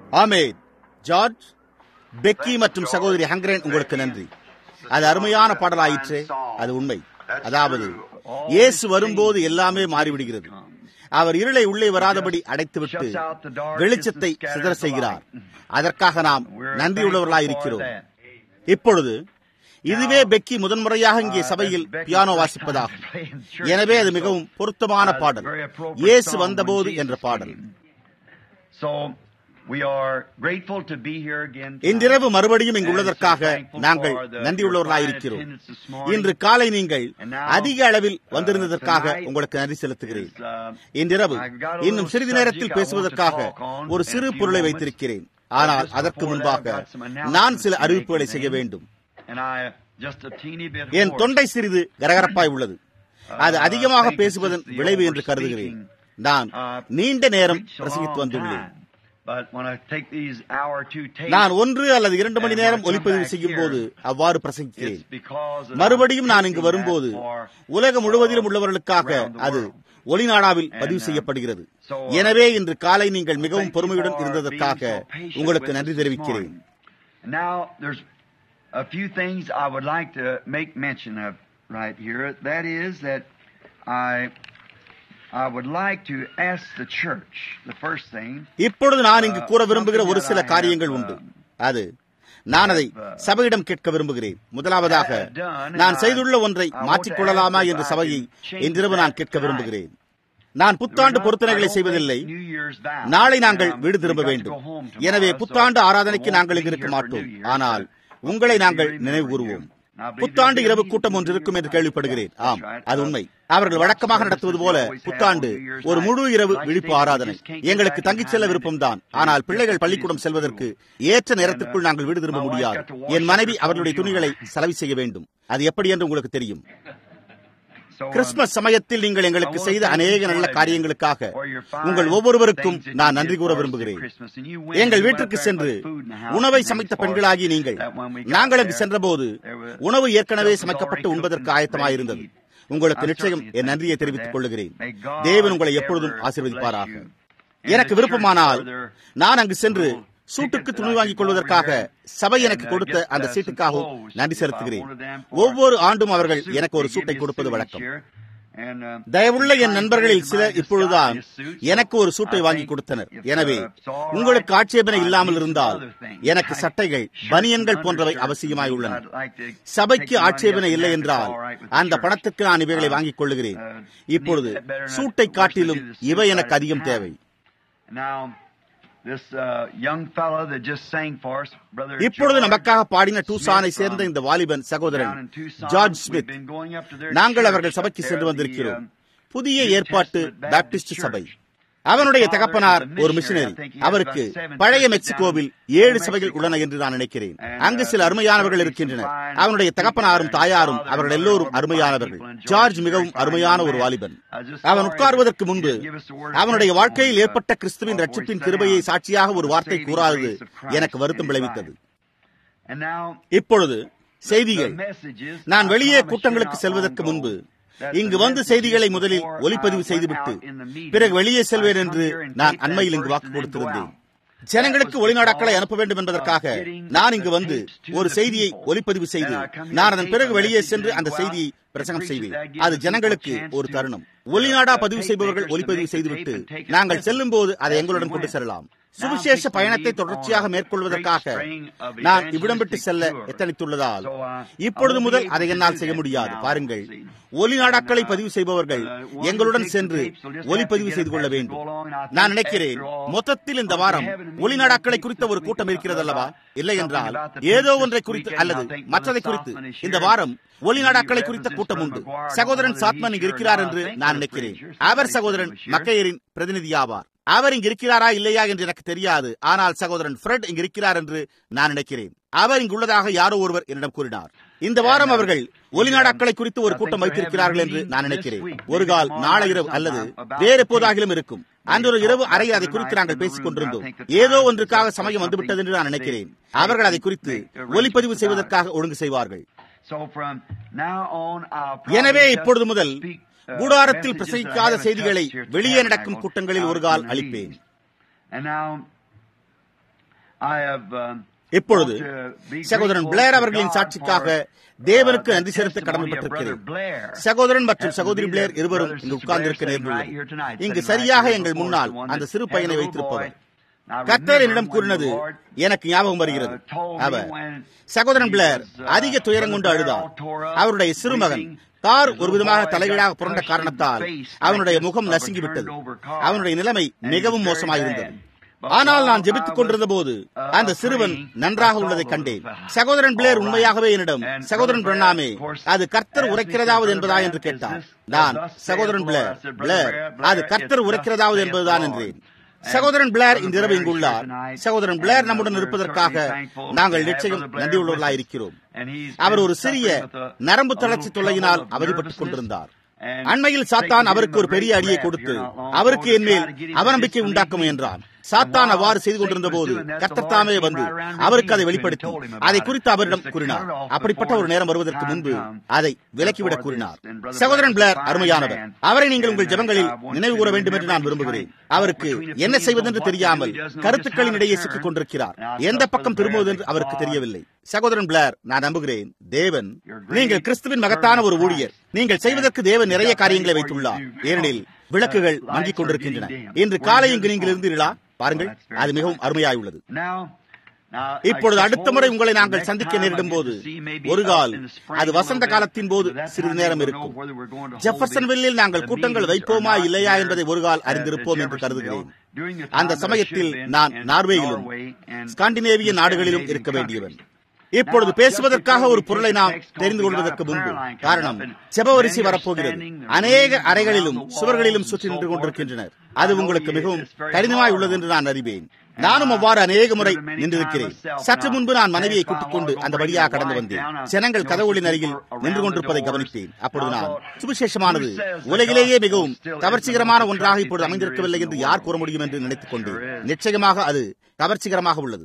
ஆமேன் George Peggy மற்றும் சகோதரி ஹங்கரன் உங்களுக்கு நன்றி அது அருமையான பாடலாயிற்று அது உண்மை அதாவது இயேசு வரும்போது எல்லாமே மாறிவிடுகிறது அவர் இருளை உள்ளே வராதபடி அடைத்துவிட்டு வெளிச்சத்தை சிதற செய்கிறார் அதற்காக நாம் நன்றியுள்ளவர்களாய் இருக்கிறோம் இப்பொழுது இதுவே பெக்கி முதன்முறையாக இங்கே சபையில் பியானோ வாசிப்பதாகும் எனவே அது மிகவும் பொருத்தமான பாடல் இயேசு வந்தபோது என்ற பாடல் இன்றிரவு மறுபடியும் இங்கு உள்ளதற்காக நாங்கள் நன்றியுள்ளவர்களாயிருக்கிறோம் இன்று காலை நீங்கள் அதிக அளவில் வந்திருந்ததற்காக உங்களுக்கு நன்றி செலுத்துகிறேன் இன்றிரவு இன்னும் சிறிது நேரத்தில் பேசுவதற்காக ஒரு சிறு பொருளை வைத்திருக்கிறேன் ஆனால் அதற்கு முன்பாக நான் சில அறிவிப்புகளை செய்ய வேண்டும் என் தொண்டை சிறிது கரகரப்பாய் உள்ளது அது அதிகமாக பேசுவதன் விளைவு என்று கருதுகிறேன் நான் நீண்ட நேரம் பிரசங்கித்து வந்துள்ளேன் நான் ஒன்று அல்லது இரண்டு மணி நேரம் ஒலிப்பதிவு செய்யும் போது அவ்வாறு பிரசங்கிக்கிறேன் மறுபடியும் நான் இங்கு வரும்போது உலகம் முழுவதிலும் உள்ளவர்களுக்காக அது ஒளிநாடாவில் பதிவு செய்யப்படுகிறது எனவே இன்று காலை நீங்கள் மிகவும் பொறுமையுடன் இருந்ததற்காக உங்களுக்கு நன்றி தெரிவிக்கிறேன் a few things I would like to make mention of right here. That is that I I would like to ask the church the first thing. இப்பொழுது நான் இங்கு கூற விரும்புகிற ஒரு சில காரியங்கள் உண்டு அது நான் அதை சபையிடம் கேட்க விரும்புகிறேன் முதலாவதாக நான் செய்துள்ள ஒன்றை மாற்றிக்கொள்ளலாமா என்று சபையை இன்றிரவு நான் கேட்க விரும்புகிறேன் நான் புத்தாண்டு பொருத்தனைகளை செய்வதில்லை நாளை நாங்கள் வீடு திரும்ப வேண்டும் எனவே புத்தாண்டு ஆராதனைக்கு நாங்கள் இங்கு இருக்க மாட்டோம் ஆனால் உங்களை நாங்கள் நினைவு கூறுவோம் புத்தாண்டு இரவு கூட்டம் ஒன்று இருக்கும் என்று கேள்விப்படுகிறேன் ஆம் அது உண்மை அவர்கள் வழக்கமாக நடத்துவது போல புத்தாண்டு ஒரு முழு இரவு விழிப்பு ஆராதனை எங்களுக்கு தங்கிச் செல்ல விருப்பம்தான் ஆனால் பிள்ளைகள் பள்ளிக்கூடம் செல்வதற்கு ஏற்ற நேரத்திற்குள் நாங்கள் வீடு திரும்ப முடியாது என் மனைவி அவர்களுடைய துணிகளை செலவு செய்ய வேண்டும் அது எப்படி என்று உங்களுக்கு தெரியும் கிறிஸ்துமஸ் சமயத்தில் நீங்கள் எங்களுக்கு செய்த அநேக நல்ல காரியங்களுக்காக உங்கள் ஒவ்வொருவருக்கும் நான் நன்றி கூற விரும்புகிறேன் எங்கள் வீட்டிற்கு சென்று உணவை சமைத்த பெண்களாகி நீங்கள் நாங்கள் அங்கு சென்றபோது உணவு ஏற்கனவே சமைக்கப்பட்டு உண்பதற்கு ஆயத்தமாயிருந்தது உங்களுக்கு நிச்சயம் என் நன்றியை தெரிவித்துக் கொள்ளுகிறேன் தேவன் உங்களை எப்பொழுதும் ஆசீர்வதிப்பாராக எனக்கு விருப்பமானால் நான் அங்கு சென்று சூட்டுக்கு துணி வாங்கிக் கொள்வதற்காக சபை எனக்கு கொடுத்த அந்த சீட்டுக்காகவும் நன்றி செலுத்துகிறேன் ஒவ்வொரு ஆண்டும் அவர்கள் எனக்கு ஒரு சூட்டை கொடுப்பது வழக்கம் தயவுள்ள என் நண்பர்களில் சிலர் இப்பொழுதுதான் எனக்கு ஒரு சூட்டை வாங்கி கொடுத்தனர் எனவே உங்களுக்கு ஆட்சேபனை இல்லாமல் இருந்தால் எனக்கு சட்டைகள் பனியன்கள் போன்றவை அவசியமாய் உள்ளன சபைக்கு ஆட்சேபனை இல்லை என்றால் அந்த பணத்துக்கு நான் இவைகளை வாங்கிக் கொள்ளுகிறேன் இப்பொழுது சூட்டை காட்டிலும் இவை எனக்கு அதிகம் தேவை இப்பொழுது நமக்காக பாடின டூசானை சேர்ந்த இந்த வாலிபன் சகோதரன் ஜார்ஜ் ஸ்மித் நாங்கள் அவர்கள் சபைக்கு சென்று வந்திருக்கிறோம் புதிய ஏற்பாட்டு பாப்டிஸ்ட் சபை அவனுடைய தகப்பனார் ஒரு மிஷினரி அவருக்கு பழைய மெக்சிகோவில் ஏழு சபைகள் உள்ளன என்று நான் நினைக்கிறேன் அங்கு சில அருமையானவர்கள் இருக்கின்றனர் அவனுடைய தகப்பனாரும் தாயாரும் அவர்கள் எல்லோரும் அருமையானவர்கள் ஜார்ஜ் மிகவும் அருமையான ஒரு வாலிபன் அவன் உட்கார்வதற்கு முன்பு அவனுடைய வாழ்க்கையில் ஏற்பட்ட கிறிஸ்துவின் ரட்சிப்பின் கிருபையை சாட்சியாக ஒரு வார்த்தை கூறாதது எனக்கு வருத்தம் விளைவித்தது இப்பொழுது செய்திகள் நான் வெளியே கூட்டங்களுக்கு செல்வதற்கு முன்பு இங்கு வந்து செய்திகளை முதலில் ஒலிப்பதிவு செய்துவிட்டு பிறகு வெளியே செல்வேன் என்று நான் அண்மையில் இங்கு வாக்கு கொடுத்திருந்தேன் ஜனங்களுக்கு ஒளிநாடாக்களை அனுப்ப வேண்டும் என்பதற்காக நான் இங்கு வந்து ஒரு செய்தியை ஒலிப்பதிவு செய்து நான் அதன் பிறகு வெளியே சென்று அந்த செய்தியை பிரசங்கம் செய்வேன் அது ஜனங்களுக்கு ஒரு தருணம் ஒளிநாடா பதிவு செய்பவர்கள் ஒலிப்பதிவு செய்துவிட்டு நாங்கள் செல்லும் போது அதை எங்களுடன் கொண்டு செல்லலாம் சுவிசேஷ பயணத்தை தொடர்ச்சியாக மேற்கொள்வதற்காக நான் இவ்விடம் விட்டு செல்ல எத்தனித்துள்ளதால் இப்பொழுது முதல் அதை என்னால் செய்ய முடியாது பாருங்கள் ஒலி நாடாக்களை பதிவு செய்பவர்கள் எங்களுடன் சென்று ஒலிப்பதிவு செய்து கொள்ள வேண்டும் நான் நினைக்கிறேன் மொத்தத்தில் இந்த வாரம் ஒலி நாடாக்களை குறித்த ஒரு கூட்டம் இருக்கிறது அல்லவா இல்லை என்றால் ஏதோ ஒன்றை குறித்து அல்லது மற்றதை குறித்து இந்த வாரம் ஒலி நாடாக்களை குறித்த கூட்டம் உண்டு சகோதரன் சாத்மன் இங்கு இருக்கிறார் என்று நான் நினைக்கிறேன் அவர் சகோதரன் மக்கையரின் பிரதிநிதியாவார் அவர் இங்கு இருக்கிறாரா இல்லையா என்று எனக்கு தெரியாது ஆனால் சகோதரன் ஃப்ரெட் இங்கு இருக்கிறார் என்று நான் நினைக்கிறேன் அவர் இங்கு உள்ளதாக யாரோ ஒருவர் என்னிடம் கூறினார் இந்த வாரம் அவர்கள் ஒலிநாடாக்களை குறித்து ஒரு கூட்டம் வைத்திருக்கிறார்கள் என்று நான் நினைக்கிறேன் ஒரு கால் நாளை இரவு அல்லது வேறு எப்போதாகிலும் இருக்கும் அன்றொரு இரவு அறையில் அதை குறித்து நாங்கள் பேசிக் கொண்டிருந்தோம் ஏதோ ஒன்றுக்காக சமயம் வந்துவிட்டது என்று நான் நினைக்கிறேன் அவர்கள் அதை குறித்து ஒலிப்பதிவு செய்வதற்காக ஒழுங்கு செய்வார்கள் எனவே இப்பொழுது முதல் கூடாரத்தில் பிரசங்கிக்காத செய்திகளை வெளியே நடக்கும் கூட்டங்களில் ஒரு கால் அளிப்பேன் இப்பொழுது சகோதரன் பிளேர் அவர்களின் சாட்சிக்காக தேவனுக்கு நன்றி செலுத்த கடமைப்பட்டிருக்கிறேன் சகோதரன் மற்றும் சகோதரி பிளேர் இருவரும் இங்கு உட்கார்ந்திருக்க நேர்ந்துள்ளது இங்கு சரியாக எங்கள் முன்னால் அந்த சிறு பையனை வைத்திருப்பவர் கத்தர் என்னிடம் கூறினது எனக்கு ஞாபகம் வருகிறது அவர் சகோதரன் பிளேர் அதிக துயரம் கொண்டு அழுதார் அவருடைய சிறுமகன் கார் ஒரு விதமாக தலைகீழாக புரண்ட காரணத்தால் அவனுடைய முகம் நசுங்கிவிட்டது அவனுடைய நிலைமை மிகவும் மோசமாயிருந்தது ஆனால் நான் ஜெபித்துக் கொண்டிருந்த போது அந்த சிறுவன் நன்றாக உள்ளதை கண்டேன் சகோதரன் பிளேர் உண்மையாகவே என்னிடம் சகோதரன் பிரணாமே அது கர்த்தர் உரைக்கிறதாவது என்பதா என்று கேட்டார் நான் சகோதரன் பிளேர் பிளேர் அது கர்த்தர் உரைக்கிறதாவது என்பதுதான் என்றேன் சகோதரன் பிளேர் இந்த இரவு இங்குள்ளார் சகோதரன் பிளேர் நம்முடன் இருப்பதற்காக நாங்கள் நிச்சயம் நன்றியுள்ளவர்களாக இருக்கிறோம் அவர் ஒரு சிறிய நரம்பு தளர்ச்சி தொல்லையினால் அவதிப்பட்டுக் கொண்டிருந்தார் அண்மையில் சாத்தான் அவருக்கு ஒரு பெரிய அடியை கொடுத்து அவருக்கு என் மேல் அவநம்பிக்கை உண்டாக்க முயன்றான் சாத்தான் அவ்வாறு செய்து கொண்டிருந்த போது கர்த்தத்தாமே வந்து அவருக்கு அதை வெளிப்படுத்தி அதை குறித்து அவரிடம் கூறினார் அப்படிப்பட்ட ஒரு நேரம் வருவதற்கு முன்பு அதை விலக்கிவிடக் கூறினார் சகோதரன் பிளேர் அருமையானவர் அவரை நீங்கள் உங்கள் ஜபங்களில் நினைவு கூற வேண்டும் என்று நான் விரும்புகிறேன் அவருக்கு என்ன செய்வதென்று தெரியாமல் கருத்துக்களின் இடையே சிக்கிக் கொண்டிருக்கிறார் எந்த பக்கம் திரும்புவது என்று அவருக்கு தெரியவில்லை சகோதரன் பிளேர் நான் நம்புகிறேன் தேவன் நீங்கள் கிறிஸ்துவின் மகத்தான ஒரு ஊழியர் நீங்கள் செய்வதற்கு தேவன் நிறைய காரியங்களை வைத்துள்ளார் ஏனெனில் விளக்குகள் மங்கிக் கொண்டிருக்கின்றன இன்று காலை இங்கு நீங்கள் இருந்தீர்களா பாருங்கள் அது மிகவும் அருமையாய் உள்ளது இப்பொழுது அடுத்த முறை உங்களை நாங்கள் சந்திக்க நேரிடும் போது ஒரு கால் அது வசந்த காலத்தின் போது சிறிது நேரம் இருக்கும் ஜெஃபர்சன்வில்லில் நாங்கள் கூட்டங்கள் வைப்போமா இல்லையா என்பதை ஒரு கால் அறிந்திருப்போம் என்று கருதுகிறேன் அந்த சமயத்தில் நான் நார்வேயிலும் ஸ்காண்டினேவிய நாடுகளிலும் இருக்க வேண்டியவன் இப்பொழுது பேசுவதற்காக ஒரு பொருளை நாம் தெரிந்து கொள்வதற்கு முன்பு காரணம் செபவரிசி வரப்போகிறது அநேக அறைகளிலும் சுவர்களிலும் சுற்றி நின்று கொண்டிருக்கின்றனர் அது உங்களுக்கு மிகவும் கடினமாய் உள்ளது என்று நான் அறிவேன் நானும் அவ்வாறு அநேக முறை நின்றிருக்கிறேன் சற்று முன்பு நான் மனைவியை கூட்டிக் கொண்டு அந்த வழியாக கடந்து வந்தேன் ஜனங்கள் கதவுகளின் அருகில் நின்று கொண்டிருப்பதை கவனித்தேன் அப்பொழுது நான் சுவிசேஷமானது உலகிலேயே மிகவும் கவர்ச்சிகரமான ஒன்றாக இப்பொழுது அமைந்திருக்கவில்லை என்று யார் கூற முடியும் என்று நினைத்துக் கொண்டேன் நிச்சயமாக அது கவர்ச்சிகரமாக உள்ளது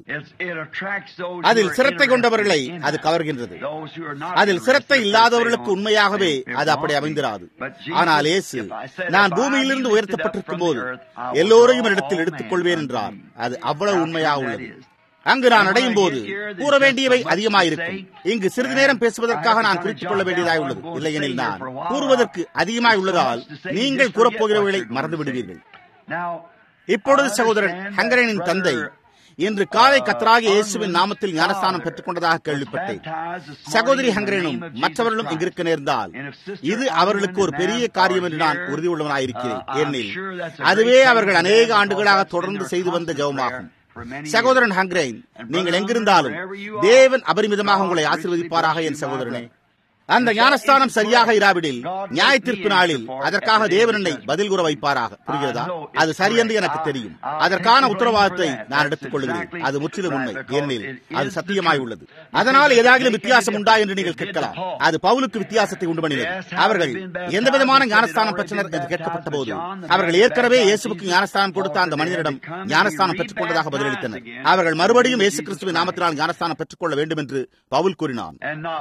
அதில் சிரத்தை கொண்டவர்களை அது கவர்கின்றது அதில் சிரத்தை இல்லாதவர்களுக்கு உண்மையாகவே அது அப்படி அமைந்திராது ஆனால் இயேசு நான் பூமியிலிருந்து உயர்த்தப்பட்டிருக்கும் போது எல்லோரையும் இடத்தில் எடுத்துக் கொள்வேன் என்றார் அது அவ்வளவு உண்மையாக உள்ளது அங்கு நான் அடையும் போது கூற வேண்டியவை அதிகமாயிருக்கும் இங்கு சிறிது நேரம் பேசுவதற்காக நான் குறித்துக் கொள்ள வேண்டியதாய் உள்ளது இல்லையெனில் நான் கூறுவதற்கு அதிகமாய் உள்ளதால் நீங்கள் கூறப்போகிறவர்களை மறந்து விடுவீர்கள் இப்பொழுது சகோதரன் ஹங்கரனின் தந்தை இன்று காலை கத்தராக இயேசுவின் நாமத்தில் ஞானஸ்தானம் பெற்றுக் கொண்டதாக கேள்விப்பட்டேன் சகோதரி ஹங்கரேனும் மற்றவர்களும் இங்கிருக்க நேர்ந்தால் இது அவர்களுக்கு ஒரு பெரிய காரியம் என்று நான் உறுதி உள்ளவனாயிருக்கிறேன் ஏனெனில் அதுவே அவர்கள் அநேக ஆண்டுகளாக தொடர்ந்து செய்து வந்த ஜெபமாகும் சகோதரன் ஹங்கரேன் நீங்கள் எங்கிருந்தாலும் தேவன் அபரிமிதமாக உங்களை ஆசீர்வதிப்பாராக என் சகோதரனே அந்த ஞானஸ்தானம் சரியாக இராவிடில் நியாய தீர்ப்பு நாளில் அதற்காக தேவன் என்னை பதில் கூற வைப்பாராக புரிகிறதா அது சரியென்று எனக்கு தெரியும் அதற்கான உத்தரவாதத்தை நான் எடுத்துக் கொள்கிறேன் அது முற்றிலும் உண்மை ஏனெனில் அது சத்தியமாய் உள்ளது அதனால் ஏதாவது வித்தியாசம் உண்டா என்று நீங்கள் கேட்கலாம் அது பவுலுக்கு வித்தியாசத்தை உண்டு பண்ணினது அவர்கள் எந்த விதமான ஞானஸ்தானம் பெற்றனர் என்று கேட்கப்பட்ட போது அவர்கள் ஏற்கனவே இயேசுக்கு ஞானஸ்தானம் கொடுத்த அந்த மனிதரிடம் ஞானஸ்தானம் பெற்றுக் கொண்டதாக பதிலளித்தனர் அவர்கள் மறுபடியும் இயேசு கிறிஸ்துவின் நாமத்தினால் ஞானஸ்தானம் பெற்றுக் கொள்ள வேண்டும் என்று பவுல் கூறினான்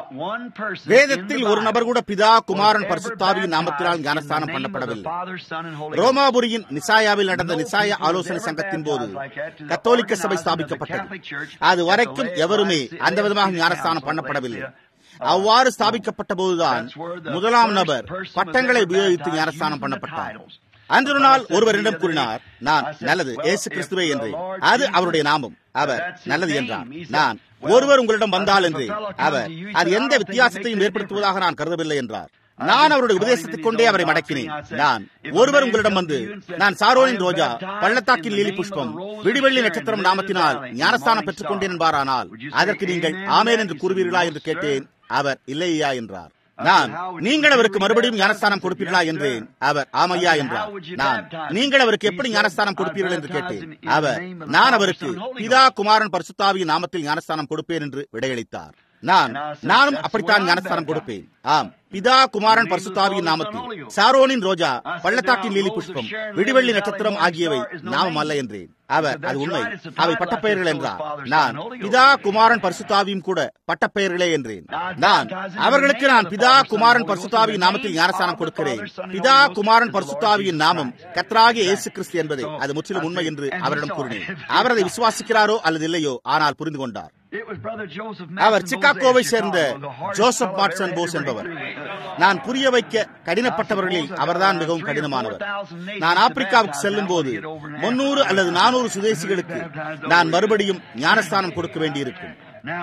வேதத்தில் ஒரு நபர் கூட பிதா குமாரன் பரிசுத்தாவியின் நாமத்தினால் ஞானஸ்தானம் பண்ணப்படவில்லை ரோமாபுரியின் நிசாயாவில் நடந்த நிசாய ஆலோசனை சங்கத்தின் போது கத்தோலிக்க சபை ஸ்தாபிக்கப்பட்டது அது வரைக்கும் எவருமே அந்த விதமாக ஞானஸ்தானம் பண்ணப்படவில்லை அவ்வாறு ஸ்தாபிக்கப்பட்ட போதுதான் முதலாம் நபர் பட்டங்களை உபயோகித்து ஞானஸ்தானம் பண்ணப்பட்டார் அன்று நாள் ஒருவரிடம் கூறினார் நான் நல்லது ஏசு கிறிஸ்துவே என்று அது அவருடைய நாமம் அவர் நல்லது என்றார் நான் ஒருவர் உங்களிடம் வந்தால் என்று அவர் அது எந்த வித்தியாசத்தையும் ஏற்படுத்துவதாக நான் கருதவில்லை என்றார் நான் அவருடைய உபதேசத்தைக் கொண்டே அவரை மடக்கினேன் நான் ஒருவர் உங்களிடம் வந்து நான் சாரோனின் ரோஜா பள்ளத்தாக்கின் லீலி புஷ்பம் விடிவெள்ளி நட்சத்திரம் நாமத்தினால் ஞானஸ்தானம் பெற்றுக் கொண்டேன் என்பாரானால் அதற்கு நீங்கள் ஆமேன் என்று கூறுவீர்களா என்று கேட்டேன் அவர் இல்லையா என்றார் நான் நீங்கள் அவருக்கு மறுபடியும் ஞானஸ்தானம் கொடுப்பீர்களா என்றேன் அவர் ஆமையா என்றார் நான் நீங்கள் அவருக்கு எப்படி ஞானஸ்தானம் கொடுப்பீர்கள் என்று கேட்டேன் அவர் நான் அவருக்கு பிதா குமாரன் பரிசுத்தாவியின் நாமத்தில் ஞானஸ்தானம் கொடுப்பேன் என்று விடையளித்தார் நான் நானும் அப்படித்தான் ஞானஸ்தானம் கொடுப்பேன் ஆம் பிதா குமாரன் பரிசுத்தாவியின் நாமத்தில் சாரோனின் ரோஜா பள்ளத்தாக்கின் லீலி புஷ்பம் விடிவெள்ளி நட்சத்திரம் ஆகியவை நாமம் அல்ல என்றேன் அவர் அது உண்மை அவை பட்டப்பெயர்கள் என்றார் நான் பிதா குமாரன் பரிசுத்தாவியும் கூட பட்டப்பெயர்களே என்றேன் நான் அவர்களுக்கு நான் பிதா குமாரன் பரிசுத்தாவியின் நாமத்தில் ஞானஸ்தானம் கொடுக்கிறேன் பிதா குமாரன் பரிசுத்தாவியின் நாமம் கத்ராகிய இயேசு கிறிஸ்து என்பதை அது முற்றிலும் உண்மை என்று அவரிடம் கூறினேன் அவர் அதை விசுவாசிக்கிறாரோ அல்லது இல்லையோ ஆனால் புரிந்து கொண்டார் அவர் சிக்காகோவை சேர்ந்த ஜோசப் மாட்சன் போஸ் என்பவர் நான் புரிய வைக்க கடினப்பட்டவர்களில் அவர்தான் மிகவும் கடினமானவர் நான் ஆப்பிரிக்காவுக்கு செல்லும் போது முன்னூறு அல்லது நானூறு சுதேசிகளுக்கு நான் மறுபடியும் ஞானஸ்தானம் கொடுக்க வேண்டியிருக்கும்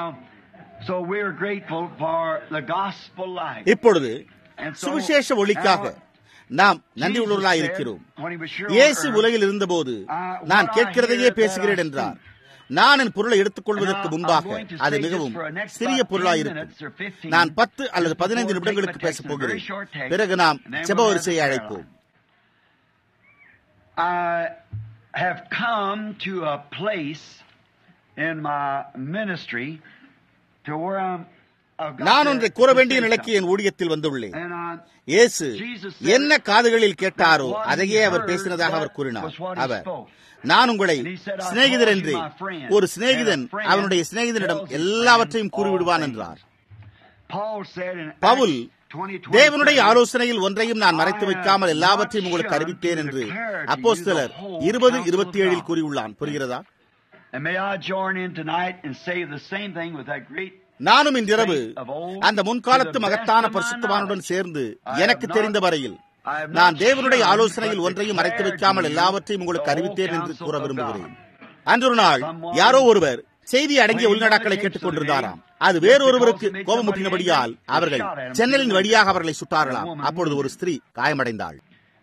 இப்பொழுது சுவிசேஷ ஒளிக்காக நாம் நன்றி உள்ளவர்களாய் இருக்கிறோம் இயேசு உலகில் இருந்தபோது நான் கேட்கிறதையே பேசுகிறேன் என்றார் நான் என் பொருளை எடுத்துக் கொள்வதற்கு முன்பாக அது மிகவும் சிறிய பொருளாயிருக்கும் நான் பத்து அல்லது பதினைந்து நிமிடங்களுக்கு பேசப் போகிறேன் பிறகு நாம் செப வரிசையை அழைப்போம் have come to a place in my ministry to where I'm நான் ஒன்றை கூற வேண்டிய நிலைக்கு என் ஊழியத்தில் வந்துள்ளேன் இயேசு என்ன காதுகளில் கேட்டாரோ அதையே அவர் பேசினதாக அவர் கூறினார் அவர் நான் உங்களை சிநேகிதர் என்று ஒரு சிநேகிதன் அவனுடைய சிநேகிதனிடம் எல்லாவற்றையும் கூறிவிடுவான் என்றார் பவுல் தேவனுடைய ஆலோசனையில் ஒன்றையும் நான் மறைத்து வைக்காமல் எல்லாவற்றையும் உங்களுக்கு அறிவித்தேன் என்று அப்போ சிலர் இருபது இருபத்தி ஏழில் கூறியுள்ளான் புரிகிறதா நானும் இன்றிரவு அந்த முன்காலத்து மகத்தான பரிசுத்தவானுடன் சேர்ந்து எனக்கு தெரிந்த வரையில் நான் தேவனுடைய ஆலோசனையில் ஒன்றையும் மறைத்து வைக்காமல் எல்லாவற்றையும் உங்களுக்கு அறிவித்தேன் என்று கூற விரும்புகிறேன் அன்றொரு நாள் யாரோ ஒருவர் செய்தி அடங்கிய உள்நடாக்களை கேட்டுக் கொண்டிருந்தாராம் அது வேறொருவருக்கு கோபமுட்டினபடியால் அவர்கள் சென்னலின் வழியாக அவர்களை சுட்டார்களாம் அப்பொழுது ஒரு ஸ்திரீ காயமடைந்தாள்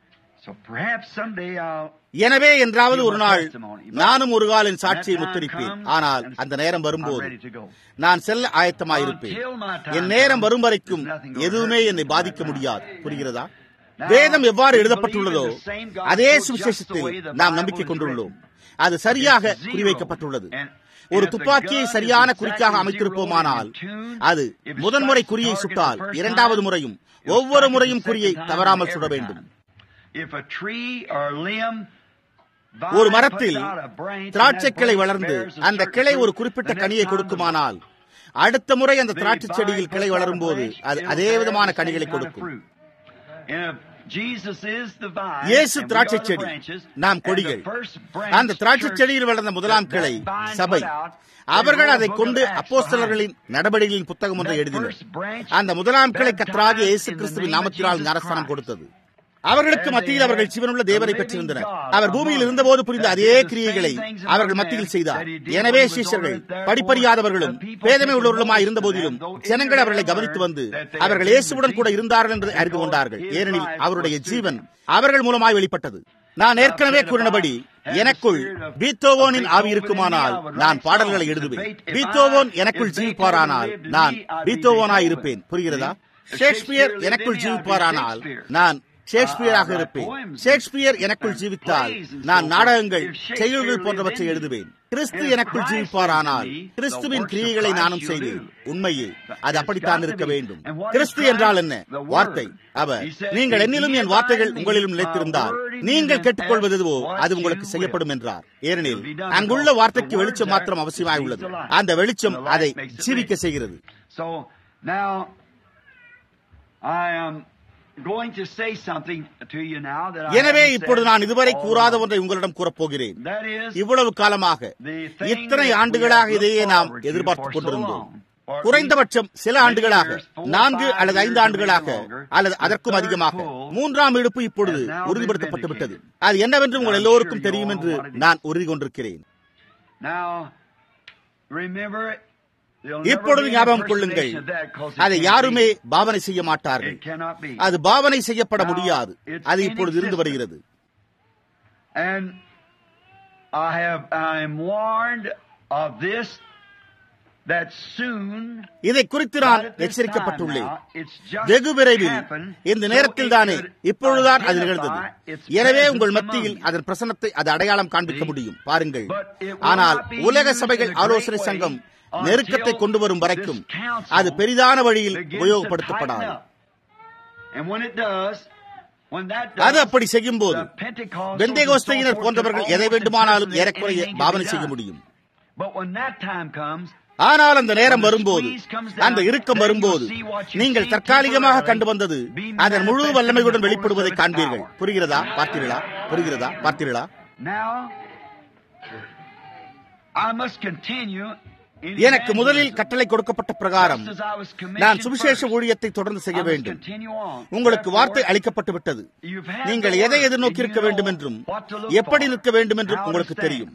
எனவே என்றாவது ஒரு நாள் நானும் ஒரு காலின் சாட்சியை முத்தரிப்பேன் ஆனால் அந்த நேரம் வரும்போது நான் செல்ல ஆயத்தமாயிருப்பேன் என் நேரம் வரும் வரைக்கும் எதுவுமே என்னை பாதிக்க முடியாது புரிகிறதா வேதம் எவ்வாறு எழுதப்பட்டுள்ளதோ அதே சுவிசேஷத்தில் நாம் நம்பிக்கை கொண்டுள்ளோம் அது சரியாக குறிவைக்கப்பட்டுள்ளது ஒரு துப்பாக்கியை சரியான குறிக்காக அமைத்திருப்போமானால் அது முதன்முறை குறியை சுட்டால் இரண்டாவது முறையும் ஒவ்வொரு முறையும் குறியை தவறாமல் சுட வேண்டும் ஒரு மரத்தில் திராட்சை கிளை வளர்ந்து அந்த கிளை ஒரு குறிப்பிட்ட கனியை கொடுக்குமானால் அடுத்த முறை அந்த திராட்சை செடியில் கிளை வளரும் போது அது அதே விதமான கனிகளை கொடுக்கும் இயேசு திராட்சை செடி நாம் கொடிகள் அந்த திராட்சை செடியில் வளர்ந்த முதலாம் கிளை சபை அவர்கள் அதை கொண்டு அப்போஸ்தலர்களின் நடவடிக்கைகளின் புத்தகம் ஒன்றை எழுதினர் அந்த முதலாம் கிளை கத்தராகிய இயேசு கிறிஸ்துவின் நாமத்தினால் ஞானஸ்தானம் கொடுத்தது அவர்களுக்கு மத்தியில் அவர்கள் சிவனுள்ள தேவரை பெற்றிருந்தனர் அவர் பூமியில் இருந்தபோது புரிந்த அதே கிரியைகளை அவர்கள் மத்தியில் செய்தார் எனவே சீஷர்கள் படிப்பறியாதவர்களும் பேதமை உள்ளவர்களுமாய் இருந்த போதிலும் ஜனங்கள் அவர்களை கவனித்து வந்து அவர்கள் இயேசுவுடன் கூட இருந்தார்கள் என்று அறிந்து கொண்டார்கள் ஏனெனில் அவருடைய ஜீவன் அவர்கள் மூலமாய் வெளிப்பட்டது நான் ஏற்கனவே கூறினபடி எனக்குள் பீத்தோவோனின் ஆவி இருக்குமானால் நான் பாடல்களை எழுதுவேன் பீத்தோவோன் எனக்குள் ஜீவிப்பாரானால் நான் பீத்தோவோனாய் இருப்பேன் புரிகிறதா ஷேக்ஸ்பியர் எனக்குள் ஜீவிப்பாரானால் நான் ஷேக்ஸ்பியராக இருப்பேன் ஷேக்ஸ்பியர் எனக்குள் ஜீவித்தால் நான் நாடகங்கள் செயல்கள் போன்றவற்றை எழுதுவேன் கிறிஸ்து எனக்குள் ஜீவிப்பாரானால் கிறிஸ்துவின் கிரியைகளை நானும் செய்வேன் உண்மையே அது அப்படித்தான் இருக்க வேண்டும் கிறிஸ்து என்றால் என்ன வார்த்தை அவர் நீங்கள் என்னிலும் என் வார்த்தைகள் உங்களிலும் நிலைத்திருந்தால் நீங்கள் கேட்டுக்கொள்வது எதுவோ அது உங்களுக்கு செய்யப்படும் என்றார் ஏனெனில் அங்குள்ள வார்த்தைக்கு வெளிச்சம் மாத்திரம் அவசியமாய் உள்ளது அந்த வெளிச்சம் அதை ஜீவிக்க செய்கிறது எனவே இப்பொழுது நான் இதுவரை கூறாத ஒன்றை உங்களிடம் கூறப்போகிறேன் இவ்வளவு காலமாக இத்தனை ஆண்டுகளாக இதையே நாம் எதிர்பார்த்துக் கொண்டிருந்தோம் குறைந்தபட்சம் சில ஆண்டுகளாக நான்கு அல்லது ஐந்து ஆண்டுகளாக அல்லது அதற்கும் அதிகமாக மூன்றாம் இடுப்பு இப்பொழுது உறுதிப்படுத்தப்பட்டு விட்டது அது என்னவென்று உங்கள் எல்லோருக்கும் தெரியும் என்று நான் உறுதி கொண்டிருக்கிறேன் இப்பொழுது ஞாபகம் கொள்ளுங்கள் அதை யாருமே பாவனை செய்ய மாட்டார்கள் அது பாவனை செய்யப்பட முடியாது அது இப்பொழுது இருந்து வருகிறது that soon இதை குறித்து நான் எச்சரிக்கப்பட்டுள்ளேன் வெகு விரைவில் இந்த நேரத்தில் தானே இப்பொழுதுதான் அது நிகழ்ந்தது எனவே உங்கள் மத்தியில் அதன் பிரசனத்தை அது அடையாளம் காண்பிக்க முடியும் பாருங்கள் ஆனால் உலக சபைகள் ஆலோசனை சங்கம் நெருக்கத்தை கொண்டு வரும் வரைக்கும் அது பெரிதான வழியில் உபயோகப்படுத்தப்படாது அது அப்படி செய்யும் போது பெந்தேகோஸ்தையினர் போன்றவர்கள் எதை வேண்டுமானாலும் ஏறக்குறைய பாவனை செய்ய முடியும் ஆனால் அந்த நேரம் வரும்போது அந்த இறுக்கம் வரும்போது நீங்கள் தற்காலிகமாக கண்டு வந்தது அதன் முழு வல்லமையுடன் வெளிப்படுவதை காண்பீர்கள் புரிகிறதா பார்த்தீர்களா புரிகிறதா பார்த்தீர்களா எனக்கு முதலில் கட்டளை கொடுக்கப்பட்ட பிரகாரம் நான் சுவிசேஷ ஊழியத்தை தொடர்ந்து செய்ய வேண்டும் உங்களுக்கு வார்த்தை அளிக்கப்பட்டு விட்டது நீங்கள் எதை எதிர்நோக்கி இருக்க வேண்டும் என்றும் எப்படி நிற்க வேண்டும் என்றும் உங்களுக்கு தெரியும்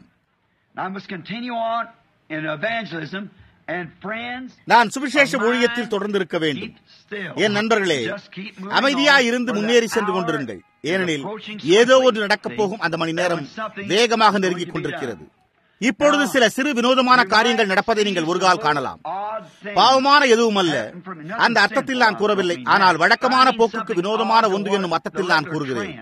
நான் சுவிசேஷ ஊழியத்தில் தொடர்ந்து இருக்க வேண்டும் என் நண்பர்களே அமைதியா இருந்து முன்னேறி சென்று கொண்டிருங்கள் ஏனெனில் ஏதோ ஒன்று நடக்கப் போகும் அந்த மணி நேரம் வேகமாக நெருங்கிக் கொண்டிருக்கிறது இப்பொழுது சில சிறு வினோதமான காரியங்கள் நடப்பதை நீங்கள் ஒரு கால் காணலாம் பாவமான எதுவும் அல்ல அந்த அர்த்தத்தில் நான் கூறவில்லை ஆனால் வழக்கமான போக்குக்கு வினோதமான ஒன்று என்னும் அர்த்தத்தில் நான் கூறுகிறேன்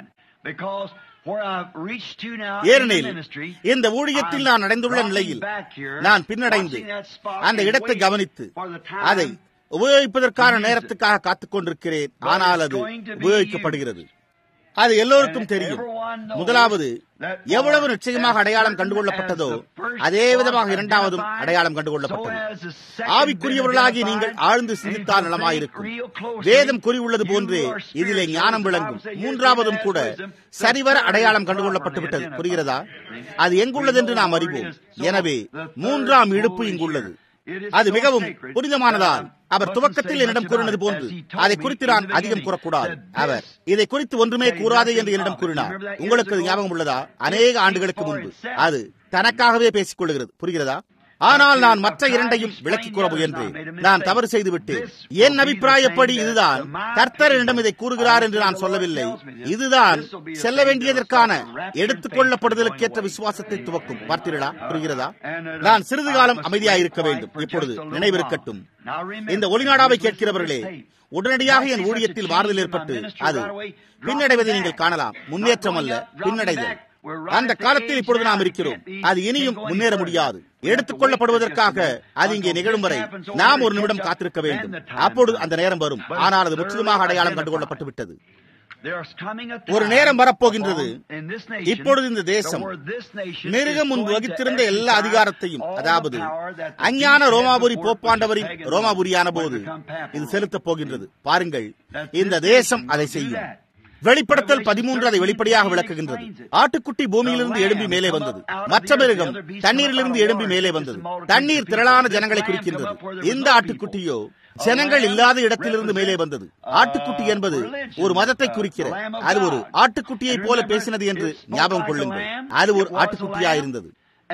ஏனெனில் இந்த ஊழியத்தில் நான் அடைந்துள்ள நிலையில் நான் பின்னடைந்து அந்த இடத்தை கவனித்து அதை உபயோகிப்பதற்கான நேரத்துக்காக காத்துக் கொண்டிருக்கிறேன் ஆனால் அது உபயோகிக்கப்படுகிறது அது எல்லோருக்கும் தெரியும் முதலாவது எவ்வளவு நிச்சயமாக அடையாளம் கண்டுகொள்ளப்பட்டதோ அதே விதமாக இரண்டாவதும் அடையாளம் கண்டுகொள்ளப்பட்டது ஆவிக்குரியவர்களாகி நீங்கள் ஆழ்ந்து சிந்தித்தால் நலமாயிருக்கும் வேதம் கூறியுள்ளது போன்றே இதிலே ஞானம் விளங்கும் மூன்றாவதும் கூட சரிவர அடையாளம் கண்டுகொள்ளப்பட்டு விட்டது புரிகிறதா அது எங்குள்ளது என்று நாம் அறிவோம் எனவே மூன்றாம் இழுப்பு இங்குள்ளது அது மிகவும் புனிதமானதால் அவர் துவக்கத்தில் என்னிடம் கூறினது போன்று அதை குறித்து நான் அதிகம் கூறக்கூடாது அவர் இதை குறித்து ஒன்றுமே கூறாது என்று என்னிடம் கூறினார் உங்களுக்கு அது ஞாபகம் உள்ளதா அநேக ஆண்டுகளுக்கு முன்பு அது தனக்காகவே பேசிக் கொள்கிறது புரிகிறதா ஆனால் நான் மற்ற இரண்டையும் விளக்கிக் கூற முயன்றேன் நான் தவறு செய்துவிட்டு என் அபிப்பிராயப்படி இதுதான் கர்த்தர் என்னிடம் இதை கூறுகிறார் என்று நான் சொல்லவில்லை இதுதான் செல்ல வேண்டியதற்கான எடுத்துக் கொள்ளப்படுதலுக்கேற்ற விசுவாசத்தை துவக்கும் பார்த்தீர்களா புரிகிறதா நான் சிறிது காலம் அமைதியாக இருக்க வேண்டும் இப்பொழுது நினைவிருக்கட்டும் இந்த ஒளிநாடாவை கேட்கிறவர்களே உடனடியாக என் ஊழியத்தில் மாறுதல் ஏற்பட்டு அது பின்னடைவதை நீங்கள் காணலாம் முன்னேற்றம் அல்ல பின்னடைதல் அந்த காலத்தில் இப்பொழுது நாம் இருக்கிறோம் அது இனியும் முன்னேற முடியாது எடுத்துக் கொள்ளப்படுவதற்காக அது இங்கே நிகழும் வரை நாம் ஒரு நிமிடம் காத்திருக்க வேண்டும் அப்பொழுது அந்த நேரம் வரும் ஆனால் அது முற்றிலுமாக அடையாளம் கண்டுகொள்ளப்பட்டு விட்டது ஒரு நேரம் வரப்போகின்றது இப்பொழுது இந்த தேசம் மிருகம் முன்பு வகித்திருந்த எல்லா அதிகாரத்தையும் அதாவது அஞ்ஞான ரோமாபுரி போப்பாண்டவரின் ரோமாபுரியான போது இது செலுத்தப் போகின்றது பாருங்கள் இந்த தேசம் அதை செய்யும் வெளிப்படுத்தல் பதிமூன்று அதை வெளிப்படையாக விளக்குகின்றது ஆட்டுக்குட்டி பூமியிலிருந்து எழும்பி மேலே வந்தது மற்ற மிருகம் தண்ணீரிலிருந்து எழும்பி மேலே வந்தது தண்ணீர் திரளான ஜனங்களை குறிக்கின்றது இந்த ஆட்டுக்குட்டியோ ஜனங்கள் இல்லாத இடத்திலிருந்து மேலே வந்தது ஆட்டுக்குட்டி என்பது ஒரு மதத்தை குறிக்கிற அது ஒரு ஆட்டுக்குட்டியை போல பேசினது என்று ஞாபகம் கொள்ளுங்கள் அது ஒரு ஆட்டுக்குட்டியா இருந்தது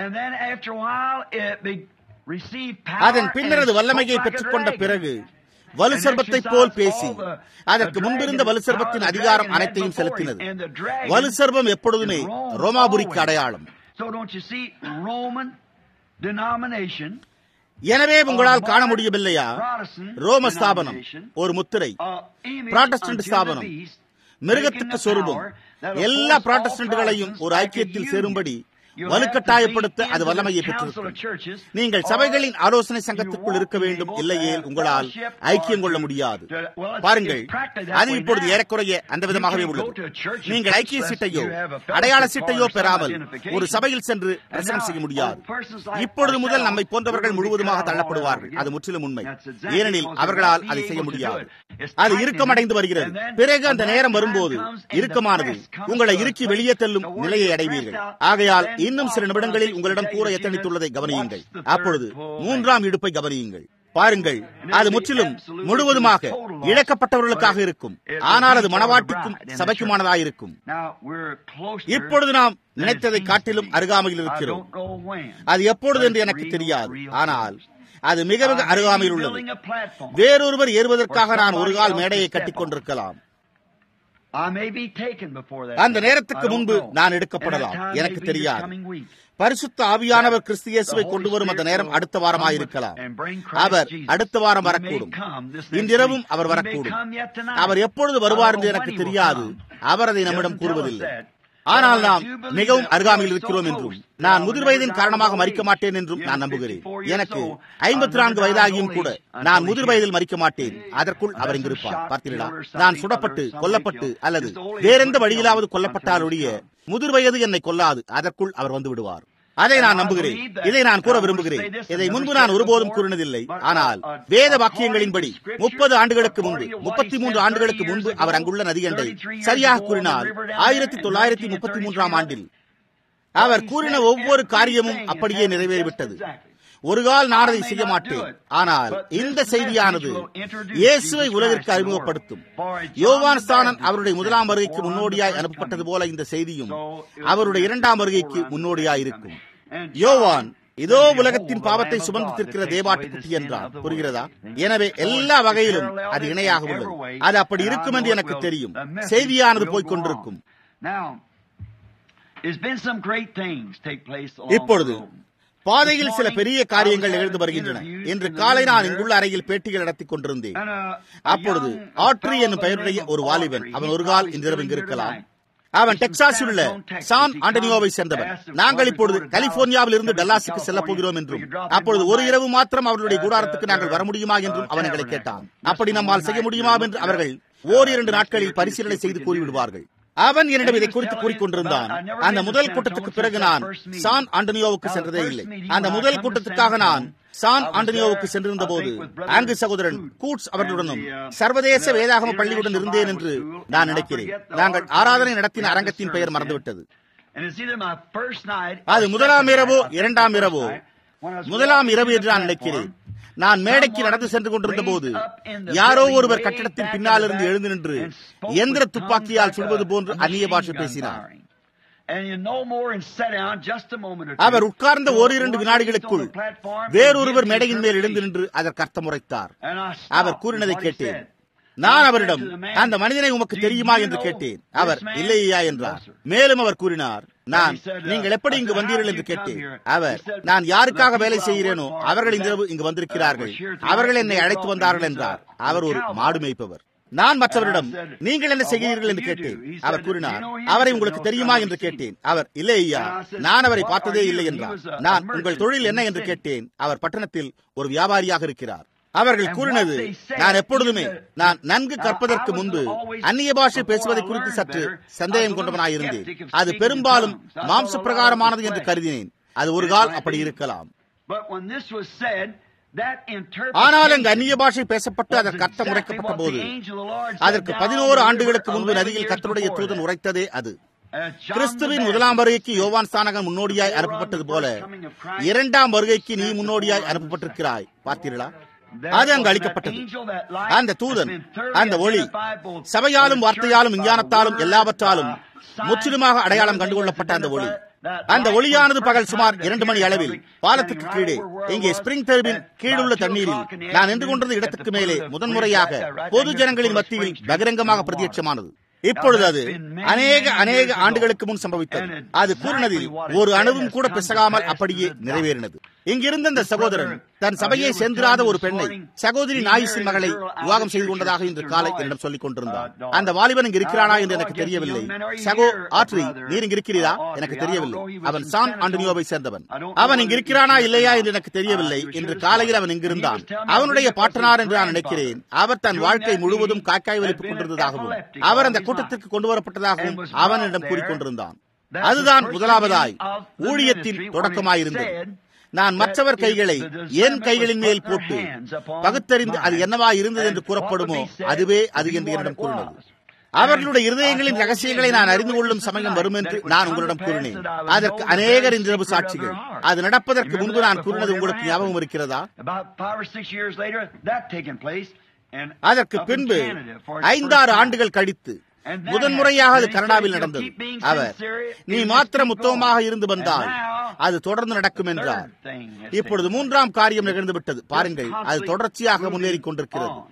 அதன் பின்னர் அது வல்லமையை பெற்றுக்கொண்ட பிறகு வலுசர்பத்தை போல் பேசி அதற்கு முன்பிருந்த வலுசர்பத்தின் அதிகாரம் அனைத்தையும் செலுத்தினது வலுசர்பம் எப்பொழுதுமே ரோமாபுரிக்கு அடையாளம் எனவே உங்களால் காண முடியவில்லையா ரோம ஸ்தாபனம் ஒரு முத்திரை புராட்டஸ்டன்ட் ஸ்தாபனம் மிருகத்துக்கு சொரூபம் எல்லா புராட்டஸ்டன்ட்களையும் ஒரு ஐக்கியத்தில் சேரும்படி வலுக்கட்டாயப்படுத்த அது வல்லமையை பெற்றிருக்கும் நீங்கள் சபைகளின் ஆலோசனை சங்கத்திற்குள் இருக்க வேண்டும் இல்லையே உங்களால் ஐக்கியம் கொள்ள முடியாது பாருங்கள் அது இப்பொழுது ஏறக்குறைய அந்த விதமாகவே உள்ளது நீங்கள் ஐக்கிய சீட்டையோ அடையாள சீட்டையோ பெறாமல் ஒரு சபையில் சென்று பிரசனம் செய்ய முடியாது இப்பொழுது முதல் நம்மை போன்றவர்கள் முழுவதுமாக தள்ளப்படுவார்கள் அது முற்றிலும் உண்மை ஏனெனில் அவர்களால் அதை செய்ய முடியாது அது இறுக்கமடைந்து வருகிறது பிறகு அந்த நேரம் வரும்போது இறுக்கமானது உங்களை இறுக்கி வெளியே தள்ளும் நிலையை அடைவீர்கள் ஆகையால் இன்னும் சில நிமிடங்களில் உங்களிடம் கூற எத்தனித்துள்ளதை கவனியுங்கள் அப்பொழுது மூன்றாம் இடுப்பை கவனியுங்கள் பாருங்கள் அது முற்றிலும் முழுவதுமாக இழக்கப்பட்டவர்களுக்காக இருக்கும் ஆனால் அது மனவாட்டிக்கும் சபைக்குமானதாக இருக்கும் இப்பொழுது நாம் நினைத்ததை காட்டிலும் அருகாமையில் இருக்கிறோம் அது எப்பொழுது என்று எனக்கு தெரியாது ஆனால் அது மிக மிக அருகாமையில் உள்ளது வேறொருவர் ஏறுவதற்காக நான் ஒரு கால் மேடையை கட்டிக் கொண்டிருக்கலாம் I may be taken before that. அந்த day. நேரத்துக்கு I don't முன்பு know. நான் And எடுக்கப்படலாம் that time may எனக்கு be this தெரியாது coming week. பரிசுத்த ஆவியானவர் கிறிஸ்து இயேசுவை கொண்டு வரும் அந்த நேரம் அடுத்த வாரமாயிருக்கலாம் அவர் அடுத்த வாரம் வரக்கூடும் இன்றிரவும் அவர் வரக்கூடும் அவர் எப்பொழுது வருவார் என்று எனக்கு தெரியாது அவர் அதை நம்மிடம் கூறுவதில்லை ஆனால் நாம் மிகவும் அருகாமையில் இருக்கிறோம் என்றும் நான் முதிர் வயதின் காரணமாக மறிக்க மாட்டேன் என்றும் நான் நம்புகிறேன் எனக்கு ஐம்பத்தி நான்கு வயதாகியும் கூட நான் முதிர் வயதில் மறிக்க மாட்டேன் அதற்குள் அவர் இங்கிருப்பார் பார்த்தீர்களா நான் சுடப்பட்டு கொல்லப்பட்டு அல்லது வேறெந்த வழியிலாவது கொல்லப்பட்டாலுடைய முதிர் வயது என்னை கொல்லாது அதற்குள் அவர் வந்து விடுவார் அதை நான் நம்புகிறேன் இதை நான் கூற விரும்புகிறேன் இதை முன்பு நான் ஒருபோதும் கூறினதில்லை ஆனால் வேத வாக்கியங்களின்படி முப்பது ஆண்டுகளுக்கு முன்பு முப்பத்தி மூன்று ஆண்டுகளுக்கு முன்பு அவர் அங்குள்ள நதியண்டை சரியாக கூறினால் ஆயிரத்தி தொள்ளாயிரத்தி முப்பத்தி மூன்றாம் ஆண்டில் அவர் கூறின ஒவ்வொரு காரியமும் அப்படியே நிறைவேறிவிட்டது ஒரு கால் நான் அதை செய்ய மாட்டேன் ஆனால் இந்த செய்தியானது இயேசுவை உலகிற்கு அறிமுகப்படுத்தும் யோவான் ஸ்தானன் அவருடைய முதலாம் வருகைக்கு முன்னோடியாய் அனுப்பப்பட்டது போல இந்த செய்தியும் அவருடைய இரண்டாம் வருகைக்கு முன்னோடியாய் இருக்கும் யோவான் இதோ உலகத்தின் பாவத்தை சுமந்து திருக்கிற தேவாட்டு குட்டி என்றான் புரிகிறதா எனவே எல்லா வகையிலும் அது இணையாக உள்ளது அது அப்படி இருக்கும் என்று எனக்கு தெரியும் செய்தியானது போய்க் கொண்டிருக்கும் இப்பொழுது பாதையில் சில பெரிய காரியங்கள் நிகழ்ந்து வருகின்றன இன்று காலை நான் இங்குள்ள அறையில் பேட்டிகள் நடத்திக் கொண்டிருந்தேன் அப்பொழுது ஆட்ரி என்னும் பெயருடைய ஒரு வாலிபன் அவன் ஒரு கால் இன்றிரவு இங்கிருக்கலாம் அவன் டெக்சாஸில் உள்ள சான் ஆண்டனியோவை சேர்ந்தவன் நாங்கள் இப்பொழுது கலிபோர்னியாவில் இருந்து டல்லாஸுக்கு செல்ல போகிறோம் என்றும் அப்பொழுது ஒரு இரவு மாத்திரம் அவர்களுடைய கூடாரத்துக்கு நாங்கள் வர முடியுமா என்றும் அவன் எங்களை கேட்டான் அப்படி நம்மால் செய்ய முடியுமா என்று அவர்கள் ஓரிரண்டு நாட்களில் பரிசீலனை செய்து கூறிவிடுவார்கள் அவன் என்னிடம் இதை குறித்து கூறிக்கொண்டிருந்தான் அந்த முதல் கூட்டத்துக்கு பிறகு நான் சான் ஆண்டனியோவுக்கு சென்றதே இல்லை அந்த முதல் கூட்டத்துக்காக நான் சான் ஆண்டனியோவுக்கு சென்றிருந்த போது அங்கு சகோதரன் கூட்ஸ் அவர்களுடனும் சர்வதேச வேதாகம பள்ளியுடன் இருந்தேன் என்று நான் நினைக்கிறேன் நாங்கள் ஆராதனை நடத்தின அரங்கத்தின் பெயர் மறந்துவிட்டது அது முதலாம் இரவோ இரண்டாம் இரவோ முதலாம் இரவு என்று நான் நினைக்கிறேன் நான் மேடைக்கு நடந்து சென்று கொண்டிருந்த போது யாரோ ஒருவர் கட்டடத்தின் பின்னால் இருந்து எழுந்து நின்று எந்திர துப்பாக்கியால் சுடுவது போன்று அந்நிய பாஷை பேசினார் அவர் உட்கார்ந்த ஓரிரண்டு வினாடிகளுக்குள் வேறொருவர் மேடையின் மேல் எழுந்து நின்று அதற்கு அர்த்தம் உரைத்தார் அவர் கூறினதை கேட்டேன் நான் அவரிடம் அந்த மனிதனை உமக்கு தெரியுமா என்று கேட்டேன் அவர் இல்லையா என்றார் மேலும் அவர் கூறினார் நான் நீங்கள் எப்படி இங்கு வந்தீர்கள் என்று கேட்டேன் அவர் நான் யாருக்காக வேலை செய்கிறேனோ அவர்கள் இந்த இங்கு வந்திருக்கிறார்கள் அவர்கள் என்னை அழைத்து வந்தார்கள் என்றார் அவர் ஒரு மாடு மேய்ப்பவர் நான் மற்றவரிடம் நீங்கள் என்ன செய்கிறீர்கள் என்று கேட்டேன் அவர் கூறினார் அவரை உங்களுக்கு தெரியுமா என்று கேட்டேன் அவர் இல்லை ஐயா நான் அவரை பார்த்ததே இல்லை என்றார் நான் உங்கள் தொழில் என்ன என்று கேட்டேன் அவர் பட்டணத்தில் ஒரு வியாபாரியாக இருக்கிறார் அவர்கள் கூறினது நான் எப்பொழுதுமே நான் நன்கு கற்பதற்கு முன்பு அந்நிய பாஷை பேசுவதை குறித்து சற்று சந்தேகம் கொண்டவனாயிருந்தேன் அது பெரும்பாலும் மாம்ச பிரகாரமானது என்று கருதினேன் அது ஒரு கால் அப்படி இருக்கலாம் ஆனால் அங்கு அந்நிய பாஷை பேசப்பட்டு அதற்கு அர்த்தம் உரைக்கப்பட்ட போது அதற்கு பதினோரு ஆண்டுகளுக்கு முன்பு நதியில் கத்தருடைய தூதன் உரைத்ததே அது கிறிஸ்துவின் முதலாம் வருகைக்கு யோவான் ஸ்தானகன் முன்னோடியாய் அனுப்பப்பட்டது போல இரண்டாம் வருகைக்கு நீ முன்னோடியாய் அனுப்பப்பட்டிருக்கிறாய் பார்த்தீர்களா அது அங்கு அளிக்கப்பட்டது அந்த தூதன் அந்த ஒளி சபையாலும் வார்த்தையாலும் விஞ்ஞானத்தாலும் எல்லாவற்றாலும் முற்றிலுமாக அடையாளம் கண்டுகொள்ளப்பட்ட அந்த ஒளி அந்த ஒளியானது பகல் சுமார் இரண்டு மணி அளவில் பாலத்துக்கு கீழே இங்கே ஸ்பிரிங் தெருவின் கீழுள்ள தண்ணீரில் நான் நின்று கொண்டிருந்த இடத்துக்கு மேலே முதன்முறையாக பொது ஜனங்களின் மத்தியில் பகிரங்கமாக பிரத்யட்சமானது இப்பொழுது அது அநேக அநேக ஆண்டுகளுக்கு முன் சம்பவித்தது அது கூறினதில் ஒரு அணுவும் கூட பிசகாமல் அப்படியே நிறைவேறினது இங்கிருந்த இந்த சகோதரன் தன் சபையை சேர்ந்திராத ஒரு பெண்ணை சகோதரி நாயிசின் மகளை விவாகம் செய்து கொண்டதாக இன்று காலை என்னிடம் சொல்லிக் கொண்டிருந்தார் அந்த வாலிபன் இங்கு இருக்கிறானா என்று எனக்கு தெரியவில்லை சகோ ஆட்ரி நீர் இங்கு இருக்கிறீரா எனக்கு தெரியவில்லை அவன் சான் ஆண்டனியோவை சேர்ந்தவன் அவன் இங்கு இருக்கிறானா இல்லையா என்று எனக்கு தெரியவில்லை இன்று காலையில் அவன் இங்கிருந்தான் அவனுடைய பாட்டனார் என்று நான் நினைக்கிறேன் அவர் தன் வாழ்க்கை முழுவதும் காக்காய் வலிப்புக் கொண்டிருந்ததாகவும் அவர் அந்த கூட்டத்திற்கு கொண்டு வரப்பட்டதாகவும் அவனிடம் கூறிக்கொண்டிருந்தான் அதுதான் முதலாவதாய் ஊழியத்தின் தொடக்கமாயிருந்தது நான் மற்றவர் கைகளை என் கைகளின் மேல் போட்டு பகுத்தறிந்து அது என்னவா இருந்தது என்று கூறப்படுமோ அதுவே அது என்று என்னிடம் கூறினது அவர்களுடைய இருதயங்களின் ரகசியங்களை நான் அறிந்து கொள்ளும் சமயம் வரும் என்று நான் உங்களிடம் கூறினேன் அதற்கு அநேகர் இன்றிரவு சாட்சிகள் அது நடப்பதற்கு முன்பு நான் கூறினது உங்களுக்கு ஞாபகம் இருக்கிறதா அதற்கு பின்பு ஐந்தாறு ஆண்டுகள் கழித்து முதன்முறையாக அது கனடாவில் நடந்தது அவர் நீ மாத்திரம் உத்தமமாக இருந்து வந்தால் அது தொடர்ந்து நடக்கும் என்றார் இப்பொழுது மூன்றாம் காரியம் நிகழ்ந்து விட்டது பாருங்கள் அது தொடர்ச்சியாக முன்னேறி கொண்டிருக்கிறது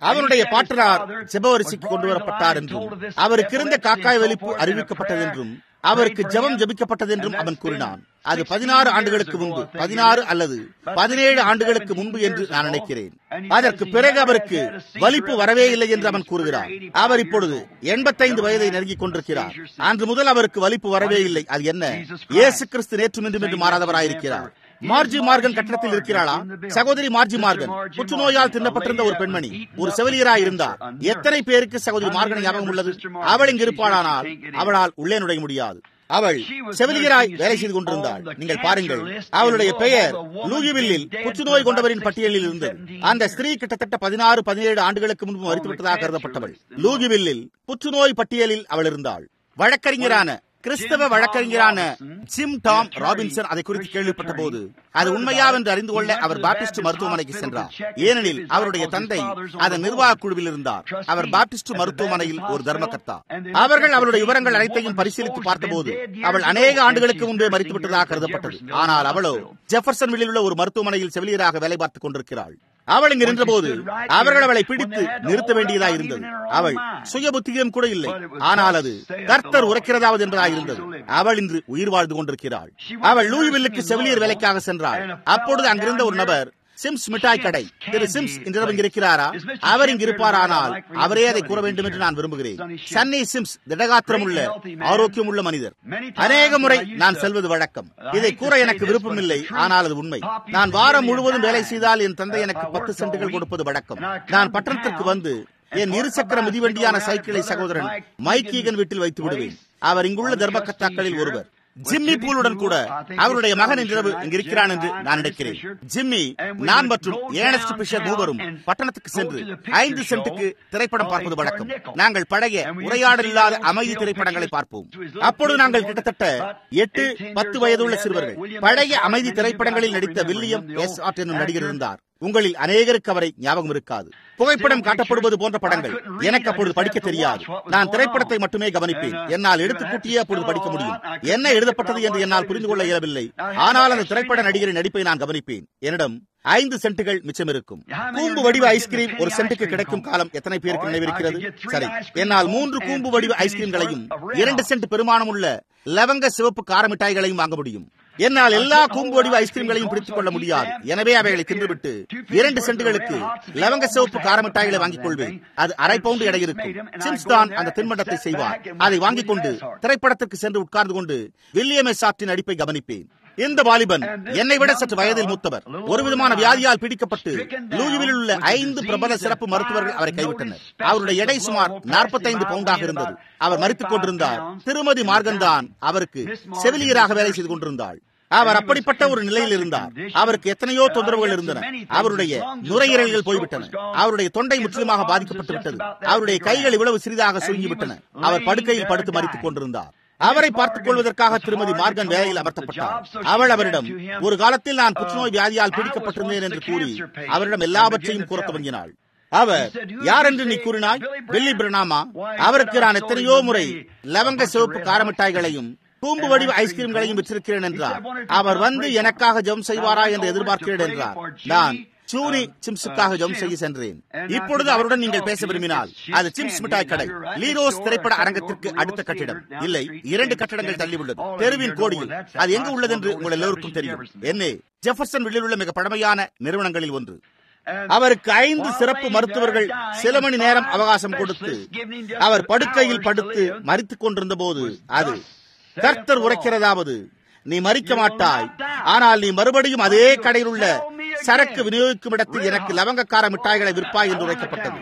அவனுடைய பாட்டனார் ஜெபவரிசைக்கு கொண்டு வரப்பட்டார் என்றும் அவருக்கு இருந்த காக்காய் வெளிப்பு அறிவிக்கப்பட்டது என்றும் அவருக்கு ஜெபம் ஜபிக்கப்பட்டது என்றும் அவன் கூறினான் அது பதினாறு ஆண்டுகளுக்கு முன்பு பதினாறு அல்லது பதினேழு ஆண்டுகளுக்கு முன்பு என்று நான் நினைக்கிறேன் அதற்கு பிறகு அவருக்கு வலிப்பு வரவே இல்லை என்று அவன் கூறுகிறார் அவர் இப்பொழுது எண்பத்தைந்து வயதை நெருங்கிக் கொண்டிருக்கிறார் அன்று முதல் அவருக்கு வலிப்பு வரவே இல்லை அது என்ன இயேசு கிறிஸ்து நேற்றும் இன்றும் என்று மாறாதவராயிருக்கிறார் மார்ஜி மார்கன் கட்டணத்தில் இருக்கிறாளா சகோதரி மார்ஜி மார்கன் புற்றுநோயால் தின்னப்பட்டிருந்த ஒரு பெண்மணி ஒரு செவிலியராய் இருந்தார் எத்தனை பேருக்கு சகோதரி மார்கன் ஞாபகம் உள்ளது அவள் இங்கு இருப்பாளானால் அவளால் உள்ளே நுழைய முடியாது அவள் செவிலியராய் வேலை செய்து கொண்டிருந்தாள் நீங்கள் பாருங்கள் அவளுடைய பெயர் லூயுவில்லில் புற்றுநோய் கொண்டவரின் பட்டியலில் இருந்தது அந்த ஸ்திரீ கிட்டத்தட்ட பதினாறு பதினேழு ஆண்டுகளுக்கு முன்பு மறித்துவிட்டதாக கருதப்பட்டவள் லூயுவில்லில் புற்றுநோய் பட்டியலில் அவள் இருந்தாள் வழக்கறிஞரான கிறிஸ்தவ வழக்கறிஞரான ஜிம் டாம் ராபின்சன் அதை குறித்து கேள்விப்பட்ட போது அது உண்மையா என்று அறிந்து கொள்ள அவர் பாப்டிஸ்ட் மருத்துவமனைக்கு சென்றார் ஏனெனில் அவருடைய தந்தை அதன் நிர்வாக குழுவில் இருந்தார் அவர் பாப்டிஸ்ட் மருத்துவமனையில் ஒரு தர்மகர்த்தா அவர்கள் அவருடைய விவரங்கள் அனைத்தையும் பரிசீலித்து பார்த்தபோது அவள் அநேக ஆண்டுகளுக்கு முன்பே மறித்து விட்டதாக கருதப்பட்டது ஆனால் அவளோ ஜெஃபர்சன் உள்ள ஒரு மருத்துவமனையில் செவிலியராக வேலை பார்த்துக் கொண்டிருக்கிறாள் அவள் இங்கு நின்றபோது அவர்கள் அவளை பிடித்து நிறுத்த வேண்டியதா இருந்தது அவள் சுய புத்தியும் கூட இல்லை ஆனால் அது கர்த்தர் உரைக்கிறதாவது என்பதாக இருந்தது அவள் இன்று உயிர் வாழ்ந்து கொண்டிருக்கிறாள் அவள் லூயிவில்லுக்கு செவிலியர் வேலைக்காக சென்றாள் அப்பொழுது அங்கிருந்த ஒரு நபர் சிம்ஸ் மிட்டாய் கடை திரு சிம்ஸ் இன்றிரவு இங்கு இருக்கிறாரா அவர் இங்கு இருப்பாரானால் அவரே அதை கூற வேண்டும் என்று நான் விரும்புகிறேன் சன்னி சிம்ஸ் திடகாத்திரம் உள்ள ஆரோக்கியம் உள்ள மனிதர் அநேக முறை நான் செல்வது வழக்கம் இதை கூற எனக்கு விருப்பமில்லை ஆனால் அது உண்மை நான் வாரம் முழுவதும் வேலை செய்தால் என் தந்தை எனக்கு பத்து சென்ட்டுகள் கொடுப்பது வழக்கம் நான் பட்டணத்திற்கு வந்து என் இருசக்கர மிதிவண்டியான சைக்கிளை சகோதரன் மைக்கீகன் வீட்டில் வைத்து விடுவேன் அவர் இங்குள்ள தர்மகத்தாக்களில் ஒருவர் ஜிம்மி பூலுடன் கூட அவருடைய மகன் இன்றிரவு இங்கு இருக்கிறான் என்று நான் நினைக்கிறேன் ஜிம்மி நான் மற்றும் ஏனஸ்ட் பிஷர் மூவரும் பட்டணத்துக்கு சென்று ஐந்து சென்ட்டுக்கு திரைப்படம் பார்ப்பது வழக்கம் நாங்கள் பழைய உரையாடல் இல்லாத அமைதி திரைப்படங்களை பார்ப்போம் அப்பொழுது நாங்கள் கிட்டத்தட்ட எட்டு பத்து வயதுள்ள சிறுவர்கள் பழைய அமைதி திரைப்படங்களில் நடித்த வில்லியம் எஸ் ஆர்ட் என்னும் நடிகர் இருந்தார் உங்களில் அநேகருக்கு அவரை ஞாபகம் இருக்காது புகைப்படம் காட்டப்படுவது போன்ற படங்கள் எனக்கு அப்பொழுது படிக்க தெரியாது நான் திரைப்படத்தை மட்டுமே கவனிப்பேன் என்னால் எழுத்துக்கூட்டியே அப்பொழுது படிக்க முடியும் என்ன எழுதப்பட்டது என்று என்னால் புரிந்து கொள்ள இயலவில்லை ஆனால் அந்த திரைப்பட நடிகரின் நடிப்பை நான் கவனிப்பேன் என்னிடம் ஐந்து சென்ட்டுகள் மிச்சம் இருக்கும் கூம்பு வடிவ ஐஸ்கிரீம் ஒரு சென்ட்டுக்கு கிடைக்கும் காலம் எத்தனை பேருக்கு நினைவிருக்கிறது சரி என்னால் மூன்று கூம்பு வடிவ ஐஸ்கிரீம்களையும் இரண்டு சென்ட் பெருமானம் உள்ள லவங்க சிவப்பு கார மிட்டாய்களையும் வாங்க முடியும் என்னால் எல்லா கூம்பு வடிவ ஐஸ்கிரீம்களையும் பிடித்துக் கொள்ள முடியாது எனவே அவைகளை தின்றுவிட்டு இரண்டு சென்ட்டுகளுக்கு லவங்க சிவப்பு கார மிட்டாய்களை வாங்கிக் கொள்வேன் அது அரை பவுண்டு எடை இருக்கும் சிம்ஸ் தான் அந்த தின்பண்டத்தை செய்வார் அதை வாங்கிக் கொண்டு திரைப்படத்திற்கு சென்று உட்கார்ந்து கொண்டு வில்லியம் எஸ் ஆர்டின் நடிப்பை கவனிப்பேன் இந்த வாலிபன் என்னை விட சற்று வயதில் மூத்தவர் ஒரு விதமான வியாதியால் பிடிக்கப்பட்டு லூயுவில் உள்ள ஐந்து பிரபல சிறப்பு மருத்துவர்கள் அவரை கைவிட்டனர் அவருடைய எடை சுமார் நாற்பத்தைந்து பவுண்டாக இருந்தது அவர் மறித்துக் கொண்டிருந்தார் திருமதி மார்கன் தான் அவருக்கு செவிலியராக வேலை செய்து கொண்டிருந்தாள் அவர் அப்படிப்பட்ட ஒரு நிலையில் இருந்தார் அவருக்கு எத்தனையோ தொந்தரவுகள் இருந்தன அவருடைய நுரையீரல்கள் போய்விட்டன அவருடைய தொண்டை முற்றிலுமாக பாதிக்கப்பட்டு விட்டது அவருடைய கைகள் இவ்வளவு சிறிதாக சுருங்கிவிட்டன அவர் படுக்கையில் படுத்து மறித்துக் கொண்டிருந்தார் அவரை பார்த்துக் கொள்வதற்காக திருமதி மார்கன் வேலையில் அமர்த்தப்பட்டார் அவள் அவரிடம் ஒரு காலத்தில் நான் புற்றுநோய் வியாதியால் பீடிக்கப்பட்டிருந்தேன் என்று கூறி அவரிடம் எல்லாவற்றையும் கூற துவங்கினாள் அவர் யார் என்று நீ கூறினாய் வெள்ளி பிரணாமா அவருக்கு நான் எத்தனையோ முறை லவங்க சிவப்பு காரமிட்டாய்களையும் கூம்பு வடிவ ஐஸ்கிரீம்களையும் விற்றிருக்கிறேன் என்றார் அவர் வந்து எனக்காக ஜெபம் செய்வாரா என்று எதிர்பார்க்கிறேன் என்றார் நான் சூரி சிம்ஸுக்காக ஜெபம் செய்ய சென்றேன் இப்பொழுது அவருடன் நீங்கள் பேச விரும்பினால் அது சிம்ஸ் மிட்டாய் கடை லீரோஸ் திரைப்பட அரங்கத்திற்கு அடுத்த கட்டிடம் இல்லை இரண்டு கட்டடங்கள் தள்ளி உள்ளது தெருவின் கோடியில் அது எங்கு உள்ளது என்று உங்கள் எல்லோருக்கும் தெரியும் என்ன ஜெஃபர்சன் வெளியில் உள்ள மிக பழமையான நிறுவனங்களில் ஒன்று அவருக்கு ஐந்து சிறப்பு மருத்துவர்கள் சில மணி நேரம் அவகாசம் கொடுத்து அவர் படுக்கையில் படுத்து மறித்துக் கொண்டிருந்த போது அது கர்த்தர் உரைக்கிறதாவது நீ மறிக்க மாட்டாய் ஆனால் நீ மறுபடியும் அதே கடையில் உள்ள சரக்கு விநியோகிக்கும் இடத்தில் எனக்கு லவங்கக்கார மிட்டாய்களை விற்பாய் என்று உரைக்கப்பட்டது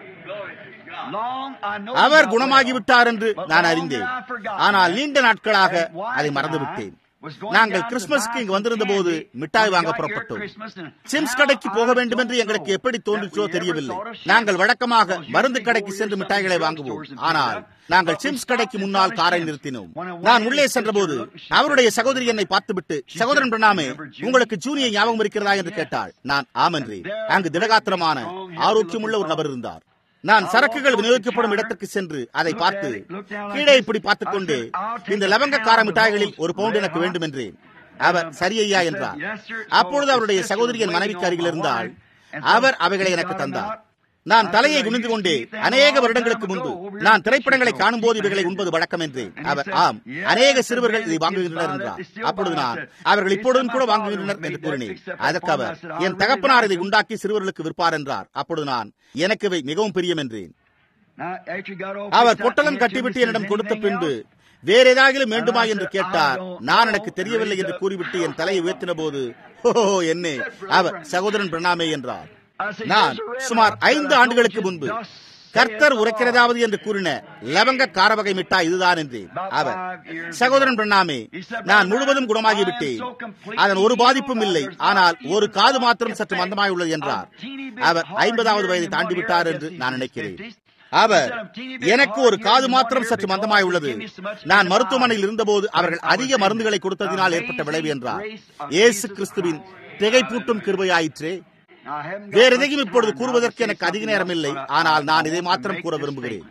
அவர் குணமாகிவிட்டார் என்று நான் அறிந்தேன் ஆனால் நீண்ட நாட்களாக அதை மறந்துவிட்டேன் நாங்கள் கிறிஸ்துமஸ்க்கு இங்கு வந்திருந்த போது மிட்டாய் வாங்க புறப்பட்டோம் சிம்ஸ் கடைக்கு போக வேண்டும் என்று எங்களுக்கு எப்படி தோன்றிச்சோ தெரியவில்லை நாங்கள் வழக்கமாக மருந்து கடைக்கு சென்று மிட்டாய்களை வாங்குவோம் ஆனால் நாங்கள் சிம்ஸ் கடைக்கு முன்னால் காரை நிறுத்தினோம் நான் உள்ளே சென்றபோது அவருடைய சகோதரி என்னை பார்த்துவிட்டு சகோதரன் பிரணாமே உங்களுக்கு ஜூனியர் ஞாபகம் இருக்கிறதா என்று கேட்டாள் நான் ஆமன்றேன் அங்கு திடகாத்திரமான ஆரோக்கியமுள்ள ஒரு நபர் இருந்தார் நான் சரக்குகள் விநியோகிக்கப்படும் இடத்திற்கு சென்று அதை பார்த்து கீழே இப்படி பார்த்துக் கொண்டு இந்த லவங்கக்கார மிட்டாய்களில் ஒரு பவுண்ட் எனக்கு வேண்டும் என்றேன் அவர் சரியையா என்றார் அப்பொழுது அவருடைய சகோதரியின் மனைவிக்கு அருகில் இருந்தால் அவர் அவைகளை எனக்கு தந்தார் நான் தலையை குனிந்து கொண்டே அநேக வருடங்களுக்கு முன்பு நான் திரைப்படங்களை காணும் போது இவைகளை உண்பது வழக்கம் என்றேன் அவர் ஆம் அநேக சிறுவர்கள் இதை வாங்குகின்றனர் என்றார் அப்பொழுது நான் அவர்கள் இப்பொழுதும் கூட வாங்குகின்றனர் என்று கூறினேன் அதற்கு அவர் என் தகப்பனார் இதை உண்டாக்கி சிறுவர்களுக்கு விற்பார் என்றார் அப்பொழுது நான் எனக்கு இவை மிகவும் பிரியம் என்றேன் அவர் பொட்டலம் கட்டிவிட்டு என்னிடம் கொடுத்த பின்பு வேற ஏதாவது வேண்டுமா என்று கேட்டார் நான் எனக்கு தெரியவில்லை என்று கூறிவிட்டு என் தலையை உயர்த்தின போது ஓ என்ன அவர் சகோதரன் பிரணாமே என்றார் நான் சுமார் ஐந்து ஆண்டுகளுக்கு முன்பு கர்த்தர் உரைக்கிறதாவது என்று கூறின லவங்க காரவகை மிட்டாய் இதுதான் என்றேன் அவர் சகோதரன் பிரணாமே நான் முழுவதும் குணமாகிவிட்டேன் அதன் ஒரு பாதிப்பும் இல்லை ஆனால் ஒரு காது மாத்திரம் சற்று மந்தமாய் உள்ளது என்றார் அவர் ஐம்பதாவது வயதை தாண்டிவிட்டார் என்று நான் நினைக்கிறேன் அவர் எனக்கு ஒரு காது மாத்திரம் சற்று மந்தமாய் உள்ளது நான் மருத்துவமனையில் இருந்தபோது அவர்கள் அதிக மருந்துகளை கொடுத்ததினால் ஏற்பட்ட விளைவு என்றார் இயேசு கிறிஸ்துவின் திகைப்பூட்டும் கிருபையாயிற்றே வேற எதையும் இப்பொழுது கூறுவதற்கு எனக்கு அதிக நேரம் இல்லை ஆனால் நான் இதை மாத்திரம் கூற விரும்புகிறேன்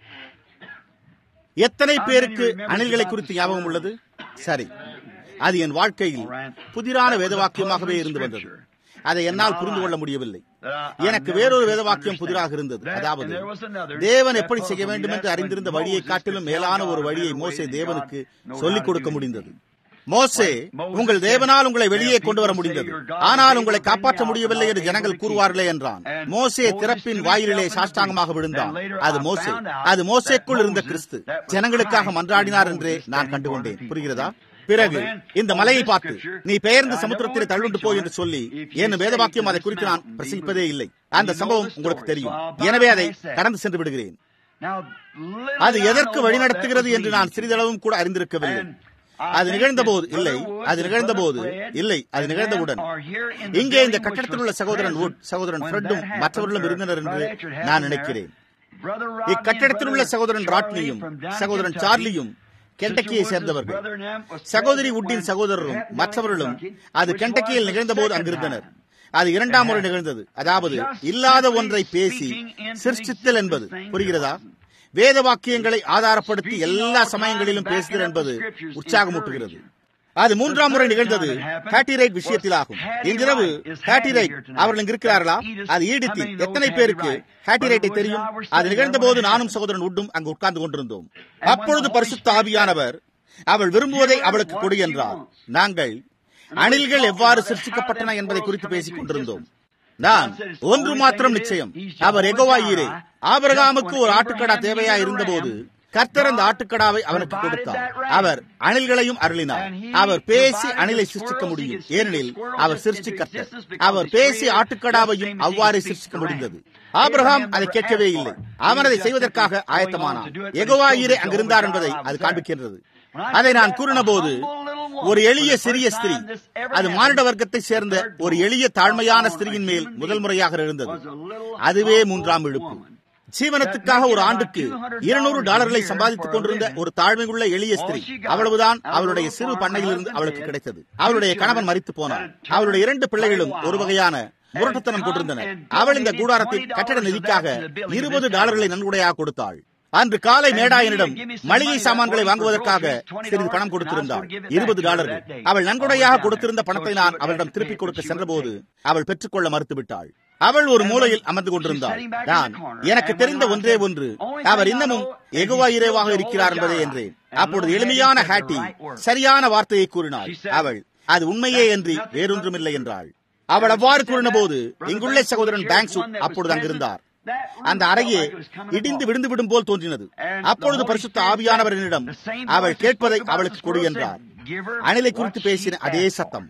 எத்தனை பேருக்கு அணில்களை குறித்து ஞாபகம் உள்ளது சரி அது என் வாழ்க்கையில் புதிரான வேதவாக்கியமாகவே இருந்து வந்தது அதை என்னால் புரிந்து கொள்ள முடியவில்லை எனக்கு வேறொரு வேதவாக்கியம் புதிராக இருந்தது அதாவது தேவன் எப்படி செய்ய வேண்டும் என்று அறிந்திருந்த வழியை காட்டிலும் மேலான ஒரு வழியை மோசே தேவனுக்கு சொல்லிக் கொடுக்க முடிந்தது மோசே உங்கள் தேவனால் உங்களை வெளியே கொண்டு வர முடிந்தது ஆனால் உங்களை காப்பாற்ற முடியவில்லை என்று ஜனங்கள் கூறுவார்களே என்றான் மோசே திறப்பின் வாயிலே சாஷ்டாங்கமாக விழுந்தான் அது மோசே அது மோசேக்குள் இருந்த கிறிஸ்து ஜனங்களுக்காக மன்றாடினார் என்றே நான் கண்டுகொண்டேன் புரிகிறதா பிறகு இந்த மலையை பார்த்து நீ பெயர்ந்து சமுத்திரத்திலே தள்ளுண்டு போய் என்று சொல்லி என் வேதவாக்கியம் அதை குறித்து நான் பிரசங்கிப்பதே இல்லை அந்த சம்பவம் உங்களுக்கு தெரியும் எனவே அதை கடந்து சென்று விடுகிறேன் அது எதற்கு வழிநடத்துகிறது என்று நான் சிறிதளவும் கூட அறிந்திருக்கவில்லை அது நிகழ்ந்த போது இல்லை அது நிகழ்ந்த போது இல்லை அது நிகழ்ந்தவுடன் இங்கே இந்த கட்டடத்தில் உள்ள சகோதரன் வுட் சகோதரன் ஃப்ரெட்டும் மற்றவர்களும் இருந்தனர் என்று நான் நினைக்கிறேன் இக்கட்டடத்தில் உள்ள சகோதரன் ராட்னியும் சகோதரன் சார்லியும் கெண்டக்கியை சேர்ந்தவர்கள் சகோதரி உட்டின் சகோதரரும் மற்றவர்களும் அது கெண்டக்கியில் நிகழ்ந்த போது அங்கிருந்தனர் அது இரண்டாம் முறை நிகழ்ந்தது அதாவது இல்லாத ஒன்றை பேசி சிருஷ்டித்தல் என்பது புரிகிறதா வேத வாக்கியங்களை ஆதாரப்படுத்தி எல்லா சமயங்களிலும் பேசுதல் என்பது உற்சாகமூட்டுகிறது அது மூன்றாம் முறை நிகழ்ந்தது ஹேட்டிரைட் விஷயத்தில் ஆகும் இன்றிரவு ஹேட்டிரைட் அவர்கள் இங்கு இருக்கிறார்களா அது ஈடித்தி எத்தனை பேருக்கு ஹேட்டிரைட்டை தெரியும் அது நிகழ்ந்த போது நானும் சகோதரன் உட்டும் அங்கு உட்கார்ந்து கொண்டிருந்தோம் அப்பொழுது பரிசுத்த ஆவியானவர் அவள் விரும்புவதை அவளுக்கு கொடு என்றார் நாங்கள் அணில்கள் எவ்வாறு சிருஷ்டிக்கப்பட்டன என்பதை குறித்து பேசிக் கொண்டிருந்தோம் நான் ஒன்று மாத்திரம் நிச்சயம் அவர் எகோவாயிரே ஆபரகாமுக்கு ஒரு ஆட்டுக்கடா தேவையா இருந்தபோது கர்த்தர் அந்த ஆட்டுக்கடாவை அவனுக்கு கொடுத்தார் அவர் அணில்களையும் அருளினார் அவர் பேசி அணிலை சிருஷ்டிக்க முடியும் ஏனெனில் அவர் சிருஷ்டிக்கர்த்தர் அவர் பேசி ஆட்டுக்கடாவையும் அவ்வாறே சிருஷ்டிக்க முடிந்தது ஆபிரகாம் அதை கேட்கவே இல்லை அவன் அதை செய்வதற்காக ஆயத்தமானான் எகோவாயிரே அங்கிருந்தார் என்பதை அது காண்பிக்கின்றது அதை நான் கூறின போது ஒரு எளிய சிறிய ஸ்திரீ அது மானிட வர்க்கத்தை சேர்ந்த ஒரு எளிய தாழ்மையான ஸ்திரீயின் மேல் முதல் முறையாக இருந்தது அதுவே மூன்றாம் இழுப்பு ஜீவனத்துக்காக ஒரு ஆண்டுக்கு இருநூறு டாலர்களை சம்பாதித்துக் கொண்டிருந்த ஒரு தாழ்மையுள்ள எளிய ஸ்திரீ அவ்வளவுதான் அவளுடைய சிறு பண்ணையிலிருந்து அவளுக்கு கிடைத்தது அவளுடைய கணவன் மறித்து போனார் அவளுடைய இரண்டு பிள்ளைகளும் ஒரு வகையான முரட்டுத்தனம் கொண்டிருந்தனர் அவள் இந்த கூடாரத்தில் கட்டட நிதிக்காக இருபது டாலர்களை நன்கொடையாக கொடுத்தாள் அன்று காலை மேடாயனிடம் மளிகை சாமான்களை வாங்குவதற்காக சிறிது பணம் கொடுத்திருந்தாள் இருபது டாலர்கள் அவள் நன்கொடையாக கொடுத்திருந்த பணத்தை நான் அவளிடம் திருப்பிக் கொடுக்க சென்றபோது அவள் பெற்றுக்கொள்ள மறுத்துவிட்டாள் அவள் ஒரு மூலையில் அமர்ந்து கொண்டிருந்தாள் நான் எனக்கு தெரிந்த ஒன்றே ஒன்று அவர் இன்னமும் எகுவா இறைவாக இருக்கிறார் என்பதே என்றேன் அப்பொழுது எளிமையான ஹாட்டி சரியான வார்த்தையை கூறினாள் அவள் அது உண்மையே என்று வேறொன்றுமில்லை என்றாள் அவள் அவ்வாறு கூறின போது இங்குள்ள சகோதரன் பேங்க்ஸ் அப்பொழுது அங்கிருந்தார் அந்த அறையே இடிந்து விழுந்து விடும் போல் தோன்றினது அப்பொழுது பரிசுத்த ஆவியானவரிடம் அவள் கேட்பதை அவளுக்கு கொடு என்றார் அணிலை குறித்து பேசின அதே சத்தம்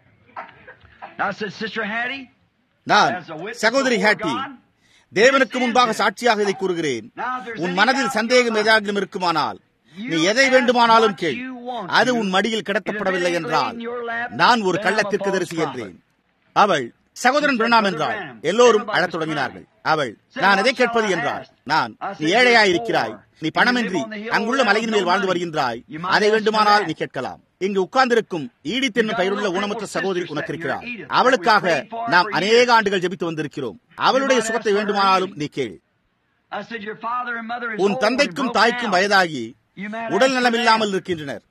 நான் சகோதரி ஹேட்டி தேவனுக்கு முன்பாக சாட்சியாக இதை கூறுகிறேன் உன் மனதில் சந்தேகம் ஏதாவது இருக்குமானால் நீ எதை வேண்டுமானாலும் கேள் அது உன் மடியில் கிடத்தப்படவில்லை என்றால் நான் ஒரு கள்ளத்திற்கு தரிசி என்றேன் அவள் சகோதரன் பிரணாம் என்றாள் எல்லோரும் அழத் தொடங்கினார்கள் அவள் நான் எதை கேட்பது என்றாள் நான் நீ ஏழையாய் இருக்கிறாய் நீ பணமின்றி அங்குள்ள மலையின் மேல் வாழ்ந்து வருகின்றாய் அதை வேண்டுமானால் நீ கேட்கலாம் இங்கு உட்கார்ந்திருக்கும் ஈடி தென்னும் பெயருள்ள ஊனமற்ற சகோதரி உனக்கு இருக்கிறார் அவளுக்காக நாம் அநேக ஆண்டுகள் ஜெபித்து வந்திருக்கிறோம் அவளுடைய சுகத்தை வேண்டுமானாலும் நீ கேள் உன் தந்தைக்கும் தாய்க்கும் வயதாகி உடல் நலமில்லாமல் இருக்கின்றனர்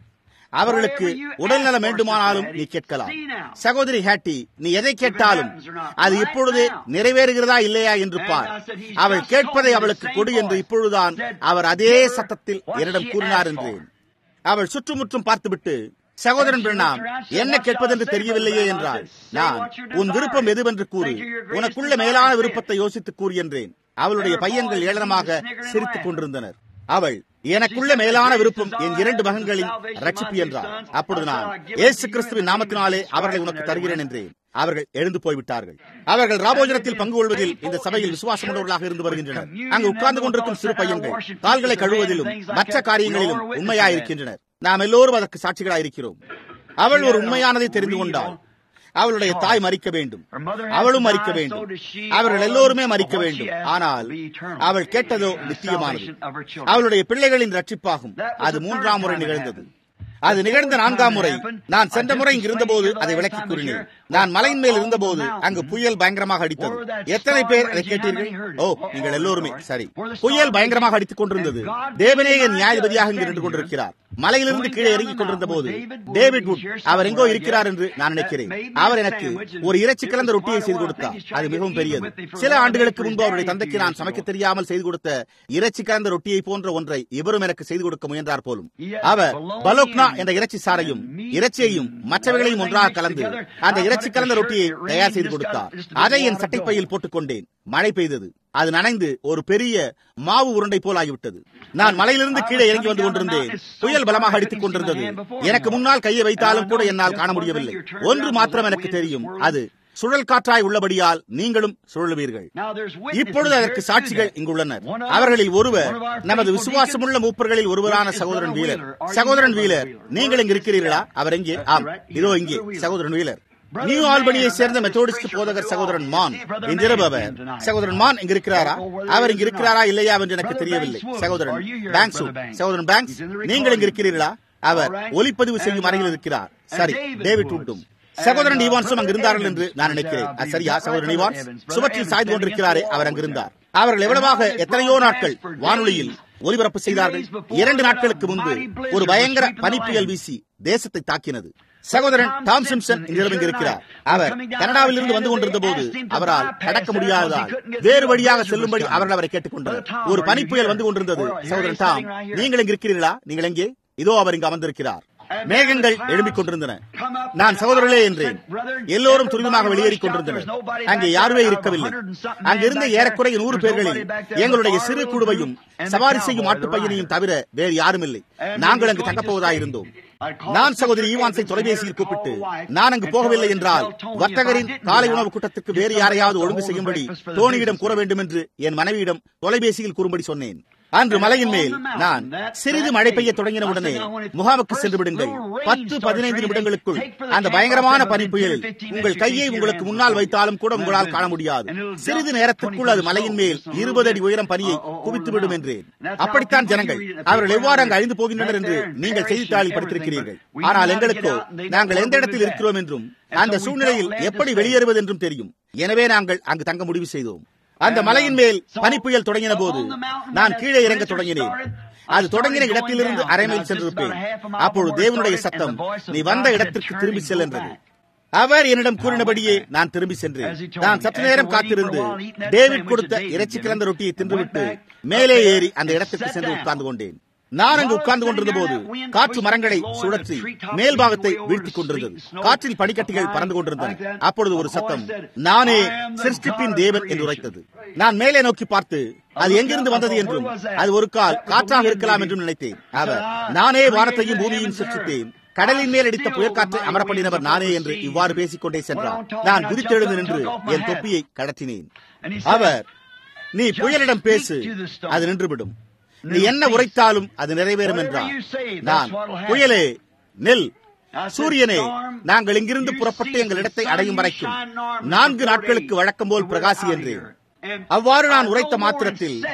அவர்களுக்கு உடல்நலம் வேண்டுமானாலும் நீ கேட்கலாம் சகோதரி ஹேட்டி நீ எதை கேட்டாலும் அது இப்பொழுதே நிறைவேறுகிறதா இல்லையா என்று பார் அவள் கேட்பதை அவளுக்கு கொடு என்று இப்பொழுதுதான் அவர் அதே சத்தத்தில் என்னிடம் கூறினார் என்றேன் அவள் சுற்றுமுற்றும் பார்த்துவிட்டு சகோதரன் பிரணாம் என்ன கேட்பதென்று தெரியவில்லையே என்றாள் நான் உன் விருப்பம் எதுவென்று கூறு உனக்குள்ள மேலான விருப்பத்தை யோசித்து கூறு என்றேன் அவளுடைய பையன்கள் ஏளனமாக சிரித்துக் கொண்டிருந்தனர் அவள் எனக்குள்ள மேலான விருப்பம் என் இரண்டு மகன்களின் ரட்சிப்பு என்றார் அப்பொழுது நான் ஏசு கிறிஸ்துவின் நாமத்தினாலே அவர்களை உனக்கு தருகிறேன் என்றேன் அவர்கள் எழுந்து போய்விட்டார்கள் அவர்கள் ராபோஜனத்தில் பங்கு கொள்வதில் இந்த சபையில் விசுவாசமுள்ளவர்களாக இருந்து வருகின்றனர் அங்கு உட்கார்ந்து கொண்டிருக்கும் சிறு பையன்கள் கால்களை கழுவுவதிலும் மற்ற காரியங்களிலும் உண்மையாயிருக்கின்றனர் நாம் எல்லோரும் அதற்கு சாட்சிகளாயிருக்கிறோம் அவள் ஒரு உண்மையானதை தெரிந்து கொண்டாள் அவளுடைய தாய் மறிக்க வேண்டும் அவளும் மறிக்க வேண்டும் அவர்கள் எல்லோருமே மறிக்க வேண்டும் ஆனால் அவள் கேட்டதோ நிச்சயமானது அவளுடைய பிள்ளைகளின் ரட்சிப்பாகும் அது மூன்றாம் முறை நிகழ்ந்தது அது நிகழ்ந்த நான்காம் முறை நான் சென்ற முறை இங்கு இருந்தபோது அதை விளக்கி கூறினேன் நான் மலையின் மேல் இருந்தபோது அங்கு புயல் பயங்கரமாக அடித்தது எத்தனை பேர் அதை கேட்டீர்கள் ஓ நீங்கள் எல்லோருமே சரி புயல் பயங்கரமாக அடித்துக் கொண்டிருந்தது தேவனே என் நியாயபதியாக இங்கு நின்று கொண்டிருக்கிறார் மலையிலிருந்து கீழே இறங்கிக் கொண்டிருந்த போது டேவிட் வுட் அவர் எங்கோ இருக்கிறார் என்று நான் நினைக்கிறேன் அவர் எனக்கு ஒரு இறைச்சி கலந்த ரொட்டியை செய்து கொடுத்தார் அது மிகவும் பெரியது சில ஆண்டுகளுக்கு முன்பு அவருடைய தந்தைக்கு நான் சமைக்க தெரியாமல் செய்து கொடுத்த இறைச்சி கலந்த ரொட்டியை போன்ற ஒன்றை இவரும் எனக்கு செய்து கொடுக்க முயன்றார் போலும் அவர் பலோக்னா என்ற இறைச்சி சாரையும் இறைச்சியையும் மற்றவைகளையும் ஒன்றாக கலந்து அந்த இறைச்சி கலந்த ரொட்டியை தயார் செய்து கொடுத்தார் அதை என் சட்டைப்பையில் போட்டுக் கொண்டேன் மழை பெய்தது அது நனைந்து ஒரு பெரிய மாவு உருண்டை போல் ஆகிவிட்டது நான் மலையிலிருந்து கீழே இறங்கி வந்து கொண்டிருந்தேன் புயல் பலமாக அடித்துக் கொண்டிருந்தது எனக்கு முன்னால் கையை வைத்தாலும் கூட என்னால் காண முடியவில்லை ஒன்று மாத்திரம் எனக்கு தெரியும் அது சுழல் காற்றாய் உள்ளபடியால் நீங்களும் சுழலுவீர்கள் இப்பொழுது அதற்கு சாட்சிகள் இங்குள்ளனர் அவர்களில் ஒருவர் நமது விசுவாசமுள்ள மூப்பர்களில் ஒருவரான சகோதரன் வீலர் சகோதரன் வீலர் நீங்கள் இங்கு இருக்கிறீர்களா அவர் எங்கே ஆம் இதோ இங்கே சகோதரன் வீலர் நியூ ஆல்பனியை சேர்ந்த மெத்தோடிஸ்ட் போதகர் சகோதரன் மான் இன்றிரவு அவர் சகோதரன் மான் இங்கு இருக்கிறாரா அவர் இங்கு இருக்கிறாரா இல்லையா என்று எனக்கு தெரியவில்லை சகோதரன் பேங்க்ஸ் சகோதரன் பேங்க்ஸ் நீங்கள் இங்கு இருக்கிறீர்களா அவர் ஒலிப்பதிவு செய்யும் அறையில் இருக்கிறார் சரி டேவிட் உட்டும் சகோதரன் ஈவான்ஸும் அங்கு இருந்தார்கள் என்று நான் நினைக்கிறேன் சரியா சகோதரன் ஈவான்ஸ் சுவற்றில் சாய்ந்து கொண்டிருக்கிறாரே அவர் அங்கிருந்தார் அவர்கள் எவ்வளவாக எத்தனையோ நாட்கள் வானொலியில் ஒலிபரப்பு செய்தார்கள் இரண்டு நாட்களுக்கு முன்பு ஒரு பயங்கர பனிப்புயல் வீசி தேசத்தை தாக்கினது சகோதரன் டாம் சிம்சன் இங்கு இருக்கிறார் அவர் கனடாவில் இருந்து வந்து கொண்டிருந்த போது அவரால் கடக்க முடியாததால் வேறு வழியாக செல்லும்படி அவர்கள் அவரை கேட்டுக்கொண்டனர் ஒரு பனிப்புயல் வந்து கொண்டிருந்தது சகோதரன் டாம் நீங்கள் இங்கு இருக்கிறீர்களா நீங்கள் எங்கே இதோ அவர் இங்கு அமர்ந்திருக்கிறார் மேகங்கள் எழும்பிக் கொண்டிருந்தன நான் சகோதரர்களே என்றேன் எல்லோரும் துரிதமாக வெளியேறிக் கொண்டிருந்தனர் அங்கே யாருமே இருக்கவில்லை அங்கிருந்த ஏறக்குறைய நூறு பேர்களில் எங்களுடைய சிறு குழுவையும் சவாரி செய்யும் ஆட்டுப்பையனையும் தவிர வேறு யாரும் இல்லை நாங்கள் அங்கு தங்கப்போவதாயிருந்தோம் நான் சகோதரி ஈவான்ஸை தொலைபேசியில் கூப்பிட்டு நான் அங்கு போகவில்லை என்றால் வர்த்தகரின் காலை உணவு கூட்டத்துக்கு வேறு யாரையாவது ஒழுங்கு செய்யும்படி டோனியிடம் கூற வேண்டும் என்று என் மனைவியிடம் தொலைபேசியில் கூறும்படி சொன்னேன் அன்று மலையின் மேல் நான் சிறிது மழை பெய்ய தொடங்கின உடனே முகாமுக்கு சென்று விடுங்கள் பத்து பதினைந்து நிமிடங்களுக்குள் அந்த பயங்கரமான பனி புயலில் உங்கள் கையை உங்களுக்கு முன்னால் வைத்தாலும் கூட உங்களால் காண முடியாது சிறிது நேரத்திற்குள் அது மலையின் மேல் இருபது அடி உயரம் பனியை குவித்துவிடும் என்றேன் அப்படித்தான் ஜனங்கள் அவர்கள் எவ்வாறு அங்கு அழிந்து போகின்றனர் என்று நீங்கள் செய்தித்தாளில் படித்திருக்கிறீர்கள் ஆனால் எங்களுக்கோ நாங்கள் எந்த இடத்தில் இருக்கிறோம் என்றும் அந்த சூழ்நிலையில் எப்படி வெளியேறுவது என்றும் தெரியும் எனவே நாங்கள் அங்கு தங்க முடிவு செய்தோம் அந்த மலையின் மேல் பனிப்புயல் தொடங்கின போது நான் கீழே இறங்க தொடங்கினேன் அது தொடங்கின இடத்திலிருந்து அரை மைல் சென்றிருப்பேன் அப்பொழுது தேவனுடைய சத்தம் நீ வந்த இடத்திற்கு திரும்பி செல் என்றது அவர் என்னிடம் கூறினபடியே நான் திரும்பி சென்றேன் நான் சற்று நேரம் காத்திருந்து டேவிட் கொடுத்த இறைச்சி கிளந்த ரொட்டியை தின்றுவிட்டு மேலே ஏறி அந்த இடத்திற்கு சென்று உட்கார்ந்து கொண்டேன் நான் அங்கு உட்கார்ந்து கொண்டிருந்த போது காற்று மரங்களை சுழற்றி மேல் பாகத்தை வீழ்த்திக் கொண்டிருந்தது காற்றில் பனிக்கட்டிகள் பறந்து கொண்டிருந்தன அப்பொழுது ஒரு சத்தம் நானே சிருஷ்டிப்பின் தேவன் என்று உரைத்தது நான் மேலே நோக்கி பார்த்து அது எங்கிருந்து வந்தது என்றும் அது ஒரு கால் காற்றாக இருக்கலாம் என்றும் நினைத்தேன் அவர் நானே வானத்தையும் பூமியையும் சிருஷ்டித்தேன் கடலின் மேல் அடித்த புயற்காற்றை அமரப்பண்ணினவர் நானே என்று இவ்வாறு பேசிக்கொண்டே சென்றார் நான் குதித்தெழுந்து நின்று என் தொப்பியை கடத்தினேன் அவர் நீ புயலிடம் பேசு அது நின்றுவிடும் நீ என்ன உரைத்தாலும் அது நிறைவேறும் என்றார் நான் புயலே நெல் சூரியனே நாங்கள் இங்கிருந்து புறப்பட்டு எங்கள் இடத்தை அடையும் வரைக்கும் நான்கு நாட்களுக்கு வழக்கம் போல் பிரகாசி என்றேன் அவ்வாறு நான் உரைத்த மாத்திரத்தில்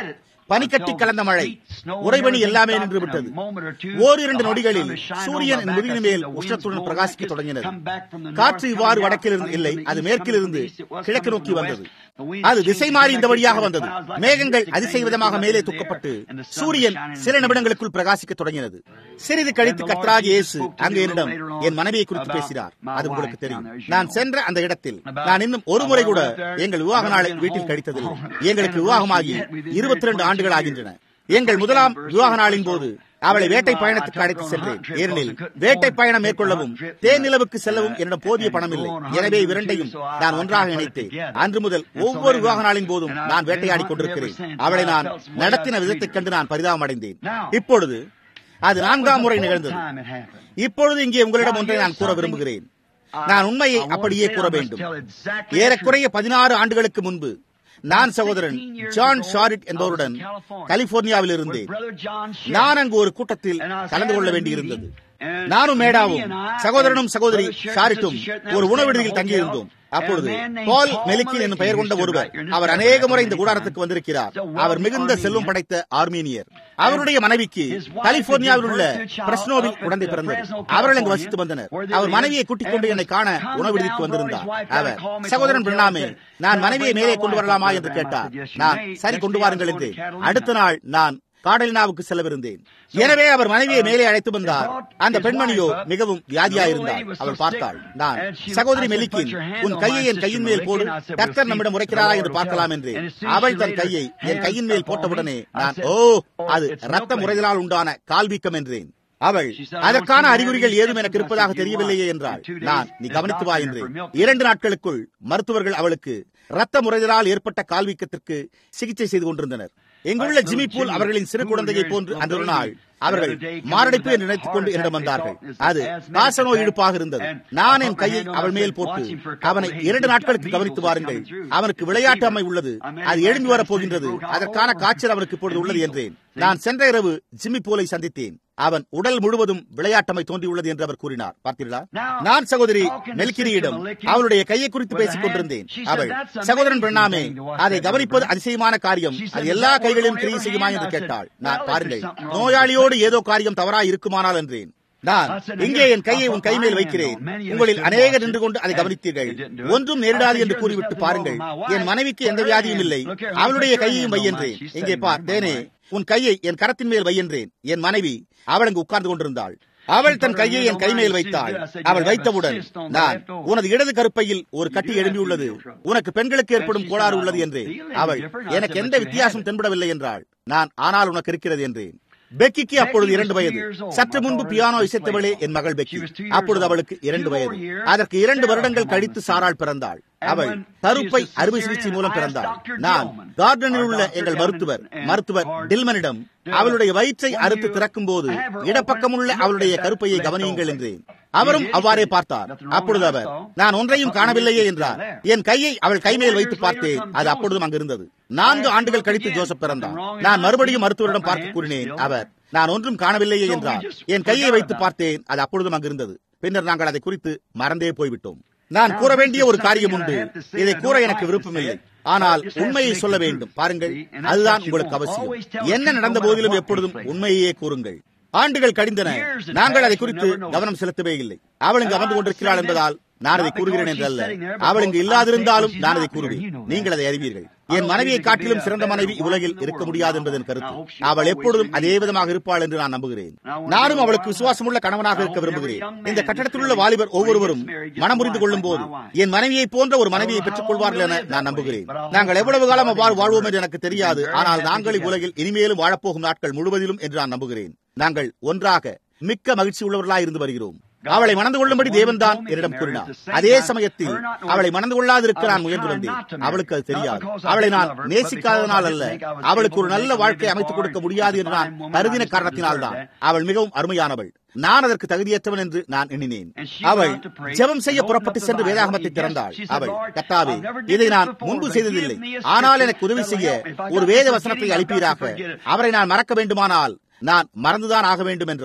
பனிக்கட்டி கலந்த மழை உறைபனி எல்லாமே நின்று விட்டது ஓரிரண்டு நொடிகளில் சூரியன் என் முதுகின் மேல் உஷ்ணத்துடன் பிரகாசிக்க தொடங்கினது காற்று இவ்வாறு வடக்கிலிருந்து இல்லை அது மேற்கிலிருந்து கிழக்கு நோக்கி வந்தது அது திசை மாறி இந்த வழியாக வந்தது மேகங்கள் அதிசய விதமாக மேலே தூக்கப்பட்டு சூரியன் சில நிமிடங்களுக்குள் பிரகாசிக்க தொடங்கினது சிறிது கழித்து கத்ராகி இயேசு அங்கு என்னிடம் என் மனைவியை குறித்து பேசினார் அது உங்களுக்கு தெரியும் நான் சென்ற அந்த இடத்தில் நான் இன்னும் ஒரு முறை கூட எங்கள் விவாக நாளை வீட்டில் கழித்ததில்லை எங்களுக்கு விவாகமாகி இருபத்தி ரெண்டு ஆண்டுகள் ஆகின்றன எங்கள் முதலாம் விவாக நாளின் போது அவளை வேட்டை பயணத்துக்கு அழைத்து சென்றேன் ஏனெனில் வேட்டை பயணம் மேற்கொள்ளவும் தேனிலவுக்கு செல்லவும் என்னிடம் போதிய பணம் இல்லை எனவே இரண்டையும் நான் ஒன்றாக இணைத்தேன் அன்று முதல் ஒவ்வொரு விவாக நாளின் போதும் நான் வேட்டையாடி கொண்டிருக்கிறேன் அவளை நான் நடத்தின விதத்தைக் கண்டு நான் பரிதாபம் அடைந்தேன் இப்பொழுது அது நான்காம் முறை நிகழ்ந்தது இப்பொழுது இங்கே உங்களிடம் ஒன்றை நான் கூற விரும்புகிறேன் நான் உண்மையை அப்படியே கூற வேண்டும் ஏறக்குறைய பதினாறு ஆண்டுகளுக்கு முன்பு நான் சகோதரன் ஜான் ஷாரிட் என்பவருடன் கலிபோர்னியாவில் இருந்தேன் நான் அங்கு ஒரு கூட்டத்தில் கலந்து கொள்ள வேண்டியிருந்தது நானும் மேடாவும் சகோதரனும் சகோதரி ஷாரிட்டும் ஒரு உணவிடுதியில் தங்கியிருந்தோம் அப்பொழுது பால் மெலிக்கின் என்னும் பெயர் கொண்ட ஒருவர் அவர் அநேக முறை இந்த கூடாரத்துக்கு வந்திருக்கிறார் அவர் மிகுந்த செல்வம் படைத்த ஆர்மீனியர் அவருடைய மனைவிக்கு கலிபோர்னியாவில் உள்ள பிரஸ்னோவில் குழந்தை பிறந்தது அவர்கள் அங்கு வசித்து வந்தனர் அவர் மனைவியை கூட்டிக் கொண்டு என்னை காண உணவிடுதிக்கு வந்திருந்தார் அவர் சகோதரன் பிரணாமே நான் மனைவியை மேலே கொண்டு வரலாமா என்று கேட்டார் நான் சரி கொண்டு வாருங்கள் என்றேன் அடுத்த நாள் நான் காடலினாவுக்கு செல்லவிருந்தேன் எனவே அவர் மனைவியை மேலே அழைத்து வந்தார் அந்த பெண்மணியோ மிகவும் வியாதியா இருந்தார் அவள் பார்த்தாள் நான் சகோதரி மெலிக்கின் உன் கையை என் கையின் மேல் போடு கர்த்தர் நம்மிடம் உரைக்கிறாரா என்று பார்க்கலாம் என்று அவள் தன் கையை என் கையின் மேல் போட்டவுடனே நான் ஓ அது ரத்த முறைதலால் உண்டான கால்வீக்கம் என்றேன் அவள் அதற்கான அறிகுறிகள் ஏதும் எனக்கு இருப்பதாக தெரியவில்லையே என்றாள் நான் நீ கவனித்து வா என்றேன் இரண்டு நாட்களுக்குள் மருத்துவர்கள் அவளுக்கு ரத்த முறைதலால் ஏற்பட்ட கால்வீக்கத்திற்கு சிகிச்சை செய்து கொண்டிருந்தனர் எங்குள்ள ஜிமி பூல் அவர்களின் சிறு குழந்தையை போன்று அன்று ஒரு நாள் அவர்கள் மாரடைப்பு என்று நினைத்துக் கொண்டு என்னிடம் வந்தார்கள் அது காசநோய் இழுப்பாக இருந்தது நான் என் கையை அவள் மேல் போட்டு அவனை இரண்டு நாட்களுக்கு கவனித்து வாருங்கள் அவனுக்கு விளையாட்டு அம்மை உள்ளது அது எழுந்து வரப் போகின்றது அதற்கான காய்ச்சல் அவனுக்கு இப்பொழுது உள்ளது என்றேன் நான் சென்ற இரவு ஜிம்மி போலை சந்தித்தேன் அவன் உடல் முழுவதும் விளையாட்டமை தோன்றியுள்ளது என்று அவர் கூறினார் பார்த்தீர்களா நான் சகோதரி மெல்கிரியிடம் அவளுடைய கையை குறித்து பேசிக் கொண்டிருந்தேன் அவள் சகோதரன் பிரணாமே அதை கவனிப்பது அதிசயமான காரியம் அது எல்லா கைகளிலும் கிரியை செய்யுமா என்று கேட்டாள் நான் பாருங்கள் நோயாளியோடு ஏதோ காரியம் தவறா இருக்குமானால் என்றேன் நான் இங்கே என் கையை உன் கை மேல் வைக்கிறேன் உங்களில் அநேகர் நின்று கொண்டு அதை கவனித்தீர்கள் ஒன்றும் நேரிடாது என்று கூறிவிட்டு பாருங்கள் என் மனைவிக்கு எந்த வியாதியும் இல்லை அவளுடைய கையையும் வையென்றேன் இங்கே பார் தேனே உன் கையை என் கரத்தின் மேல் வையென்றேன் என் மனைவி அவள் அங்கு உட்கார்ந்து கொண்டிருந்தாள் அவள் தன் கையை என் கை மேல் வைத்தாள் அவள் வைத்தவுடன் நான் உனது இடது கருப்பையில் ஒரு கட்டி எழும்பியுள்ளது உனக்கு பெண்களுக்கு ஏற்படும் கோளாறு உள்ளது என்றேன் அவள் எனக்கு எந்த வித்தியாசம் தென்படவில்லை என்றாள் நான் ஆனால் உனக்கு இருக்கிறது என்றேன் பெக்கிக்கு அப்பொழுது இரண்டு வயது சற்று முன்பு பியானோ இசைத்தவளே என் மகள் பெக்கி அப்பொழுது அவளுக்கு இரண்டு வயது அதற்கு இரண்டு வருடங்கள் கழித்து சாராள் பிறந்தாள் அவள் கருப்பை அறுவை சிகிச்சை மூலம் பிறந்தாள் நான் கார்டனில் உள்ள எங்கள் மருத்துவர் மருத்துவர் டில்மனிடம் அவளுடைய வயிற்றை அறுத்து திறக்கும் போது இடப்பக்கம் உள்ள அவளுடைய கருப்பையை கவனியுங்கள் என்றேன் அவரும் அவ்வாறே பார்த்தார் அப்பொழுது அவர் நான் ஒன்றையும் காணவில்லையே என்றார் என் கையை அவள் கைமேல் வைத்து பார்த்தேன் அது அப்பொழுதும் அங்கிருந்தது நான்கு ஆண்டுகள் கழித்து ஜோசப் பிறந்தார் நான் மறுபடியும் மருத்துவரிடம் பார்க்க கூறினேன் அவர் நான் ஒன்றும் காணவில்லையே என்றார் என் கையை வைத்து பார்த்தேன் அது அப்பொழுதும் அங்கிருந்தது பின்னர் நாங்கள் அதை குறித்து மறந்தே போய்விட்டோம் நான் கூற வேண்டிய ஒரு காரியம் உண்டு இதை கூற எனக்கு விருப்பமில்லை ஆனால் உண்மையை சொல்ல வேண்டும் பாருங்கள் அதுதான் உங்களுக்கு அவசியம் என்ன நடந்த போதிலும் எப்பொழுதும் உண்மையே கூறுங்கள் ஆண்டுகள் கடிந்தன நாங்கள் அதை குறித்து கவனம் செலுத்தவே இல்லை அவள் இங்கு அமர்ந்து கொண்டிருக்கிறாள் என்பதால் நான் அதை கூறுகிறேன் என்றல்ல அவள் இங்கு இல்லாதிருந்தாலும் நான் அதை கூறுவேன் நீங்கள் அதை அறிவீர்கள் என் மனைவியை காட்டிலும் சிறந்த மனைவி உலகில் இருக்க முடியாது என்பதன் கருத்து அவள் எப்பொழுதும் அதே விதமாக இருப்பாள் என்று நான் நம்புகிறேன் நானும் அவளுக்கு விசுவாசமுள்ள கணவனாக இருக்க விரும்புகிறேன் இந்த கட்டடத்தில் உள்ள வாலிபர் ஒவ்வொருவரும் மனம் புரிந்து கொள்ளும் போது என் மனைவியை போன்ற ஒரு மனைவியை பெற்றுக் கொள்வார்கள் என நான் நம்புகிறேன் நாங்கள் எவ்வளவு காலம் அவ்வாறு வாழ்வோம் என்று எனக்கு தெரியாது ஆனால் நாங்கள் உலகில் இனிமேலும் வாழப்போகும் நாட்கள் முழுவதிலும் என்று நான் நம்புகிறேன் நாங்கள் ஒன்றாக மிக்க மகிழ்ச்சி உள்ளவர்களாக இருந்து வருகிறோம் அவளை மணந்து கொள்ளும்படி தேவன்தான் என்னிடம் கூறினார் அதே சமயத்தில் அவளை மணந்து கொள்ளாதிருக்க நான் முயன்று வந்தேன் அவளுக்கு அது தெரியாது அவளை நான் நேசிக்காதனால் அல்ல அவளுக்கு ஒரு நல்ல வாழ்க்கை அமைத்துக் கொடுக்க முடியாது என்று நான் கருதின காரணத்தினால் தான் அவள் மிகவும் அருமையானவள் நான் அதற்கு தகுதியற்றவன் என்று நான் எண்ணினேன் அவள் ஜெபம் செய்ய புறப்பட்டு சென்று வேதாகமத்தை திறந்தாள் அவள் கத்தாவே இதை நான் முன்பு செய்ததில்லை ஆனால் எனக்கு உதவி செய்ய ஒரு வேத வசனத்தை அளிப்பீராக அவரை நான் மறக்க வேண்டுமானால் நான் மறந்துதான் ஆக வேண்டும் என்றாள்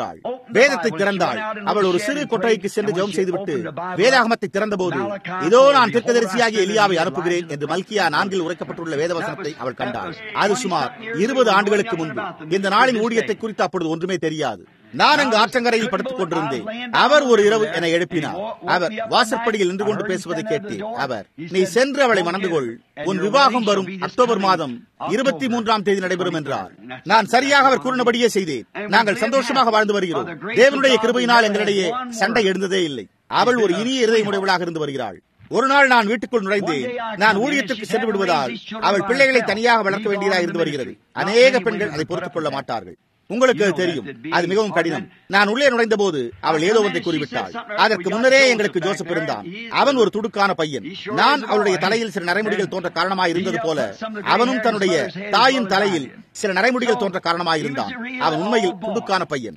வேதத்தை திறந்தாள் அவள் ஒரு சிறு கொட்டைக்கு சென்று ஜெபம் செய்துவிட்டு வேதாகமத்தை திறந்தபோது இதோ நான் தீர்க்கதரிசியாகிய எலியாவை அனுப்புகிறேன் என்று மல்கியா நான்கில் உரைக்கப்பட்டுள்ள வேதவசனத்தை அவள் கண்டாள் அது சுமார் இருபது ஆண்டுகளுக்கு முன்பு இந்த நாளின் ஊழியத்தை குறித்து அப்பொழுது ஒன்றுமே தெரியாது நான் அங்கு ஆற்றங்கரையில் படுத்துக் கொண்டிருந்தேன் அவர் ஒரு இரவு என்னை எழுப்பினார் அவர் வாசற்படியில் நின்று கொண்டு பேசுவதை கேட்டேன் அவர் நீ சென்று அவளை மணந்து கொள் உன் விவாகம் வரும் அக்டோபர் மாதம் இருபத்தி மூன்றாம் தேதி நடைபெறும் என்றார் நான் சரியாக அவர் கூறினபடியே செய்தேன் நாங்கள் சந்தோஷமாக வாழ்ந்து வருகிறோம் தேவனுடைய கிருபையினால் எங்களிடையே சண்டை எழுந்ததே இல்லை அவள் ஒரு இனிய இருதயமுடையவளாக இருந்து வருகிறாள் ஒரு நாள் நான் வீட்டுக்குள் நுழைந்தேன் நான் ஊழியத்திற்கு சென்று விடுவதால் அவள் பிள்ளைகளை தனியாக வளர்க்க வேண்டியதாக இருந்து வருகிறது அநேக பெண்கள் அதை பொறுத்துக் கொள்ள மாட்டார்கள் உங்களுக்கு அது தெரியும் அது மிகவும் கடினம் நான் உள்ளே நுழைந்த போது அவள் ஏதோ ஒன்றை கூறிவிட்டாள் அதற்கு முன்னரே எங்களுக்கு ஜோசப் இருந்தான் அவன் ஒரு துடுக்கான பையன் நான் அவளுடைய தலையில் சில நரைமுடிகள் தோன்ற காரணமாக இருந்தது போல அவனும் தன்னுடைய தாயின் தலையில் சில நரைமுடிகள் தோன்ற காரணமாக இருந்தான் அவன் உண்மையில் துடுக்கான பையன்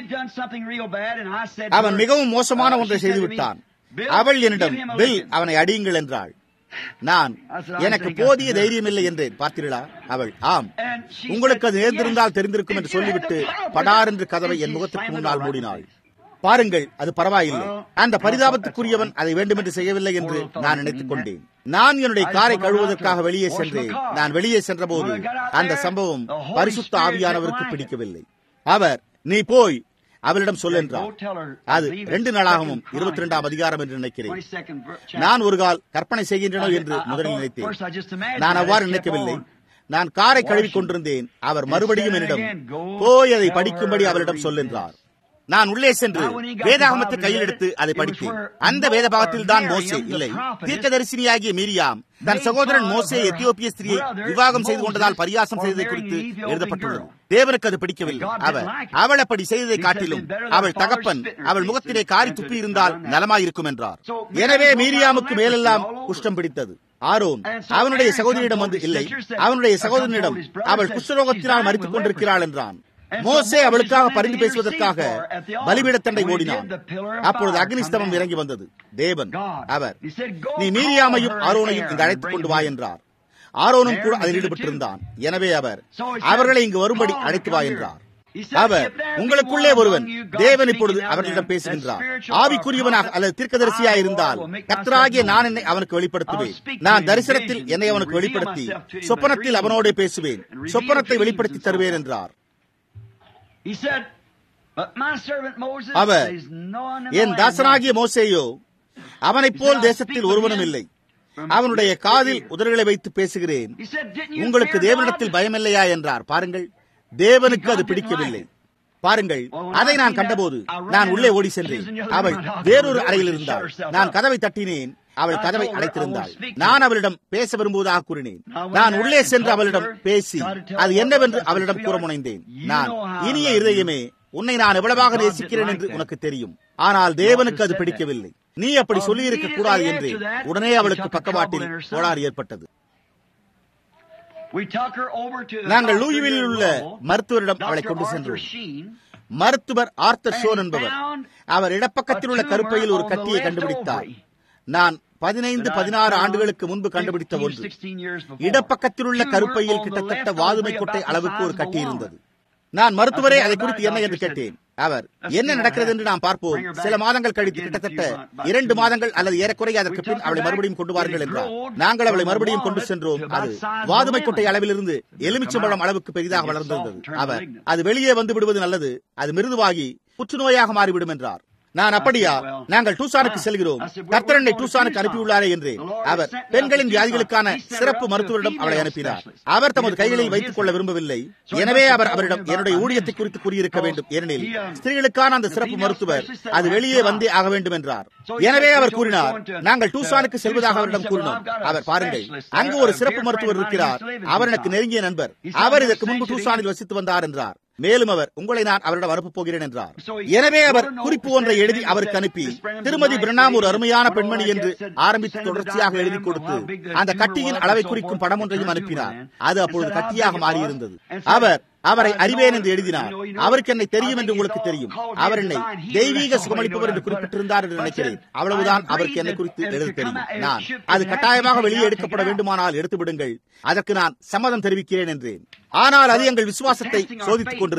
அவன் மிகவும் மோசமான ஒன்றை செய்துவிட்டான் அவள் என்னிடம் பில் அவனை அடியுங்கள் என்றாள் நான் எனக்கு போதிய தைரியம் இல்லை என்றேன் பார்த்தீர்களா அவள் ஆம் உங்களுக்கு அது நேர்ந்திருந்தால் தெரிந்திருக்கும் என்று சொல்லிவிட்டு படார் என்று கதவை என் முகத்துக்கு முன்னால் மூடினாள் பாருங்கள் அது பரவாயில்லை அந்த பரிதாபத்துக்குரியவன் அதை வேண்டுமென்று செய்யவில்லை என்று நான் நினைத்துக் கொண்டேன் நான் என்னுடைய காரை கழுவுவதற்காக வெளியே சென்றேன் நான் வெளியே சென்றபோது அந்த சம்பவம் பரிசுத்த ஆவியானவருக்கு பிடிக்கவில்லை அவர் நீ போய் அவளிடம் சொல் என்றார் அது ரெண்டு நாளாகவும் இருபத்தி ரெண்டாம் அதிகாரம் என்று நினைக்கிறேன் நான் ஒரு கால் கற்பனை செய்கின்றனோ என்று முதலில் நினைத்தேன் நான் அவ்வாறு நினைக்கவில்லை நான் காரை கழுவி கொண்டிருந்தேன் அவர் மறுபடியும் என்னிடம் போய் அதை படிக்கும்படி அவரிடம் சொல் என்றார் நான் உள்ளே சென்று வேதாகமத்தை கையில் எடுத்து அதை படித்தேன் அந்த வேத பாகத்தில் தான் மோசே இல்லை தீர்க்கதரிசினியாகிய மீரியாம் தன் சகோதரன் மோசே எத்தியோப்பிய ஸ்திரியை விவாகம் செய்து கொண்டதால் பரியாசம் செய்ததை குறித்து எழுதப்பட்டுள்ளது தேவனுக்கு அது பிடிக்கவில்லை அவர் அவள் அப்படி செய்ததை காட்டிலும் அவள் தகப்பன் அவள் முகத்திலே காரி துப்பி இருந்தால் நலமாயிருக்கும் என்றார் எனவே மீரியாமுக்கு மேலெல்லாம் குஷ்டம் பிடித்தது ஆரோன் அவனுடைய சகோதரியிடம் வந்து இல்லை அவனுடைய சகோதரனிடம் அவள் குஷ்டரோகத்தினால் மறித்துக் கொண்டிருக்கிறாள் என்றான் மோசே அவளுக்காக பரிந்து பேசுவதற்காக பலிபீடத்தண்டை ஓடினான் அப்பொழுது அக்னிஸ்தமம் இறங்கி வந்தது தேவன் அவர் நீ மீரியாமையும் ஆரோனையும் இங்கு அழைத்துக் கொண்டு வா என்றார் ஆரோனும் கூட அதில் ஈடுபட்டிருந்தான் எனவே அவர் அவர்களை இங்கு வரும்படி அழைத்து வா என்றார் அவர் உங்களுக்குள்ளே ஒருவன் தேவன் இப்பொழுது அவர்களிடம் பேசுகின்றார் ஆவிக்குரியவனாக அல்லது தீர்க்கதரிசியாக இருந்தால் கத்தராகிய நான் என்னை அவனுக்கு வெளிப்படுத்துவேன் நான் தரிசனத்தில் என்னை அவனுக்கு வெளிப்படுத்தி சொப்பனத்தில் அவனோட பேசுவேன் சொப்பனத்தை வெளிப்படுத்தி தருவேன் என்றார் அவர் என் தாசனாகிய மோசேயோ அவனைப் போல் தேசத்தில் ஒருவனும் இல்லை அவனுடைய காதில் உதடுகளை வைத்து பேசுகிறேன் உங்களுக்கு தேவனிடத்தில் பயமில்லையா என்றார் பாருங்கள் தேவனுக்கு அது பிடிக்கவில்லை பாருங்கள் அதை நான் கண்டபோது நான் உள்ளே ஓடி சென்றேன் அவள் வேறொரு அறையில் இருந்தாள் நான் கதவை தட்டினேன் அவள் கதவை அடைத்திருந்தாள் நான் அவளிடம் பேச விரும்புவதாக கூறினேன் நான் உள்ளே சென்று அவளிடம் பேசி அது என்னவென்று அவளிடம் கூற முனைந்தேன் நான் இனிய இருதயமே உன்னை நான் எவ்வளவாக நேசிக்கிறேன் என்று உனக்கு தெரியும் ஆனால் தேவனுக்கு அது பிடிக்கவில்லை நீ அப்படி சொல்லியிருக்க கூடாது என்று உடனே அவளுக்கு பக்கவாட்டில் கோளாறு ஏற்பட்டது நாங்கள் லூயிவில் உள்ள மருத்துவரிடம் அவளை கொண்டு சென்றோம் மருத்துவர் ஆர்த்தர் ஷோன் என்பவர் அவர் இடப்பக்கத்தில் உள்ள கருப்பையில் ஒரு கட்டியை கண்டுபிடித்தார் நான் பதினைந்து பதினாறு ஆண்டுகளுக்கு முன்பு கண்டுபிடித்த ஒன்று இடப்பக்கத்தில் உள்ள கருப்பையில் கிட்டத்தட்ட வாதுமை கொட்டை அளவுக்கு ஒரு கட்டி இருந்தது நான் மருத்துவரே அதை குறித்து என்ன என்று கேட்டேன் அவர் என்ன நடக்கிறது என்று நாம் பார்ப்போம் சில மாதங்கள் கழித்து கிட்டத்தட்ட இரண்டு மாதங்கள் அல்லது ஏறக்குறைய அதற்கு பின் அவளை மறுபடியும் கொண்டு வாருங்கள் என்றார் நாங்கள் அவளை மறுபடியும் கொண்டு சென்றோம் அது வாதுமை கொட்டை அளவிலிருந்து எலுமிச்சம்பழம் அளவுக்கு பெரிதாக வளர்ந்திருந்தது அவர் அது வெளியே வந்து விடுவது நல்லது அது மிருதுவாகி புற்றுநோயாக மாறிவிடும் என்றார் நான் அப்படியா நாங்கள் டூசானுக்கு செல்கிறோம் கர்த்தரனை டூசானுக்கு அனுப்பியுள்ளாரே என்று அவர் பெண்களின் வியாதிகளுக்கான சிறப்பு மருத்துவரிடம் அவளை அனுப்பினார் அவர் தமது கைகளில் வைத்துக் கொள்ள விரும்பவில்லை எனவே அவர் அவரிடம் என்னுடைய ஊழியத்தை குறித்து கூறியிருக்க வேண்டும் ஏனெனில் ஸ்திரீகளுக்கான அந்த சிறப்பு மருத்துவர் அது வெளியே வந்தே ஆக வேண்டும் என்றார் எனவே அவர் கூறினார் நாங்கள் டூசானுக்கு செல்வதாக அவரிடம் கூறினோம் அவர் பாருங்கள் அங்கு ஒரு சிறப்பு மருத்துவர் இருக்கிறார் அவர் எனக்கு நெருங்கிய நண்பர் அவர் இதற்கு முன்பு டூசானில் வசித்து வந்தார் என்றார் மேலும் அவர் உங்களை நான் அவரிடம் அனுப்பப் போகிறேன் என்றார் எனவே அவர் குறிப்பு ஒன்றை எழுதி அவருக்கு அனுப்பி திருமதி பிரணாம் ஒரு அருமையான பெண்மணி என்று ஆரம்பித்து தொடர்ச்சியாக எழுதி கொடுத்து அந்த கட்டியின் அளவை குறிக்கும் படம் ஒன்றையும் அனுப்பினார் அது அப்பொழுது கட்டியாக மாறியிருந்தது அவர் அவரை அறிவேன் என்று எழுதினார் அவருக்கு என்னை தெரியும் என்று உங்களுக்கு தெரியும் அவர் என்னை தெய்வீக சுகமளிப்பவர் என்று குறிப்பிட்டிருந்தார் என்று நினைக்கிறேன் அவ்வளவுதான் அவருக்கு என்னை குறித்து எழுத தெரியும் நான் அது கட்டாயமாக வெளியே எடுக்கப்பட வேண்டுமானால் எடுத்து விடுங்கள் அதற்கு நான் சம்மதம் தெரிவிக்கிறேன் என்றேன் ஆனால் அது எங்கள் விசுவாசத்தை சோதித்துக் கொண்டிருந்தது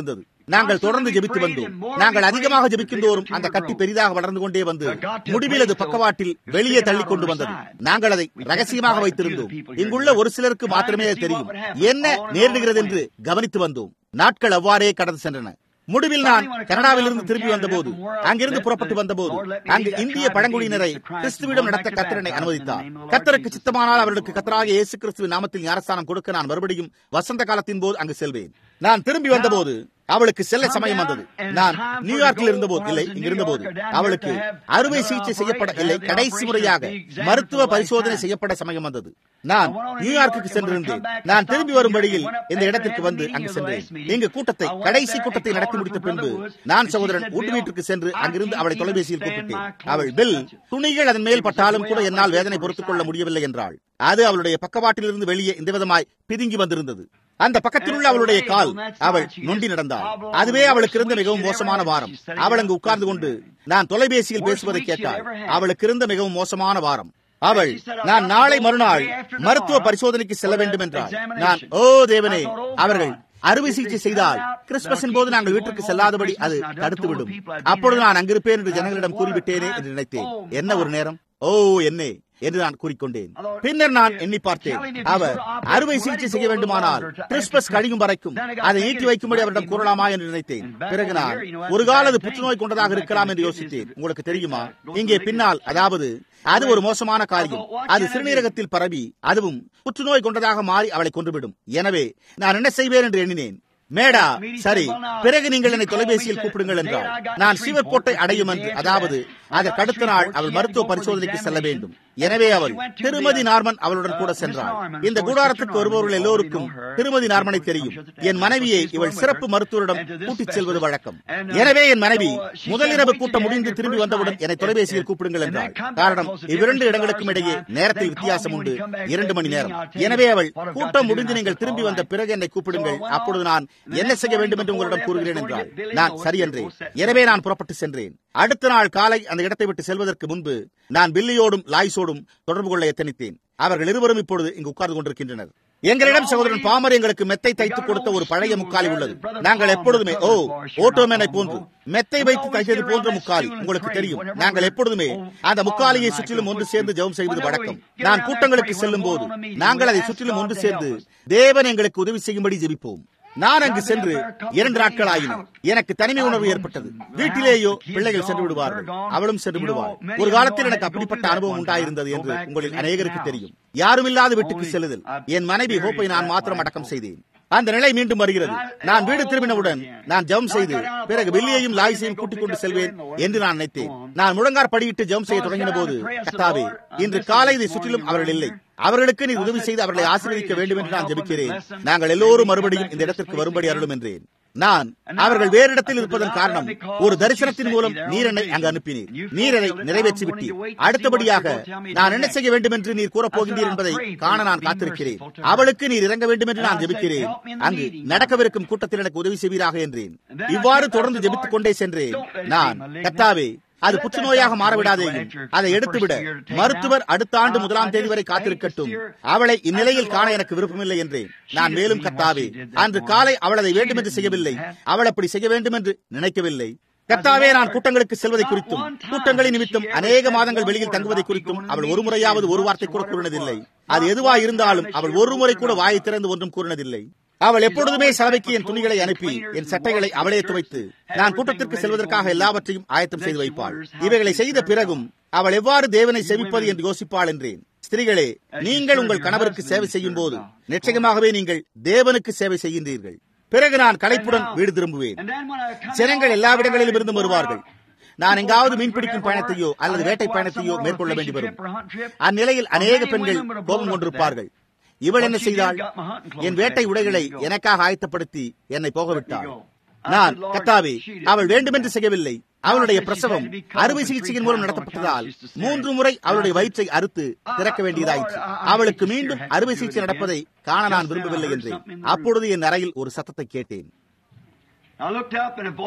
நாங்கள் தொடர்ந்து ஜெபித்து வந்தோம் நாங்கள் அதிகமாக ஜெபிக்குந்தோறும் அந்த கட்டி பெரிதாக வளர்ந்து கொண்டே வந்து முடிவில் அது பக்கவாட்டில் வெளியே தள்ளி கொண்டு வந்தது நாங்கள் அதை ரகசியமாக வைத்திருந்தோம் இங்குள்ள ஒரு சிலருக்கு மாத்திரமே தெரியும் என்ன நேரிடுகிறது என்று கவனித்து வந்தோம் நாட்கள் அவ்வாறே கடந்து சென்றன முடிவில் நான் கனடாவிலிருந்து திரும்பி வந்தபோது அங்கிருந்து புறப்பட்டு வந்தபோது அங்கு இந்திய பழங்குடியினரை கிறிஸ்துவிடம் நடத்த கத்திரனை அனுமதித்தார் கத்தருக்கு சித்தமானால் அவர்களுக்கு கத்தராக இயேசு கிறிஸ்துவின் நாமத்தில் ஞானஸ்தானம் கொடுக்க நான் மறுபடியும் வசந்த காலத்தின் போது அங்கு செல்வேன் நான் திரும்பி வந்தபோது அவளுக்கு செல்ல சமயம் வந்தது நான் நியூயார்க்கில் இருந்தபோது இல்லை இங்க இருந்தபோது அவளுக்கு அறுவை சிகிச்சை செய்யப்பட இல்லை கடைசி முறையாக மருத்துவ பரிசோதனை செய்யப்பட சமயம் வந்தது நான் நியூயார்க்குக்கு சென்றிருந்தேன் நான் திரும்பி வரும் வழியில் இந்த இடத்திற்கு வந்து அங்கு சென்றேன் இங்கு கூட்டத்தை கடைசி கூட்டத்தை நடத்தி முடித்த பின்பு நான் சகோதரன் ஊட்டு வீட்டுக்கு சென்று அங்கிருந்து அவளை தொலைபேசியில் கூப்பிட்டேன் அவள் பில் துணிகள் அதன் மேல் பட்டாலும் கூட என்னால் வேதனை பொறுத்துக் கொள்ள முடியவில்லை என்றாள் அது அவளுடைய பக்கவாட்டிலிருந்து வெளியே இந்த விதமாய் பிதுங்கி வந்திருந்தது அந்த பக்கத்தில் உள்ள அவளுடைய கால் அவள் நொண்டி நடந்தாள் அதுவே அவளுக்கு இருந்த மிகவும் மோசமான வாரம் அவள் அங்கு உட்கார்ந்து கொண்டு நான் தொலைபேசியில் பேசுவதை கேட்டாள் அவளுக்கு இருந்த மிகவும் மோசமான வாரம் அவள் நான் நாளை மறுநாள் மருத்துவ பரிசோதனைக்கு செல்ல வேண்டும் என்றாள் நான் ஓ தேவனே அவர்கள் அறுவை சிகிச்சை செய்தால் கிறிஸ்துமஸின் போது நாங்கள் வீட்டிற்கு செல்லாதபடி அது தடுத்துவிடும் அப்பொழுது நான் அங்கிருப்பேன் என்று ஜனங்களிடம் கூறிவிட்டேனே என்று நினைத்தேன் என்ன ஒரு நேரம் ஓ என்னே என்று நான் கூறிக்கொண்டேன் பின்னர் நான் எண்ணி பார்த்தேன் அவர் அறுவை சிகிச்சை செய்ய வேண்டுமானால் கிறிஸ்துமஸ் கழியும் வரைக்கும் அதை நீட்டி வைக்கும்படி அவரிடம் கூறலாமா என்று நினைத்தேன் பிறகு நான் ஒரு கால அது புற்றுநோய் கொண்டதாக இருக்கலாம் என்று யோசித்தேன் உங்களுக்கு தெரியுமா இங்கே பின்னால் அதாவது அது ஒரு மோசமான காரியம் அது சிறுநீரகத்தில் பரவி அதுவும் புற்றுநோய் கொண்டதாக மாறி அவளை கொன்றுவிடும் எனவே நான் என்ன செய்வேன் என்று எண்ணினேன் மேடா சரி பிறகு நீங்கள் என்னை தொலைபேசியில் கூப்பிடுங்கள் என்றால் நான் சிவக்கோட்டை அடையும் என்று அதாவது அதற்கு அடுத்த நாள் அவள் மருத்துவ பரிசோதனைக்கு செல்ல வேண்டும் எனவே அவள் திருமதி நார்மன் அவளுடன் கூட சென்றாள் இந்த கூடாரத்துக்கு வருபவர்கள் எல்லோருக்கும் திருமதி நார்மனை தெரியும் என் மனைவியை இவள் சிறப்பு மருத்துவரிடம் கூட்டிச் செல்வது வழக்கம் எனவே என் மனைவி முதலிரவு கூட்டம் முடிந்து திரும்பி வந்தவுடன் என்னை தொலைபேசியில் கூப்பிடுங்கள் என்றாள் காரணம் இவ்விரண்டு இடங்களுக்கும் இடையே நேரத்தில் வித்தியாசம் உண்டு இரண்டு மணி நேரம் எனவே அவள் கூட்டம் முடிந்து நீங்கள் திரும்பி வந்த பிறகு என்னை கூப்பிடுங்கள் அப்பொழுது நான் என்ன செய்ய வேண்டும் என்று உங்களிடம் கூறுகிறேன் என்றாள் நான் சரி என்றேன் எனவே நான் புறப்பட்டு சென்றேன் அடுத்த நாள் காலை அந்த இடத்தை விட்டு செல்வதற்கு முன்பு நான் பில்லியோடும் லாய்ஸோடும் தொடர்பு கொள்ள எத்தனித்தேன் அவர்கள் இருவரும் இப்பொழுது இங்கு உட்கார்ந்து கொண்டிருக்கின்றனர் எங்களிடம் சகோதரன் பாமர் எங்களுக்கு மெத்தை தைத்து கொடுத்த ஒரு பழைய முக்காலி உள்ளது நாங்கள் எப்பொழுதுமே ஓ ஓட்டோமேனை போன்று மெத்தை வைத்து தைத்தது போன்ற முக்காலி உங்களுக்கு தெரியும் நாங்கள் எப்பொழுதுமே அந்த முக்காலியை சுற்றிலும் ஒன்று சேர்ந்து ஜெபம் செய்வது வழக்கம் நான் கூட்டங்களுக்கு செல்லும் போது நாங்கள் அதை சுற்றிலும் ஒன்று சேர்ந்து தேவன் எங்களுக்கு உதவி செய்யும்படி ஜெபிப்போம் நான் அங்கு சென்று இரண்டு நாட்கள் ஆயின எனக்கு தனிமை உணர்வு ஏற்பட்டது வீட்டிலேயோ பிள்ளைகள் சென்று விடுவார்கள் அவளும் சென்று விடுவாள் ஒரு காலத்தில் எனக்கு அப்படிப்பட்ட அனுபவம் உண்டாயிருந்தது என்று உங்களில் அநேகருக்கு தெரியும் யாரும் இல்லாத வீட்டுக்கு செல்லுதல் என் மனைவி ஹோப்பை நான் மாத்திரம் அடக்கம் செய்தேன் அந்த நிலை மீண்டும் வருகிறது நான் வீடு திரும்பினவுடன் நான் ஜெபம் செய்து பிறகு வில்லியையும் லாய்ஸையும் கூட்டிக் கொண்டு செல்வேன் என்று நான் நினைத்தேன் நான் முழங்கார் படியிட்டு ஜெபம் செய்ய தொடங்கின போது கத்தாவே இன்று காலை இதை சுற்றிலும் அவர்கள் இல்லை அவர்களுக்கு நீ உதவி செய்து அவர்களை ஆசீர்வதிக்க வேண்டும் என்று நான் ஜெபிக்கிறேன் நாங்கள் எல்லோரும் மறுபடியும் இந்த இடத்திற்கு வரும்படி அருளும் என்றேன் நான் அவர்கள் வேறு இடத்தில் இருப்பதன் காரணம் ஒரு தரிசனத்தின் மூலம் நீர் என்னை அங்கு அனுப்பினீர் நீர் அதை நிறைவேற்றி விட்டீர் அடுத்தபடியாக நான் என்ன செய்ய வேண்டும் என்று நீர் கூறப் போகின்றீர் என்பதை காண நான் காத்திருக்கிறேன் அவளுக்கு நீர் இறங்க வேண்டும் என்று நான் ஜெபிக்கிறேன் அங்கு நடக்கவிருக்கும் கூட்டத்தில் எனக்கு உதவி செய்வீராக என்றேன் இவ்வாறு தொடர்ந்து ஜெபித்துக் கொண்டே சென்றேன் நான் கத்தாவே அது புற்றுநோயாக மாறவிடாதேயும் அதை எடுத்துவிட மருத்துவர் அடுத்த ஆண்டு முதலாம் தேதி வரை காத்திருக்கட்டும் அவளை இந்நிலையில் காண எனக்கு விருப்பமில்லை என்றேன் நான் மேலும் கத்தாவே அன்று காலை அவள் அதை வேண்டும் என்று செய்யவில்லை அவள் அப்படி செய்ய வேண்டும் என்று நினைக்கவில்லை கத்தாவே நான் கூட்டங்களுக்கு செல்வதை குறித்தும் கூட்டங்களின் நிமித்தம் அநேக மாதங்கள் வெளியில் தங்குவதை குறித்தும் அவள் ஒரு முறையாவது ஒரு வார்த்தை கூட கூறினதில்லை அது எதுவா இருந்தாலும் அவள் ஒரு முறை கூட வாயை திறந்து ஒன்றும் கூறினதில்லை அவள் எப்பொழுதுமே சலவைக்கு என் துணிகளை அனுப்பி என் சட்டைகளை அவளே துவைத்து நான் கூட்டத்திற்கு செல்வதற்காக எல்லாவற்றையும் ஆயத்தம் செய்து வைப்பாள் இவைகளை செய்த பிறகும் அவள் எவ்வாறு தேவனை செவிப்பது என்று யோசிப்பாள் என்றேன் ஸ்திரீகளே நீங்கள் உங்கள் கணவருக்கு சேவை செய்யும் போது நிச்சயமாகவே நீங்கள் தேவனுக்கு சேவை செய்கின்றீர்கள் பிறகு நான் களைப்புடன் வீடு திரும்புவேன் ஜனங்கள் எல்லா இடங்களிலும் இருந்து வருவார்கள் நான் எங்காவது மீன்பிடிக்கும் பயணத்தையோ அல்லது வேட்டை பயணத்தையோ மேற்கொள்ள வேண்டி வரும் அந்நிலையில் அநேக பெண்கள் கோபம் கொண்டிருப்பார்கள் இவள் என்ன செய்தாள் என் வேட்டை உடைகளை எனக்காக ஆயத்தப்படுத்தி என்னை போக விட்டாள் நான் கத்தாவே அவள் வேண்டுமென்று செய்யவில்லை அவளுடைய பிரசவம் அறுவை சிகிச்சையின் மூலம் நடத்தப்பட்டதால் மூன்று முறை அவளுடைய வயிற்றை அறுத்து திறக்க வேண்டியதாயிற்று அவளுக்கு மீண்டும் அறுவை சிகிச்சை நடப்பதை காண நான் விரும்பவில்லை என்றேன் அப்பொழுது என் அறையில் ஒரு சத்தத்தை கேட்டேன்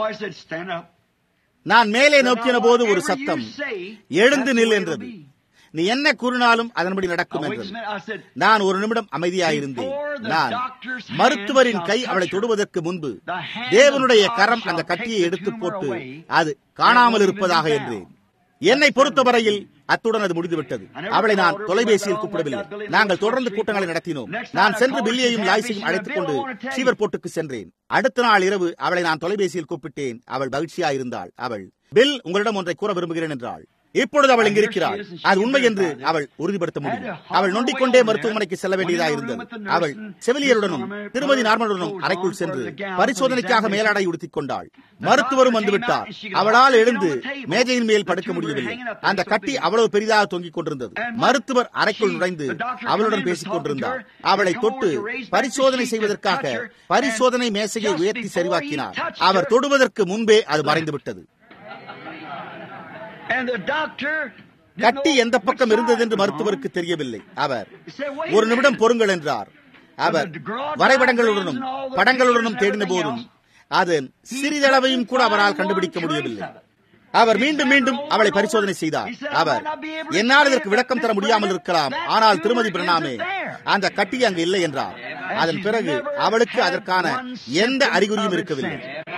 நான் மேலே நோக்கின போது ஒரு சத்தம் எழுந்து நில் என்றது நீ என்ன கூறினாலும் அதன்படி நடக்கும் என்றது நான் ஒரு நிமிடம் அமைதியாயிருந்தேன் நான் மருத்துவரின் கை அவளை தொடுவதற்கு முன்பு தேவனுடைய கரம் அந்த கட்டியை எடுத்து போட்டு அது காணாமல் இருப்பதாக என்றேன் என்னை பொறுத்தவரையில் அத்துடன் அது முடிந்துவிட்டது அவளை நான் தொலைபேசியில் கூப்பிடவில்லை நாங்கள் தொடர்ந்து கூட்டங்களை நடத்தினோம் நான் சென்று பில்லியையும் லாய்ஸையும் அழைத்துக் கொண்டு சீவர் போட்டுக்கு சென்றேன் அடுத்த நாள் இரவு அவளை நான் தொலைபேசியில் கூப்பிட்டேன் அவள் மகிழ்ச்சியாயிருந்தாள் அவள் பில் உங்களிடம் ஒன்றை கூற விரும்புகிறேன் என்றாள் இப்பொழுது அவள் இங்கிருக்கிறாள் அது உண்மை என்று அவள் உறுதிப்படுத்த முடியும் அவள் நொண்டிக் கொண்டே மருத்துவமனைக்கு செல்ல வேண்டியதாக இருந்தது அவள் செவிலியருடனும் திருமதி நார்மலுடனும் அறைக்குள் சென்று பரிசோதனைக்காக மேலாடை உடுத்திக் கொண்டாள் மருத்துவரும் வந்துவிட்டார் அவளால் எழுந்து மேஜையின் மேல் படுக்க முடியவில்லை அந்த கட்டி அவ்வளவு பெரிதாக தொங்கிக் கொண்டிருந்தது மருத்துவர் அறைக்குள் நுழைந்து அவளுடன் பேசிக் கொண்டிருந்தார் அவளை தொட்டு பரிசோதனை செய்வதற்காக பரிசோதனை மேசையை உயர்த்தி சரிவாக்கினார் அவர் தொடுவதற்கு முன்பே அது மறைந்துவிட்டது கட்டி எந்த பக்கம் இருந்தது என்று மருத்துவருக்கு தெரியவில்லை அவர் ஒரு நிமிடம் பொறுங்கள் என்றார் அவர் வரைபடங்களுடனும் படங்களுடனும் தேடின போதும் அதன் சிறிதளவையும் கூட அவரால் கண்டுபிடிக்க முடியவில்லை அவர் மீண்டும் மீண்டும் அவளை பரிசோதனை செய்தார் அவர் என்னால் இதற்கு விளக்கம் தர முடியாமல் இருக்கலாம் ஆனால் திருமதி பிரணாமே அந்த கட்டி அங்கு இல்லை என்றார் அதன் பிறகு அவளுக்கு அதற்கான எந்த அறிகுறியும் இருக்கவில்லை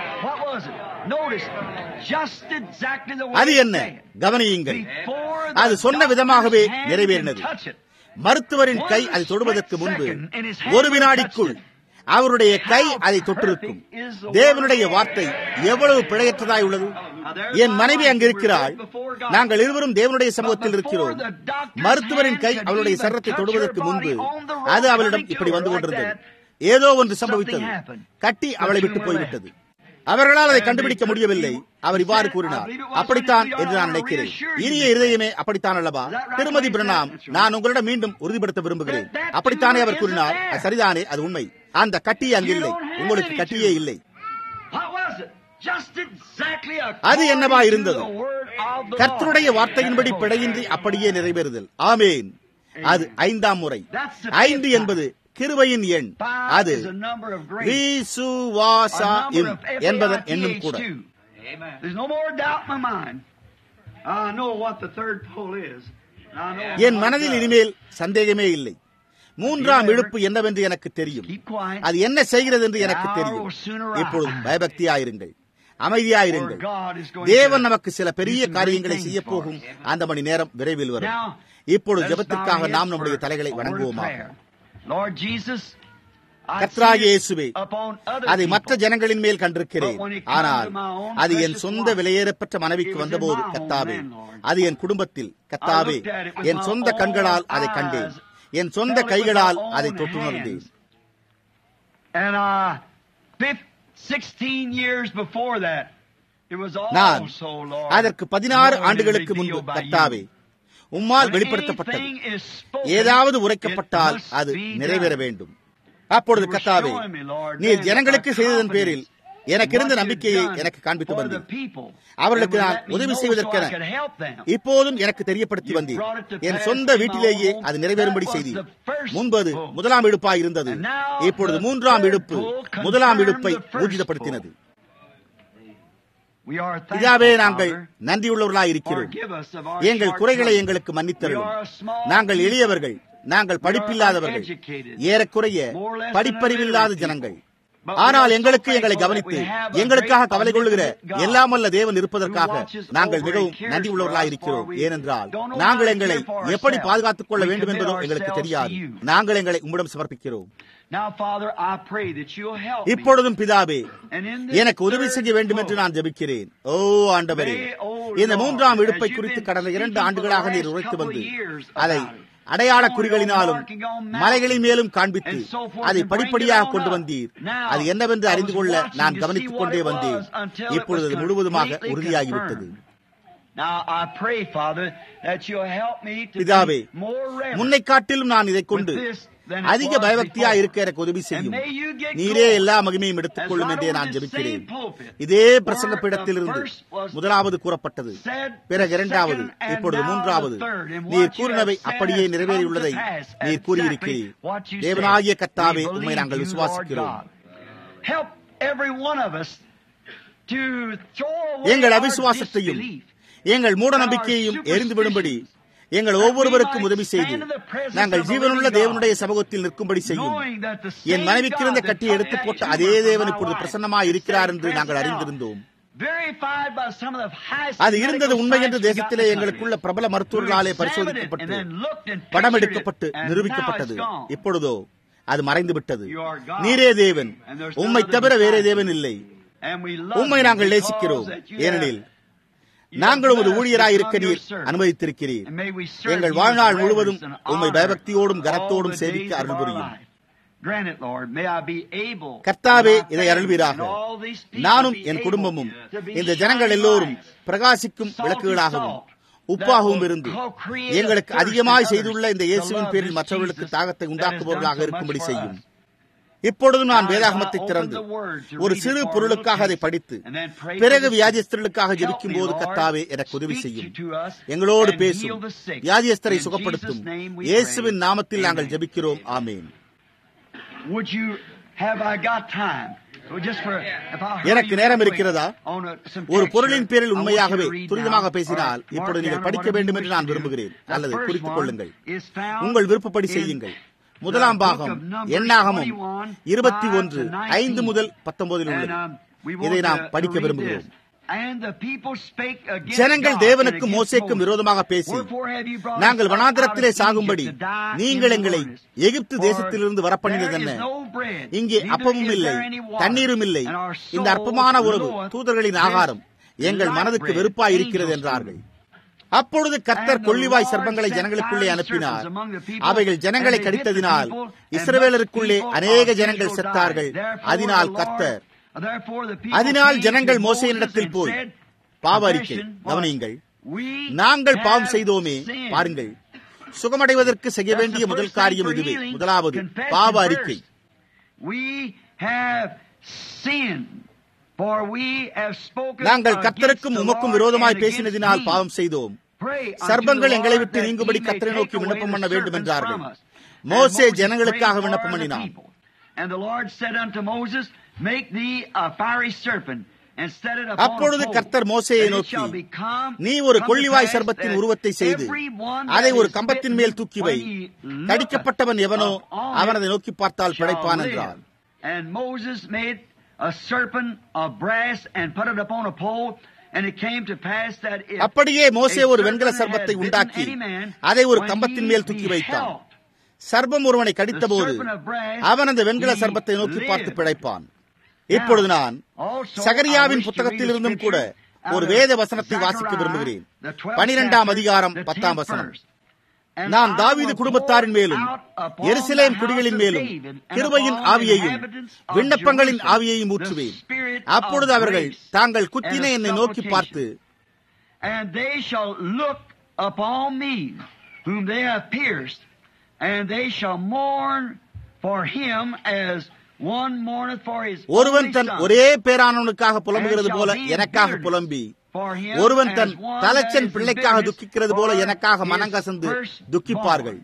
அது என்ன கவனியுங்கள் அது சொன்ன விதமாகவே நிறைவேறினது மருத்துவரின் கை அதை தொடுவதற்கு முன்பு ஒரு வினாடிக்குள் அவருடைய கை அதை தொட்டிருக்கும் தேவனுடைய வார்த்தை எவ்வளவு பிழையற்றதாய் உள்ளது என் மனைவி அங்கு இருக்கிறாள் நாங்கள் இருவரும் தேவனுடைய சமூகத்தில் இருக்கிறோம் மருத்துவரின் கை அவளுடைய சரத்தை தொடுவதற்கு முன்பு அது அவளிடம் இப்படி வந்து கொண்டிருந்தது ஏதோ ஒன்று சம்பவித்தது கட்டி அவளை விட்டு போய்விட்டது அவர்களால் அதை கண்டுபிடிக்க முடியவில்லை அவர் இவ்வாறு கூறினார் அப்படித்தான் என்று நான் நினைக்கிறேன் இனிய இருதயமே அப்படித்தான் அல்லவா திருமதி பிரணாம் நான் உங்களிடம் மீண்டும் உறுதிப்படுத்த விரும்புகிறேன் அப்படித்தானே அவர் கூறினார் சரிதானே அது உண்மை அந்த கட்டி அங்கு இல்லை உங்களுக்கு கட்டியே இல்லை அது என்னவா இருந்தது கர்த்தருடைய வார்த்தையின்படி பிழையின்றி அப்படியே நிறைவேறுதல் ஆமேன் அது ஐந்தாம் முறை ஐந்து என்பது கிருபையின் எண் அது என்பதன் எண்ணும் கூட என் மனதில் இனிமேல் சந்தேகமே இல்லை மூன்றாம் இழுப்பு என்னவென்று எனக்கு தெரியும் அது என்ன செய்கிறது என்று எனக்கு தெரியும் இப்பொழுது பயபக்தியாயிருங்கள் அமைதியாயிருங்கள் தேவன் நமக்கு சில பெரிய காரியங்களை செய்ய போகும் அந்த மணி நேரம் விரைவில் வரும் இப்பொழுது ஜபத்திற்காக நாம் நம்முடைய தலைகளை வணங்குவோமா கத்ராகேசுவே அதை மற்ற ஜனங்களின் மேல் கண்டிருக்கிறேன் ஆனால் அது என் சொந்த விலையேறப்பட்ட மனைவிக்கு வந்தபோது கத்தாவே அது என் குடும்பத்தில் கத்தாவே என் சொந்த கண்களால் அதை கண்டேன் என் சொந்த கைகளால் அதை தொட்டுணர்ந்தேன் நான் அதற்கு பதினாறு ஆண்டுகளுக்கு முன்பு கத்தாவே உம்மால் வெளிப்படுத்தப்பட்டது ஏதாவது உரைக்கப்பட்டால் அது நிறைவேற வேண்டும் அப்பொழுது கத்தாவே நீர் ஜனங்களுக்கு செய்ததன் பேரில் எனக்கு இருந்த நம்பிக்கையை எனக்கு காண்பித்து வந்தீர் அவர்களுக்கு நான் உதவி செய்வதற்கென இப்போதும் எனக்கு தெரியப்படுத்தி வந்தீர் என் சொந்த வீட்டிலேயே அது நிறைவேறும்படி செய்தீர் முன்பது முதலாம் இடுப்பாய் இருந்தது இப்பொழுது மூன்றாம் இடுப்பு முதலாம் இடுப்பை ஊர்ஜிதப்படுத்தினது இதாவே நாங்கள் நன்றியுள்ளவர்களாய் இருக்கிறோம் எங்கள் குறைகளை எங்களுக்கு மன்னித்தரும் நாங்கள் எளியவர்கள் நாங்கள் படிப்பில்லாதவர்கள் ஏறக்குறைய படிப்பறிவில்லாத ஜனங்கள் ஆனால் எங்களுக்கு எங்களை கவனித்து எங்களுக்காக கவலை கொள்ளுகிற எல்லாமல்ல தேவன் இருப்பதற்காக நாங்கள் மிகவும் நன்றி உள்ளவர்களாக இருக்கிறோம் ஏனென்றால் நாங்கள் எங்களை எப்படி பாதுகாத்துக் கொள்ள வேண்டும் என்பதோ எங்களுக்கு தெரியாது நாங்கள் எங்களை உம்மிடம் சமர்ப்பிக்கிறோம் இப்பொழுதும் பிதாவே எனக்கு உதவி செய்ய வேண்டும் என்று நான் ஜபிக்கிறேன் ஓ ஆண்டவரே இந்த மூன்றாம் இடுப்பை குறித்து கடந்த இரண்டு ஆண்டுகளாக நீர் உரைத்து வந்து அதை அடையாள குறிகளினாலும் மலைகளின் மேலும் காண்பித்து அதை படிப்படியாக கொண்டு வந்தீர் அது என்னவென்று அறிந்து கொள்ள நான் கவனித்துக் கொண்டே வந்தேன் இப்பொழுது அது முழுவதுமாக உறுதியாகிவிட்டது பிதாவே முன்னை காட்டிலும் நான் இதை கொண்டு அதிக பயபக்தியா இருக்க எனக்கு உதவி செய்யும் நீரே எல்லா மகிமையும் எடுத்துக் கொள்ளும் என்றே நான் ஜெபிக்கிறேன் இதே பிரசங்க பீடத்திலிருந்து முதலாவது கூறப்பட்டது பிறகு இரண்டாவது இப்பொழுது மூன்றாவது நீர் கூறினவை அப்படியே நிறைவேறியுள்ளதை நீர் கூறியிருக்கிறீர் தேவனாகிய கத்தாவே உண்மை நாங்கள் விசுவாசிக்கிறோம் எங்கள் அவிசுவாசத்தையும் எங்கள் மூட நம்பிக்கையையும் எரிந்து விடும்படி எங்கள் ஒவ்வொருவருக்கும் உதவி செய்து நாங்கள் ஜீவனுள்ள தேவனுடைய சமூகத்தில் நிற்கும்படி செய்யும் என் மனைவிக்கு இருந்த கட்டியை எடுத்து போட்ட அதே தேவன் இப்பொழுது பிரசன்னமாய் இருக்கிறார் என்று நாங்கள் அறிந்திருந்தோம் அது இருந்தது உண்மை என்று தேசத்திலே எங்களுக்குள்ள பிரபல மருத்துவர்களாலே பரிசோதிக்கப்பட்டு படம் எடுக்கப்பட்டு நிரூபிக்கப்பட்டது இப்பொழுதோ அது மறைந்து விட்டது நீரே தேவன் உம்மை தவிர வேறே தேவன் இல்லை உம்மை நாங்கள் நேசிக்கிறோம் ஏனெனில் நாங்கள் ஒரு ஊழியராய் இருக்க நீர் அனுமதித்திருக்கிறீர் எங்கள் வாழ்நாள் முழுவதும் உம்மை பயபக்தியோடும் கனத்தோடும் சேவிக்க அருள் புரியும் கர்த்தாவே இதை அருள்வீராக நானும் என் குடும்பமும் இந்த ஜனங்கள் எல்லோரும் பிரகாசிக்கும் விளக்குகளாகவும் உப்பாகவும் இருந்து எங்களுக்கு அதிகமாய் செய்துள்ள இந்த இயேசுவின் பேரில் மற்றவர்களுக்கு தாகத்தை உண்டாக்குபவர்களாக இருக்கும்படி செய்யும் இப்பொழுது நான் வேதாகமத்தை திறந்து ஒரு சிறு பொருளுக்காக அதை படித்து பிறகு வியாதியஸ்தர்களுக்காக ஜெபிக்கும் போது கத்தாவே எனக்கு உதவி செய்யும் எங்களோடு பேசும் வியாதியஸ்தரை சுகப்படுத்தும் இயேசுவின் நாமத்தில் நாங்கள் ஜெபிக்கிறோம் ஆமேன் எனக்கு நேரம் இருக்கிறதா ஒரு பொருளின் பேரில் உண்மையாகவே துரிதமாக பேசினால் இப்பொழுது நீங்கள் படிக்க வேண்டும் என்று நான் விரும்புகிறேன் அல்லது குறித்துக் கொள்ளுங்கள் உங்கள் விருப்பப்படி செய்யுங்கள் முதலாம் பாகம் எண்ணாகமும் இருபத்தி ஒன்று ஐந்து முதல் பத்தொன்பதில் உள்ளது இதை நாம் படிக்க விரும்புகிறோம் ஜனங்கள் தேவனுக்கும் மோசேக்கும் விரோதமாக பேசி நாங்கள் வனாந்திரத்திலே சாகும்படி நீங்கள் எங்களை எகிப்து தேசத்திலிருந்து வரப்பண்ணினதென்ன இங்கே அப்பமும் இல்லை தண்ணீரும் இல்லை இந்த அற்பமான உறவு தூதர்களின் ஆகாரம் எங்கள் மனதுக்கு வெறுப்பாய் இருக்கிறது என்றார்கள் அப்பொழுது கர்த்தர் கொள்ளிவாய் சர்ப்பங்களை ஜனங்களுக்குள்ளே அனுப்பினார் அவைகள் ஜனங்களை கடித்ததினால் இஸ்ரவேலருக்குள்ளே அநேக ஜனங்கள் செத்தார்கள் அதனால் கர்த்தர் அதனால் ஜனங்கள் மோசையினிடத்தில் போய் பாவ அறிக்கை கவனியுங்கள் நாங்கள் பாவம் செய்தோமே பாருங்கள் சுகமடைவதற்கு செய்ய வேண்டிய முதல் காரியம் இதுவே முதலாவது பாவ அறிக்கை நாங்கள் கத்தருக்கும் உமக்கும் விரோதமாய் பேசினதினால் பாவம் செய்தோம் சர்பங்கள் எங்களை விட்டு நீங்கும்படி கத்தரை நோக்கி விண்ணப்பம் பண்ண வேண்டும் என்றார்கள் மோசே ஜனங்களுக்காக விண்ணப்பம் பண்ணினான் அப்பொழுது கர்த்தர் மோசையை நோக்கி நீ ஒரு கொள்ளிவாய் சர்பத்தின் உருவத்தை செய்து அதை ஒரு கம்பத்தின் மேல் தூக்கி வை கடிக்கப்பட்டவன் எவனோ அவனதை நோக்கி பார்த்தால் பிழைப்பான் என்றார் a serpent of brass and put it upon a pole அப்படியே மோசே ஒரு வெண்கல சர்பத்தை உண்டாக்கி அதை ஒரு கம்பத்தின் மேல் தூக்கி வைத்தான் சர்பம் ஒருவனை கடித்த போது அவன் அந்த வெண்கல சர்பத்தை நோக்கி பார்த்து பிழைப்பான் இப்பொழுது நான் சகரியாவின் புத்தகத்தில் இருந்தும் கூட ஒரு வேத வசனத்தை வாசிக்க விரும்புகிறேன் பனிரெண்டாம் அதிகாரம் பத்தாம் வசனம் நான் தாவீது குடும்பத்தாரின் மேலும் எருசலேம் குடிகளின் மேலும் கிருபையின் ஆவியையும் விண்ணப்பங்களின் ஆவியையும் ஊற்றுவேன் அப்பொழுது அவர்கள் தாங்கள் குத்தின என்னை நோக்கி பார்த்து ஒருவன் தன் ஒரே பேரானவனுக்காக புலம்புகிறது போல எனக்காக புலம்பி ஒருவன் தன் தலைச்சன் பிள்ளைக்காக துக்கிக்கிறது போல எனக்காக மனங்கசந்து துக்கிப்பார்கள்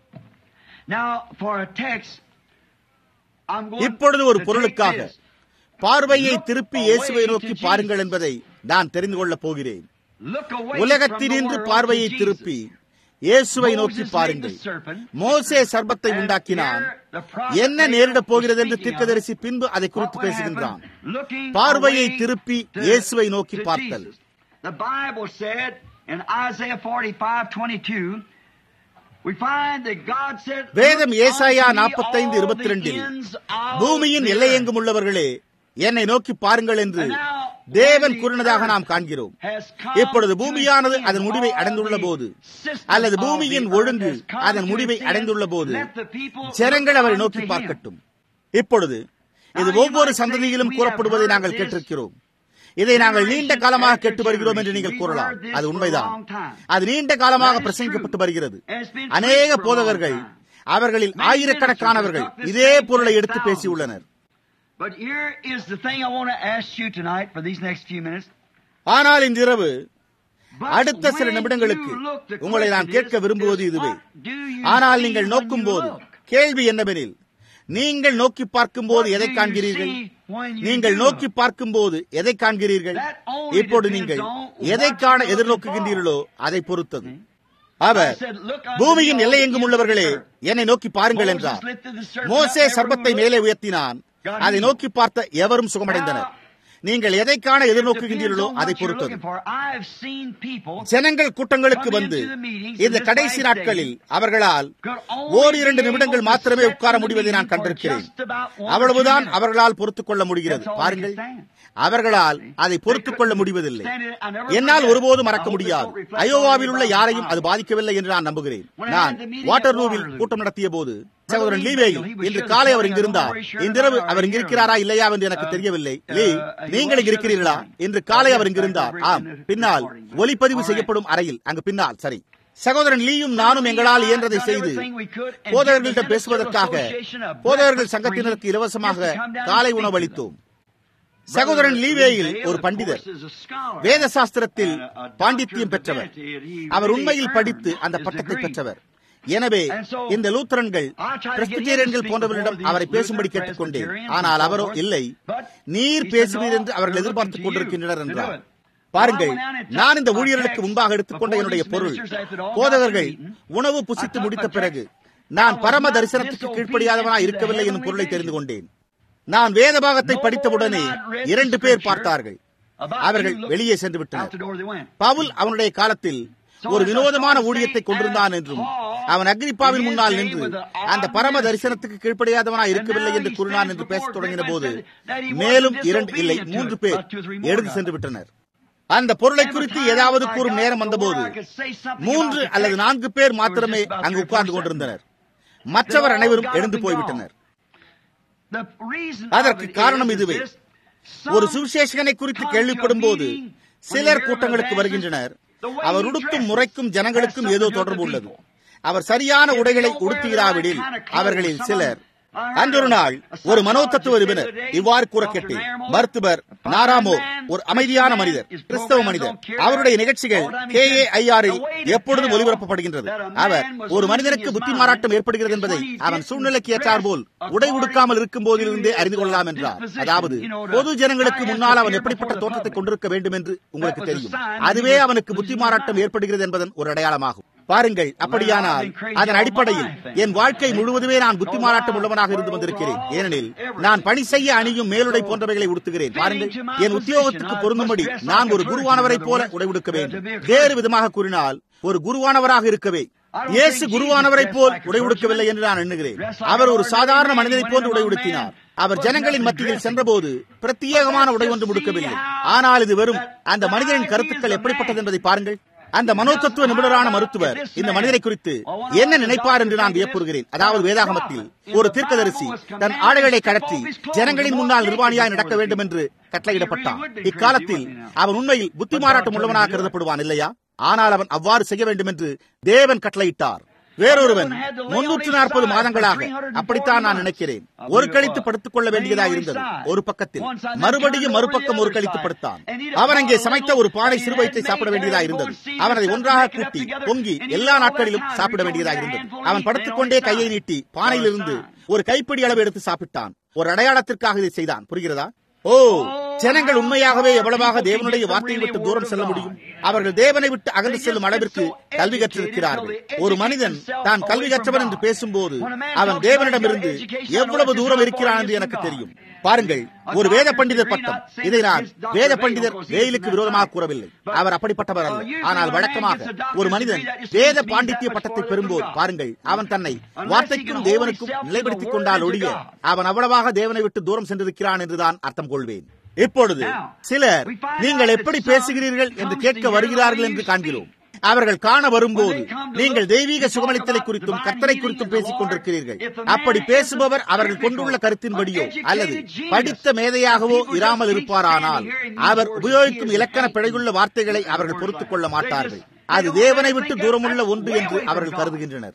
இப்பொழுது ஒரு பொருளுக்காக பார்வையை திருப்பி இயேசுவை நோக்கி பாருங்கள் என்பதை நான் தெரிந்து கொள்ளப் போகிறேன் உலகத்தினின்று பார்வையை திருப்பி இயேசுவை நோக்கி பாருங்கள் மோசே சர்பத்தை உண்டாக்கினான் என்ன நேரிடப் போகிறது என்று தீர்க்கதரிசி பின்பு அதை குறித்து பேசுகின்றான் பார்வையை திருப்பி இயேசுவை நோக்கி பார்த்தல் The Bible said in Isaiah 45 22, we find that God said, வேதம் ஏசாயா நாற்பத்தைந்து இருபத்தி ரெண்டில் பூமியின் எல்லையெங்கும் உள்ளவர்களே என்னை நோக்கி பாருங்கள் என்று தேவன் கூறினதாக நாம் காண்கிறோம் இப்பொழுது பூமியானது அதன் முடிவை அடைந்துள்ள போது அல்லது பூமியின் ஒழுங்கு அதன் முடிவை அடைந்துள்ள போது ஜனங்கள் அவரை நோக்கி பார்க்கட்டும் இப்பொழுது இது ஒவ்வொரு சந்ததியிலும் கூறப்படுவதை நாங்கள் கேட்டிருக்கிறோம் இதை நாங்கள் நீண்ட காலமாக கேட்டு வருகிறோம் என்று நீங்கள் கூறலாம் அது உண்மைதான் அது நீண்ட காலமாக பிரசங்கிக்கப்பட்டு வருகிறது அநேக போதகர்கள் அவர்களில் ஆயிரக்கணக்கானவர்கள் இதே பொருளை எடுத்து பேசியுள்ளனர் But here is the thing I want to ask you tonight for these next few minutes. ஆனால் இந்த இரவு அடுத்த சில நிமிடங்களுக்கு உங்களை நான் கேட்க விரும்புவது இதுவே ஆனால் நீங்கள் நோக்கும் போது கேள்வி என்னவெனில் நீங்கள் நோக்கி பார்க்கும் போது எதை காண்கிறீர்கள் நீங்கள் நோக்கி பார்க்கும் போது எதை காண்கிறீர்கள் இப்போது நீங்கள் எதை காண எதிர்நோக்குகின்றீர்களோ அதை பொறுத்தது அவர் பூமியின் எல்லையெங்கும் உள்ளவர்களே என்னை நோக்கி பாருங்கள் என்றார் மோசே சர்பத்தை மேலே உயர்த்தினான் அதை நோக்கி பார்த்த எவரும் சுகமடைந்தனர் நீங்கள் எதை காண எதிர்நோக்குகின்றீர்களோ அதை பொறுத்தது ஜனங்கள் கூட்டங்களுக்கு வந்து இந்த கடைசி நாட்களில் அவர்களால் ஓர் இரண்டு நிமிடங்கள் மாத்திரமே உட்கார முடிவதை நான் கண்டிருக்கிறேன் அவ்வளவுதான் அவர்களால் பொறுத்துக் கொள்ள முடிகிறது பாருங்கள் அவர்களால் அதை பொறுத்துக் கொள்ள முடிவதில்லை என்னால் ஒருபோதும் மறக்க முடியாது அயோவாவில் உள்ள யாரையும் அது பாதிக்கவில்லை என்று நான் நம்புகிறேன் நான் வாட்டர்லூவில் கூட்டம் நடத்திய போது சகோதரன் லீவேயில் இன்று காலை அவர் இங்கிருந்தார் இன்றிரவு அவர் இங்கிருக்கிறாரா இல்லையா என்று எனக்கு தெரியவில்லை லீ நீங்கள் இங்க இருக்கிறீர்களா இன்று காலை அவர் இங்கிருந்தார் ஆம் பின்னால் ஒலிப்பதிவு செய்யப்படும் அறையில் அங்கு பின்னால் சரி சகோதரன் லீயும் நானும் எங்களால் இயன்றதை செய்து போதகர்களிடம் பேசுவதற்காக போதகர்கள் சங்கத்தினருக்கு இலவசமாக காலை உணவு அளித்தோம் சகோதரன் லீவேயில் ஒரு பண்டிதர் வேத சாஸ்திரத்தில் பாண்டித்யம் பெற்றவர் அவர் உண்மையில் படித்து அந்த பட்டத்தை பெற்றவர் எனவே இந்த லூத்தரன்கள் பிரஸ்பிட்டேரியன்கள் போன்றவர்களிடம் அவரை பேசும்படி கேட்டுக்கொண்டேன் ஆனால் அவரோ இல்லை நீர் பேசுவீர் என்று அவர்கள் எதிர்பார்த்துக் கொண்டிருக்கின்றனர் என்றார் பாருங்கள் நான் இந்த ஊழியர்களுக்கு முன்பாக எடுத்துக்கொண்ட என்னுடைய பொருள் போதகர்கள் உணவு புசித்து முடித்த பிறகு நான் பரம தரிசனத்துக்கு கீழ்ப்படியாதவனாய் இருக்கவில்லை என்னும் பொருளை தெரிந்து கொண்டேன் நான் வேத பாகத்தை படித்தவுடனே இரண்டு பேர் பார்த்தார்கள் அவர்கள் வெளியே சென்று விட்டனர் பவுல் அவனுடைய காலத்தில் ஒரு வினோதமான ஊழியத்தை கொண்டிருந்தான் என்றும் அவன் அக்ரிப்பாவின் முன்னால் நின்று அந்த பரம தரிசனத்துக்கு கீழ்ப்படியாதவனாய் இருக்கவில்லை என்று கூறினான் என்று பேசத் தொடங்கின போது மேலும் இரண்டு இல்லை மூன்று பேர் எடுத்து சென்று விட்டனர் அந்த பொருளை குறித்து ஏதாவது கூறும் நேரம் வந்தபோது மூன்று அல்லது நான்கு பேர் மாத்திரமே அங்கு உட்கார்ந்து கொண்டிருந்தனர் மற்றவர் அனைவரும் எழுந்து போய்விட்டனர் அதற்கு காரணம் இதுவே ஒரு சுவிசேஷகனை குறித்து கேள்விப்படும் போது சிலர் கூட்டங்களுக்கு வருகின்றனர் அவர் உடுத்தும் முறைக்கும் ஜனங்களுக்கும் ஏதோ தொடர்பு உள்ளது அவர் சரியான உடைகளை உடுத்துகிறாவிடில் அவர்களில் சிலர் அன்றொரு நாள் ஒரு மனோதத்துவ நிபுணர் இவ்வாறு கூற கேட்டேன் மருத்துவர் நாராமோ ஒரு அமைதியான மனிதர் கிறிஸ்தவ மனிதர் அவருடைய நிகழ்ச்சிகள் கே ஏ ஐஆரில் எப்பொழுதும் ஒலிபரப்பப்படுகின்றது அவர் ஒரு மனிதனுக்கு புத்தி மாறாட்டம் ஏற்படுகிறது என்பதை அவன் சூழ்நிலைக்கு ஏற்றார் போல் உடை உடுக்காமல் இருக்கும் போதிலிருந்தே அறிந்து கொள்ளலாம் என்றார் அதாவது பொது ஜனங்களுக்கு முன்னால் அவன் எப்படிப்பட்ட தோற்றத்தை கொண்டிருக்க வேண்டும் என்று உங்களுக்கு தெரியும் அதுவே அவனுக்கு புத்தி மாறாட்டம் ஏற்படுகிறது என்பதன் ஒரு அடையாளமாகும் பாருங்கள் அப்படியானால் அதன் அடிப்படையில் என் வாழ்க்கை முழுவதுமே நான் புத்தி மாறாட்டம் உள்ளவனாக இருந்து வந்திருக்கிறேன் ஏனெனில் நான் பணி செய்ய அணியும் மேலுடை போன்றவைகளை உடுத்துகிறேன் பாருங்கள் என் உத்தியோகத்துக்கு பொருந்தும்படி நான் ஒரு குருவானவரை போல உடை உடுக்க வேண்டும் வேறு விதமாக கூறினால் ஒரு குருவானவராக இருக்கவே இயேசு குருவானவரை போல் உடை உடுக்கவில்லை என்று நான் எண்ணுகிறேன் அவர் ஒரு சாதாரண மனிதனை போன்று உடை உடுத்தினார் அவர் ஜனங்களின் மத்தியில் சென்றபோது பிரத்யேகமான உடை ஒன்று முடுக்கவில்லை ஆனால் இது வெறும் அந்த மனிதனின் கருத்துக்கள் எப்படிப்பட்டது என்பதை பாருங்கள் அந்த மனோதத்துவ நிபுணரான மருத்துவர் இந்த மனிதரை குறித்து என்ன நினைப்பார் என்று நான் வியப்புறுகிறேன் அதாவது வேதாகமத்தில் ஒரு தீர்க்கதரிசி தன் ஆடைகளை கழற்றி ஜனங்களின் முன்னால் நிர்வாணியாய் நடக்க வேண்டும் என்று கட்டளையிடப்பட்டான் இக்காலத்தில் அவன் உண்மையில் புத்தி மாறாட்டம் உள்ளவனாக கருதப்படுவான் இல்லையா ஆனால் அவன் அவ்வாறு செய்ய வேண்டும் என்று தேவன் கட்டளையிட்டார் வேறொருவன் முன்னூற்று நாற்பது மாதங்களாக அப்படித்தான் நான் நினைக்கிறேன் ஒரு கழித்து படுத்துக் கொள்ள வேண்டியதாக இருந்தது ஒரு பக்கத்தில் மறுபடியும் மறுபக்கம் ஒரு கழித்து படுத்தான் அவன் அங்கே சமைத்த ஒரு பானை சிறுவயத்தை சாப்பிட வேண்டியதாக இருந்தது அவன் அதை ஒன்றாக கூட்டி பொங்கி எல்லா நாட்களிலும் சாப்பிட வேண்டியதாக இருந்தது அவன் படுத்துக்கொண்டே கையை நீட்டி பானையிலிருந்து ஒரு கைப்பிடி அளவு எடுத்து சாப்பிட்டான் ஒரு அடையாளத்திற்காக இதை செய்தான் புரிகிறதா ஓ ஜனங்கள் உண்மையாகவே எவ்வளவாக தேவனுடைய வார்த்தையை விட்டு தூரம் செல்ல முடியும் அவர்கள் தேவனை விட்டு அகன்று செல்லும் அளவிற்கு கல்வி கற்றிருக்கிறார்கள் ஒரு மனிதன் தான் கல்வி கற்றவன் என்று பேசும்போது அவன் தேவனிடமிருந்து எவ்வளவு தூரம் இருக்கிறான் என்று எனக்கு தெரியும் பாருங்கள் ஒரு வேத பண்டிதர் பட்டம் இதை நான் வேத பண்டிதர் வேயிலுக்கு விரோதமாக கூறவில்லை அவர் அப்படிப்பட்டவர் அல்ல ஆனால் வழக்கமாக ஒரு மனிதன் வேத பாண்டித்ய பட்டத்தை பெறும்போது பாருங்கள் அவன் தன்னை வார்த்தைக்கும் தேவனுக்கும் நிலைப்படுத்திக் கொண்டால் ஒழிய அவன் அவ்வளவாக தேவனை விட்டு தூரம் சென்றிருக்கிறான் என்றுதான் அர்த்தம் கொள்வேன் இப்பொழுது சிலர் நீங்கள் எப்படி பேசுகிறீர்கள் என்று கேட்க வருகிறார்கள் என்று காண்கிறோம் அவர்கள் காண வரும்போது நீங்கள் தெய்வீக சுகமளித்தலை குறித்தும் கர்த்தரை குறித்தும் பேசிக் கொண்டிருக்கிறீர்கள் அப்படி பேசுபவர் அவர்கள் கொண்டுள்ள கருத்தின்படியோ அல்லது படித்த மேதையாகவோ இராமல் இருப்பாரானால் அவர் உபயோகிக்கும் இலக்கண பிழையுள்ள வார்த்தைகளை அவர்கள் பொறுத்துக் கொள்ள மாட்டார்கள் அது தேவனை விட்டு தூரமுள்ள ஒன்று என்று அவர்கள் கருதுகின்றனர்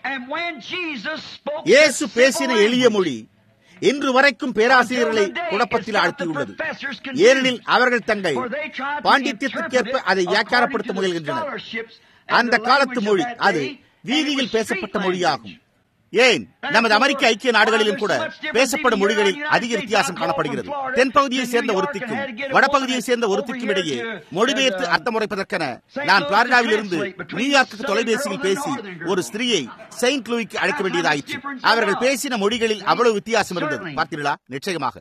இயேசு பேசின எளிய மொழி இன்று வரைக்கும் பேராசிரியர்களை குழப்பத்தில் ஆழ்த்தியுள்ளது ஏனெனில் அவர்கள் தங்கள் பாண்டித்யத்திற்கேற்ப அதை வியாக்கியாரப்படுத்த முயல்கின்றனர் அந்த காலத்து மொழி அது வீதியில் பேசப்பட்ட மொழியாகும் ஏன் நமது அமெரிக்க ஐக்கிய நாடுகளிலும் கூட பேசப்படும் மொழிகளில் அதிக வித்தியாசம் காணப்படுகிறது தென்பகுதியை சேர்ந்த ஒருத்திக்கும் வடபகுதியை சேர்ந்த ஒருத்திக்கும் இடையே மொழிபெயர்த்து அர்த்தமுறைப்பதற்கென நான் பிளாரிடாவில் இருந்து நியூயார்க்கு தொலைபேசியில் பேசி ஒரு ஸ்திரீயை செயின்ட் லூயிக்கு அழைக்க வேண்டியதாயிற்று அவர்கள் பேசின மொழிகளில் அவ்வளவு வித்தியாசம் இருந்தது பார்த்தீர்களா நிச்சயமாக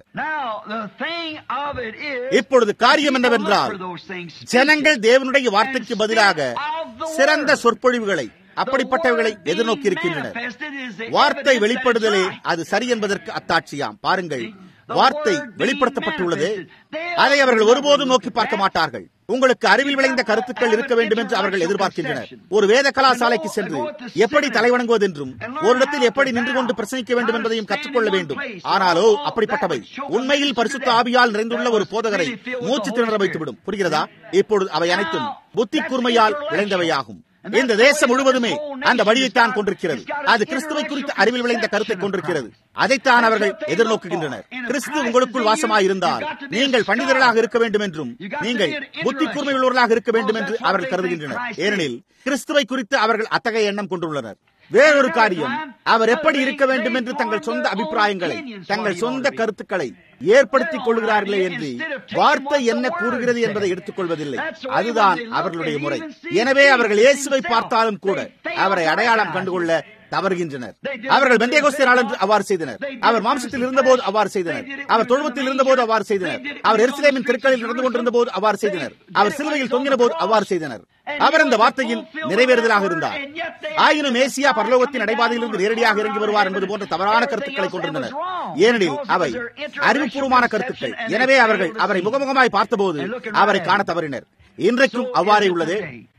இப்பொழுது காரியம் என்னவென்றால் ஜனங்கள் தேவனுடைய வார்த்தைக்கு பதிலாக சிறந்த சொற்பொழிவுகளை அப்படிப்பட்டவைகளை எதிர்நோக்கி இருக்கின்றனர் வார்த்தை வெளிப்படுதலே அது சரி என்பதற்கு அத்தாட்சியாம் பாருங்கள் வார்த்தை வெளிப்படுத்தப்பட்டுள்ளது அதை அவர்கள் ஒருபோதும் நோக்கி பார்க்க மாட்டார்கள் உங்களுக்கு அறிவில் விளைந்த கருத்துக்கள் இருக்க வேண்டும் என்று அவர்கள் எதிர்பார்க்கின்றனர் ஒரு வேத கலாசாலைக்கு சென்று எப்படி தலைவணங்குவது என்றும் ஒரு இடத்தில் எப்படி நின்று கொண்டு பிரசங்கிக்க வேண்டும் என்பதையும் கற்றுக்கொள்ள வேண்டும் ஆனாலோ அப்படிப்பட்டவை உண்மையில் பரிசுத்த ஆவியால் நிறைந்துள்ள ஒரு போதகரை மூச்சு திணற வைத்துவிடும் புரிகிறதா இப்பொழுது அவை அனைத்தும் புத்தி கூர்மையால் விளைந்தவையாகும் இந்த தேசம் முழுவதுமே அந்த வழியைத்தான் கொண்டிருக்கிறது அது கிறிஸ்துவை குறித்த அறிவில் விளைந்த கருத்தை கொண்டிருக்கிறது அதைத்தான் அவர்கள் எதிர்நோக்குகின்றனர் கிறிஸ்து உங்களுக்குள் வாசமாயிருந்தால் நீங்கள் பண்டிதர்களாக இருக்க வேண்டும் என்றும் நீங்கள் புத்தி கூர்மை உள்ளவர்களாக இருக்க வேண்டும் என்று அவர்கள் கருதுகின்றனர் ஏனெனில் கிறிஸ்துவை குறித்து அவர்கள் அத்தகைய எண்ணம் கொண்டுள்ளனர் வேறொரு காரியம் அவர் எப்படி இருக்க வேண்டும் என்று தங்கள் சொந்த அபிப்பிராயங்களை தங்கள் சொந்த கருத்துக்களை ஏற்படுத்திக் கொள்கிறார்களே என்று வார்த்தை என்ன கூறுகிறது என்பதை எடுத்துக் கொள்வதில்லை அதுதான் அவர்களுடைய முறை எனவே அவர்கள் இயேசுவை பார்த்தாலும் கூட அவரை அடையாளம் கண்டுகொள்ள தவறுகின்றனர் அவர்கள் பெந்தேகோஸ்தே நாளன்று அவ்வாறு செய்தனர் அவர் மாம்சத்தில் இருந்தபோது அவ்வாறு செய்தனர் அவர் தொழுவத்தில் இருந்தபோது அவ்வாறு செய்தனர் அவர் எருசலேமின் தெருக்களில் நடந்து கொண்டிருந்த போது அவ்வாறு செய்தனர் அவர் சிலுவையில் தொங்கின போது அவ்வாறு செய்தனர் அவர் அந்த வார்த்தையின் நிறைவேறுதலாக இருந்தார் ஆயினும் ஏசியா பரலோகத்தின் நடைபாதையிலிருந்து நேரடியாக இறங்கி வருவார் என்பது போன்ற தவறான கருத்துக்களை கொண்டிருந்தனர் ஏனெனில் அவை அறிவுபூர்வமான கருத்துக்கள் எனவே அவர்கள் அவரை முகமுகமாய் பார்த்தபோது அவரை காண தவறினர் இன்றைக்கும் அவ்வாறே உள்ளது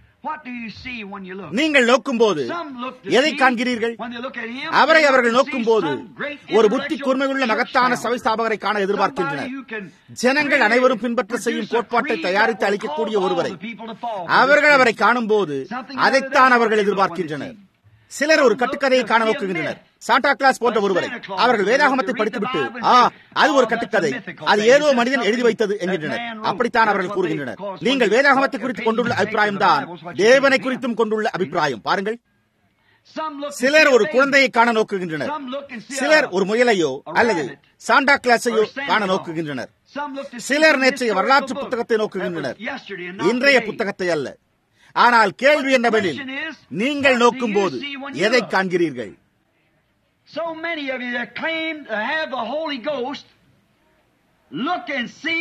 நீங்கள் நோக்கும் போது எதை காண்கிறீர்கள் அவரை அவர்கள் நோக்கும் போது ஒரு புத்தி கூர்மையுள்ள மகத்தான சபை ஸ்தாபகரை காண எதிர்பார்க்கின்றனர் ஜனங்கள் அனைவரும் பின்பற்ற செய்யும் கோட்பாட்டை தயாரித்து அளிக்கக்கூடிய ஒருவரை அவர்கள் அவரை காணும் போது அதைத்தான் அவர்கள் எதிர்பார்க்கின்றனர் சிலர் ஒரு கட்டுக்கதையை காண நோக்குகின்றனர் சாண்டா கிளாஸ் போன்ற ஒருவரை அவர்கள் வேதாகமத்தை படித்துவிட்டு ஆ அது ஒரு கட்டுக்கதை அது ஏதோ மனிதன் எழுதி வைத்தது என்கின்றனர் அப்படித்தான் அவர்கள் கூறுகின்றனர் நீங்கள் வேதாகமத்தை குறித்து கொண்டுள்ள அபிப்பிராயம் தான் தேவனை குறித்தும் கொண்டுள்ள அபிப்பிராயம் பாருங்கள் சிலர் ஒரு குழந்தையை காண நோக்குகின்றனர் சிலர் ஒரு முயலையோ அல்லது சாண்டா கிளாஸையோ காண நோக்குகின்றனர் சிலர் நேற்றைய வரலாற்று புத்தகத்தை நோக்குகின்றனர் இன்றைய புத்தகத்தை அல்ல ஆனால் கேள்வி என்னவெனில் நீங்கள் நோக்கும் போது எதை காண்கிறீர்கள் So many of you that claim to have the Holy Ghost look and see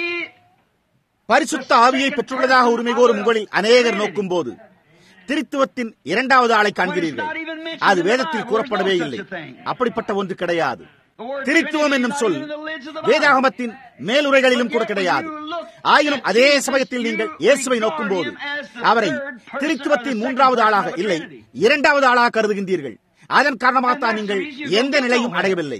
பரிசுத்த ஆவியை பெற்றுள்ளதாக உரிமை கோரும் உங்களில் அநேகர் நோக்கும் போது திருத்துவத்தின் இரண்டாவது ஆளை காண்கிறீர்கள் அது வேதத்தில் கூறப்படவே இல்லை அப்படிப்பட்ட ஒன்று கிடையாது திருத்துவம் என்னும் சொல் வேதாகமத்தின் மேலுரைகளிலும் கூட கிடையாது ஆயினும் அதே சமயத்தில் நீங்கள் இயேசுவை நோக்கும் போது அவரை திருத்துவத்தின் மூன்றாவது ஆளாக இல்லை இரண்டாவது ஆளாக கருதுகின்றீர்கள் அதன் காரணமாகத்தான் நீங்கள் எந்த நிலையும் அடையவில்லை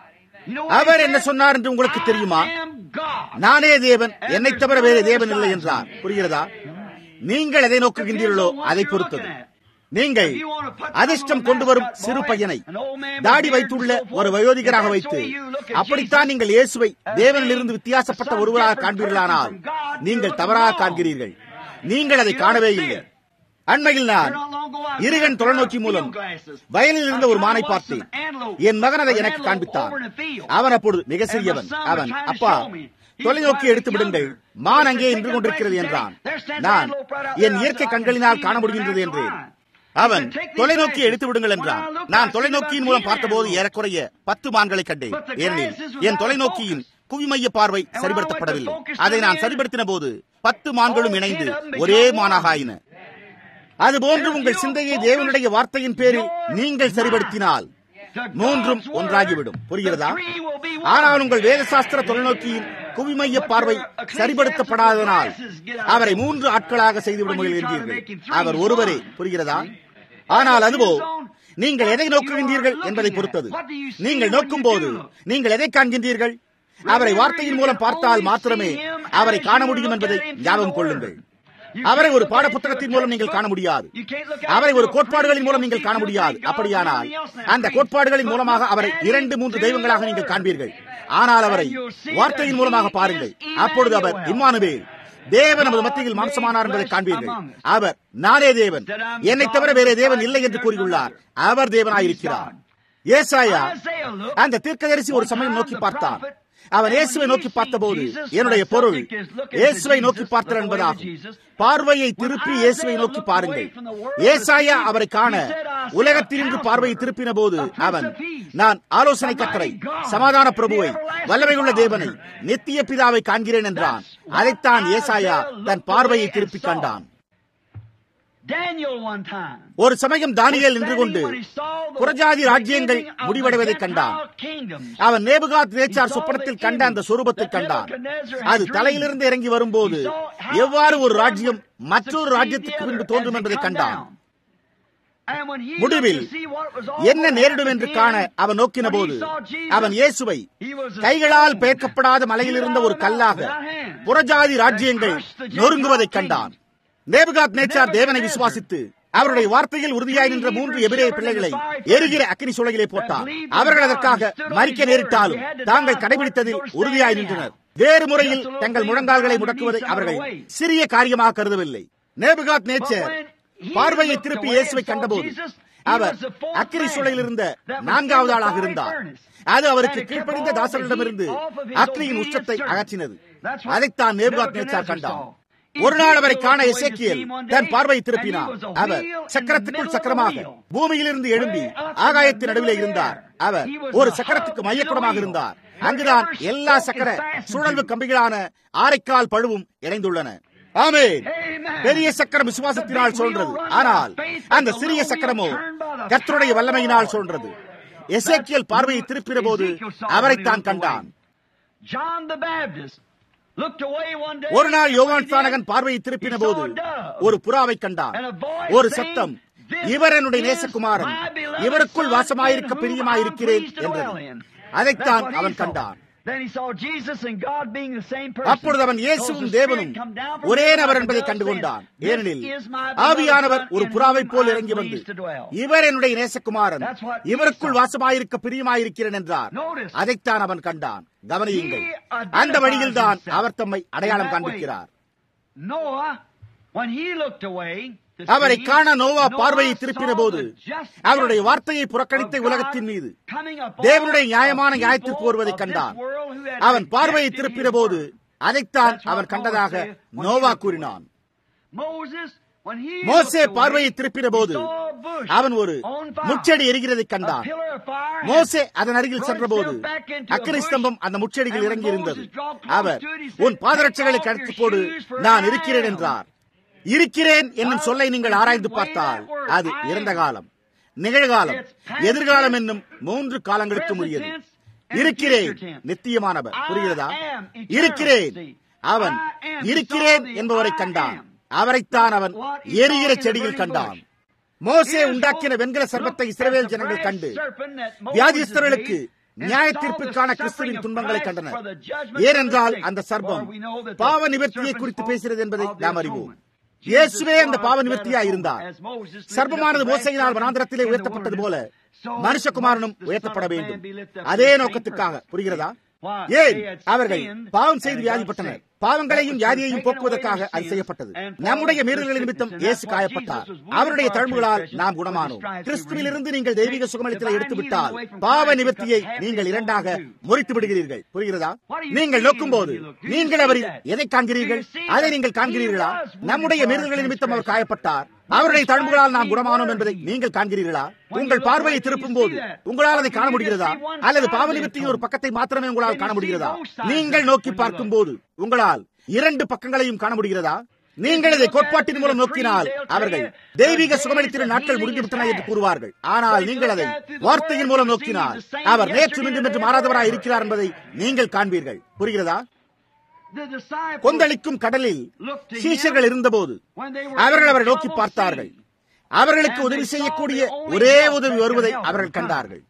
அவர் என்ன சொன்னார் என்று உங்களுக்கு தெரியுமா நானே தேவன் என்னை தவிர வேறு தேவன் இல்லை என்றார் புரிகிறதா நீங்கள் எதை நோக்குகின்றீர்களோ அதை பொறுத்தது நீங்கள் அதிர்ஷ்டம் கொண்டு வரும் சிறு பையனை தாடி வைத்துள்ள ஒரு வயோதிகராக வைத்து அப்படித்தான் நீங்கள் இயேசுவை தேவனிலிருந்து வித்தியாசப்பட்ட ஒருவராக காண்பீர்களானால் நீங்கள் தவறாக காண்கிறீர்கள் நீங்கள் அதை காணவே இல்லை அண்மையில் நான் இருகன் தொலைநோக்கி மூலம் வயலில் இருந்த ஒரு மானை பார்த்தேன் என் மகன் அதை எனக்கு காண்பித்தான் அவன் அப்பொழுது மிக சிறியவன் அவன் அப்பா தொலைநோக்கி எடுத்து விடுங்கள் மான் அங்கே நின்று கொண்டிருக்கிறது என்றான் நான் என் இயற்கை கண்களினால் காண முடிகின்றது என்றேன் அவன் தொலைநோக்கி எடுத்து விடுங்கள் என்றான் நான் தொலைநோக்கியின் மூலம் பார்த்தபோது ஏறக்குறைய பத்து மான்களை கண்டேன் ஏனெனில் என் தொலைநோக்கியின் குவிமைய பார்வை சரிபடுத்தப்படவில்லை அதை நான் சரிபடுத்தின போது பத்து மான்களும் இணைந்து ஒரே மானாக ஆயின அதுபோன்று உங்கள் சிந்தையை தேவனுடைய வார்த்தையின் பேரில் நீங்கள் சரிபடுத்தினால் மூன்றும் ஒன்றாகிவிடும் புரிகிறதா ஆனால் உங்கள் வேதசாஸ்திர தொலைநோக்கியின் குவிமைய பார்வை சரிபடுத்தப்படாததனால் அவரை மூன்று ஆட்களாக செய்துவிட முயல்கின்றீர்கள் அவர் ஒருவரே புரிகிறதா ஆனால் அதுவோ நீங்கள் எதை நோக்குகின்றீர்கள் என்பதை பொறுத்தது நீங்கள் நோக்கும் போது நீங்கள் எதை காண்கின்றீர்கள் அவரை வார்த்தையின் மூலம் பார்த்தால் மாத்திரமே அவரை காண முடியும் என்பதை ஞாபகம் கொள்ளுங்கள் அவரை ஒரு பாட புத்தகத்தின் மூலம் நீங்கள் காண முடியாது அவரை ஒரு கோட்பாடுகளின் மூலம் நீங்கள் காண முடியாது அப்படியானால் அந்த கோட்பாடுகளின் மூலமாக அவரை இரண்டு மூன்று தெய்வங்களாக நீங்கள் காண்பீர்கள் ஆனால் அவரை வார்த்தையின் மூலமாக பாருங்கள் அப்பொழுது அவர் இம்மானுவேல் தேவன் நமது மத்தியில் மாம்சமானார் என்பதை காண்பீர்கள் அவர் நானே தேவன் என்னை தவிர வேறே தேவன் இல்லை என்று கூறியுள்ளார் அவர் தேவனாயிருக்கிறார் ஏசாயா அந்த தீர்க்கதரிசி ஒரு சமயம் நோக்கி பார்த்தான் அவன் இயேசுவை நோக்கி பார்த்தபோது என்னுடைய பொருள் இயேசுவை நோக்கி பார்த்தல் என்பதாகும் பார்வையை திருப்பி இயேசுவை நோக்கி பாருங்கள் ஏசாயா அவரை காண உலகத்திலிருந்து பார்வையை திருப்பின போது அவன் நான் ஆலோசனை கத்தரை சமாதான பிரபுவை வல்லமையுள்ள தேவனை நித்திய பிதாவை காண்கிறேன் என்றான் அதைத்தான் ஏசாயா தன் பார்வையை திருப்பி கண்டான் ஒரு சமயம் தானியல் நின்று கொண்டு புறஜாதி ராஜ்யங்கள் முடிவடைவதை கண்டான் அவன் நேபுகாத் நேச்சார் சொப்பனத்தில் கண்ட அந்த சொரூபத்தை கண்டான் அது தலையிலிருந்து இறங்கி வரும்போது எவ்வாறு ஒரு ராஜ்யம் மற்றொரு ராஜ்யத்துக்கு பின்பு தோன்றும் என்பதை கண்டான் முடிவில் என்ன நேரிடும் என்று காண அவன் நோக்கின போது அவன் இயேசுவை கைகளால் பெயர்க்கப்படாத மலையில் இருந்த ஒரு கல்லாக புறஜாதி ராஜ்யங்கள் நொறுங்குவதை கண்டான் நேபுகாத் நேச்சார் தேவனை விசுவாசித்து அவருடைய வார்த்தையில் உறுதியாய் நின்ற மூன்று எபிரே பிள்ளைகளை எரிகிற அக்கினி சூழலிலே போட்டார் அவர்கள் அதற்காக மறிக்க நேரிட்டாலும் தாங்கள் கடைபிடித்ததில் உறுதியாய் நின்றனர் வேறு முறையில் தங்கள் முழங்கால்களை முடக்குவதை அவர்கள் சிறிய காரியமாக கருதவில்லை நேபுகாத் நேச்சர் பார்வையை திருப்பி இயேசுவை கண்டபோது அவர் அக்கினி சூழலில் இருந்த நான்காவது ஆளாக இருந்தார் அது அவருக்கு கீழ்ப்படிந்த தாசர்களிடமிருந்து அக்னியின் உச்சத்தை அகற்றினது அதைத்தான் நேபுகாத் நேச்சார் கண்டார் ஒரு நாள் அவரை காண எசேக்கியல் தன் பார்வையை திருப்பினார் அவர் சக்கரத்துக்குள் சக்கரமாக பூமியிலிருந்து எழும்பி ஆகாயத்தின் நடுவிலே இருந்தார் அவர் ஒரு சக்கரத்துக்கு மையக்குடமாக இருந்தார் அங்குதான் எல்லா சக்கர சுழல்வு கம்பிகளான ஆரைக்கால் பழுவும் இணைந்துள்ளன ஆமே பெரிய சக்கரம் விசுவாசத்தினால் சொல்றது ஆனால் அந்த சிறிய சக்கரமோ கர்த்தருடைய வல்லமையினால் சொல்றது எசேக்கியல் பார்வையை திருப்பின போது அவரைத்தான் கண்டான் ஒரு நாள் யோகான் சானகன் பார்வையை திருப்பின போது ஒரு புறாவை கண்டான் ஒரு சத்தம் இவர் என்னுடைய நேசகுமாரன் இவருக்குள் வாசமாயிருக்க பிரியமாயிருக்கிறேன் என்றது அதைத்தான் அவன் கண்டான் அப்பொழுது அவன் இயேசுவும் தேவனும் ஒரே நபர் என்பதை கண்டுகொண்டான் ஏனெனில் ஆவியானவர் ஒரு புறாவை போல் இறங்கி வந்து இவர் என்னுடைய நேசகுமாரன் இவருக்குள் வாசமாயிருக்க பிரியமாயிருக்கிறேன் என்றார் அதைத்தான் அவன் கண்டான் கவனியுங்கள் அந்த வழியில் தான் அவர் தம்மை அடையாளம் காண்பிக்கிறார் அவரை காண நோவா பார்வையை திருப்பின போது அவருடைய வார்த்தையை புறக்கணித்த உலகத்தின் மீது தேவனுடைய நியாயமான நியாயத்திற்கு வருவதை கண்டான் அவன் பார்வையை திருப்பின போது அதைத்தான் அவன் கண்டதாக நோவா கூறினான் மோசே பார்வையை திருப்பின போது அவன் ஒரு முச்செடி எரிகிறதை கண்டான் மோசே அதன் அருகில் சென்றபோது அக்கறை ஸ்தம்பம் அந்த முச்செடியில் இறங்கி இருந்தது அவர் உன் பாதரட்சைகளை கடுத்து போடு நான் இருக்கிறேன் என்றார் இருக்கிறேன் என்னும் சொல்லை நீங்கள் ஆராய்ந்து பார்த்தால் அது இறந்த காலம் நிகழ்காலம் எதிர்காலம் என்னும் மூன்று காலங்களுக்கு உரியது இருக்கிறேன் நித்தியமானவர் புரிகிறதா இருக்கிறேன் அவன் இருக்கிறேன் என்பவரை கண்டான் அவரைத்தான் அவன் எரிகிற செடியில் கண்டான் மோசே உண்டாக்கின வெண்கல சர்பத்தை இஸ்ரவேல் ஜனங்கள் கண்டு வியாதிஸ்தர்களுக்கு நியாய தீர்ப்புக்கான கிறிஸ்துவின் துன்பங்களை கண்டனர் ஏனென்றால் அந்த சர்பம் பாவ நிவர்த்தியை குறித்து பேசுகிறது என்பதை நாம் அறிவோம் இயேசுவே அந்த பாவ நிவர்த்தியா இருந்தார் சர்பமானது மோசையினால் வனாந்திரத்திலே உயர்த்தப்பட்டது போல மனுஷகுமாரனும் உயர்த்தப்பட வேண்டும் அதே நோக்கத்துக்காக புரிகிறதா ஏன் அவர்கள் பாவம் செய்து வியாதிப்பட்டனர் பாவங்களையும் வியாதியையும் போக்குவதற்காக அது செய்யப்பட்டது நம்முடைய மீறல்கள் நிமித்தம் இயேசு காயப்பட்டார் அவருடைய தழும்புகளால் நாம் குணமானோம் கிறிஸ்துவிலிருந்து நீங்கள் தெய்வீக சுகமளித்தலை எடுத்துவிட்டால் பாவ நிவர்த்தியை நீங்கள் இரண்டாக முறித்து விடுகிறீர்கள் புரிகிறதா நீங்கள் நோக்கும் போது நீங்கள் அவரில் எதை காண்கிறீர்கள் அதை நீங்கள் காண்கிறீர்களா நம்முடைய மீறல்களின் நிமித்தம் அவர் காயப்பட்டார் அவருடைய தழும்புகளால் நாம் குணமானோம் என்பதை நீங்கள் காண்கிறீர்களா உங்கள் பார்வையை திருப்பும் போது உங்களால் அதை காண முடிகிறதா அல்லது பாவ நிவர்த்தியின் ஒரு பக்கத்தை மாத்திரமே உங்களால் காண முடிகிறதா நீங்கள் நோக்கி பார்க்கும் போது உங்களால் இரண்டு பக்கங்களையும் காண முடிகிறதா நீங்கள் இதை கோட்பாட்டின் மூலம் நோக்கினால் அவர்கள் தெய்வீக சுகமளித்தின நாட்கள் முடிந்துவிட்டன என்று கூறுவார்கள் ஆனால் நீங்கள் அதை வார்த்தையின் மூலம் நோக்கினால் அவர் நேற்று மீண்டும் என்று மாறாதவராய் இருக்கிறார் என்பதை நீங்கள் காண்பீர்கள் புரிகிறதா கொந்தளிக்கும் கடலில் சீஷர்கள் இருந்தபோது அவர்கள் அவரை நோக்கி பார்த்தார்கள் அவர்களுக்கு உதவி செய்யக்கூடிய ஒரே உதவி வருவதை அவர்கள் கண்டார்கள்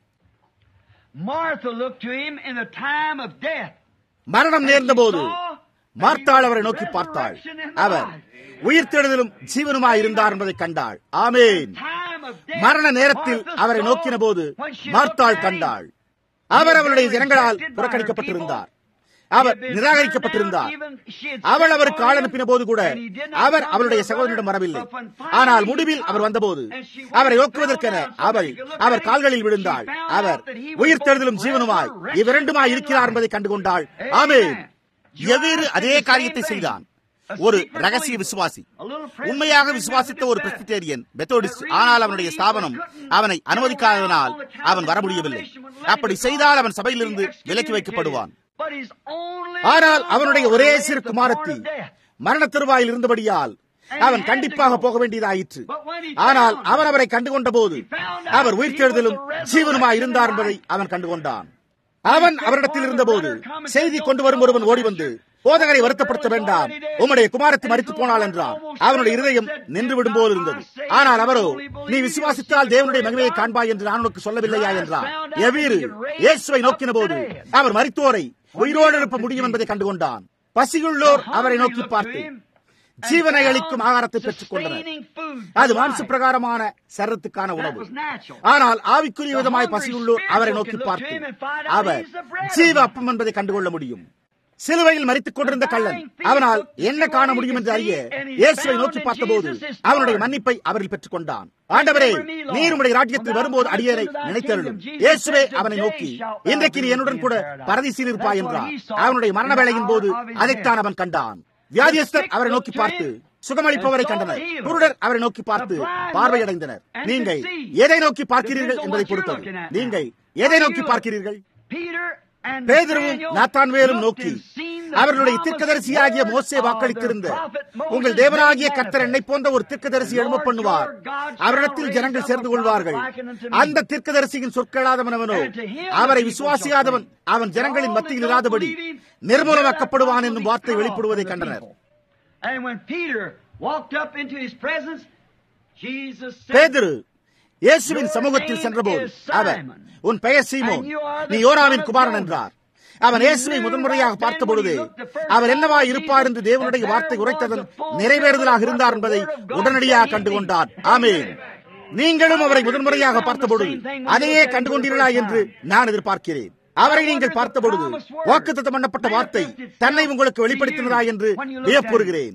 மரணம் நேர்ந்த போது மார்த்தாள் அவரை நோக்கி பார்த்தாள் அவர் உயிர்த்தெழுதலும் ஜீவனுமாய் இருந்தார் என்பதை கண்டாள் ஆமேன் மரண நேரத்தில் அவரை நோக்கின போது மார்த்தாள் கண்டாள் அவர் அவருடைய ஜனங்களால் புறக்கணிக்கப்பட்டிருந்தார் அவர் நிராகரிக்கப்பட்டிருந்தார் அவள் அவருக்கு ஆள் அனுப்பின போது கூட அவர் அவளுடைய சகோதரிடம் வரவில்லை ஆனால் முடிவில் அவர் வந்தபோது அவரை நோக்குவதற்கென அவள் அவர் கால்களில் விழுந்தாள் அவர் உயிர் தெழுதலும் ஜீவனுமாய் இவ்விரண்டுமாய் இருக்கிறார் என்பதை கண்டுகொண்டாள் ஆமே எவ்வேறு அதே காரியத்தை செய்தான் ஒரு ரகசிய விசுவாசி உண்மையாக விசுவாசித்த ஒரு பிரஸ்பிட்டேரியன் பெத்தோடிஸ்ட் ஆனால் அவனுடைய ஸ்தாபனம் அவனை அனுமதிக்காததனால் அவன் வர முடியவில்லை அப்படி செய்தால் அவன் சபையிலிருந்து விலக்கி வைக்கப்படுவான் ஆனால் அவனுடைய ஒரே சிறு குமாரத்தி மரண தருவாயில் இருந்தபடியால் அவன் கண்டிப்பாக போக வேண்டியதாயிற்று ஆனால் அவன் அவரை கண்டுகொண்ட போது அவர் உயிர்த்தெழுதலும் ஜீவனுமாய் இருந்தார் என்பதை அவன் கண்டுகொண்டான் அவன் அவரிடத்தில் இருந்தபோது செய்தி கொண்டு வரும் ஒருவன் ஓடி வந்து போதகரை வருத்தப்படுத்த வேண்டாம் உம்முடைய குமாரத்தை மறித்து போனாள் என்றான் அவனுடைய இருதயம் நின்று விடும் போல் இருந்தது ஆனால் அவரோ நீ விசுவாசித்தால் தேவனுடைய மகிமையை காண்பாய் என்று நான் உனக்கு சொல்லவில்லையா என்றார் எவ்வீரு இயேசுவை நோக்கின போது அவர் மறித்தோரை உயிரோடு எழுப்ப முடியும் என்பதை கண்டுகொண்டான் பசியுள்ளோர் அவரை நோக்கி பார்த்து ஜீவனை அளிக்கும் ஆகாரத்தை பெற்றுக் கொண்டனர் அது மாம்ச பிரகாரமான சரத்துக்கான உணவு ஆனால் ஆவிக்குரிய விதமாய் பசியுள்ளோர் அவரை நோக்கி பார்த்து அவர் ஜீவ அப்பம் என்பதை கண்டுகொள்ள முடியும் சிலுவையில் மறித்துக் கொண்டிருந்த கள்ளன் அவனால் என்ன காண முடியும் என்று அறிய இயேசுவை நோக்கி பார்த்தபோது அவனுடைய மன்னிப்பை அவரில் பெற்றுக் கொண்டான் ஆண்டவரே நீர் உடைய ராஜ்யத்தில் வரும்போது அடியரை நினைத்தருளும் இயேசுவே அவனை நோக்கி இன்றைக்கு நீ என்னுடன் கூட பரதீசில் இருப்பாய் என்றார் அவனுடைய மரண வேளையின் போது அதைத்தான் அவன் கண்டான் வியாதியஸ்தர் அவரை நோக்கி பார்த்து சுகமளிப்பவரை கண்டனர் குருடர் அவரை நோக்கி பார்த்து பார்வையடைந்தனர் நீங்கள் எதை நோக்கி பார்க்கிறீர்கள் என்பதை பொறுத்தது நீங்கள் எதை நோக்கி பார்க்கிறீர்கள் பேதருவும் நாத்தான்வேலும் நோக்கி அவர்களுடைய தீர்க்கதரிசியாகிய மோசே வாக்களித்திருந்த உங்கள் தேவனாகிய கர்த்தர் என்னை போன்ற ஒரு தீர்க்கதரிசி எழும பண்ணுவார் அவரிடத்தில் ஜனங்கள் சேர்ந்து கொள்வார்கள் அந்த தீர்க்கதரிசியின் சொற்களாதவனவனோ அவரை விசுவாசியாதவன் அவன் ஜனங்களின் மத்தியில் இராதபடி நிர்மூலமாக்கப்படுவான் என்னும் வார்த்தை வெளிப்படுவதை கண்டனர் பேதரு இயேசுவின் சமூகத்தில் சென்றபோது அவர் உன் பெயர் சீமோன் நீ யோராவின் குமாரன் என்றார் அவன் இயேசுவை முதன்முறையாக பார்த்த பொழுது அவர் என்னவா இருப்பார் என்று தேவனுடைய வார்த்தை உரைத்ததன் நிறைவேறுதலாக இருந்தார் என்பதை உடனடியாக கண்டுகொண்டார் ஆமே நீங்களும் அவரை முதன்முறையாக பார்த்தபொழுது அதையே கண்டுகொண்டீர்களா என்று நான் எதிர்பார்க்கிறேன் அவரை நீங்கள் பார்த்தபொழுது வாக்குத்தத்தம் பண்ணப்பட்ட வார்த்தை தன்னை உங்களுக்கு வெளிப்படுத்தினதா என்று வியப்புறுகிறேன்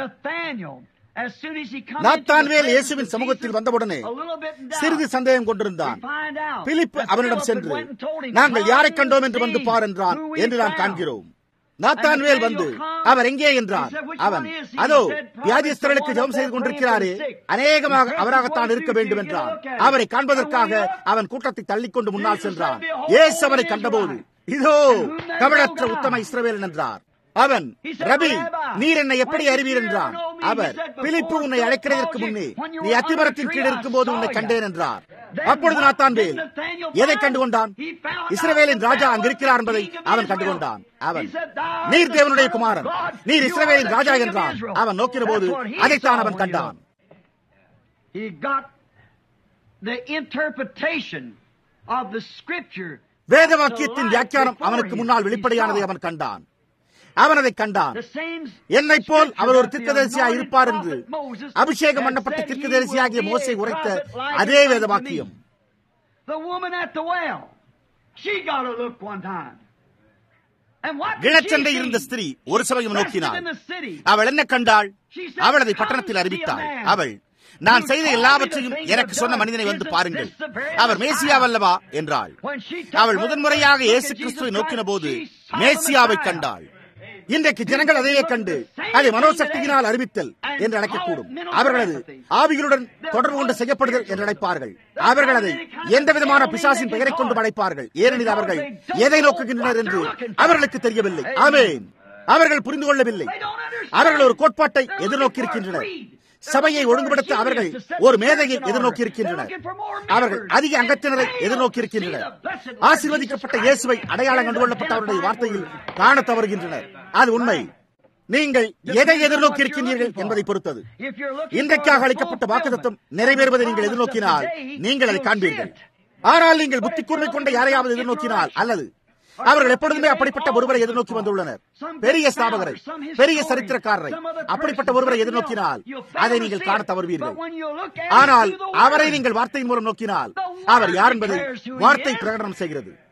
நாத்தான்வேல் இயேசுவின் சமூகத்தில் வந்தவுடனே சிறிது சந்தேகம் கொண்டிருந்தான் பிலிப் அவனிடம் சென்று நாங்கள் யாரை கண்டோம் என்று வந்து பார் என்றான் என்று நாம் காண்கிறோம் நாத்தான்வேல் வந்து அவர் எங்கே என்றார் அவன் அதோ வியாதிஸ்தர்களுக்கு ஜெபம் செய்து கொண்டிருக்கிறாரே அநேகமாக அவராகத்தான் இருக்க வேண்டும் என்றான் அவரை காண்பதற்காக அவன் கூட்டத்தை தள்ளிக்கொண்டு முன்னால் சென்றான் ஏசு அவரை கண்டபோது இதோ கவலற்ற உத்தம இஸ்ரவேலன் என்றார் அவன் ரபி நீர் என்னை எப்படி அறிவீர் என்றான் அவர் பிலிப்பு உன்னை அழைக்கிறதற்கு முன்னே நீ அத்திமரத்தின் கீழ் இருக்கும் போது உன்னை கண்டேன் என்றார் அப்பொழுது நாத்தான்வேல் எதை கண்டுகொண்டான் இஸ்ரவேலின் ராஜா அங்கிருக்கிறார் என்பதை அவன் கண்டுகொண்டான் அவன் நீர் தேவனுடைய குமாரன் நீர் இஸ்ரவேலின் ராஜா என்றான் அவன் நோக்கின போது அதைத்தான் அவன் கண்டான் வேத வாக்கியத்தின் வியாக்கியானம் அவனுக்கு முன்னால் வெளிப்படையானதை அவன் கண்டான் அவன் அதை கண்டான் என்னை போல் அவர் ஒரு தீர்க்கதரிசியாக இருப்பார் என்று அபிஷேகம் பண்ணப்பட்ட தீர்க்கதரிசியாகிய மோசை உரைத்த அதே வேத வாக்கியம் கிணச்சண்டை இருந்த ஸ்திரீ ஒரு சமயம் நோக்கினாள் அவள் என்ன கண்டாள் அவள் அதை பட்டணத்தில் அறிவித்தாள் அவள் நான் செய்த எல்லாவற்றையும் எனக்கு சொன்ன மனிதனை வந்து பாருங்கள் அவர் மேசியாவல்லவா என்றாள் அவள் முதன்முறையாக இயேசு கிறிஸ்துவை நோக்கின போது மேசியாவை கண்டாள் இன்றைக்கு ஜனங்கள் அதையே கண்டு அதை மனோசக்தியினால் அறிவித்தல் என்று அழைக்கக்கூடும் அவர்களது ஆவிகளுடன் தொடர்பு கொண்டு செய்யப்படுதல் என்று அழைப்பார்கள் அவர்கள் அதை எந்த விதமான பிசாசின் பெயரை கொண்டு அழைப்பார்கள் ஏனெனில் அவர்கள் எதை நோக்குகின்றனர் என்று அவர்களுக்கு தெரியவில்லை ஆமேன் அவர்கள் புரிந்து கொள்ளவில்லை அவர்கள் ஒரு கோட்பாட்டை எதிர்நோக்கி இருக்கின்றனர் சபையை ஒழுங்குபடுத்த அவர்கள் ஒரு மேதையை எதிர்நோக்கி இருக்கின்றனர் அவர்கள் அதிக அங்கத்தினரை எதிர்நோக்கி இருக்கின்றனர் ஆசீர்வதிக்கப்பட்ட இயேசுவை அடையாளம் கண்டுகொள்ளப்பட்ட அவருடைய வார்த்தையில் காண தவறுகின்றனர் அது உண்மை நீங்கள் எதை எதிர்நோக்கி இருக்கின்றீர்கள் என்பதை பொறுத்தது இன்றைக்காக அளிக்கப்பட்ட வாக்குத்தம் நிறைவேறுவதை நீங்கள் எதிர்நோக்கினால் நீங்கள் அதை காண்பீர்கள் ஆனால் நீங்கள் புத்தி கூர்மை கொண்ட யாரையாவது எதிர்நோக்கினால் அல்லது அவர்கள் எப்பொழுதுமே அப்படிப்பட்ட ஒருவரை எதிர்நோக்கி வந்துள்ளனர் பெரிய ஸ்தாபகரை பெரிய சரித்திரக்காரரை அப்படிப்பட்ட ஒருவரை எதிர்நோக்கினால் அதை நீங்கள் காண தவறுவீர்கள் ஆனால் அவரை நீங்கள் வார்த்தையின் மூலம் நோக்கினால் அவர் யார் என்பதை வார்த்தை பிரகடனம் செய்கிறது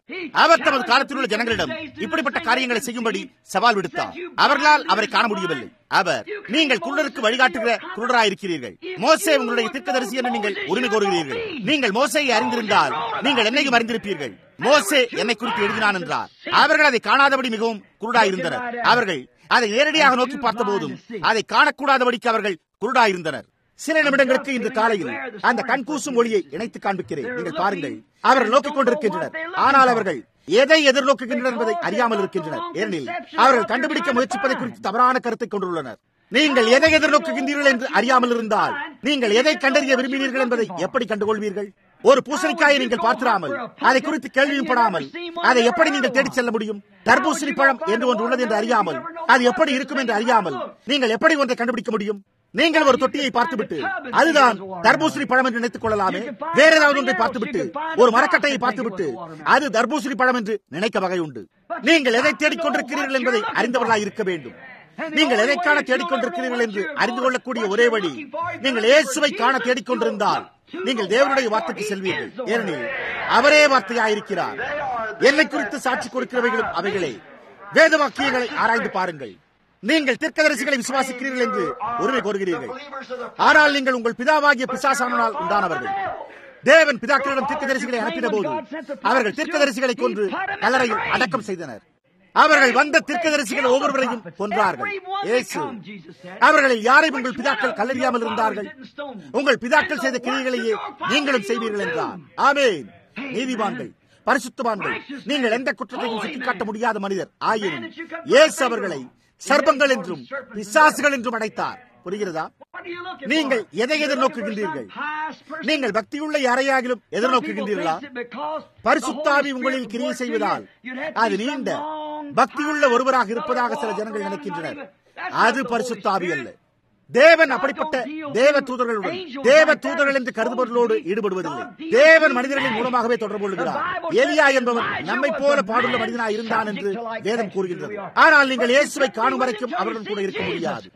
அவர் தமது காலத்தில் உள்ள ஜனங்களிடம் இப்படிப்பட்ட காரியங்களை செய்யும்படி சவால் விடுத்தார் அவர்களால் அவரை காண முடியவில்லை அவர் நீங்கள் குருடருக்கு வழிகாட்டுகிற குருடராயிருக்கிறீர்கள் மோசே உங்களுடைய தீர்க்கதரிசி என்று நீங்கள் உரிமை கோருகிறீர்கள் நீங்கள் மோசையை அறிந்திருந்தால் நீங்கள் என்னையும் அறிந்திருப்பீர்கள் மோசே என்னை குறித்து எழுதினான் என்றார் அவர்கள் அதை காணாதபடி மிகவும் குருடாயிருந்தனர் அவர்கள் அதை நேரடியாக நோக்கி பார்த்த போதும் அதை காணக்கூடாதபடிக்கு அவர்கள் குருடாயிருந்தனர் சில நிமிடங்களுக்கு இன்று காலையில் அந்த கண்கூசும் ஒளியை இணைத்து காண்பிக்கிறேன் நீங்கள் பாருங்கள் அவர்கள் நோக்கிக் கொண்டிருக்கின்றனர் ஆனால் அவர்கள் எதை எதிர்நோக்குகின்றனர் என்பதை அறியாமல் இருக்கின்றனர் ஏனெனில் அவர்கள் கண்டுபிடிக்க முயற்சிப்பதை குறித்து தவறான கருத்தை கொண்டுள்ளனர் நீங்கள் எதை எதிர்நோக்குகின்றீர்கள் என்று அறியாமல் இருந்தால் நீங்கள் எதை கண்டறிய விரும்பினீர்கள் என்பதை எப்படி கண்டுகொள்வீர்கள் ஒரு பூசணிக்காயை நீங்கள் பார்த்திராமல் அதை குறித்து கேள்வியும் படாமல் அதை எப்படி நீங்கள் தேடிச் செல்ல முடியும் தர்பூசணி பழம் என்று ஒன்று உள்ளது என்று அறியாமல் அது எப்படி இருக்கும் என்று அறியாமல் நீங்கள் எப்படி ஒன்றை கண்டுபிடிக்க முடியும் நீங்கள் ஒரு தொட்டியை பார்த்துவிட்டு அதுதான் தர்பூசணி பழம் என்று நினைத்துக் கொள்ளலாமே வேற ஏதாவது ஒன்றை பார்த்துவிட்டு ஒரு மரக்கட்டையை பார்த்துவிட்டு அது தர்பூசணி பழம் என்று நினைக்க வகை உண்டு நீங்கள் எதை தேடிக்கொண்டிருக்கிறீர்கள் என்பதை அறிந்தவர்களாக இருக்க வேண்டும் நீங்கள் எதை காண தேடிக்கொண்டிருக்கிறீர்கள் என்று அறிந்து கொள்ளக்கூடிய ஒரே வழி நீங்கள் இயேசுவை காண தேடிக்கொண்டிருந்தால் நீங்கள் தேவனுடைய வார்த்தைக்கு செல்வீர்கள் ஏனெனில் அவரே வார்த்தையாயிருக்கிறார் என்னை குறித்து சாட்சி கொடுக்கிறவைகளும் அவைகளே வேத வாக்கியங்களை ஆராய்ந்து பாருங்கள் நீங்கள் தீர்க்கதரிசிகளை விசுவாசிக்கிறீர்கள் என்று உரிமை கோருகிறீர்கள் ஆனால் நீங்கள் உங்கள் பிதாவாகிய பிசாசானால் உண்டானவர்கள் தேவன் பிதாக்களிடம் தீர்க்கதரிசிகளை அனுப்பின போது அவர்கள் தீர்க்கதரிசிகளை கொன்று கல்லறையில் அடக்கம் செய்தனர் அவர்கள் வந்த தீர்க்கதரிசிகள் ஒவ்வொருவரையும் கொன்றார்கள் இயேசு அவர்களில் யாரையும் உங்கள் பிதாக்கள் கல்லறியாமல் இருந்தார்கள் உங்கள் பிதாக்கள் செய்த கிரியைகளையே நீங்களும் செய்வீர்கள் என்றார் ஆமேன் நீதிமான்கள் பரிசுத்தவான்கள் நீங்கள் எந்த குற்றத்தையும் சுட்டிக்காட்ட முடியாத மனிதர் ஆயினும் இயேசு அவர்களை சர்ப்பங்கள் என்றும் பிசாசுகள் என்றும் அடைத்தார் புரிகிறதா நீங்கள் எதை எதிர்நோக்குகின்றீர்கள் நீங்கள் பக்தியுள்ள யாரையாகிலும் எதிர்நோக்குகின்றீர்களா பரிசுத்தாவி உங்களில் கிரியை செய்வதால் அது நீண்ட பக்தியுள்ள ஒருவராக இருப்பதாக சில ஜனங்கள் நினைக்கின்றனர் அது பரிசுத்தாவி அல்ல தேவன் அப்படிப்பட்ட தேவ தூதர்களுடன் தேவ தூதர்கள் என்று கருதுபவர்களோடு ஈடுபடுவதில்லை தேவன் மனிதர்களின் மூலமாகவே தொடர்பு கொள்கிறார் எலியா என்பவன் நம்மை போல பாடுள்ள மனிதனாய் இருந்தான் என்று வேதம் கூறுகின்றது ஆனால் நீங்கள் இயேசுவை காணும் வரைக்கும் அவருடன் கூட இருக்க முடியாது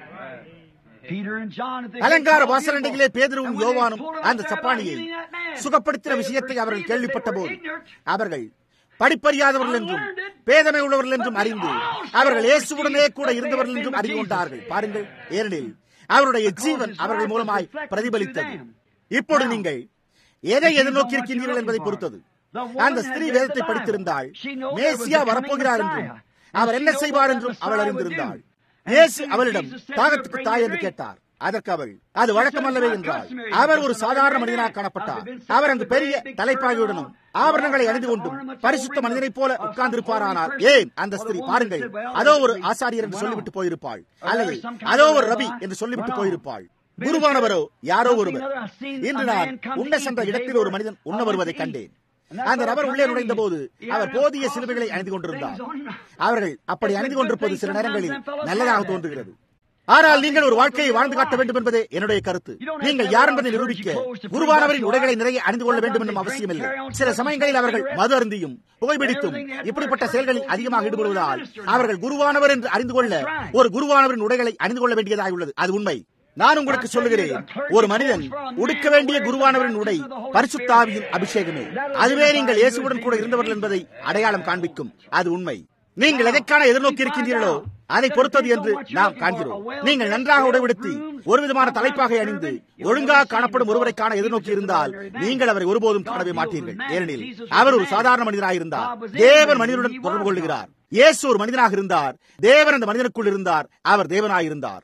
அலங்கார வாசலண்டையிலே பேதரும் யோவானும் அந்த சப்பானியை சுகப்படுத்தின விஷயத்தை அவர்கள் கேள்விப்பட்ட போது அவர்கள் படிப்பறியாதவர்கள் என்றும் பேதமை உள்ளவர்கள் என்றும் அறிந்து அவர்கள் இயேசுவுடனே கூட இருந்தவர்கள் என்றும் அறிந்து கொண்டார்கள் பாருங்கள் ஏனெனில் அவருடைய ஜீவன் அவர்கள் மூலமாய் பிரதிபலித்தது இப்பொழுது நீங்கள் எதை எதிர்நோக்கி இருக்கின்றீர்கள் என்பதை பொறுத்தது அந்த ஸ்திரீ வேதத்தை படித்திருந்தால் மேசியா வரப்போகிறார் என்றும் அவர் என்ன செய்வார் என்றும் அவள் அறிந்திருந்தாள் இயேசு அவளிடம் தாகத்துக்கு தாய் என்று கேட்டார் அதற்கு அவள் அது வழக்கமல்லவே என்றால் அவர் ஒரு சாதாரண மனிதனாக காணப்பட்டார் அவர் அங்கு பெரிய தலைப்பாகையுடனும் ஆபரணங்களை அணிந்து கொண்டும் பரிசுத்த மனிதனைப் போல உட்கார்ந்திருப்பாரானால் ஏன் அந்த ஸ்திரீ பாருங்கள் அதோ ஒரு ஆசாரியர் என்று சொல்லிவிட்டு போயிருப்பாள் அல்லது அதோ ஒரு ரவி என்று சொல்லிவிட்டு போயிருப்பாள் குருவானவரோ யாரோ ஒருவர் இன்று நான் உண்ண சென்ற இடத்தில் ஒரு மனிதன் உண்ண வருவதை கண்டேன் அந்த நபர் உள்ளே நுழைந்த போது அவர் போதிய சிலுவைகளை அணிந்து கொண்டிருந்தார் அவர்கள் அப்படி அணிந்து கொண்டிருப்பது சில நேரங்களில் நல்லதாக தோன்றுகிறது ஆனால் நீங்கள் ஒரு வாழ்க்கையை வாழ்ந்து காட்ட வேண்டும் என்பதே என்னுடைய கருத்து நீங்கள் யார் என்பதை நிரூபிக்க குருவானவரின் உடைகளை நிறைய அணிந்து கொள்ள வேண்டும் என்னும் அவசியம் இல்லை சில சமயங்களில் அவர்கள் மது அருந்தியும் புகைப்பிடித்தும் இப்படிப்பட்ட செயல்களில் அதிகமாக ஈடுபடுவதால் அவர்கள் குருவானவர் என்று அறிந்து கொள்ள ஒரு குருவானவரின் உடைகளை அணிந்து கொள்ள வேண்டியதாக உள்ளது அது உண்மை நான் உங்களுக்கு சொல்லுகிறேன் ஒரு மனிதன் உடுக்க வேண்டிய குருவானவரின் உடை பரிசுத்தாவியின் அபிஷேகமே அதுவே நீங்கள் இயேசுவுடன் கூட இருந்தவர்கள் என்பதை அடையாளம் காண்பிக்கும் அது உண்மை நீங்கள் எதைக்கான எதிர்நோக்கி இருக்கின்றீர்களோ அதை பொறுத்தது என்று நாம் காண்கிறோம் நீங்கள் நன்றாக உடைவிடுத்தி ஒரு விதமான தலைப்பாகை அணிந்து ஒழுங்காக காணப்படும் ஒருவரை காண எதிர்நோக்கி இருந்தால் நீங்கள் அவரை ஒருபோதும் காணவே மாட்டீர்கள் ஏனெனில் அவர் ஒரு சாதாரண மனிதராக இருந்தார் தேவன் மனிதனுடன் தொடர்பு கொள்கிறார் இயேசு ஒரு மனிதனாக இருந்தார் தேவன் அந்த மனிதனுக்குள் இருந்தார் அவர் தேவனாயிருந்தார்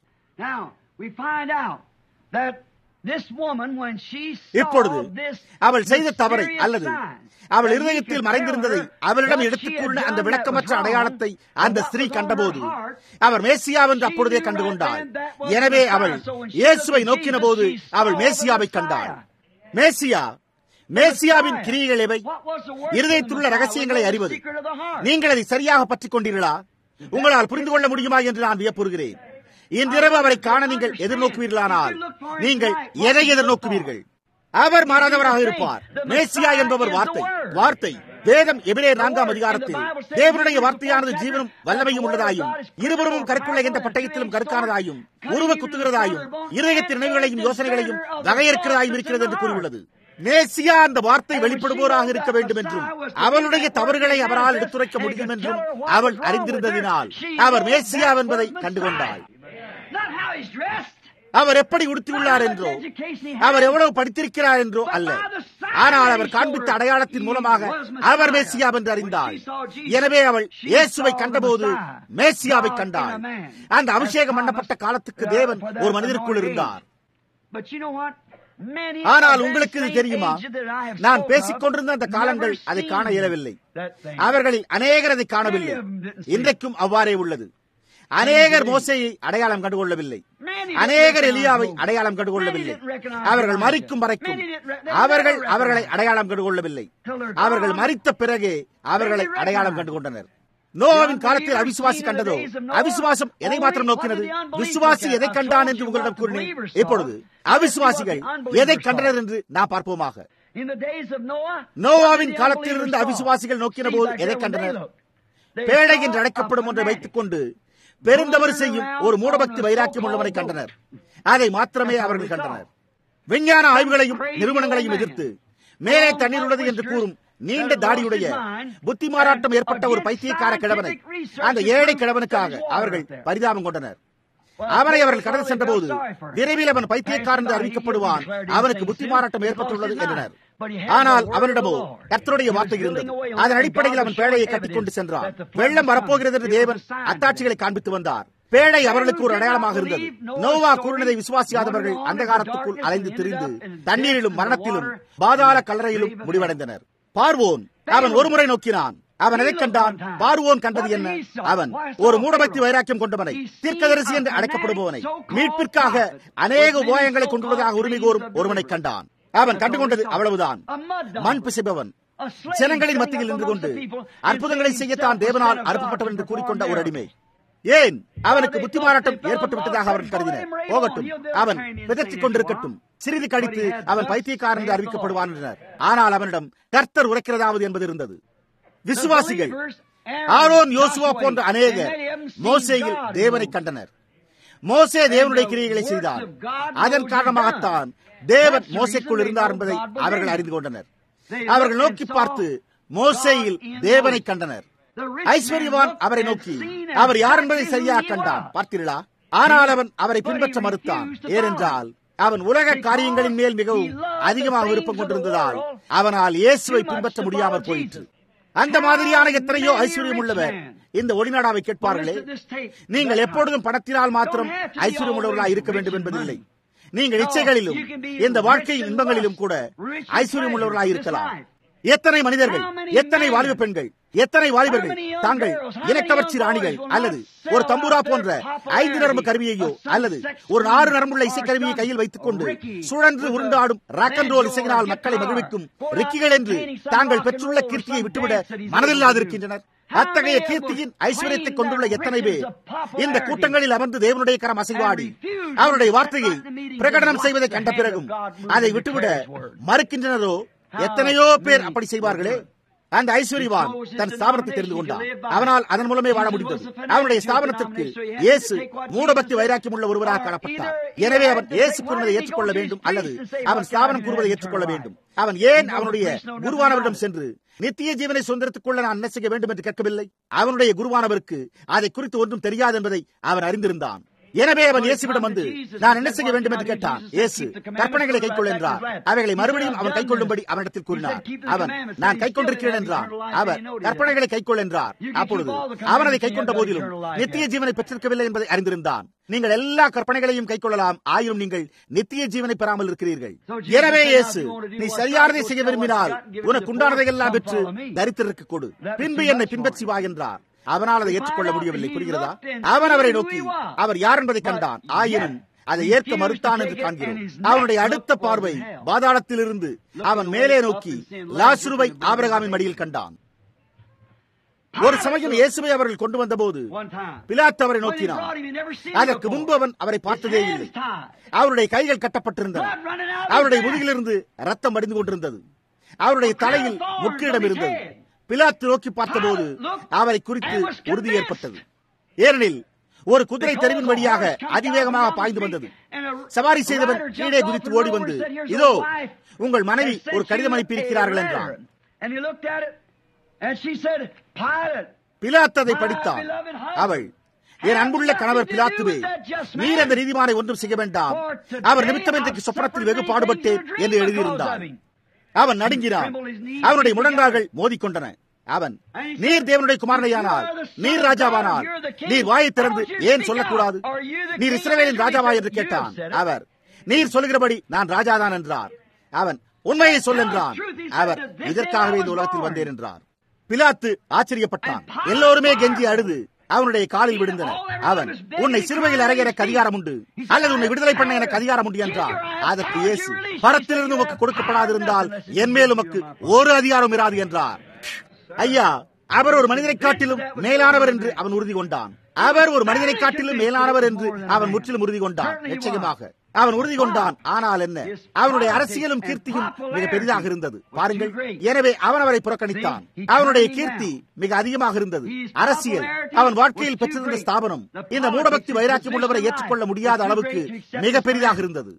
இப்பொழுது அவள் செய்த தவறை அல்லது அவள் இருதயத்தில் மறைந்திருந்ததை அவளிடம் எடுத்துக் கூறின அந்த விளக்கமற்ற அடையாளத்தை அந்த ஸ்திரீ கண்டபோது அவர் மேசியா என்று அப்பொழுதே கண்டுகொண்டாள் எனவே அவள் இயேசுவை நோக்கின போது அவள் மேசியாவை கண்டாள் மேசியா மேசியாவின் கிரியைகள் எவை இருதயத்திலுள்ள ரகசியங்களை அறிவது நீங்கள் அதை சரியாக பற்றிக் கொண்டீர்களா உங்களால் புரிந்து கொள்ள முடியுமா என்று நான் வியப்புறுகிறேன் இன்றிரவு அவரை காண நீங்கள் எதிர்நோக்குவீர்களானால் நீங்கள் எதை எதிர்நோக்குவீர்கள் அவர் மாறாதவராக இருப்பார் மேசியா என்பவர் வார்த்தை வார்த்தை வேதம் எபிரே நான்காம் அதிகாரத்தில் தேவனுடைய வார்த்தையானது ஜீவனும் வல்லமையும் உள்ளதாயும் இருபுறமும் கருக்குள்ள எந்த பட்டயத்திலும் கருக்கானதாயும் உருவ குத்துகிறதாயும் இருதயத்தின் நினைவுகளையும் யோசனைகளையும் வகையறுக்கிறதாயும் இருக்கிறது என்று கூறியுள்ளது மேசியா அந்த வார்த்தை வெளிப்படுவோராக இருக்க வேண்டும் என்றும் அவளுடைய தவறுகளை அவரால் எடுத்துரைக்க முடியும் என்றும் அவள் அறிந்திருந்ததினால் அவர் மேசியா என்பதை கண்டுகொண்டாள் அவர் எப்படி உடுத்தியுள்ளார் என்றோ அவர் எவ்வளவு படித்திருக்கிறார் என்றோ அல்ல ஆனால் அவர் காண்பித்த அடையாளத்தின் மூலமாக அவர் மேசியா என்று அறிந்தாள் எனவே அவள் இயேசுவை கண்டபோது மேசியாவை கண்டாள் அந்த அபிஷேகம் பண்ணப்பட்ட காலத்துக்கு தேவன் ஒரு மனிதருக்குள் இருந்தார் ஆனால் உங்களுக்கு இது தெரியுமா நான் பேசிக் கொண்டிருந்த அந்த காலங்கள் அதை காண இயலவில்லை அவர்களில் அநேகர் அதை காணவில்லை இன்றைக்கும் அவ்வாறே உள்ளது அநேகர் மோசையை அடையாளம் கண்டுகொள்ளவில்லை அநேகர் எலியாவை அடையாளம் கண்டுகொள்ளவில்லை அவர்கள் மறிக்கும் வரைக்கும் அவர்கள் அவர்களை அடையாளம் கண்டுகொள்ளவில்லை அவர்கள் மறித்த பிறகே அவர்களை அடையாளம் கண்டுகொண்டனர் நோவாவின் காலத்தில் அவிசுவாசி கண்டதோ அவிசுவாசம் எதை மாத்திரம் நோக்கினது விசுவாசி எதை கண்டான் என்று உங்களிடம் கூறினேன் இப்பொழுது அவிசுவாசிகள் எதை கண்டனர் என்று நான் பார்ப்போமாக நோவாவின் காலத்தில் இருந்த அவிசுவாசிகள் நோக்கின போது எதை கண்டனர் பேழை என்று அழைக்கப்படும் ஒன்றை வைத்துக் கொண்டு பெருந்தவறு செய்யும் ஒரு மூடபக்தி வைராக்கியம் உள்ளவரை கண்டனர் அதை மாத்திரமே அவர்கள் கண்டனர் விஞ்ஞான ஆய்வுகளையும் நிறுவனங்களையும் எதிர்த்து மேலே தண்ணீர் உள்ளது என்று கூறும் நீண்ட தாடியுடைய புத்தி மாறாட்டம் ஏற்பட்ட ஒரு பைத்தியக்கார கிழவனை அந்த ஏழை கிழவனுக்காக அவர்கள் பரிதாபம் கொண்டனர் அவனை அவர்கள் கடந்து சென்றபோது விரைவில் அவன் பைத்தியக்காரன் என்று அறிவிக்கப்படுவான் அவனுக்கு புத்தி மாறாட்டம் ஏற்பட்டுள்ளது என்றனர் ஆனால் அவனிடமோ கர்த்தருடைய வார்த்தை இருந்தது அதன் அடிப்படையில் அவன் பேழையை கட்டிக்கொண்டு சென்றான் வெள்ளம் வரப்போகிறது என்று தேவன் அத்தாட்சிகளை காண்பித்து வந்தார் பேழை அவர்களுக்கு ஒரு அடையாளமாக இருந்தது நோவா கூறினதை விசுவாசியாதவர்கள் அந்த காலத்துக்குள் அலைந்து திரிந்து தண்ணீரிலும் மரணத்திலும் பாதாள கல்லறையிலும் முடிவடைந்தனர் பார்வோன் அவன் ஒருமுறை நோக்கினான் அவன் எதை கண்டான் பார்வோன் கண்டது என்ன அவன் ஒரு மூடபக்தி வைராக்கியம் கொண்டவனை தீர்க்கதரிசி என்று அழைக்கப்படுபவனை மீட்பிற்காக அநேக உபாயங்களை கொண்டுள்ளதாக உரிமை கோரும் ஒருவனை கண்டான் அவன் கண்டுகொண்டது அவ்வளவுதான் மண் பிசைபவன் ஜனங்களின் மத்தியில் நின்று கொண்டு அற்புதங்களை செய்யத்தான் தேவனால் அனுப்பப்பட்டவன் என்று கூறிக்கொண்ட ஒரு அடிமை ஏன் அவனுக்கு புத்தி மாறாட்டம் ஏற்பட்டு விட்டதாக அவர்கள் கருதினர் போகட்டும் அவன் பிதற்றிக் கொண்டிருக்கட்டும் சிறிது கழித்து அவன் பைத்தியக்காரன் என்று அறிவிக்கப்படுவான் என்றனர் ஆனால் அவனிடம் கர்த்தர் உரைக்கிறதாவது என்பது இருந்தது விசுவாசிகள் ஆரோன் யோசுவா போன்ற அநேக மோசேயில் தேவனை கண்டனர் மோசே தேவனுடைய கிரியைகளை செய்தார் அதன் காரணமாகத்தான் தேவன் மோசைக்குள் இருந்தார் என்பதை அவர்கள் அறிந்து கொண்டனர் அவர்கள் நோக்கி பார்த்து மோசேயில் தேவனை கண்டனர் ஐஸ்வர்யவான் அவரை நோக்கி அவர் யார் என்பதை சரியாக கண்டான் பார்த்தீர்களா ஆனால் அவன் அவரை பின்பற்ற மறுத்தான் ஏனென்றால் அவன் உலக காரியங்களின் மேல் மிகவும் அதிகமாக விருப்பம் கொண்டிருந்ததால் அவனால் இயேசுவை பின்பற்ற முடியாமல் போயிற்று அந்த மாதிரியான எத்தனையோ ஐஸ்வர்யம் உள்ளவர் இந்த ஒளிநாடாவை கேட்பார்களே நீங்கள் எப்பொழுதும் பணத்தினால் மாத்திரம் ஐஸ்வர்யம் உள்ளவர்களாக இருக்க வேண்டும் என்பதில்லை நீங்கள் இச்சைகளிலும் இந்த வாழ்க்கையின் இன்பங்களிலும் கூட ஐஸ்வர்யம் உள்ளவர்களாக இருக்கலாம் எத்தனை மனிதர்கள் எத்தனை வாலிப பெண்கள் எத்தனை வாலிபர்கள் தாங்கள் இனக்கவர்ச்சி ராணிகள் அல்லது ஒரு தம்புரா போன்ற ஐந்து நரம்பு கருவியையோ அல்லது ஒரு ஆறு நரம்புள்ள இசைக்கருவியை கையில் வைத்துக் கொண்டு சுழன்று உருண்டாடும் ராக் அண்ட் ரோல் இசையினால் மக்களை மகிழ்விக்கும் ரிக்கிகள் என்று தாங்கள் பெற்றுள்ள கீர்த்தியை விட்டுவிட மனதில்லாதிருக்கின்றனர் அத்தகைய கீர்த்தியின் ஐஸ்வர்யத்தை கொண்டுள்ள எத்தனை பேர் இந்த கூட்டங்களில் அமர்ந்து தேவனுடைய கரம் அசைவாடி அவருடைய வார்த்தையை பிரகடனம் செய்வதை கண்ட பிறகும் அதை விட்டுவிட மறுக்கின்றனரோ எத்தனையோ பேர் அப்படி செய்வார்களே அந்த ஐஸ்வர்யவான் தன் ஸ்தாபனத்தை தெரிந்து கொண்டான் அவனால் அதன் மூலமே வாழ முடிந்தது அவனுடைய ஸ்தாபனத்திற்கு இயேசு மூடபக்தி வைராக்கியம் உள்ள ஒருவராக காணப்பட்டார் எனவே அவன் இயேசு கூறுவதை ஏற்றுக்கொள்ள வேண்டும் அல்லது அவன் ஸ்தாபனம் கூறுவதை ஏற்றுக்கொள்ள வேண்டும் அவன் ஏன் அவனுடைய குருவானவரிடம் சென்று நித்திய ஜீவனை சுதந்திரத்துக் கொள்ள நான் என்ன செய்ய வேண்டும் என்று கேட்கவில்லை அவனுடைய குருவானவருக்கு அதை குறித்து ஒன்றும் தெரியாது என்பதை அவன் அறிந்திருந்தான் எனவே அவன் இயேசுவிடம் வந்து நான் என்ன செய்ய வேண்டும் என்று கேட்டான் இயேசு கற்பனைகளை கைக்கொள் என்றார் அவைகளை மறுபடியும் அவன் கைக்கொள்ளும்படி அவனிடத்தில் கூறினார் அவன் நான் கைக்கொண்டிருக்கிறேன் என்றான் அவர் கற்பனைகளை கைக்கொள் என்றார் அப்பொழுது அவன் அதை கைக்கொண்ட போதிலும் நித்திய ஜீவனை பெற்றிருக்கவில்லை என்பதை அறிந்திருந்தான் நீங்கள் எல்லா கற்பனைகளையும் கைக்கொள்ளலாம் ஆயினும் நீங்கள் நித்திய ஜீவனை பெறாமல் இருக்கிறீர்கள் எனவே இயேசு நீ சரியானதை செய்ய விரும்பினால் உனக்கு உண்டானதை எல்லாம் பெற்று தரித்திற்கு கொடு பின்பு என்னை பின்பற்றி வா என்றார் அவனால் அதை ஏற்றுக்கொள்ள முடியவில்லை புரிகிறதா அவன் அவரை நோக்கி அவர் யார் என்பதை கண்டான் ஆயினும் அதை ஏற்க மறுத்தான் என்று காண்கிறோம் அவனுடைய அடுத்த பார்வை பாதாளத்திலிருந்து அவன் மேலே நோக்கி லாசுருவை ஆபரகாமின் மடியில் கண்டான் ஒரு சமயம் இயேசுவை அவர்கள் கொண்டு வந்தபோது பிலாத் அவரை நோக்கினான் அதற்கு முன்பு அவன் அவரை பார்த்ததே இல்லை அவருடைய கைகள் கட்டப்பட்டிருந்தன அவருடைய முதுகிலிருந்து ரத்தம் வடிந்து கொண்டிருந்தது அவருடைய தலையில் முக்கிடம் இருந்தது பிலாத்து நோக்கி பார்த்தபோது அவரை குறித்து உறுதி ஏற்பட்டது ஏனெனில் ஒரு குதிரை தெருவின் வழியாக அதிவேகமாக பாய்ந்து வந்தது சவாரி செய்தவன் கீழே குதித்து ஓடி வந்து இதோ உங்கள் மனைவி ஒரு கடிதம் அனுப்பியிருக்கிறார்கள் என்றான் பிலாத்ததை படித்தான் அவள் என் அன்புள்ள கணவர் பிலாத்துவே நீர் அந்த நீதிமானை ஒன்றும் செய்ய வேண்டாம் அவர் நிமித்தம் இன்றைக்கு சொப்பனத்தில் வெகு பாடுபட்டேன் என்று எழுதியிருந்தார் அவன் நடுங்கினான் அவனுடைய முழங்கால்கள் மோதிக்கொண்டன அவன் நீர் தேவனுடைய குமாரனையானால் நீர் ராஜாவானால் நீர் வாயை திறந்து ஏன் சொல்லக்கூடாது நீர் இஸ்ரவேலின் ராஜாவா என்று கேட்டான் அவர் நீர் சொல்லுகிறபடி நான் ராஜாதான் என்றார் அவன் உண்மையை சொல் என்றான் அவர் இதற்காகவே இந்த உலகத்தில் வந்தேன் என்றார் பிலாத்து ஆச்சரியப்பட்டான் எல்லோருமே கெஞ்சி அழுது அவனுடைய காலில் விழுந்தனர் அவன் உன்னை சிறுவையில் அறைய எனக்கு அதிகாரம் உண்டு அல்லது உன்னை விடுதலை பண்ண எனக்கு அதிகாரம் உண்டு என்றார் அதற்கு இயேசு பரத்திலிருந்து உமக்கு கொடுக்கப்படாதிருந்தால் என் மேல் உமக்கு ஒரு அதிகாரம் இராது என்றார் ஐயா அவர் ஒரு மனிதனை காட்டிலும் மேலானவர் என்று அவன் உறுதி கொண்டான் அவர் ஒரு மனிதனை காட்டிலும் மேலானவர் என்று அவன் முற்றிலும் உறுதி கொண்டான் நிச்சயமாக அவன் உறுதி கொண்டான் ஆனால் என்ன அவனுடைய அரசியலும் கீர்த்தியும் மிக பெரிதாக இருந்தது பாருங்கள் எனவே அவன் அவரை புறக்கணித்தான் அவனுடைய கீர்த்தி மிக அதிகமாக இருந்தது அரசியல் அவன் வாழ்க்கையில் பெற்றிருந்த ஸ்தாபனம் இந்த மூடபக்தி வைராக்கியம் உள்ளவரை ஏற்றுக்கொள்ள முடியாத அளவுக்கு மிக பெரிதாக இருந்தது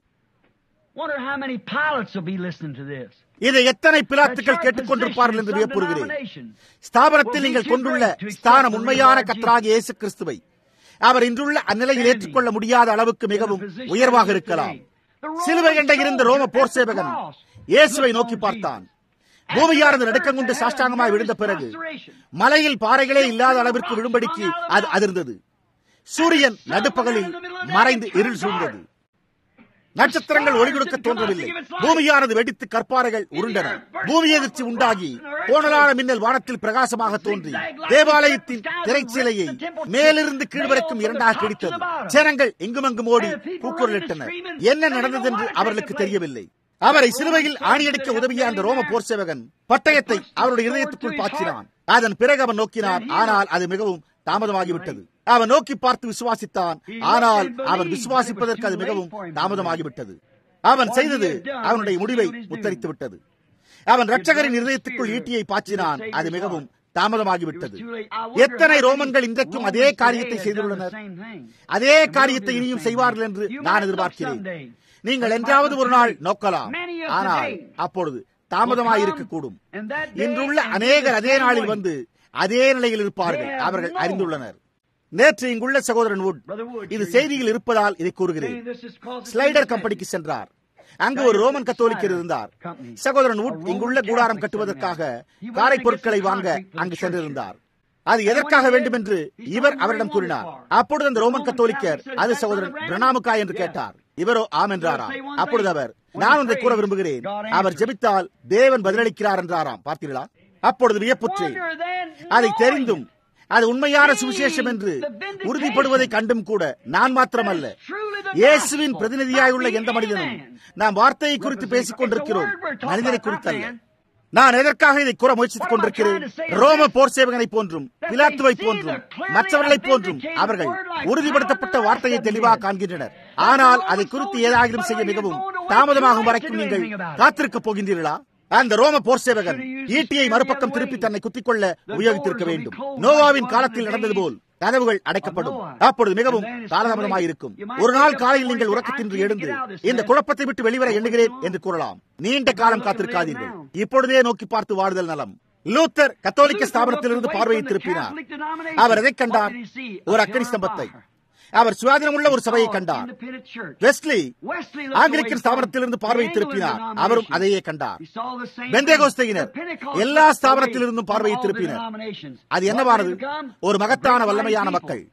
இதை எத்தனை பிலாத்துக்கள் கேட்டுக்கொண்டிருப்பார்கள் என்று வியப்புறுகிறேன் ஸ்தாபனத்தில் நீங்கள் கொண்டுள்ள ஸ்தானம் உண்மையான கத்தராக இயேசு கிறிஸ்துவை அவர் இன்றுள்ள அந்நிலையில் ஏற்றுக்கொள்ள முடியாத அளவுக்கு மிகவும் உயர்வாக இருக்கலாம் சிலுவை என்ற இருந்த ரோம போர் சேவகன் இயேசுவை நோக்கி பார்த்தான் பூமியானது நடுக்கம் கொண்டு சாஷ்டாங்கமாய் விழுந்த பிறகு மலையில் பாறைகளே இல்லாத அளவிற்கு விழும்படிக்கு அது அதிர்ந்தது சூரியன் நடுப்பகலில் மறைந்து இருள் சூழ்ந்தது நட்சத்திரங்கள் ஒளி கொடுக்க தோன்றவில்லை பூமியானது வெடித்து கற்பாறைகள் உருண்டன பூமி எதிர்ச்சி உண்டாகி கோணலான மின்னல் வானத்தில் பிரகாசமாக தோன்றி தேவாலயத்தின் திரைச்சிலையை மேலிருந்து கீழ்வரைக்கும் இரண்டாக கிடைத்தது ஜனங்கள் எங்குமங்கும் ஓடி கூக்குரலிட்டனர் என்ன நடந்தது என்று அவர்களுக்கு தெரியவில்லை அவரை சிலுவையில் ஆணியடிக்க உதவிய அந்த ரோம போர் சேவகன் பட்டயத்தை அவருடைய இதயத்துக்குள் பாய்ச்சினான் அதன் பிறகு அவன் நோக்கினான் ஆனால் அது மிகவும் தாமதமாகிவிட்டது அவன் நோக்கி பார்த்து விசுவாசித்தான் ஆனால் அவன் விசுவாசிப்பதற்கு அது மிகவும் தாமதமாகிவிட்டது அவன் செய்தது அவனுடைய முடிவை முத்தரித்து விட்டது அவன் ரட்சகரின் இருதயத்துக்குள் ஈட்டியை பாய்ச்சினான் அது மிகவும் தாமதமாகிவிட்டது எத்தனை ரோமன்கள் இன்றைக்கும் அதே காரியத்தை செய்துள்ளனர் அதே காரியத்தை இனியும் செய்வார்கள் என்று நான் எதிர்பார்க்கிறேன் நீங்கள் என்றாவது ஒரு நாள் நோக்கலாம் ஆனால் அப்பொழுது தாமதமாயிருக்க கூடும் இன்றுள்ள அநேகர் அதே நாளில் வந்து அதே நிலையில் இருப்பார்கள் அவர்கள் அறிந்துள்ளனர் நேற்று இங்குள்ள சகோதரன் வுட் இது செய்தியில் இருப்பதால் இதை கூறுகிறேன் ஸ்லைடர் கம்பெனிக்கு சென்றார் அங்கு ஒரு ரோமன் கத்தோலிக்கர் இருந்தார் சகோதரன் வுட் இங்குள்ள கூடாரம் கட்டுவதற்காக காரை பொருட்களை வாங்க அங்கு சென்றிருந்தார் அது எதற்காக வேண்டும் என்று இவர் அவரிடம் கூறினார் அப்பொழுது அந்த ரோமன் கத்தோலிக்கர் அது சகோதரன் பிரணாமுக்கா என்று கேட்டார் இவரோ ஆம் என்றாராம் அப்பொழுது அவர் நான் ஒன்றை கூற விரும்புகிறேன் அவர் ஜெபித்தால் தேவன் பதிலளிக்கிறார் என்றாராம் பார்த்தீர்களா அப்பொழுது வியப்புற்றேன் அதை தெரிந்தும் அது உண்மையான சுவிசேஷம் என்று உறுதிப்படுவதை கண்டும் கூட நான் மாத்திரமல்ல இயேசுவின் பிரதிநிதியாயுள்ள எந்த மனிதனும் நாம் வார்த்தையை குறித்து பேசிக் கொண்டிருக்கிறோம் மனிதனை குறித்தல்ல நான் எதற்காக இதை கூற முயற்சித்துக் கொண்டிருக்கிறேன் ரோம போர் சேவகனை போன்றும் பிலாத்துவை போன்றும் மற்றவர்களை போன்றும் அவர்கள் உறுதிப்படுத்தப்பட்ட வார்த்தையை தெளிவாக காண்கின்றனர் ஆனால் அதை குறித்து ஏதாகிலும் செய்ய மிகவும் தாமதமாகும் வரைக்கும் நீங்கள் காத்திருக்கப் போகின்றீர்களா அந்த ரோம போர் சேவகன் ஈட்டியை மறுபக்கம் திருப்பி தன்னை குத்திக்கொள்ள உபயோகித்திருக்க வேண்டும் நோவாவின் காலத்தில் நடந்தது போல் கதவுகள் அடைக்கப்படும் அப்பொழுது மிகவும் காலதாமதமாயிருக்கும் ஒரு நாள் காலையில் நீங்கள் உறக்கத்தின்றி எழுந்து இந்த குழப்பத்தை விட்டு வெளிவர எண்ணுகிறேன் என்று கூறலாம் நீண்ட காலம் காத்திருக்காதீர்கள் இப்பொழுதே நோக்கி பார்த்து வாடுதல் நலம் லூத்தர் கத்தோலிக்க ஸ்தாபனத்திலிருந்து பார்வையை திருப்பினார் அவர் எதை கண்டார் ஒரு அக்கனி ஸ்தம்பத்தை அவர் சுயாதீனமுள்ள ஒரு சபையை கண்டார் வெஸ்லி ஆங்கிலிக்கன் ஸ்தாபனத்திலிருந்து பார்வையை திருப்பினார் அவரும் அதையே கண்டார் பெந்தேகோஸ்தையினர் எல்லா ஸ்தாபனத்திலிருந்தும் பார்வையை திருப்பினர் அது என்னவானது ஒரு மகத்தான வல்லமையான மக்கள்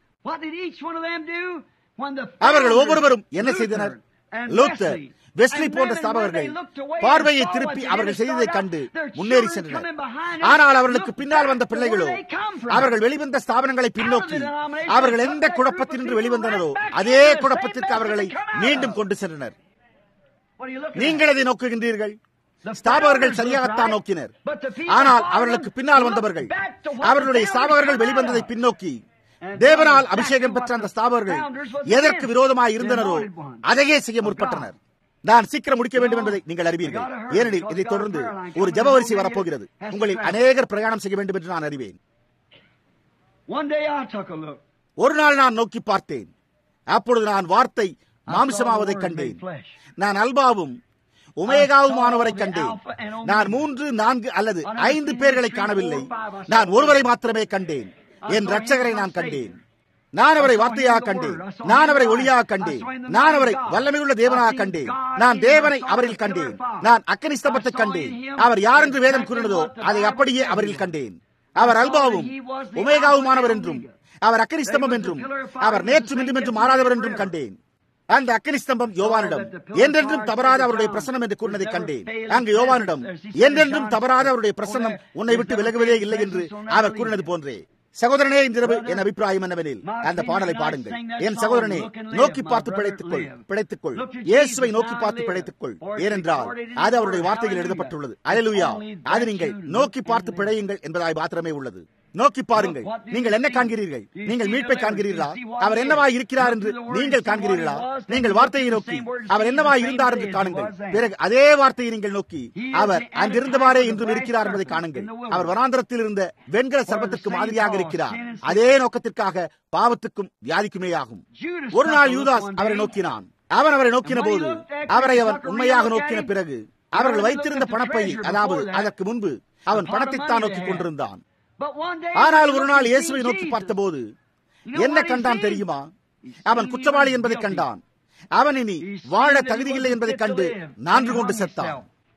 அவர்கள் ஒவ்வொருவரும் என்ன செய்தனர் லூத்தர் வெஸ்லி போன்ற ஸ்தாபகர்கள் பார்வையை திருப்பி அவர்கள் செய்ததை கண்டு முன்னேறி சென்றனர் ஆனால் அவர்களுக்கு பின்னால் வந்த பிள்ளைகளோ அவர்கள் வெளிவந்த ஸ்தாபனங்களை பின்னோக்கி அவர்கள் எந்த குழப்பத்தினின்று வெளிவந்தனரோ அதே குழப்பத்திற்கு அவர்களை மீண்டும் கொண்டு சென்றனர் நீங்கள் அதை நோக்குகின்றீர்கள் ஸ்தாபகர்கள் சரியாகத்தான் நோக்கினர் ஆனால் அவர்களுக்கு பின்னால் வந்தவர்கள் அவர்களுடைய ஸ்தாபகர்கள் வெளிவந்ததை பின்னோக்கி தேவனால் அபிஷேகம் பெற்ற அந்த ஸ்தாபகர்கள் எதற்கு விரோதமாக இருந்தனரோ அதையே செய்ய முற்பட்டனர் நான் சீக்கிரம் முடிக்க வேண்டும் என்பதை நீங்கள் அறிவீர்கள் ஏனெனில் இதை தொடர்ந்து ஒரு ஜப வரிசை வரப்போகிறது உங்களில் அநேகர் பிரயாணம் செய்ய வேண்டும் என்று நான் அறிவேன் ஒரு நாள் நான் நோக்கி பார்த்தேன் அப்பொழுது நான் வார்த்தை மாம்சமாவதை கண்டேன் நான் அல்பாவும் உமேகாவுமானவரை கண்டேன் நான் மூன்று நான்கு அல்லது ஐந்து பேர்களை காணவில்லை நான் ஒருவரை மாத்திரமே கண்டேன் என் ரட்சகரை நான் கண்டேன் நான் அவரை வார்த்தையாக கண்டேன் நான் அவரை ஒளியாக கண்டேன் நான் அவரை வல்லமையுள்ள தேவனாக கண்டேன் நான் தேவனை அவரில் கண்டேன் நான் அக்கனி ஸ்தம்பத்தை கண்டேன் அவர் யார் என்று வேதம் கூறினதோ அதை அப்படியே அவரில் கண்டேன் அவர் அல்பாவும் உமேகாவுமானவர் என்றும் அவர் அக்கனி ஸ்தம்பம் என்றும் அவர் நேற்று இன்றும் என்றும் மாறாதவர் என்றும் கண்டேன் அந்த அக்கனி ஸ்தம்பம் யோவானிடம் என்றென்றும் தவறாத அவருடைய பிரசனம் என்று கூறினதை கண்டேன் அங்கு யோவானிடம் என்றென்றும் தவறாத அவருடைய பிரசனம் உன்னை விட்டு விலகுவதே இல்லை என்று அவர் கூறினது போன்றே சகோதரனே இன்றிரவு என் அபிப்பிராயம் என்னவெனில் அந்த பாடலை பாடுங்கள் என் சகோதரனே நோக்கி பார்த்து பிழைத்துக் கொள் பிழைத்துக் கொள் இயேசுவை நோக்கி பார்த்து பிழைத்துக் கொள் ஏனென்றால் அது அவருடைய வார்த்தையில் எழுதப்பட்டுள்ளது அயலுயா அது நீங்கள் நோக்கி பார்த்து பிழையுங்கள் என்பதாய் மாத்திரமே உள்ளது நோக்கி பாருங்கள் நீங்கள் என்ன காண்கிறீர்கள் நீங்கள் மீட்பை காண்கிறீர்களா அவர் என்னவாய் இருக்கிறார் என்று நீங்கள் காண்கிறீர்களா நீங்கள் வார்த்தையை நோக்கி அவர் என்னவாய் இருந்தார் என்று காணுங்கள் பிறகு அதே வார்த்தையை நீங்கள் நோக்கி அவர் அங்கிருந்தவாறே இன்றும் இருக்கிறார் என்பதை காணுங்கள் அவர் வனாந்திரத்தில் இருந்த வெண்கல சர்பத்திற்கு மாதிரியாக இருக்கிறார் அதே நோக்கத்திற்காக பாவத்துக்கும் வியாதிக்குமே ஆகும் ஒரு நாள் யூதாஸ் அவரை நோக்கினான் அவன் அவரை நோக்கின போது அவரை அவன் உண்மையாக நோக்கின பிறகு அவர்கள் வைத்திருந்த பணப்பை அதாவது அதற்கு முன்பு அவன் பணத்தைத்தான் நோக்கி கொண்டிருந்தான் ஆனால் ஒரு நாள் இயேசுவை நோக்கி பார்த்தபோது என்ன கண்டான் தெரியுமா அவன் குற்றவாளி என்பதை கண்டான் அவன் இனி வாழ தகுதியில்லை என்பதை கண்டு நான்கு கொண்டு செத்தான்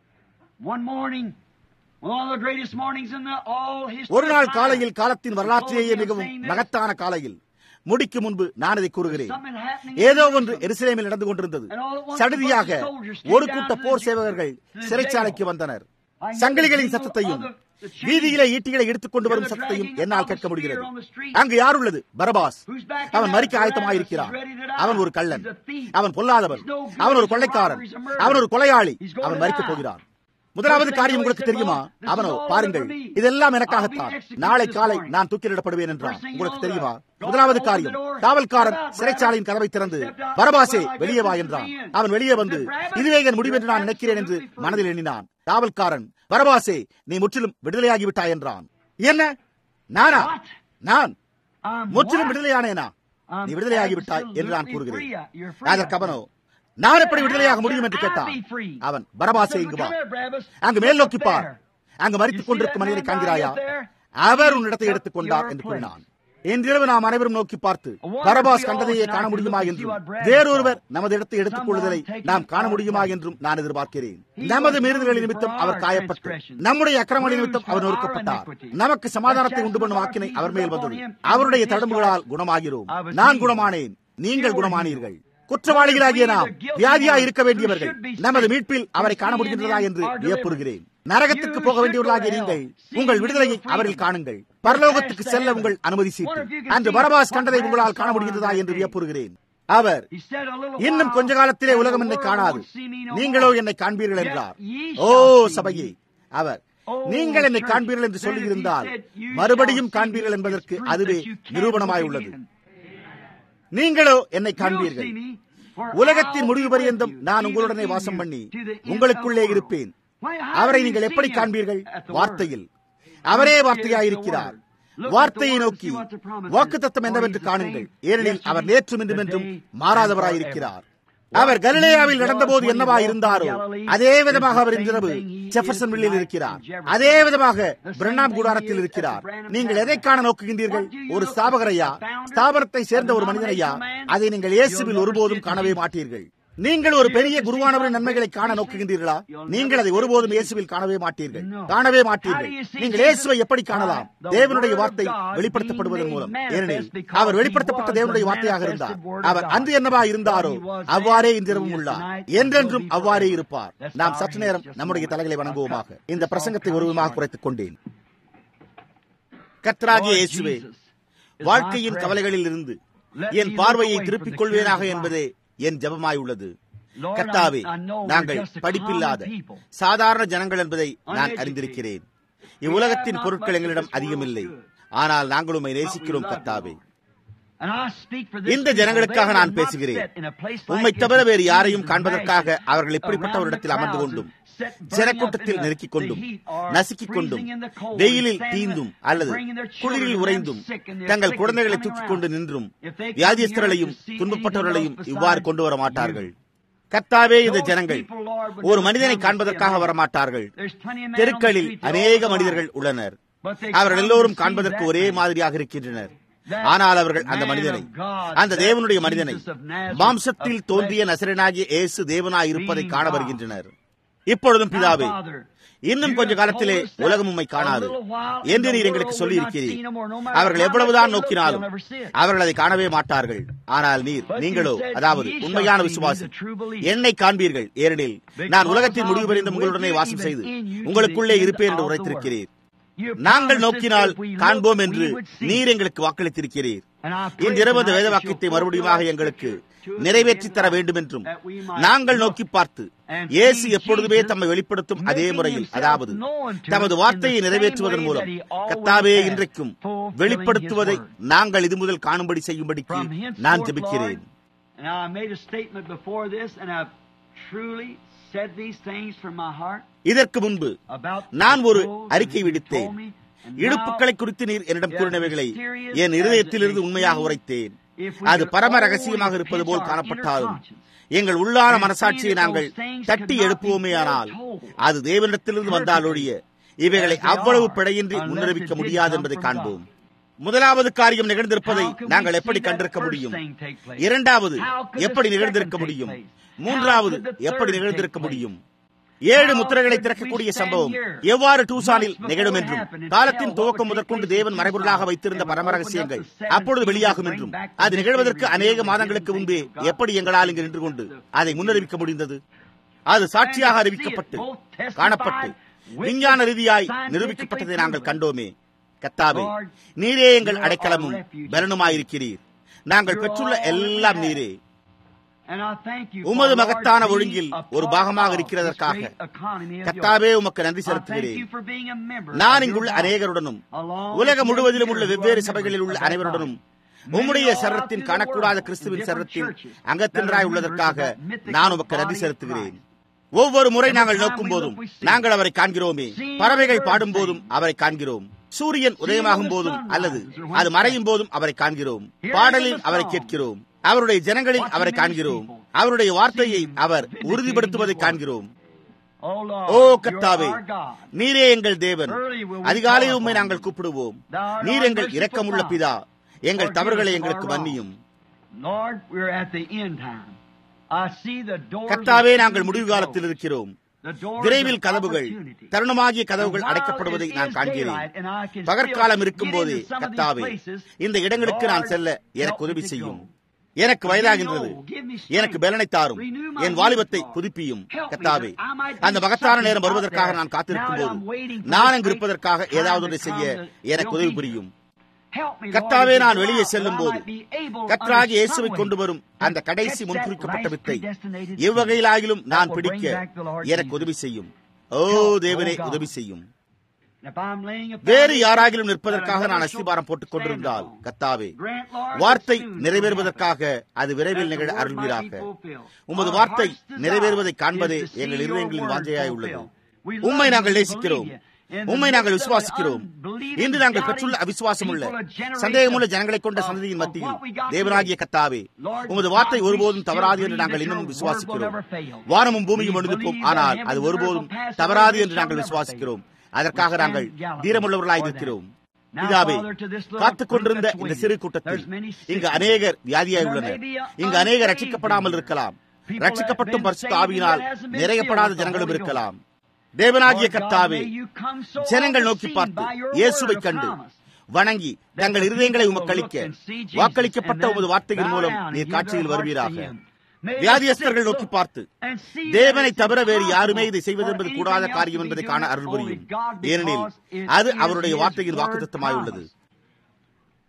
ஒரு நாள் காலையில் காலத்தின் வரலாற்றிலேயே மிகவும் மகத்தான காலையில் முடிக்கு முன்பு நான் இதை கூறுகிறேன் ஏதோ ஒன்று எருசலேமில் நடந்து கொண்டிருந்தது சடுதியாக ஒரு கூட்ட போர் சேவகர்கள் சிறைச்சாலைக்கு வந்தனர் சங்கிலிகளின் சத்தத்தையும் வீதியிலே ஈட்டிகளை எடுத்துக் கொண்டு வரும் சத்தத்தையும் என்னால் கேட்க முடிகிறது அங்கு யார் உள்ளது பரபாஸ் அவன் மறிக்க ஆயத்தமாயிருக்கிறான் அவன் ஒரு கள்ளன் அவன் பொல்லாதவன் அவன் ஒரு கொள்ளைக்காரன் அவன் ஒரு கொலையாளி அவன் மறிக்கப் போகிறான் முதலாவது காரியம் உங்களுக்கு தெரியுமா அவனோ பாருங்கள் இதெல்லாம் எனக்காகத்தான் நாளை காலை நான் தூக்கிலிடப்படுவேன் என்றான் உங்களுக்கு தெரியுமா முதலாவது காரியம் காவல்காரன் சிறைச்சாலையின் கதவை திறந்து பரபாசே வெளியே வா என்றான் அவன் வெளியே வந்து இதுவே என் முடிவு என்று நான் நினைக்கிறேன் என்று மனதில் எண்ணினான் காவல்காரன் பரபாசே நீ முற்றிலும் விடுதலையாகிவிட்டாய் என்றான் என்ன நானா நான் முற்றிலும் விடுதலையானேனா நீ விடுதலையாகிவிட்டாய் என்று நான் கூறுகிறேன் அதற்கு அவனோ நான் எப்படி விடுதலையாக முடியும் என்று கேட்டான் அவன் பரபாசை இங்கு வா அங்கு மேல் நோக்கி பார் அங்கு மறித்துக் கொண்டிருக்கும் மனிதனை காண்கிறாயா அவர் உன்னிடத்தை எடுத்துக் கொண்டார் என்று கூறினான் இன்றிரவு நாம் அனைவரும் நோக்கி பார்த்து பரபாஸ் கண்டதையே காண முடியுமா என்றும் வேறொருவர் நமது இடத்தை எடுத்துக் கொள்ளுதலை நாம் காண முடியுமா என்றும் நான் எதிர்பார்க்கிறேன் நமது மீறுதல்களின் நிமித்தம் அவர் காயப்பட்டு நம்முடைய அக்கிரமணி நிமித்தம் அவர் நொறுக்கப்பட்டார் நமக்கு சமாதானத்தை உண்டு பண்ணும் ஆக்கினை அவர் மேல் வந்தது அவருடைய தடம்புகளால் குணமாகிறோம் நான் குணமானேன் நீங்கள் குணமானீர்கள் குற்றவாளிகளாகிய நாம் வியாதியா இருக்க வேண்டியவர்கள் நமது மீட்பில் அவரை காண முடிகின்றதா என்று வியப்புறுகிறேன் நரகத்துக்கு போக வேண்டியவர்களாகிய நீங்கள் உங்கள் விடுதலையை அவரில் காணுங்கள் பரலோகத்துக்கு செல்ல உங்கள் அனுமதி சீட்டு அன்று பரபாஸ் கண்டதை உங்களால் காண முடிகின்றதா என்று வியப்புறுகிறேன் அவர் இன்னும் கொஞ்ச காலத்திலே உலகம் என்னை காணாது நீங்களோ என்னை காண்பீர்கள் என்றார் ஓ சபையே அவர் நீங்கள் என்னை காண்பீர்கள் என்று சொல்லியிருந்தால் மறுபடியும் காண்பீர்கள் என்பதற்கு அதுவே நிரூபணமாய் உள்ளது நீங்களோ என்னை காண்பீர்கள் உலகத்தின் முடிவு பரியந்தம் நான் உங்களுடனே வாசம் பண்ணி உங்களுக்குள்ளே இருப்பேன் அவரை நீங்கள் எப்படி காண்பீர்கள் வார்த்தையில் அவரே வார்த்தையாயிருக்கிறார் வார்த்தையை நோக்கி வாக்கு தத்தம் என்னவென்று காணுங்கள் ஏனெனில் அவர் நேற்றும் இன்றும் என்றும் மாறாதவராயிருக்கிறார் அவர் கலிலேயாவில் நடந்தபோது என்னவா இருந்தாரோ அதே விதமாக அவர் இன்றிரவு ஜெஃபர்சன் வில்லில் இருக்கிறார் அதே விதமாக பிரணாம் கூடாரத்தில் இருக்கிறார் நீங்கள் எதை காண நோக்குகின்றீர்கள் ஒரு ஸ்தாபகரையா ஸ்தாபனத்தை சேர்ந்த ஒரு மனிதனையா அதை நீங்கள் இயேசுவில் ஒருபோதும் காணவே மாட்டீர்கள் நீங்கள் ஒரு பெரிய குருவானவரின் நன்மைகளை காண நோக்குகின்றீர்களா நீங்கள் அதை ஒருபோதும் இயேசுவில் காணவே மாட்டீர்கள் காணவே மாட்டீர்கள் நீங்கள் இயேசுவை எப்படி காணலாம் தேவனுடைய வார்த்தை வெளிப்படுத்தப்படுவதன் மூலம் ஏனெனில் அவர் வெளிப்படுத்தப்பட்ட தேவனுடைய வார்த்தையாக இருந்தார் அவர் அன்று என்னவா இருந்தாரோ அவ்வாறே இன்றிரவும் உள்ளார் என்றென்றும் அவ்வாறே இருப்பார் நாம் சற்று நேரம் நம்முடைய தலைகளை வணங்குவோமாக இந்த பிரசங்கத்தை ஒருவிதமாக குறைத்துக் கொண்டேன் கத்ராகிய இயேசுவே வாழ்க்கையின் கவலைகளில் இருந்து என் பார்வையை திருப்பிக் கொள்வேனாக என்பதே என் ஜபமாய் உள்ளது கத்தாவே நாங்கள் படிப்பில்லாத சாதாரண ஜனங்கள் என்பதை நான் அறிந்திருக்கிறேன் இவ்வுலகத்தின் பொருட்கள் எங்களிடம் அதிகமில்லை ஆனால் நாங்கள் உண்மை நேசிக்கிறோம் கத்தாவே இந்த ஜனங்களுக்காக நான் பேசுகிறேன் உம்மை தவிர வேறு யாரையும் காண்பதற்காக அவர்கள் இப்படிப்பட்ட ஒரு இடத்தில் அமர்ந்து கொண்டும் ஜனக்கூட்டத்தில் நெருக்கிக் கொண்டும் நசுக்கிக் கொண்டும் வெயிலில் தீந்தும் அல்லது குளிரில் உறைந்தும் தங்கள் குழந்தைகளை தூக்கிக் கொண்டு நின்றும் வியாதியஸ்தர்களையும் துன்பப்பட்டவர்களையும் இவ்வாறு கொண்டு வர மாட்டார்கள் கத்தாவே இந்த ஜனங்கள் ஒரு மனிதனை காண்பதற்காக வரமாட்டார்கள் தெருக்களில் அநேக மனிதர்கள் உள்ளனர் அவர்கள் எல்லோரும் காண்பதற்கு ஒரே மாதிரியாக இருக்கின்றனர் ஆனால் அவர்கள் அந்த மனிதனை அந்த தேவனுடைய மனிதனை மாம்சத்தில் தோன்றிய நசரனாகிய இயேசு தேவனாய் இருப்பதை காண வருகின்றனர் இப்பொழுதும் பிதாவே இன்னும் கொஞ்ச காலத்திலே உலகம் உண்மை காணாது என்று நீர் எங்களுக்கு சொல்லி இருக்கிறீர் அவர்கள் எவ்வளவுதான் நோக்கினாலும் அவர்கள் அதை காணவே மாட்டார்கள் ஆனால் நீர் நீங்களோ அதாவது உண்மையான விசுவாசி என்னை காண்பீர்கள் ஏனெனில் நான் உலகத்தின் முடிவு பெறிந்த உங்களுடனே வாசம் செய்து உங்களுக்குள்ளே இருப்பேன் என்று உரைத்திருக்கிறீர் நாங்கள் நோக்கினால் காண்போம் என்று நீர் எங்களுக்கு வாக்களித்திருக்கிறீர் இன்றிரவு அந்த வேத வாக்கியத்தை மறுபடியும் எங்களுக்கு நிறைவேற்றி தர வேண்டும் என்றும் நாங்கள் நோக்கி பார்த்து இயேசு எப்பொழுதுமே தம்மை வெளிப்படுத்தும் அதே முறையில் அதாவது தமது வார்த்தையை நிறைவேற்றுவதன் மூலம் கத்தாவே இன்றைக்கும் வெளிப்படுத்துவதை நாங்கள் இது முதல் காணும்படி செய்யும்படிக்கு நான் ஜெபிக்கிறேன் இதற்கு முன்பு நான் ஒரு அறிக்கை விடுத்தேன் இடுப்புகளை குறித்து நீர் என்னிடம் கூறினவைகளை என் இருதயத்திலிருந்து உண்மையாக உரைத்தேன் அது பரம ரகசியமாக இருப்பது போல் காணப்பட்டாலும் எங்கள் உள்ளான மனசாட்சியை நாங்கள் தட்டி எழுப்புவோமேயானால் அது தேவனிடத்திலிருந்து வந்தால் ஒழிய இவைகளை அவ்வளவு பிழையின்றி முன்னறிவிக்க முடியாது என்பதை காண்போம் முதலாவது காரியம் நிகழ்ந்திருப்பதை நாங்கள் எப்படி கண்டிருக்க முடியும் இரண்டாவது எப்படி நிகழ்ந்திருக்க முடியும் மூன்றாவது எப்படி நிகழ்ந்திருக்க முடியும் ஏழு முத்திரைகளை திறக்கக்கூடிய சம்பவம் எவ்வாறு டூசானில் நிகழும் என்றும் காலத்தின் துவக்கம் முதற்கொண்டு தேவன் மறைபொருளாக வைத்திருந்த பரம ரகசியங்கள் அப்பொழுது வெளியாகும் என்றும் அது நிகழ்வதற்கு அநேக மாதங்களுக்கு முன்பே எப்படி எங்களால் இங்கு நின்று கொண்டு அதை முன்னறிவிக்க முடிந்தது அது சாட்சியாக அறிவிக்கப்பட்டு காணப்பட்டு விஞ்ஞான ரீதியாய் நிரூபிக்கப்பட்டதை நாங்கள் கண்டோமே கத்தாவே நீரே எங்கள் அடைக்கலமும் பலனுமாயிருக்கிறீர் நாங்கள் பெற்றுள்ள எல்லாம் நீரே உமது மகத்தான ஒழுங்கில் ஒரு பாகமாக இருக்கிறதற்காக கத்தாவே உமக்கு நன்றி செலுத்துகிறேன் நான் இங்குள்ள அநேகருடனும் உலகம் முழுவதிலும் உள்ள வெவ்வேறு சபைகளில் உள்ள அனைவருடனும் உம்முடைய சரத்தின் காணக்கூடாத கிறிஸ்துவின் சரத்தின் அங்கத்தினராய் உள்ளதற்காக நான் உமக்கு நன்றி செலுத்துகிறேன் ஒவ்வொரு முறை நாங்கள் நோக்கும் போதும் நாங்கள் அவரை காண்கிறோமே பறவைகள் பாடும் போதும் அவரை காண்கிறோம் சூரியன் உதயமாகும் போதும் அல்லது அது மறையும் போதும் அவரை காண்கிறோம் பாடலில் அவரை கேட்கிறோம் அவருடைய ஜனங்களில் அவரை காண்கிறோம் அவருடைய வார்த்தையை அவர் உறுதிப்படுத்துவதை காண்கிறோம் ஓ கத்தாவே நீரே எங்கள் தேவன் அதிகாலை உண்மை நாங்கள் கூப்பிடுவோம் நீர் எங்கள் இரக்கமுள்ள பிதா எங்கள் தவறுகளை எங்களுக்கு மன்னியும் கத்தாவே நாங்கள் முடிவு காலத்தில் இருக்கிறோம் விரைவில் கதவுகள் தருணமாகிய கதவுகள் அடைக்கப்படுவதை நான் காண்கிறேன் பகற்காலம் இருக்கும் போதே கத்தாவே இந்த இடங்களுக்கு நான் செல்ல எனக்கு உதவி செய்யும் எனக்கு வயதாகின்றது எனக்கு பலனை தாரும் என் வாலிபத்தை புதுப்பியும் கத்தாவே அந்த மகத்தான நேரம் வருவதற்காக நான் காத்திருக்கும் போது நான் அங்கு இருப்பதற்காக ஏதாவது ஒன்றை செய்ய எனக்கு உதவி புரியும் கத்தாவே நான் வெளியே செல்லும் போது கத்ராகி இயேசுவை கொண்டு வரும் அந்த கடைசி முன்குறிக்கப்பட்ட வித்தை எவ்வகையிலாகிலும் நான் பிடிக்க எனக்கு உதவி செய்யும் ஓ தேவனே உதவி செய்யும் வேறு யாராகிலும் நிற்பதற்காக நான் அஸ்திபாரம் போட்டுக் கொண்டிருந்தால் கத்தாவே வார்த்தை நிறைவேறுவதற்காக அது விரைவில் நிகழ அருள்வீராக உமது வார்த்தை நிறைவேறுவதை காண்பதே எங்கள் இருதயங்களின் வாஞ்சையாய் உள்ளது உண்மை நாங்கள் நேசிக்கிறோம் உண்மை நாங்கள் விசுவாசிக்கிறோம் இன்று நாங்கள் பெற்றுள்ள அவிசுவாசம் உள்ள சந்தேகமுள்ள ஜனங்களை கொண்ட சந்ததியின் மத்தியில் தேவனாகிய கத்தாவே உமது வார்த்தை ஒருபோதும் தவறாது என்று நாங்கள் இன்னமும் விசுவாசிக்கிறோம் வானமும் பூமியும் ஒழுந்துப்போம் ஆனால் அது ஒருபோதும் தவறாது என்று நாங்கள் விசுவாசிக்கிறோம் அதற்காக நாங்கள் தீரமுள்ளவர்களாய் இருக்கிறோம் பிதாவே காத்துக் கொண்டிருந்த இந்த சிறு கூட்டத்தில் இங்கு அநேகர் வியாதியாய் உள்ளனர் இங்கு அநேகர் ரட்சிக்கப்படாமல் இருக்கலாம் ரட்சிக்கப்பட்டும் பரிசுத்த ஆவியினால் நிறையப்படாத ஜனங்களும் இருக்கலாம் தேவனாகிய கர்த்தாவே ஜனங்கள் நோக்கி பார்த்து இயேசுவை கண்டு வணங்கி தங்கள் இருதயங்களை உமக்களிக்க வாக்களிக்கப்பட்ட உமது வார்த்தையின் மூலம் நீர் காட்சியில் வருவீராக வியாதியஸ்தர்கள் நோக்கி பார்த்து தேவனை தவிர வேறு யாருமே இதை செய்வது என்பது கூடாத காரியம் என்பதை காண அருள் புரியும் ஏனெனில் அது அவருடைய வார்த்தையின் வாக்குத்தமாய் உள்ளது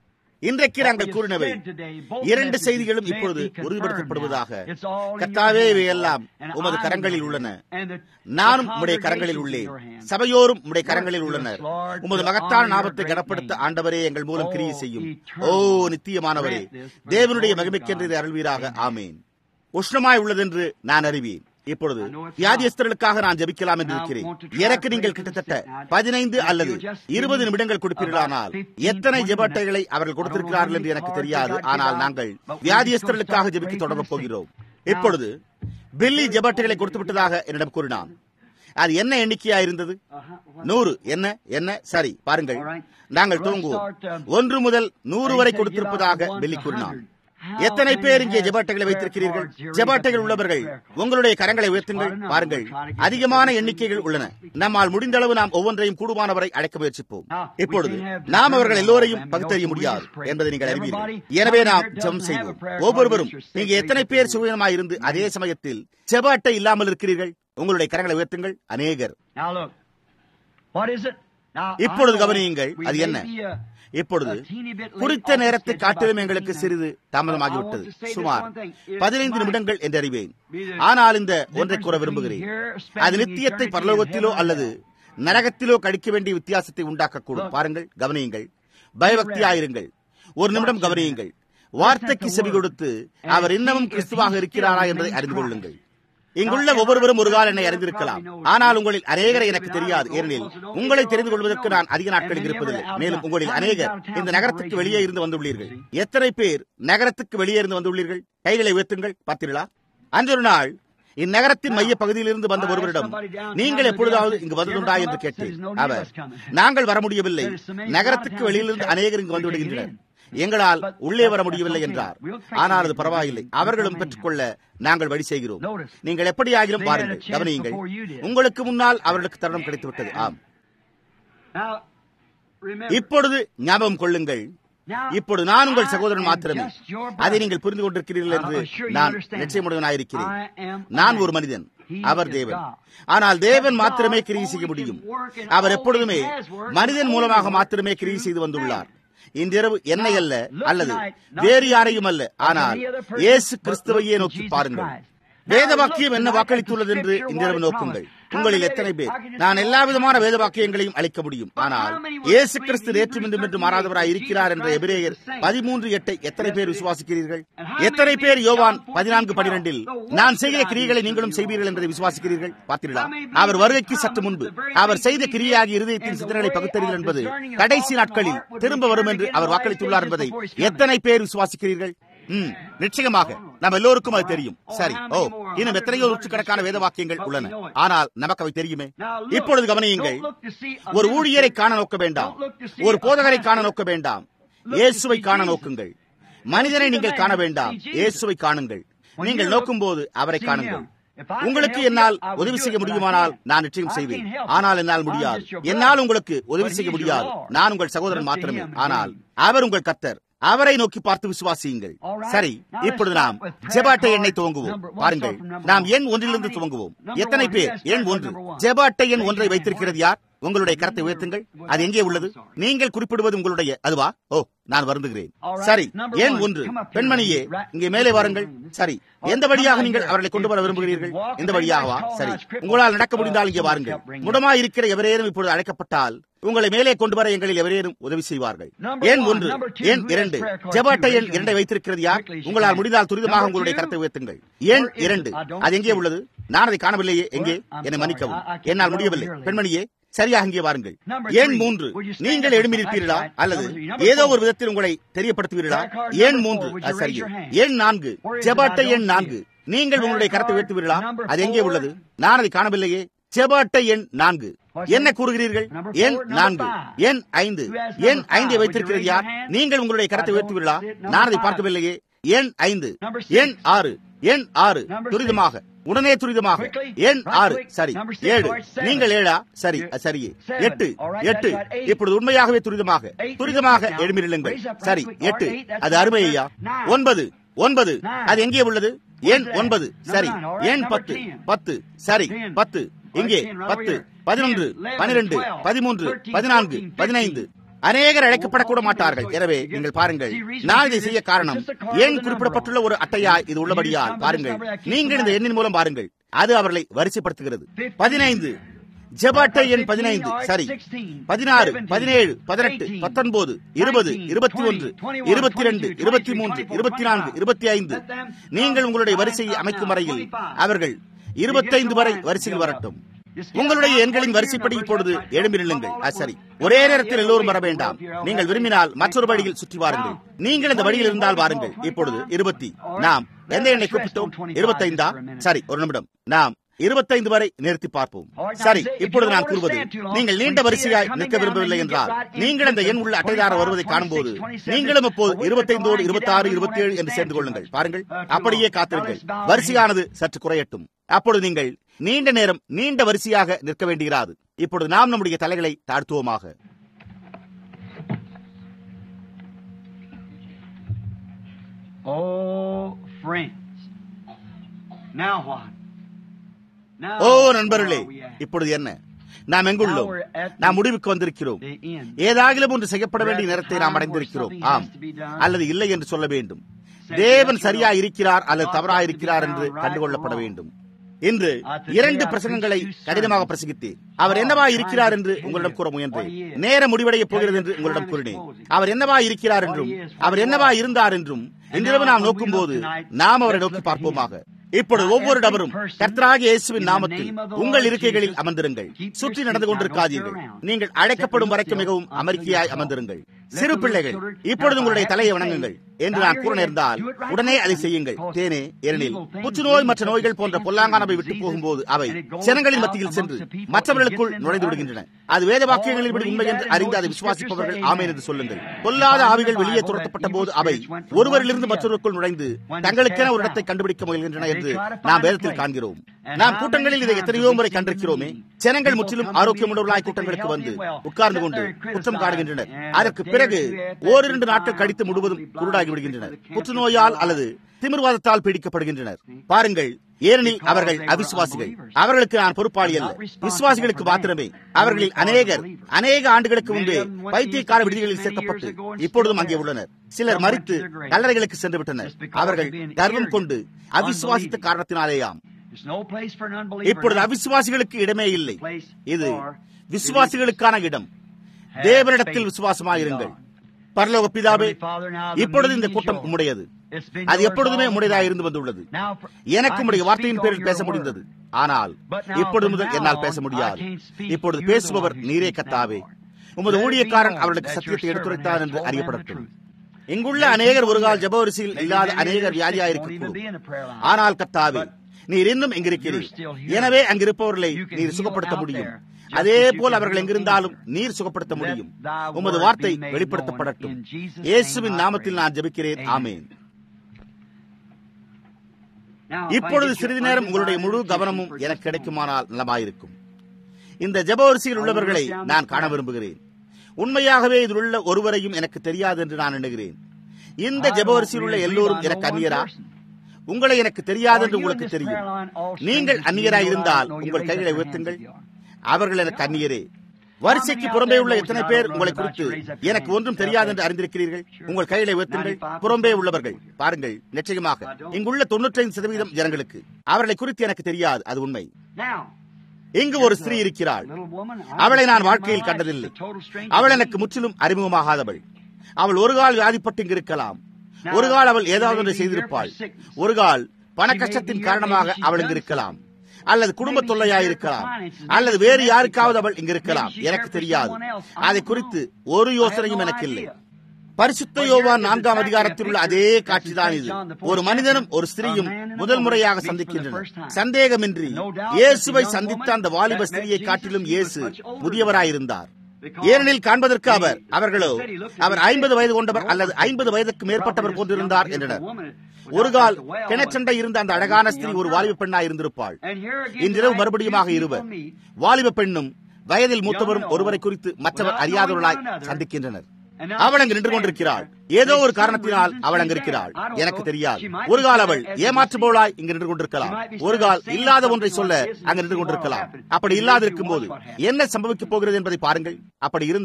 இன்றைக்கு நாங்கள் கூறினவை இரண்டு செய்திகளும் இப்பொழுது உறுதிப்படுத்தப்படுவதாக கத்தாவே இவையெல்லாம் உமது கரங்களில் உள்ளன நானும் உம்முடைய கரங்களில் உள்ளேன் சபையோரும் உம்முடைய கரங்களில் உள்ளனர் உமது மகத்தான நாமத்தை கனப்படுத்த ஆண்டவரே எங்கள் மூலம் கிரியை செய்யும் ஓ நித்தியமானவரே தேவனுடைய மகிமைக்கென்று இதை அருள்வீராக ஆமேன் உஷ்ணமாய் உள்ளதென்று நான் அறிவேன் இப்பொழுது வியாதியஸ்தர்களுக்காக நான் ஜபிக்கலாம் என்று இருக்கிறேன் எனக்கு நீங்கள் கிட்டத்தட்ட பதினைந்து அல்லது இருபது நிமிடங்கள் கொடுப்பீர்களானால் எத்தனை ஜெபட்டைகளை அவர்கள் கொடுத்திருக்கிறார்கள் என்று எனக்கு தெரியாது ஆனால் நாங்கள் வியாதியஸ்தர்களுக்காக ஜபிக்க தொடங்கப் போகிறோம் இப்பொழுது பில்லி ஜெபட்டைகளை கொடுத்து விட்டதாக என்னிடம் கூறினான் அது என்ன எண்ணிக்கையா இருந்தது நூறு என்ன என்ன சரி பாருங்கள் நாங்கள் துவங்குவோம் ஒன்று முதல் நூறு வரை கொடுத்திருப்பதாக பில்லி கூறினான் எத்தனை பேர் இங்கே ஜெபாட்டைகளை வைத்திருக்கிறீர்கள் ஜெபாட்டைகள் உள்ளவர்கள் உங்களுடைய கரங்களை உயர்த்துங்கள் பாருங்கள் அதிகமான எண்ணிக்கைகள் உள்ளன நம்மால் முடிந்த அளவு நாம் ஒவ்வொன்றையும் கூடுமானவரை அழைக்க முயற்சிப்போம் இப்பொழுது நாம் அவர்கள் எல்லோரையும் பகுத்தறிய முடியாது என்பதை நீங்கள் அறிவீர்கள் எனவே நாம் ஜெபம் செய்வோம் ஒவ்வொருவரும் நீங்க எத்தனை பேர் சுயமாய் இருந்து அதே சமயத்தில் ஜெபாட்டை இல்லாமல் இருக்கிறீர்கள் உங்களுடைய கரங்களை உயர்த்துங்கள் அநேகர் இப்பொழுது கவனியுங்கள் அது என்ன இப்பொழுது குறித்த நேரத்தை காட்டிலும் எங்களுக்கு சிறிது தாமதமாகிவிட்டது சுமார் பதினைந்து நிமிடங்கள் என்று அறிவேன் ஆனால் இந்த ஒன்றை கூற விரும்புகிறேன் அது நித்தியத்தை பரலோகத்திலோ அல்லது நரகத்திலோ கழிக்க வேண்டிய வித்தியாசத்தை உண்டாக்கக்கூடும் பாருங்கள் கவனியுங்கள் பயபக்தியாயிருங்கள் ஒரு நிமிடம் கவனியுங்கள் வார்த்தைக்கு செவி கொடுத்து அவர் இன்னமும் கிறிஸ்துவாக இருக்கிறாரா என்பதை அறிந்து கொள்ளுங்கள் இங்குள்ள ஒவ்வொருவரும் ஒரு கால என்னை அறிந்திருக்கலாம் ஆனால் உங்களில் அநேகரை எனக்கு தெரியாது ஏனெனில் உங்களை தெரிந்து கொள்வதற்கு நான் அதிக நாட்களில் இருப்பதில்லை மேலும் உங்களில் அநேகர் இந்த நகரத்துக்கு வெளியே இருந்து வந்துள்ளீர்கள் எத்தனை பேர் நகரத்துக்கு வெளியே இருந்து வந்துள்ளீர்கள் கைகளை உயர்த்துங்கள் பார்த்தீர்களா அன்றொரு நாள் இந்நகரத்தின் மைய பகுதியிலிருந்து வந்த ஒருவரிடம் நீங்கள் எப்பொழுதாவது இங்கு வந்ததுண்டா என்று கேட்டேன் அவர் நாங்கள் வர முடியவில்லை நகரத்துக்கு வெளியிலிருந்து அநேகர் இங்கு வந்து விடுகின்றனர் எங்களால் உள்ளே வர முடியவில்லை என்றார் ஆனால் அது பரவாயில்லை அவர்களும் பெற்றுக்கொள்ள நாங்கள் வழி செய்கிறோம் நீங்கள் எப்படி ஆகிலும் பாருங்கள் கவனியுங்கள் உங்களுக்கு முன்னால் அவர்களுக்கு தருணம் கிடைத்துவிட்டது ஆம் இப்பொழுது ஞாபகம் கொள்ளுங்கள் இப்பொழுது நான் உங்கள் சகோதரன் மாத்திரமே அதை நீங்கள் புரிந்து கொண்டிருக்கிறீர்கள் என்று நான் நிச்சயமுடையவனாயிருக்கிறேன் நான் ஒரு மனிதன் அவர் தேவன் ஆனால் தேவன் மாத்திரமே கிரியை செய்ய முடியும் அவர் எப்பொழுதுமே மனிதன் மூலமாக மாத்திரமே கிரியை செய்து வந்துள்ளார் இன்றிரவு என்னை அல்ல அல்லது வேறு யாரையும் அல்ல ஆனால் இயேசு கிறிஸ்துவையே நோக்கி பாருங்கள் வேத வாக்கியம் என்ன வாக்களித்துள்ளது என்று இன்றிரவு நோக்குங்கள் உங்களில் எத்தனை பேர் நான் எல்லா விதமான வேத வாக்கியங்களையும் அளிக்க முடியும் ஆனால் இயேசு கிறிஸ்து நேற்றும் இன்றும் என்று மாறாதவராய் இருக்கிறார் என்ற எபிரேயர் பதிமூன்று எட்டை எத்தனை பேர் விசுவாசிக்கிறீர்கள் எத்தனை பேர் யோவான் பதினான்கு பனிரெண்டில் நான் செய்கிற கிரியைகளை நீங்களும் செய்வீர்கள் என்பதை விசுவாசிக்கிறீர்கள் பார்த்தீர்களா அவர் வருகைக்கு சற்று முன்பு அவர் செய்த கிரியாகி இருதயத்தின் சிந்தனைகளை பகுத்தறிதல் என்பது கடைசி நாட்களில் திரும்ப வரும் என்று அவர் வாக்களித்துள்ளார் என்பதை எத்தனை பேர் விசுவாசிக்கிறீர்கள் ம் நிச்சயமாக நம்ம எல்லோருக்கும் அது தெரியும் சரி ஓ இன்னும் எத்தனையோ நூற்றுக்கணக்கான வேத வாக்கியங்கள் உள்ளன ஆனால் நமக்கு அவை தெரியுமே இப்பொழுது கவனியுங்கள் ஒரு ஊழியரை காண நோக்க வேண்டாம் ஒரு போதகரை காண நோக்க வேண்டாம் இயேசுவை காண நோக்குங்கள் மனிதனை நீங்கள் காண வேண்டாம் இயேசுவை காணுங்கள் நீங்கள் நோக்கும் போது அவரை காணுங்கள் உங்களுக்கு என்னால் உதவி செய்ய முடியுமானால் நான் நிச்சயம் செய்வேன் ஆனால் என்னால் முடியாது என்னால் உங்களுக்கு உதவி செய்ய முடியாது நான் உங்கள் சகோதரன் மாத்திரமே ஆனால் அவர் உங்கள் கத்தர் அவரை நோக்கி பார்த்து விசுவாசியுங்கள் சரி இப்பொழுது நாம் ஜெபாட்டை எண்ணை துவங்குவோம் பாருங்கள் நாம் எண் ஒன்றிலிருந்து துவங்குவோம் எத்தனை பேர் எண் ஒன்று ஜெபாட்டை எண் ஒன்றை வைத்திருக்கிறது யார் உங்களுடைய கரத்தை உயர்த்துங்கள் அது எங்கே உள்ளது நீங்கள் குறிப்பிடுவது உங்களுடைய அதுவா ஓ நான் வருந்துகிறேன் சரி ஏன் ஒன்று பெண்மணியே இங்கே மேலே வாருங்கள் சரி எந்த வழியாக நீங்கள் அவர்களை கொண்டு வர விரும்புகிறீர்கள் எந்த வழியாகவா சரி உங்களால் நடக்க முடிந்தால் இங்கே வாருங்கள் முடமாய் இருக்கிற எவரேனும் இப்பொழுது அழைக்கப்பட்டால் உங்களை மேலே கொண்டு வர எங்களில் எவரேனும் உதவி செய்வார்கள் ஏன் ஒன்று ஏன் இரண்டு ஜெபாட்டை எண் இரண்டை வைத்திருக்கிறது யார் உங்களால் முடிந்தால் துரிதமாக உங்களுடைய கரத்தை உயர்த்துங்கள் ஏன் இரண்டு அது எங்கே உள்ளது நான் அதை காணவில்லையே எங்கே என்னை மன்னிக்கவும் என்னால் முடியவில்லை பெண்மணியே சரியாக இங்கே வாருங்கள் ஏன் மூன்று நீங்கள் எழுமியிருப்பீர்களா அல்லது ஏதோ ஒரு விதத்தில் உங்களை தெரியப்படுத்துவீர்களா ஏன் மூன்று அது சரி ஏன் நான்கு ஜெபாட்டை எண் நான்கு நீங்கள் உங்களுடைய கரத்தை உயர்த்துவீர்களா அது எங்கே உள்ளது நான் அதை காணவில்லையே ஜெபாட்டை எண் நான்கு என்ன கூறுகிறீர்கள் எண் நான்கு எண் ஐந்து எண் ஐந்தை வைத்திருக்கிறது யார் நீங்கள் உங்களுடைய கரத்தை உயர்த்துவீர்களா நான் அதை பார்க்கவில்லையே எண் ஐந்து எண் ஆறு எண் ஆறு துரிதமாக உடனே துரிதமாக எண் ஆறு சரி ஏழு நீங்கள் ஏழா சரி சரியே எட்டு எட்டு இப்பொழுது உண்மையாகவே துரிதமாக துரிதமாக எழுமிருளுங்கள் சரி எட்டு அது அருமை ஐயா ஒன்பது ஒன்பது அது எங்கே உள்ளது எண் ஒன்பது சரி எண் பத்து பத்து சரி பத்து இங்கே பத்து பதினொன்று பனிரெண்டு பதிமூன்று பதினான்கு பதினைந்து அநேகர் அழைக்கப்படக்கூட மாட்டார்கள் எனவே நீங்கள் பாருங்கள் நான் இதை செய்ய காரணம் ஏன் குறிப்பிடப்பட்டுள்ள ஒரு அட்டையாய் இது உள்ளபடியால் பாருங்கள் நீங்கள் இந்த எண்ணின் மூலம் பாருங்கள் அது அவர்களை வரிசைப்படுத்துகிறது பதினைந்து ஜெப அட்டை எண் பதினைந்து சரி பதினாறு பதினேழு பதினெட்டு பத்தொன்பது இருபது இருபத்தி ஒன்று இருபத்தி இரண்டு இருபத்தி மூன்று இருபத்தி நான்கு இருபத்தி ஐந்து நீங்கள் உங்களுடைய வரிசையை அமைக்கும் வரையில் அவர்கள் இருபத்தைந்து வரை வரிசையில் வரட்டும் உங்களுடைய எண்களின் வரிசைப்படி இப்பொழுது எழும்பி நில்லுங்கள் ஆ, சரி ஒரே நேரத்தில் எல்லோரும் வர வேண்டாம் நீங்கள் விரும்பினால் மற்றொரு வழியில் சுற்றி வாருங்கள் நீங்கள் இந்த வழியில் இருந்தால் வாருங்கள் இப்பொழுது இருபத்தி நாம் எந்த எண்ணை கூப்பிட்டோம் இருபத்தைந்தா சரி ஒரு நிமிடம் நாம் இருபத்தைந்து வரை நிறுத்தி பார்ப்போம் சரி இப்பொழுது நான் கூறுவது நீங்கள் நீண்ட வரிசையாய் நிற்க விரும்பவில்லை என்றால் நீங்கள் அந்த எண் உள்ள அட்டைதாரர் வருவதை காணும்போது நீங்களும் இப்போது இருபத்தைந்தோடு இருபத்தாறு இருபத்தி ஏழு என்று சேர்ந்து கொள்ளுங்கள் பாருங்கள் அப்படியே காத்திருங்கள் வரிசையானது சற்று குறையட்டும் அப்பொழுது நீங்கள் நீண்ட நேரம் நீண்ட வரிசையாக நிற்க வேண்டியிராது இப்பொழுது நாம் நம்முடைய தலைகளை தாழ்த்துவோமாக Oh, friends. Now what? Now, O where நண்பர்களே are we at? இப்பொழுது என்ன நாம் எங்குள்ளோம் நாம் முடிவுக்கு வந்திருக்கிறோம் The end. ஏதாகிலும் ஒன்று செய்யப்பட வேண்டிய நேரத்தை நாம் அடைந்திருக்கிறோம் ஆம் அல்லது இல்லை என்று சொல்ல வேண்டும் தேவன் சரியா இருக்கிறார் அல்லது தவறா இருக்கிறார் என்று கண்டுகொள்ளப்பட வேண்டும் இன்று இரண்டு பிரசங்கங்களை கடினமாக பிரசங்கித்தேன் அவர் என்னவா இருக்கிறார் என்று உங்களிடம் கூற முயன்றேன் நேரம் முடிவடைய போகிறது என்று உங்களிடம் கூறினேன் அவர் என்னவா இருக்கிறார் என்றும் அவர் என்னவா இருந்தார் என்றும் இன்றிரவு நாம் நோக்கும் போது நாம் அவரை நோக்கி பார்ப்போமாக இப்பொழுது ஒவ்வொரு நபரும் கர்த்தராகிய இயேசுவின் நாமத்தில் உங்கள் இருக்கைகளில் அமர்ந்திருங்கள் சுற்றி நடந்து கொண்டிருக்காதீர்கள் நீங்கள் அழைக்கப்படும் வரைக்கும் மிகவும் அமெரிக்கையாய் அமர்ந்திருங்கள் சிறு பிள்ளைகள் இப்பொழுது உங்களுடைய தலையை வணங்குங்கள் என்று நான் கூற நேர்ந்தால் உடனே அதை செய்யுங்கள் தேனே ஏனெனில் புற்றுநோய் மற்ற நோய்கள் போன்ற பொல்லாங்கானவை விட்டு போகும்போது அவை ஜனங்களின் மத்தியில் சென்று மற்றவர்களுக்குள் நுழைந்து விடுகின்றன அது வேத வாக்கியங்களின்படி உண்மை என்று அறிந்து அதை விசுவாசிப்பவர்கள் ஆமேன் என்று சொல்லுங்கள் பொல்லாத ஆவிகள் வெளியே துரத்தப்பட்ட போது அவை ஒருவரிலிருந்து மற்றொருக்குள் நுழைந்து தங்களுக்கென ஒரு இடத்தை கண்டுபிடிக்க முயல்கின்றன என்று நாம் வேதத்தில் காண்கிறோம் நாம் கூட்டங்களில் இதை எத்தனையோ முறை கண்டிருக்கிறோமே ஜனங்கள் முற்றிலும் ஆரோக்கியமுள்ளவர்களாய் கூட்டங்களுக்கு வந்து உட்கார்ந்து கொண்டு குற்றம் காணுகின்றனர் அதற்கு பிறகு ஓரிரண்டு நாட்கள் கழித்து முழுவதும் குருடாகி விடுகின்றனர் புற்றுநோயால் அல்லது திமிர்வாதத்தால் பீடிக்கப்படுகின்றனர் பாருங்கள் ஏனெனில் அவர்கள் அவிசுவாசிகள் அவர்களுக்கு நான் பொறுப்பாளி அல்ல விசுவாசிகளுக்கு மாத்திரமே அவர்களில் அநேகர் அநேக ஆண்டுகளுக்கு முன்பே பைத்தியக்கார விடுதிகளில் சேர்க்கப்பட்டு இப்பொழுதும் அங்கே உள்ளனர் சிலர் மறித்து கல்லறைகளுக்கு சென்று விட்டனர் அவர்கள் கர்வம் கொண்டு அவிசுவாசித்த காரணத்தினாலேயாம் There's no place for an unbeliever. இப்பொழுது அவிசுவாசிகளுக்கு இடமே இல்லை இது விசுவாசிகளுக்கான இடம் தேவனிடத்தில் விசுவாசமாயிருங்கள் பரலோக பிதாவே இப்பொழுது இந்த கூட்டம் உம்முடையது அது எப்பொழுதுமே உம்முடையதாக இருந்து வந்துள்ளது எனக்கு உம்முடைய வார்த்தையின் பேரில் பேச முடிந்தது ஆனால் இப்பொழுது முதல் என்னால் பேச முடியாது இப்பொழுது பேசுபவர் நீரே கத்தாவே உமது ஊழியக்காரன் அவர்களுக்கு சத்தியத்தை எடுத்துரைத்தார் என்று அறியப்படட்டும் இங்குள்ள அநேகர் ஒரு கால் ஜபவரிசையில் இல்லாத அநேகர் வியாதியாயிருக்கக்கூடும் ஆனால் கத்தாவே நீர் இன்னும் எங்கிருக்கிறீர் எனவே அங்கிருப்பவர்களை நீர் சுகப்படுத்த முடியும் அதே போல் அவர்கள் எங்கிருந்தாலும் நீர் சுகப்படுத்த முடியும் உமது வார்த்தை வெளிப்படுத்தப்படட்டும் இயேசுவின் நாமத்தில் நான் ஜெபிக்கிறேன் ஆமேன் இப்பொழுது சிறிது நேரம் உங்களுடைய முழு கவனமும் எனக்கு கிடைக்குமானால் நலமாயிருக்கும் இந்த ஜபவரிசையில் உள்ளவர்களை நான் காண விரும்புகிறேன் உண்மையாகவே இதில் உள்ள ஒருவரையும் எனக்கு தெரியாது என்று நான் எண்ணுகிறேன் இந்த ஜபவரிசையில் உள்ள எல்லோரும் எனக்கு அந்நியரா உங்களை எனக்கு தெரியாது என்று உங்களுக்கு தெரியும் நீங்கள் அந்நியராய் இருந்தால் உங்கள் கைகளை உயர்த்துங்கள் அவர்கள் எனக்கு அந்நியரே வரிசைக்கு புறம்பே உள்ள எத்தனை பேர் உங்களை குறித்து எனக்கு ஒன்றும் தெரியாது என்று அறிந்திருக்கிறீர்கள் உங்கள் கைகளை உயர்த்துங்கள் புறம்பே உள்ளவர்கள் பாருங்கள் நிச்சயமாக இங்குள்ள தொண்ணூற்றி சதவீதம் ஜனங்களுக்கு அவர்களை குறித்து எனக்கு தெரியாது அது உண்மை Now, இங்கு ஒரு ஸ்திரீ இருக்கிறாள் little woman, அவளை நான் வாழ்க்கையில் கண்டதில்லை அவள் எனக்கு முற்றிலும் அறிமுகமாகாதவள் அவள் ஒரு கால் வியாதிப்பட்டு இங்கு இருக்கலாம் ஒரு கால் அவள் ஏதாவது ஒன்றை செய்திருப்பாள் ஒரு கால் பண கஷ்டத்தின் காரணமாக அவள் இங்கு இருக்கலாம் அல்லது குடும்ப தொல்லையாயிருக்கலாம் அல்லது வேறு யாருக்காவது அவள் இங்கு இருக்கலாம் எனக்கு தெரியாது அதை குறித்து ஒரு யோசனையும் எனக்கு இல்லை பரிசுத்த யோவான் நான்காம் அதிகாரத்தில் உள்ள அதே காட்சிதான் இது ஒரு மனிதனும் ஒரு ஸ்திரீயும் முதல் முறையாக சந்திக்கின்றனர் சந்தேகமின்றி இயேசுவை சந்தித்த அந்த வாலிப ஸ்திரியை காட்டிலும் இயேசு முதியவராயிருந்தார் ஏனெனில் காண்பதற்கு அவர் அவர்களோ அவர் ஐம்பது வயது கொண்டவர் அல்லது ஐம்பது வயதுக்கு மேற்பட்டவர் போன்றிருந்தார் என்றனர் ஒரு கால் கிணச்சண்டை இருந்த அந்த அழகான ஸ்திரீ ஒரு வாலிப பெண்ணாய் இருந்திருப்பாள் இன்றிரவு மறுபடியுமாக இருவர் வாலிப பெண்ணும் வயதில் மூத்தவரும் ஒருவரை குறித்து மற்றவர் அறியாதவர்களாய் சந்திக்கின்றனர் அவள் அங்கு நின்று கொண்டிருக்கிறாள் ஏதோ ஒரு காரணத்தினால் அவள் அங்கு இருக்கிறாள் எனக்கு தெரியாது ஒரு கால் அவள் ஏமாற்றுபவளாய் இங்கு நின்று கொண்டிருக்கலாம் ஒரு கால் இல்லாத ஒன்றை சொல்ல அங்கு நின்று கொண்டிருக்கலாம் அப்படி இல்லாதிருக்கும் போது என்ன சம்பவிக்கப் போகிறது என்பதை பாருங்கள் அப்படி இருந்தால்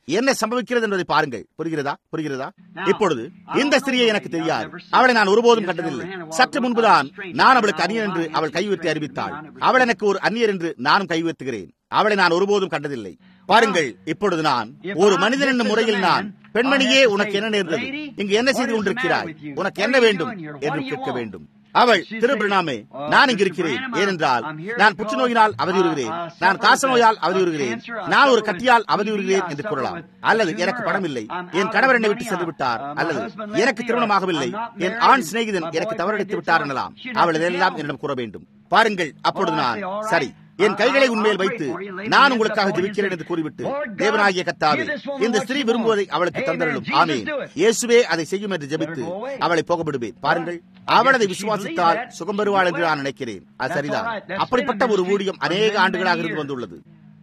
என்ன சம்பவிக்கிறது என்பதை பாருங்கள் புரிகிறதா புரிகிறதா இப்பொழுது இந்த ஸ்திரியை எனக்கு தெரியாது அவளை நான் ஒருபோதும் கண்டதில்லை சற்று முன்புதான் நான் அவளுக்கு அந்நியர் என்று அவள் கைவிட்டு அறிவித்தாள் அவள் எனக்கு ஒரு அந்நியர் என்று நானும் கைவித்துகிறேன் அவளை நான் ஒருபோதும் கண்டதில்லை பாருங்கள் இப்பொழுது நான் ஒரு மனிதன் என்னும் முறையில் நான் பெண்மணியே உனக்கு என்ன நேர்ந்தது இங்கு என்ன செய்து கொண்டிருக்கிறாய் உனக்கு என்ன வேண்டும் என்று கேட்க வேண்டும் அவள் திருபிரணாமே நான் இங்கு இருக்கிறேன் ஏனென்றால் நான் புற்றுநோயினால் அவதியுறுகிறேன் நான் காச நோயால் அவதியுறுகிறேன் நான் ஒரு கட்டியால் அவதியுறுகிறேன் என்று கூறலாம் அல்லது எனக்கு பணம் இல்லை என் கணவர் என்னை விட்டு சென்று விட்டார் அல்லது எனக்கு திருமணமாகவில்லை என் ஆண் சிநேகிதன் எனக்கு தவறடித்து விட்டார் எனலாம் அவள் இதெல்லாம் என்னிடம் கூற வேண்டும் பாருங்கள் அப்பொழுது நான் சரி என் கைகளை உண்மையில் வைத்து நான் உங்களுக்காக ஜெபிக்கிறேன் என்று கூறிவிட்டு தேவனாகிய கத்தாவே இந்த ஸ்திரீ விரும்புவதை அவளுக்கு தந்தரலும் ஆமே இயேசுவே அதை செய்யும் என்று ஜெபித்து அவளை போக விடுவேன் பாருங்கள் அவள் அதை விசுவாசித்தால் சுகம் பெறுவாள் என்று நான் நினைக்கிறேன் அது சரிதான் அப்படிப்பட்ட ஒரு ஊழியம் அநேக ஆண்டுகளாக இருந்து வந்துள்ளது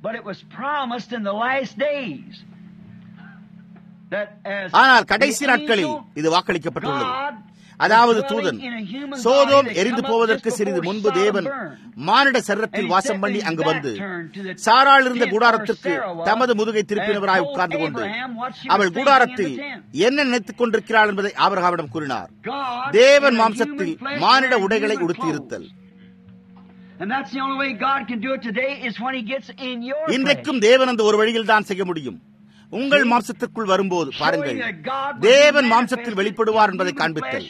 ஆனால் கடைசி நாட்களில் இது வாக்களிக்கப்பட்டுள்ளது அதாவது தூதன் சோதோம் எரிந்து போவதற்கு சிறிது முன்பு தேவன் மானிட சரீரத்தில் வாசம் பண்ணி அங்கு வந்து சாராள் இருந்த கூடாரத்திற்கு தமது முதுகை திருப்பினவராய் உட்கார்ந்து கொண்டு அவள் கூடாரத்தில் என்ன நினைத்துக் கொண்டிருக்கிறாள் என்பதை ஆபரகாவிடம் கூறினார் தேவன் மாம்சத்தில் மானிட உடைகளை உடுத்தியிருத்தல் இன்றைக்கும் தேவன் அந்த ஒரு வழியில் தான் செய்ய முடியும் உங்கள் மாம்சத்திற்குள் வரும்போது பாருங்கள் தேவன் மாம்சத்தில் வெளிப்படுவார் என்பதை காண்பித்தல்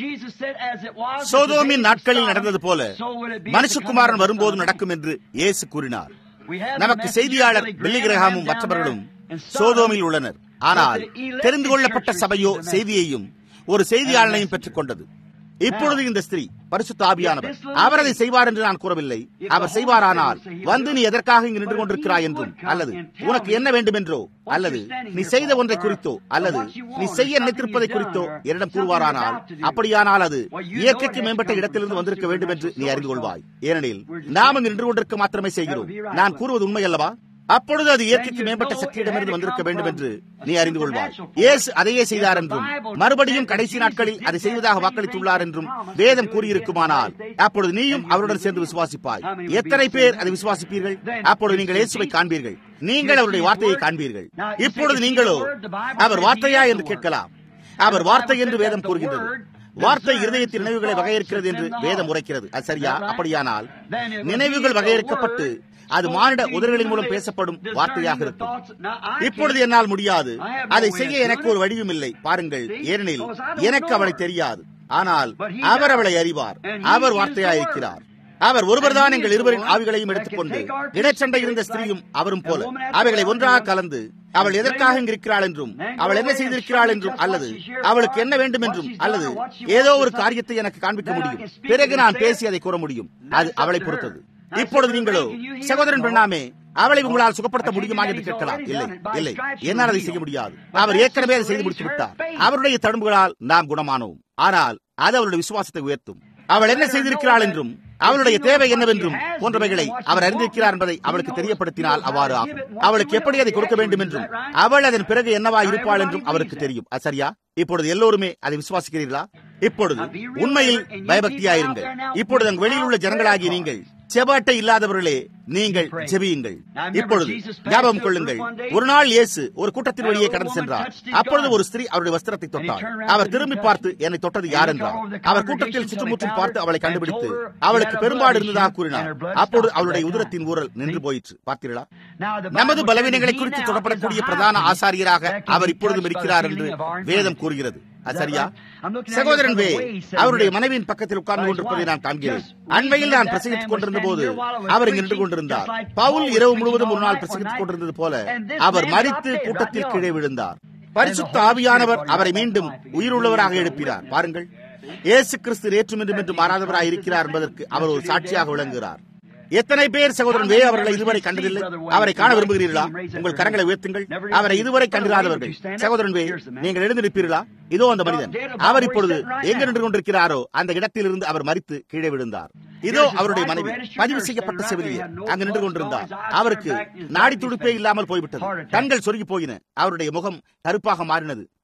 சோதோமின் நாட்களில் நடந்தது போல மனுஷகுமாரன் வரும்போது நடக்கும் என்று இயேசு கூறினார் நமக்கு செய்தியாளர் பில்லிகிரகாமும் மற்றவர்களும் சோதோமில் உள்ளனர் ஆனால் தெரிந்து கொள்ளப்பட்ட சபையோ செய்தியையும் ஒரு செய்தியாளனையும் பெற்றுக் கொண்டது இப்பொழுது இந்த ஸ்திரீ பரிசுத்த ஆவியானவர் அவர் அதை செய்வார் என்று நான் கூறவில்லை அவர் செய்வாரானால் வந்து நீ எதற்காக இங்கு நின்று கொண்டிருக்கிறாய் என்றும் அல்லது உனக்கு என்ன வேண்டும் என்றோ அல்லது நீ செய்த ஒன்றை குறித்தோ அல்லது நீ செய்ய நினைத்திருப்பதை குறித்தோ என்னிடம் கூறுவாரானால் அப்படியானால் அது இயற்கைக்கு மேம்பட்ட இடத்திலிருந்து வந்திருக்க வேண்டும் என்று நீ அறிந்து கொள்வாய் ஏனெனில் நாம் இங்கு நின்று கொண்டிருக்க மாத்திரமே செய்கிறோம் நான் கூறுவது உண்மை அல்லவா அப்பொழுது அது இயற்கைக்கு மேம்பட்ட சக்தியிடமிருந்து வந்திருக்க வேண்டும் என்று நீ அறிந்து கொள்வாய் இயேசு அதையே செய்தார் என்றும் மறுபடியும் கடைசி நாட்களில் அதை செய்வதாக வாக்களித்துள்ளார் என்றும் வேதம் கூறியிருக்குமானால் அப்பொழுது நீயும் அவருடன் சேர்ந்து விசுவாசிப்பாய் எத்தனை பேர் அதை விசுவாசிப்பீர்கள் அப்பொழுது நீங்கள் இயேசுவை காண்பீர்கள் நீங்கள் அவருடைய வார்த்தையை காண்பீர்கள் இப்பொழுது நீங்களோ அவர் வார்த்தையா என்று கேட்கலாம் அவர் வார்த்தை என்று வேதம் கூறுகின்றது வார்த்தை இருதயத்தின் நினைவுகளை வகையிருக்கிறது என்று வேதம் உரைக்கிறது அது சரியா அப்படியானால் நினைவுகள் வகையிருக்கப்பட்டு அது மானிட உதவிகளின் மூலம் பேசப்படும் வார்த்தையாக இருக்கும் இப்பொழுது என்னால் முடியாது அதை செய்ய எனக்கு ஒரு வடிவும் இல்லை பாருங்கள் ஏனெனில் எனக்கு அவளை தெரியாது ஆனால் அவர் அவளை அறிவார் அவர் வார்த்தையாயிருக்கிறார் அவர் ஒருவர்தான் எங்கள் இருவரின் ஆவிகளையும் எடுத்துக்கொண்டு இடைச்சண்டை இருந்த ஸ்திரீயும் அவரும் போல அவைகளை ஒன்றாக கலந்து அவள் எதற்காக இருக்கிறாள் என்றும் அவள் என்ன செய்திருக்கிறாள் என்றும் அல்லது அவளுக்கு என்ன வேண்டும் என்றும் அல்லது ஏதோ ஒரு காரியத்தை எனக்கு காண்பிக்க முடியும் பிறகு நான் பேசி அதை கூற முடியும் அது அவளை பொறுத்தது இப்பொழுது நீங்களோ சகோதரன் பண்ணாமே அவளை உங்களால் சுகப்படுத்த முடியுமா என்று கேட்கலாம் இல்லை இல்லை என்னால் அதை செய்ய முடியாது அவர் ஏற்கனவே அதை செய்து முடித்து விட்டார் அவருடைய தடும்புகளால் நாம் குணமானோம் ஆனால் அது அவருடைய விசுவாசத்தை உயர்த்தும் அவள் என்ன செய்திருக்கிறாள் என்றும் அவளுடைய தேவை என்னவென்றும் போன்றவைகளை அவர் அறிந்திருக்கிறார் என்பதை அவளுக்கு தெரியப்படுத்தினால் அவ்வாறு ஆகும் அவளுக்கு எப்படி அதை கொடுக்க வேண்டும் என்றும் அவள் அதன் பிறகு என்னவா இருப்பாள் என்றும் அவருக்கு தெரியும் சரியா இப்பொழுது எல்லோருமே அதை விசுவாசிக்கிறீர்களா இப்பொழுது உண்மையில் பயபக்தியாயிருங்கள் இப்பொழுது அங்கு வெளியில் உள்ள ஜனங்களாகிய நீங்கள் செபாட்டை இல்லாதவர்களே நீங்கள் ஜெபியுங்கள் இப்பொழுது ஞாபகம் கொள்ளுங்கள் ஒரு நாள் இயேசு ஒரு கூட்டத்தின் வழியே கடந்து சென்றார் அப்பொழுது ஒரு ஸ்திரீ அவருடைய வஸ்திரத்தை தொட்டார் அவர் திரும்பி பார்த்து என்னை தொட்டது யார் என்றார் அவர் கூட்டத்தில் சுற்றுமுற்றும் பார்த்து அவளை கண்டுபிடித்து அவளுக்கு பெரும்பாடு இருந்ததாக கூறினார் அப்பொழுது அவளுடைய உதரத்தின் ஊரல் நின்று போயிற்று பார்த்தீர்களா நமது பலவீனங்களை குறித்து தொடப்படக்கூடிய பிரதான ஆசாரியராக அவர் இப்பொழுதும் இருக்கிறார் என்று வேதம் கூறுகிறது சரியா சகோதரன் வே அவருடைய மனைவியின் பக்கத்தில் உட்கார்ந்து கொண்டிருப்பதை நான் காண்கிறேன் அண்மையில் நான் பிரசங்கித்துக் கொண்டிருந்த போது அவர் இங்கு நின்று கொண்டிருந்தார் பவுல் இரவு முழுவதும் ஒரு நாள் பிரசங்கித்துக் கொண்டிருந்தது போல அவர் மறித்து கூட்டத்தில் கீழே விழுந்தார் பரிசுத்த ஆவியானவர் அவரை மீண்டும் உயிருள்ளவராக எழுப்பினார் பாருங்கள் இயேசு கிறிஸ்து நேற்றும் இன்றும் என்று மாறாதவராக இருக்கிறார் என்பதற்கு அவர் ஒரு சாட்சியாக விளங்குகிறார் எத்தனை பேர் சகோதரன் வே அவர்களை இதுவரை கண்டதில்லை அவரை காண விரும்புகிறீர்களா உங்கள் கரங்களை உயர்த்துங்கள் அவரை இதுவரை கண்டிராதவர்கள் சகோதரன் வே நீங்கள் எழுந்து நிற்பீர்களா இதோ அந்த மனிதன் அவர் இப்பொழுது எங்க நின்று கொண்டிருக்கிறாரோ அந்த இடத்திலிருந்து அவர் மறித்து கீழே விழுந்தார் இதோ அவருடைய மனைவி பதிவு செய்யப்பட்ட செவிலியர் அங்கு நின்று கொண்டிருந்தார் அவருக்கு நாடி துடிப்பே இல்லாமல் போய்விட்டது கண்கள் சொருகி போயின அவருடைய முகம் கருப்பாக மாறினது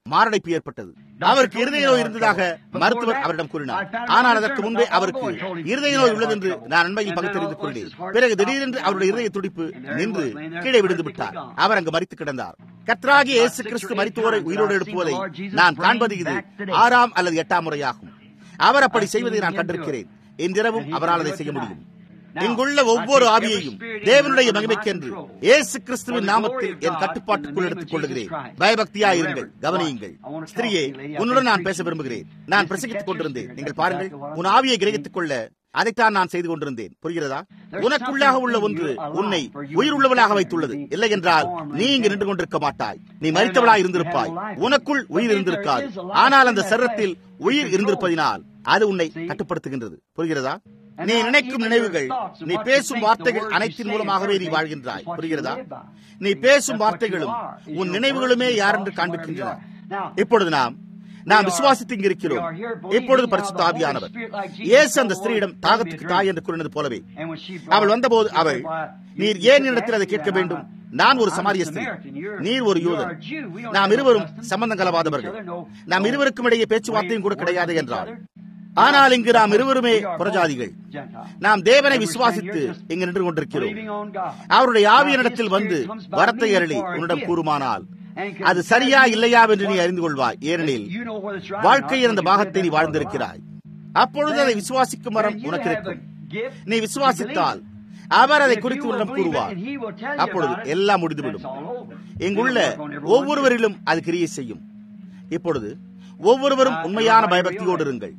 மாரடைப்பு ஏற்பட்டது அவருக்கு இருதய நோய் இருந்ததாக மருத்துவர் அவரிடம் கூறினார் ஆனால் அதற்கு முன்பே அவருக்கு இருதய நோய் உள்ளது என்று நான் நன்மையில் பகுத்தறிந்து கொண்டேன் பிறகு திடீரென்று அவருடைய இருதய துடிப்பு நின்று கீழே விழுந்து விட்டார் அவர் அங்கு மறித்து கிடந்தார் கத்ராகி இயேசு கிறிஸ்து மரித்தோரை உயிரோடு எழுப்புவதை நான் காண்பது இது ஆறாம் அல்லது எட்டாம் முறையாகும் அவர் அப்படி செய்வதை நான் கண்டிருக்கிறேன் இன்றிரவும் அவரால் அதை செய்ய முடியும் இங்குள்ள ஒவ்வொரு ஆவியையும் தேவனுடைய மகிமைக்கென்று இயேசு கிறிஸ்துவின் நாமத்தில் என் கட்டுப்பாட்டுக்குள் எடுத்துக் கொள்ளுகிறேன் பயபக்தியா இருங்கள் கவனியுங்கள் ஸ்திரியே உன்னுடன் நான் பேச விரும்புகிறேன் நான் பிரசங்கித்துக் கொண்டிருந்தேன் நீங்கள் பாருங்கள் உன் ஆவியை கிரகித்துக் கொள்ள அதைத்தான் நான் செய்து கொண்டிருந்தேன் புரிகிறதா உனக்குள்ளாக உள்ள ஒன்று உன்னை உயிர் உள்ளவளாக வைத்துள்ளது இல்லை என்றால் நீ இங்கு நின்று கொண்டிருக்க மாட்டாய் நீ மறித்தவளாய் இருந்திருப்பாய் உனக்குள் உயிர் இருந்திருக்காது ஆனால் அந்த சரத்தில் உயிர் இருந்திருப்பதினால் அது உன்னை கட்டுப்படுத்துகின்றது புரிகிறதா நீ நினைக்கும் நினைவுகள் நீ பேசும் வார்த்தைகள் அனைத்தின் மூலமாகவே நீ வாழ்கின்றாய் புரிகிறதா நீ பேசும் வார்த்தைகளும் உன் நினைவுகளுமே யார் என்று காண்பிக்கின்றன இப்பொழுது நாம் நாம் விசுவாசித்து இங்கு இருக்கிறோம் இப்பொழுது பரிசுத்த ஆவியானவர் இயேசு அந்த ஸ்திரீயிடம் தாகத்துக்கு தாய் என்று கூறினது போலவே அவள் வந்தபோது அவள் நீர் ஏன் இடத்தில் அதை கேட்க வேண்டும் நான் ஒரு சமாரிய ஸ்திரீ நீர் ஒரு யூதன் நாம் இருவரும் சம்பந்தம் கலவாதவர்கள் நாம் இருவருக்கும் இடையே பேச்சுவார்த்தையும் கூட கிடையாது என்றார் ஆனால் இங்கு நாம் இருவருமே புறஜாதிகள் நாம் தேவனை விசுவாசித்து இங்கு நின்று கொண்டிருக்கிறோம் அவருடைய ஆவியனிடத்தில் வந்து வரத்தை அருளி உன்னிடம் கூறுமானால் அது சரியா இல்லையா என்று நீ அறிந்து கொள்வாய் ஏனெனில் வாழ்க்கையின் அந்த பாகத்தை நீ வாழ்ந்திருக்கிறாய் அப்பொழுது அதை விசுவாசிக்கும் மரம் உனக்கு இருக்கும் நீ விசுவாசித்தால் அவர் அதை குறித்து உன்னிடம் கூறுவார் அப்பொழுது எல்லாம் முடிந்துவிடும் இங்குள்ள ஒவ்வொருவரிலும் அது கிரியை செய்யும் இப்பொழுது ஒவ்வொருவரும் உண்மையான பயபக்தியோடு இருங்கள்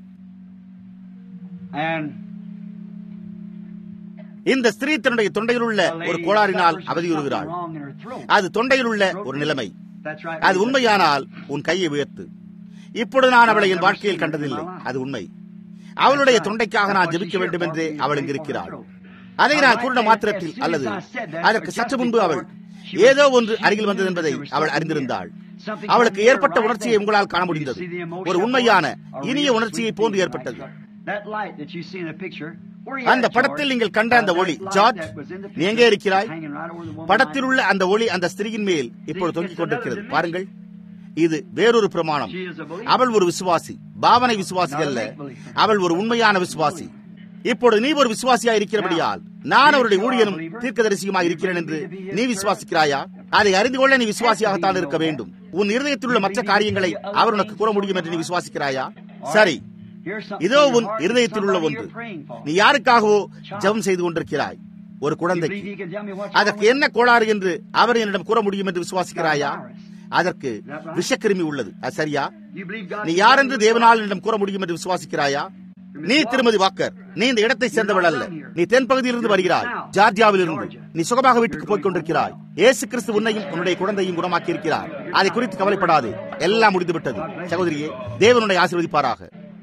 இந்த ஸ்திரீ தன்னுடைய தொண்டையில் உள்ள ஒரு கோளாறினால் அவதியுறுகிறாள் அது தொண்டையில் உள்ள ஒரு நிலைமை அது உண்மையானால் உன் கையை உயர்த்து இப்பொழுது நான் அவளை என் வாழ்க்கையில் கண்டதில்லை அது உண்மை அவளுடைய தொண்டைக்காக நான் ஜெபிக்க வேண்டும் என்றே அவள் இங்கிருக்கிறாள் அதை நான் கூறின மாத்திரத்தில் அல்லது அதற்கு சற்று முன்பு அவள் ஏதோ ஒன்று அருகில் வந்தது என்பதை அவள் அறிந்திருந்தாள் அவளுக்கு ஏற்பட்ட உணர்ச்சியை உங்களால் காண முடிந்தது ஒரு உண்மையான இனிய உணர்ச்சியை போன்று ஏற்பட்டது அந்த படத்தில் நீங்கள் கண்ட அந்த ஒளி ஜார்ஜ் நீ எங்கே இருக்கிறாய் படத்தில் உள்ள அந்த ஒளி அந்த ஸ்திரீயின் மேல் இப்பொழுது தொங்கிக் கொண்டிருக்கிறது பாருங்கள் இது வேறொரு பிரமாணம் அவள் ஒரு விசுவாசி பாவனை விசுவாசி அல்ல அவள் ஒரு உண்மையான விசுவாசி இப்பொழுது நீ ஒரு விசுவாசியா இருக்கிறபடியால் நான் அவருடைய ஊழியனும் தீர்க்கதரிசியுமாக இருக்கிறேன் என்று நீ விசுவாசிக்கிறாயா அதை அறிந்து கொள்ள நீ விசுவாசியாகத்தான் இருக்க வேண்டும் உன் இருதயத்தில் உள்ள மற்ற காரியங்களை அவர் உனக்கு கூற முடியும் என்று நீ விசுவாசிக்கிறாயா சரி இதோ உன் இருதயத்தில் உள்ள ஒன்று நீ யாருக்காகவோ ஜெபம் செய்து கொண்டிருக்கிறாய் ஒரு குழந்தைக்கு அதற்கு என்ன கோளாறு என்று அவர் என்னிடம் கூற முடியும் என்று விசுவாசிக்கிறாயா அதற்கு விஷக்கிருமி உள்ளது அது சரியா நீ யார் என்று தேவனால் என்னிடம் கூற முடியும் என்று விசுவாசிக்கிறாயா நீ திருமதி வாக்கர் நீ இந்த இடத்தை சேர்ந்தவள் அல்ல நீ தென் பகுதியிலிருந்து வருகிறாய் ஜார்ஜியாவில் இருந்து நீ சுகமாக வீட்டுக்கு போய் கொண்டிருக்கிறாய் ஏசு கிறிஸ்து உன்னையும் உன்னுடைய குழந்தையும் குணமாக்கி இருக்கிறார் அதை குறித்து கவலைப்படாது எல்லாம் முடிந்து விட்டது சகோதரியே தேவனுடைய ஆசீர்வதிப்பாராக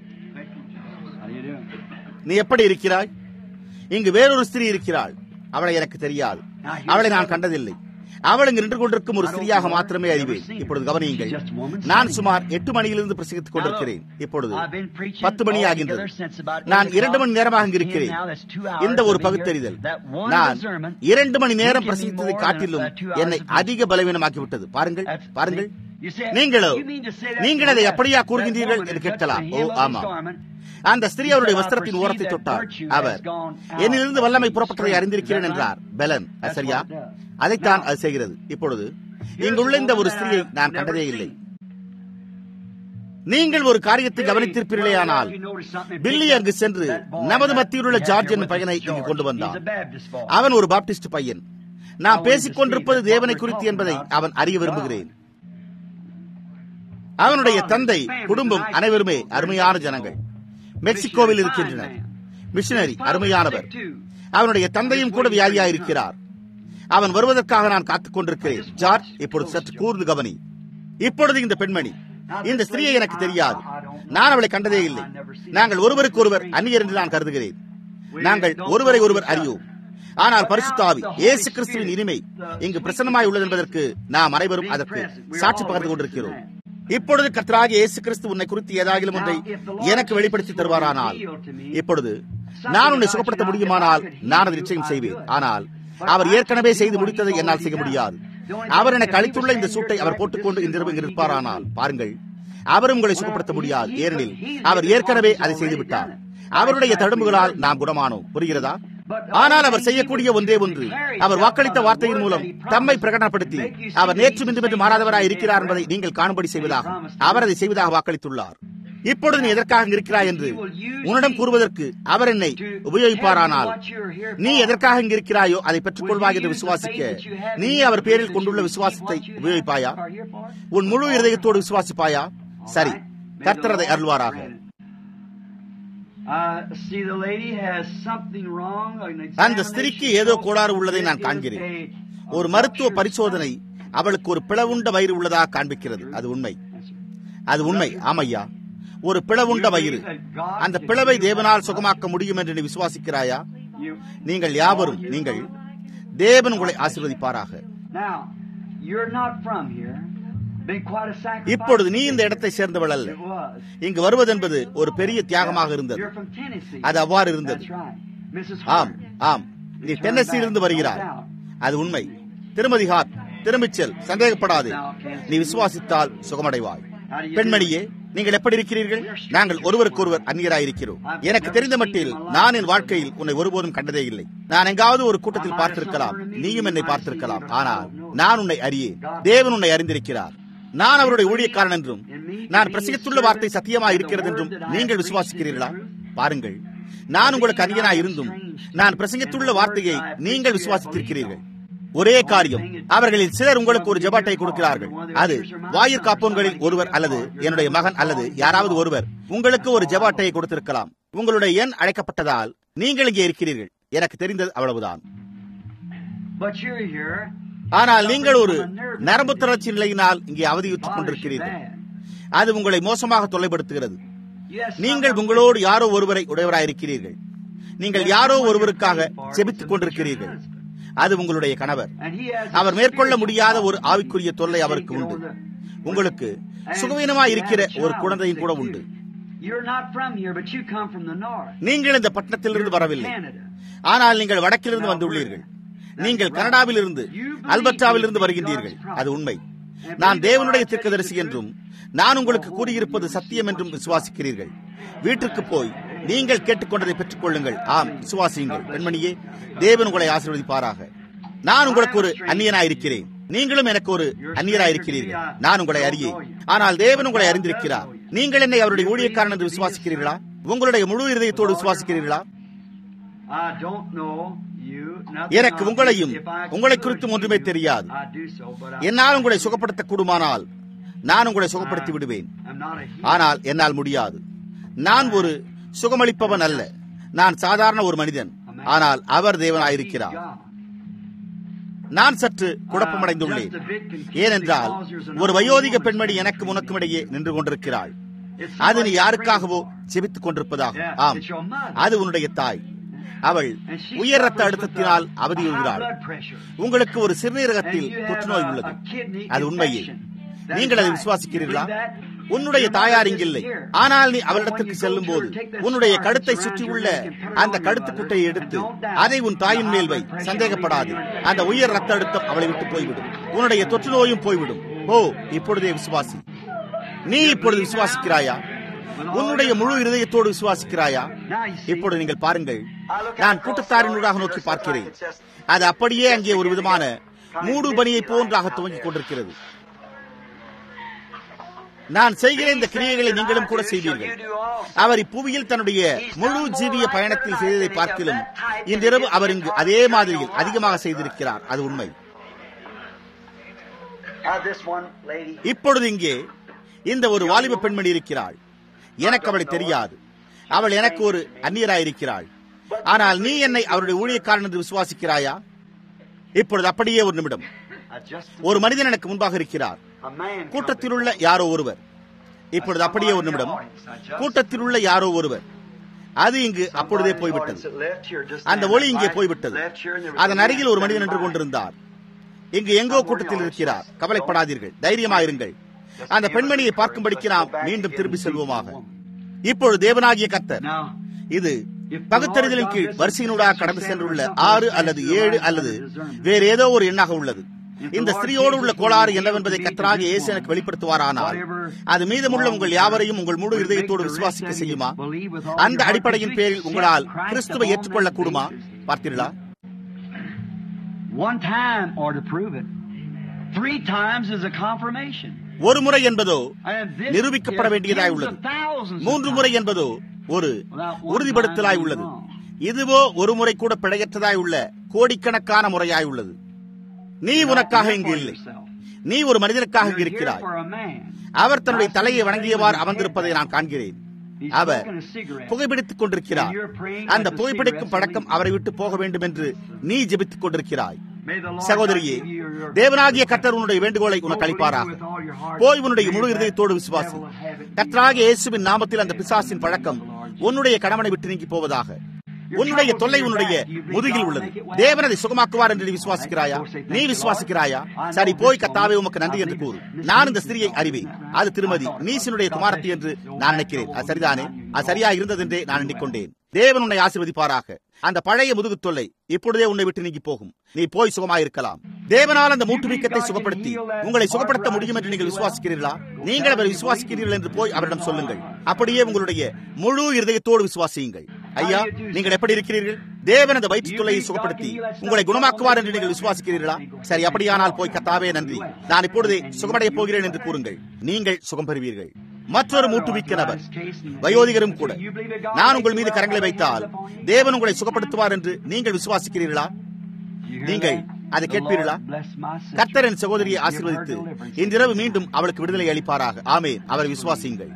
நீ எப்படி இருக்கிறாய் இங்கு வேறொரு ஸ்திரீ இருக்கிறாள் அவளை எனக்கு தெரியாது அவளை நான் கண்டதில்லை அவள் இங்கு நின்று கொண்டிருக்கும் ஒரு ஸ்திரீயாக மாத்திரமே அறிவேன் இப்பொழுது கவனியுங்கள் நான் சுமார் எட்டு மணியிலிருந்து பிரசங்கித்துக் கொண்டிருக்கிறேன் இப்பொழுது பத்து மணி ஆகின்றது நான் இரண்டு மணி நேரமாக இங்கு இருக்கிறேன் இந்த ஒரு பகுத்தறிதல் நான் இரண்டு மணி நேரம் பிரசங்கித்ததை காட்டிலும் என்னை அதிக பலவீனமாக்கிவிட்டது பாருங்கள் பாருங்கள் நீங்களோ நீங்கள் அதை அப்படியா கூறுகின்றீர்கள் என்று கேட்கலாம் ஓ ஆமா அந்த ஸ்திரீ அவருடைய வஸ்திரத்தின் ஓரத்தை தொட்டார் அவர் என்னிலிருந்து வல்லமை புறப்பட்டதை அறிந்திருக்கிறேன் என்றார் பெலன் சரியா அதைத்தான் அது செய்கிறது இப்பொழுது இங்குள்ள இந்த ஒரு ஸ்திரீயை நான் கண்டதே இல்லை நீங்கள் ஒரு காரியத்தை கவனித்திருப்பீர்களேயானால் பில்லி அங்கு சென்று நமது மத்தியில் உள்ள ஜார்ஜ் என்னும் பையனை இங்கு கொண்டு வந்தான் அவன் ஒரு பாப்டிஸ்ட் பையன் நான் பேசிக் கொண்டிருப்பது தேவனை குறித்து என்பதை அவன் அறிய விரும்புகிறேன் அவனுடைய தந்தை குடும்பம் அனைவருமே அருமையான ஜனங்கள் மெக்சிகோவில் இருக்கின்றனர் மிஷனரி அருமையானவர் அவனுடைய தந்தையும் கூட வியாதியா இருக்கிறார் அவன் வருவதற்காக நான் காத்துக் கொண்டிருக்கிறேன் ஜார்ஜ் இப்பொழுது சற்று கூர்ந்து கவனி இப்பொழுது இந்த பெண்மணி இந்த ஸ்திரீயை எனக்கு தெரியாது நான் அவளை கண்டதே இல்லை நாங்கள் ஒருவருக்கு ஒருவர் அந்நியர் என்று நான் கருதுகிறேன் நாங்கள் ஒருவரை ஒருவர் அறியோம் ஆனால் பரிசுத்தாவி இயேசு கிறிஸ்துவின் இனிமை இங்கு பிரசன்னமாய் உள்ளது என்பதற்கு நாம் அனைவரும் அதற்கு சாட்சி பகிர்ந்து கொண்டிருக்கிறோம் இப்பொழுது கர்த்தராகிய இயேசு கிறிஸ்து உன்னை குறித்து ஏதாகிலும் ஒன்றை எனக்கு வெளிப்படுத்தி தருவாரானால் இப்பொழுது நான் உன்னை சுகப்படுத்த முடியுமானால் நான் அதை நிச்சயம் செய்வேன் ஆனால் அவர் ஏற்கனவே செய்து முடித்ததை என்னால் செய்ய முடியாது அவர் எனக்கு அளித்துள்ள இந்த சூட்டை அவர் போட்டுக்கொண்டு இந்த இரவு இங்கு இருப்பாரானால் பாருங்கள் அவர் உங்களை சுகப்படுத்த முடியாது ஏனெனில் அவர் ஏற்கனவே அதை செய்துவிட்டார் அவருடைய தழும்புகளால் நாம் குணமானோம் புரிகிறதா ஆனால் அவர் செய்யக்கூடிய ஒன்றே ஒன்று அவர் வாக்களித்த வார்த்தையின் மூலம் தம்மை பிரகடனப்படுத்தி அவர் நேற்று இன்றும் என்று மாறாதவராய் இருக்கிறார் என்பதை நீங்கள் காணும்படி செய்வதாகும் அவர் அதை செய்வதாக வாக்களித்துள்ளார் இப்பொழுது நீ எதற்காக இருக்கிறாய் என்று உன்னிடம் கூறுவதற்கு அவர் என்னை உபயோகிப்பாரானால் நீ எதற்காக இங்கு இருக்கிறாயோ அதை பெற்றுக் கொள்வாய் என்று விசுவாசிக்க நீ அவர் பேரில் கொண்டுள்ள விசுவாசத்தை உபயோகிப்பாயா உன் முழு இருதயத்தோடு விசுவாசிப்பாயா சரி கர்த்தரதை அருள்வாராக அந்த ஸ்திரிக்கு ஏதோ கோளாறு உள்ளதை நான் காண்கிறேன் ஒரு மருத்துவ பரிசோதனை அவளுக்கு ஒரு பிளவுண்ட வயிறு உள்ளதாக காண்பிக்கிறது அது உண்மை அது உண்மை ஆமையா ஒரு பிளவுண்ட வயிறு அந்த பிளவை தேவனால் சுகமாக்க முடியும் என்று நீ விசுவாசிக்கிறாயா நீங்கள் யாவரும் நீங்கள் தேவன் உங்களை ஆசீர்வதிப்பாராக இப்பொழுது நீ இந்த இடத்தை சேர்ந்தவள் அல்ல இங்கு வருவது என்பது ஒரு பெரிய தியாகமாக இருந்தது அது அவ்வாறு இருந்தது ஆம் ஆம் நீ டென்னசியிலிருந்து வருகிறாய் அது உண்மை திருமதி ஹார்ட் திரும்பிச் செல் சந்தேகப்படாதே நீ விசுவாசித்தால் சுகமடைவாய் பெண்மணியே நீங்கள் எப்படி இருக்கிறீர்கள் நாங்கள் ஒருவருக்கொருவர் அந்நியராயிருக்கிறோம் எனக்கு தெரிந்த மட்டில் நான் என் வாழ்க்கையில் உன்னை ஒருபோதும் கண்டதே இல்லை நான் எங்காவது ஒரு கூட்டத்தில் பார்த்திருக்கலாம் நீயும் என்னை பார்த்திருக்கலாம் ஆனால் நான் உன்னை அறியேன் தேவன் உன்னை அறிந்திருக்கிறார் நான் அவருடைய ஊழியக்காரன் என்றும் நான் பிரசங்கித்துள்ள வார்த்தை சத்தியமா இருக்கிறது என்றும் நீங்கள் விசுவாசிக்கிறீர்களா பாருங்கள் நான் உங்களுக்கு அந்நியனாய் இருந்தும் நான் பிரசங்கித்துள்ள வார்த்தையை நீங்கள் விசுவாசித்திருக்கிறீர்கள் ஒரே காரியம் அவர்களில் சிலர் உங்களுக்கு ஒரு ஜபாட்டை கொடுக்கிறார்கள் அது வாயிற் காப்போன்களில் ஒருவர் அல்லது என்னுடைய மகன் அல்லது யாராவது ஒருவர் உங்களுக்கு ஒரு ஜபாட்டையை கொடுத்திருக்கலாம் உங்களுடைய எண் அழைக்கப்பட்டதால் நீங்கள் இங்கே இருக்கிறீர்கள் எனக்கு தெரிந்தது அவ்வளவுதான் ஆனால் நீங்கள் ஒரு நரம்பு தளர்ச்சி நிலையினால் இங்கே அவதியுற்றுக் கொண்டிருக்கிறீர்கள் அது உங்களை மோசமாக தொல்லைப்படுத்துகிறது நீங்கள் உங்களோடு யாரோ ஒருவரை உடையவராயிருக்கிறீர்கள் நீங்கள் யாரோ ஒருவருக்காக செபித்துக் கொண்டிருக்கிறீர்கள் அது உங்களுடைய கணவர் அவர் மேற்கொள்ள முடியாத ஒரு ஆவிக்குரிய தொல்லை அவருக்கு உண்டு உங்களுக்கு சுகவீனமாய் இருக்கிற ஒரு குழந்தையும் கூட உண்டு நீங்கள் இந்த பட்டணத்திலிருந்து வரவில்லை ஆனால் நீங்கள் வடக்கிலிருந்து வந்துள்ளீர்கள் நீங்கள் கனடாவில் இருந்து அல்பர்டாவில் இருந்து வருகின்றீர்கள் அது உண்மை நான் தேவனுடைய தீர்க்கதரிசி என்றும் நான் உங்களுக்கு கூறியிருப்பது சத்தியம் என்றும் விசுவாசிக்கிறீர்கள் வீட்டிற்கு போய் நீங்கள் கேட்டுக்கொண்டதை பெற்றுக் கொள்ளுங்கள் ஆம் விசுவாசியுங்கள் பெண்மணியே தேவன் உங்களை ஆசீர்வதிப்பாராக நான் உங்களுக்கு ஒரு அந்நியனாயிருக்கிறேன் நீங்களும் எனக்கு ஒரு அந்நியராயிருக்கிறீர்கள் நான் உங்களை அறியேன் ஆனால் தேவன் உங்களை அறிந்திருக்கிறார் நீங்கள் என்னை அவருடைய ஊழியக்காரன் என்று விசுவாசிக்கிறீர்களா உங்களுடைய முழு இருதயத்தோடு விசுவாசிக்கிறீர்களா எனக்கு உங்களையும் உங்களை குறித்தும் ஒன்றுமே தெரியாது என்னால் உங்களை சுகப்படுத்த கூடுமானால் நான் உங்களை சுகப்படுத்தி விடுவேன் ஆனால் என்னால் முடியாது நான் ஒரு சுகமளிப்பவன் அல்ல நான் சாதாரண ஒரு மனிதன் ஆனால் அவர் தேவனாயிருக்கிறார் நான் சற்று குழப்பமடைந்துள்ளேன் ஏனென்றால் ஒரு வயோதிக பெண்மணி எனக்கும் உனக்கும் இடையே நின்று கொண்டிருக்கிறாள் அது நீ யாருக்காகவோ செபித்துக் கொண்டிருப்பதாகும் ஆம் அது உன்னுடைய தாய் அவள் உயர் ரத்த அழுத்தத்தினால் அவதியுறுகிறாள் உங்களுக்கு ஒரு சிறுநீரகத்தில் புற்றுநோய் உள்ளது அது உண்மையே நீங்கள் அதை விசுவாசிக்கிறீர்களா உன்னுடைய தாயார் இங்கில்லை ஆனால் நீ அவளிடத்திற்கு செல்லும் போது உன்னுடைய கழுத்தை சுற்றியுள்ள அந்த கழுத்து குட்டையை எடுத்து அதை உன் தாயின் மேல் வை சந்தேகப்படாது அந்த உயர் ரத்த அழுத்தம் அவளை விட்டு போய்விடும் உன்னுடைய தொற்று நோயும் போய்விடும் ஓ இப்பொழுதே விசுவாசி நீ இப்பொழுது விசுவாசிக்கிறாயா உன்னுடைய முழு இருதயத்தோடு விசுவாசிக்கிறாயா இப்பொழுது நீங்கள் பாருங்கள் நான் கூட்டத்தாரினூடாக நோக்கி பார்க்கிறேன் அது அப்படியே அங்கே ஒரு விதமான மூடு பணியை போன்றாக துவங்கிக் கொண்டிருக்கிறது நான் செய்கிற இந்த கிரியைகளை நீங்களும் கூட செய்வீர்கள் அவர் இப்புவியில் தன்னுடைய முழு ஜீவிய பயணத்தில் செய்ததை பார்க்கிலும் இன்றிரவு அவர் இங்கு அதே மாதிரியில் அதிகமாக செய்திருக்கிறார் அது உண்மை இப்பொழுது இங்கே இந்த ஒரு வாலிப பெண்மணி இருக்கிறாள் எனக்கு அவளை தெரியாது அவள் எனக்கு ஒரு அந்நியராயிருக்கிறாள் ஆனால் நீ என்னை அவருடைய ஊழியக்காரன் என்று விசுவாசிக்கிறாயா இப்பொழுது அப்படியே ஒரு நிமிடம் ஒரு மனிதன் எனக்கு முன்பாக இருக்கிறார் கூட்டத்தில் உள்ள யாரோ ஒருவர் இப்பொழுது அப்படியே ஒரு நிமிடம் கூட்டத்தில் உள்ள யாரோ ஒருவர் அது இங்கு அப்பொழுதே போய்விட்டது அந்த ஒளி இங்கே போய்விட்டது அதன் அருகில் ஒரு மனிதன் நின்று கொண்டிருந்தார் இங்கு எங்கோ கூட்டத்தில் இருக்கிறார் கவலைப்படாதீர்கள் தைரியமாயிருங்கள் அந்த பெண்மணியை பார்க்கும்படிக்கு நாம் மீண்டும் திரும்பி செல்வோமாக இப்பொழுது தேவனாகிய கத்தர் இது பகுத்தறிதலின் கீழ் வரிசையினூடாக கடந்து சென்றுள்ள ஆறு அல்லது ஏழு அல்லது வேறு ஏதோ ஒரு எண்ணாக உள்ளது இந்த ஸ்திரீயோடு உள்ள கோளாறு என்னவென்பதை கத்தராக இயேசு எனக்கு வெளிப்படுத்துவாரானால் அது மீதமுள்ள உங்கள் யாவரையும் உங்கள் முழு இருதயத்தோடு விசுவாசிக்க செய்யுமா அந்த அடிப்படையின் பேரில் உங்களால் கிறிஸ்துவை ஏற்றுக்கொள்ள கூடுமா பார்த்தீர்களா One time or to prove it. Three times is a confirmation. ஒரு முறை என்பதோ And this நிரூபிக்கப்பட is வேண்டியதாய் tens உள்ளது of thousands of மூன்று முறை times. என்பதோ ஒரு உறுதிப்படுத்தலாய் உள்ளது இதுவோ ஒரு முறை கூட பிழையற்றதாய் உள்ள கோடிக்கணக்கான முறையாய் உள்ளது நீ உனக்காக இங்கு இல்லை நீ ஒரு மனிதனுக்காக இங்கு இருக்கிறாய் அவர் தன்னுடைய தலையை வணங்கியவாறு அமர்ந்திருப்பதை நான் காண்கிறேன் அவர் புகைப்பிடித்துக் கொண்டிருக்கிறார் அந்த புகைப்பிடிக்கும் பழக்கம் அவரை விட்டு போக வேண்டும் என்று நீ ஜெபித்துக் கொண்டிருக்கிறாய் சகோதரியே தேவனாகிய கர்த்தர் உன்னுடைய வேண்டுகோளை உனக்கு அளிப்பாராக போய் உன்னுடைய முழு இருதயத்தோடு விசுவாசி கர்த்தராகிய இயேசுவின் நாமத்தில் அந்த பிசாசின் பழக்கம் உன்னுடைய கணவனை விட்டு நீங்கி போவதாக உன்னுடைய தொல்லை உன்னுடைய முதுகில் உள்ளது தேவன் அதை சுகமாக்குவார் என்று நீ விசுவாசிக்கிறாயா நீ விசுவாசிக்கிறாயா சரி போய் கத்தாவே உமக்கு நன்றி என்று கூறு நான் இந்த ஸ்திரியை அறிவேன் அது திருமதி நீசினுடைய குமாரத்தி என்று நான் நினைக்கிறேன் அது சரிதானே அது சரியா இருந்தது என்றே நான் எண்ணிக்கொண்டேன் தேவன் உன்னை ஆசீர்வதிப்பாராக அந்த பழைய முதுகு தொல்லை இப்பொழுதே உன்னை விட்டு நீங்கி போகும் நீ போய் சுகமாயிருக்கலாம் தேவனால் அந்த மூட்டு வீக்கத்தை சுகப்படுத்தி உங்களை சுகப்படுத்த முடியும் என்று நீங்கள் விசுவாசிக்கிறீர்களா நீங்கள் அவரை விசுவாசிக்கிறீர்கள் என்று போய் அவரிடம் சொல்லுங்கள் அப்படியே உங்களுடைய முழு இருதயத்தோடு விசுவாசியுங்கள் ஐயா நீங்கள் எப்படி இருக்கிறீர்கள் தேவன் அந்த வயிற்று தொல்லையை சுகப்படுத்தி உங்களை குணமாக்குவார் என்று நீங்கள் விசுவாசிக்கிறீர்களா சரி அப்படியானால் போய் கத்தாவே நன்றி நான் இப்பொழுதே சுகமடைய போகிறேன் என்று கூறுங்கள் நீங்கள் சுகம் பெறுவீர்கள் மற்றொரு மூட்டுவிக்க நபர் வயோதிகரும் கூட நான் உங்கள் மீது கரங்களை வைத்தால் தேவன் உங்களை சுகப்படுத்துவார் என்று நீங்கள் விசுவாசிக்கிறீர்களா நீங்கள் அதை கேட்பீர்களா கர்த்தர் என் சகோதரியை ஆசீர்வதித்து இன்றிரவு மீண்டும் அவளுக்கு விடுதலை அளிப்பாராக ஆமே அவரை விசுவாசியுங்கள்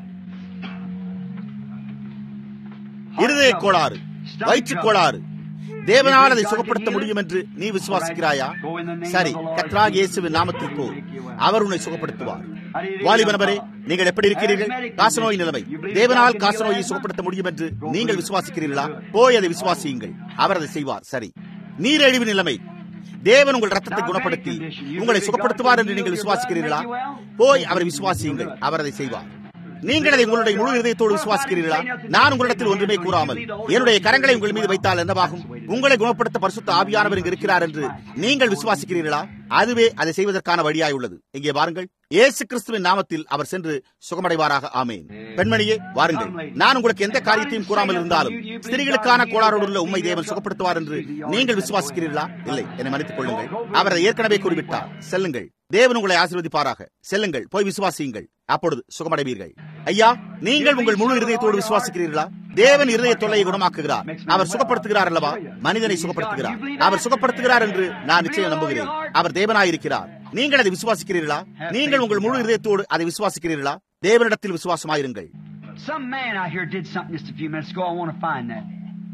இருதய கோளாறு வயிற்று கோளாறு தேவனால் அதை சுகப்படுத்த முடியும் என்று நீ விசுவாசிக்கிறாயா சரி கத்ராக் இயேசுவின் நாமத்தில் போ அவர் உன்னை சுகப்படுத்துவார் வாலிபனவரே நீங்கள் எப்படி இருக்கிறீர்கள் காசநோய் நிலைமை தேவனால் காசநோயை சுகப்படுத்த முடியும் என்று நீங்கள் விசுவாசிக்கிறீர்களா போய் அதை விசுவாசியுங்கள் அவர் அதை செய்வார் சரி நீரிழிவு நிலைமை தேவன் உங்கள் ரத்தத்தை குணப்படுத்தி உங்களை சுகப்படுத்துவார் என்று நீங்கள் விசுவாசிக்கிறீர்களா போய் அவரை விசுவாசியுங்கள் அவர் அதை செய்வார் நீங்கள் அதை உங்களுடைய முழு இதயத்தோடு விசுவாசிக்கிறீர்களா நான் உங்களிடத்தில் ஒன்றுமே கூறாமல் என்னுடைய கரங்களை உங்கள் மீது வைத்தால் என்னவாகும் உங்களை குணப்படுத்த பரிசுத்த ஆவியானவர் இங்கு இருக்கிறார் என்று நீங்கள் விசுவாசிக்கிறீர்களா அதுவே அதை செய்வதற்கான வழியாய் உள்ளது இங்கே வாருங்கள் இயேசு கிறிஸ்துவின் நாமத்தில் அவர் சென்று சுகமடைவாராக ஆமேன் பெண்மணியே வாருங்கள் நான் உங்களுக்கு எந்த காரியத்தையும் கூறாமல் இருந்தாலும் ஸ்திரீகளுக்கான கோளாறோடு உள்ள உண்மை தேவன் சுகப்படுத்துவார் என்று நீங்கள் விசுவாசிக்கிறீர்களா இல்லை என்னை மன்னித்துக் கொள்ளுங்கள் அவர் அதை ஏற்கனவே கூறிவிட்டார் செல்லுங்கள் தேவன் உங்களை ஆசீர்வதிப்பாராக செல்லுங்கள் போய் விசுவாசியுங்கள் அப்பொழுது சுகமடைவீர்கள் ஐயா நீங்கள் உங்கள் முழு இருதயத்தோடு விசுவாசிக்கிறீர்களா தேவன் இருதய தொல்லையை குணமாக்குகிறார் அவர் சுகப்படுத்துகிறார் அல்லவா மனிதனை சுகப்படுத்துகிறார் அவர் சுகப்படுத்துகிறார் என்று நான் நிச்சயம் நம்புகிறேன் அவர் தேவனாயிருக்கிறார் நீங்கள் அதை விசுவாசிக்கிறீர்களா நீங்கள் உங்கள் முழு இதயத்தோடு அதை விசுவாசிக்கிறீர்களா தேவனிடத்தில் விசுவாசமாயிருங்கள் Some man out here did something just a few minutes ago. I want to find that.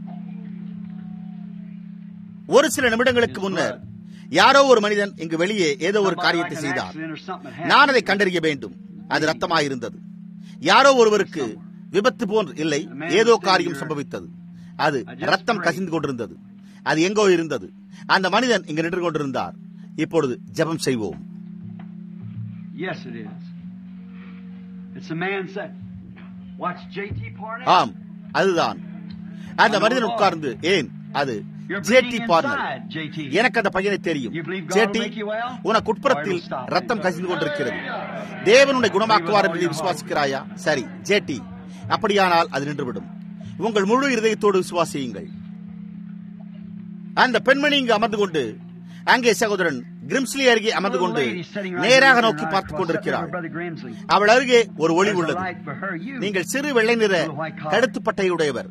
ஒரு சில நிமிடங்களுக்கு முன்னர் யாரோ ஒரு மனிதன் இங்கு வெளியே ஏதோ ஒரு Somebody காரியத்தை like an செய்தார் accident or something had happened. நான் அதை கண்டறிய வேண்டும் அது ரத்தமாயிருந்தது யாரோ ஒருவருக்கு விபத்து போன்று இல்லை ஏதோ காரியம் சம்பவித்தது அது ரத்தம் கசிந்து கொண்டிருந்தது அது எங்கோ இருந்தது அந்த மனிதன் இங்கு நின்று கொண்டிருந்தார் இப்பொழுது ஜெபம் செய்வோம் Yes, it is. It's a man said, Watch J.T. Parnell. ஆம் அதுதான் அந்த மனிதன் உட்கார்ந்து ஏன் அது You're ஜேடி bleeding பார்னர் inside, JT. எனக்கு அந்த பையனை தெரியும் You believe God JT will make you well? உனக்கு உட்புறத்தில் Or it will stop. ரத்தம் கசிந்து கொண்டிருக்கிறது தேவன் உன்னை குணமாக்குவார் என்று நீ விசுவாசிக்கிறாயா சரி ஜேடி அப்படியானால் அது நின்றுவிடும் உங்கள் முழு இருதயத்தோடு விசுவாசியுங்கள் அந்த பெண்மணி இங்கு அமர்ந்து கொண்டு அங்கே சகோதரன் கிரிம்ஸ்லி அருகே அமர்ந்து Little கொண்டு lady sitting right நேராக here நோக்கி right பார்த்துக் across up there, கொண்டிருக்கிறாள் Brother Grimsley. அவள் அருகே ஒரு ஒளி There's a உள்ளது light for her. You, நீங்கள் சிறு வெள்ளை நிற கழுத்துப்பட்டையுடையவர்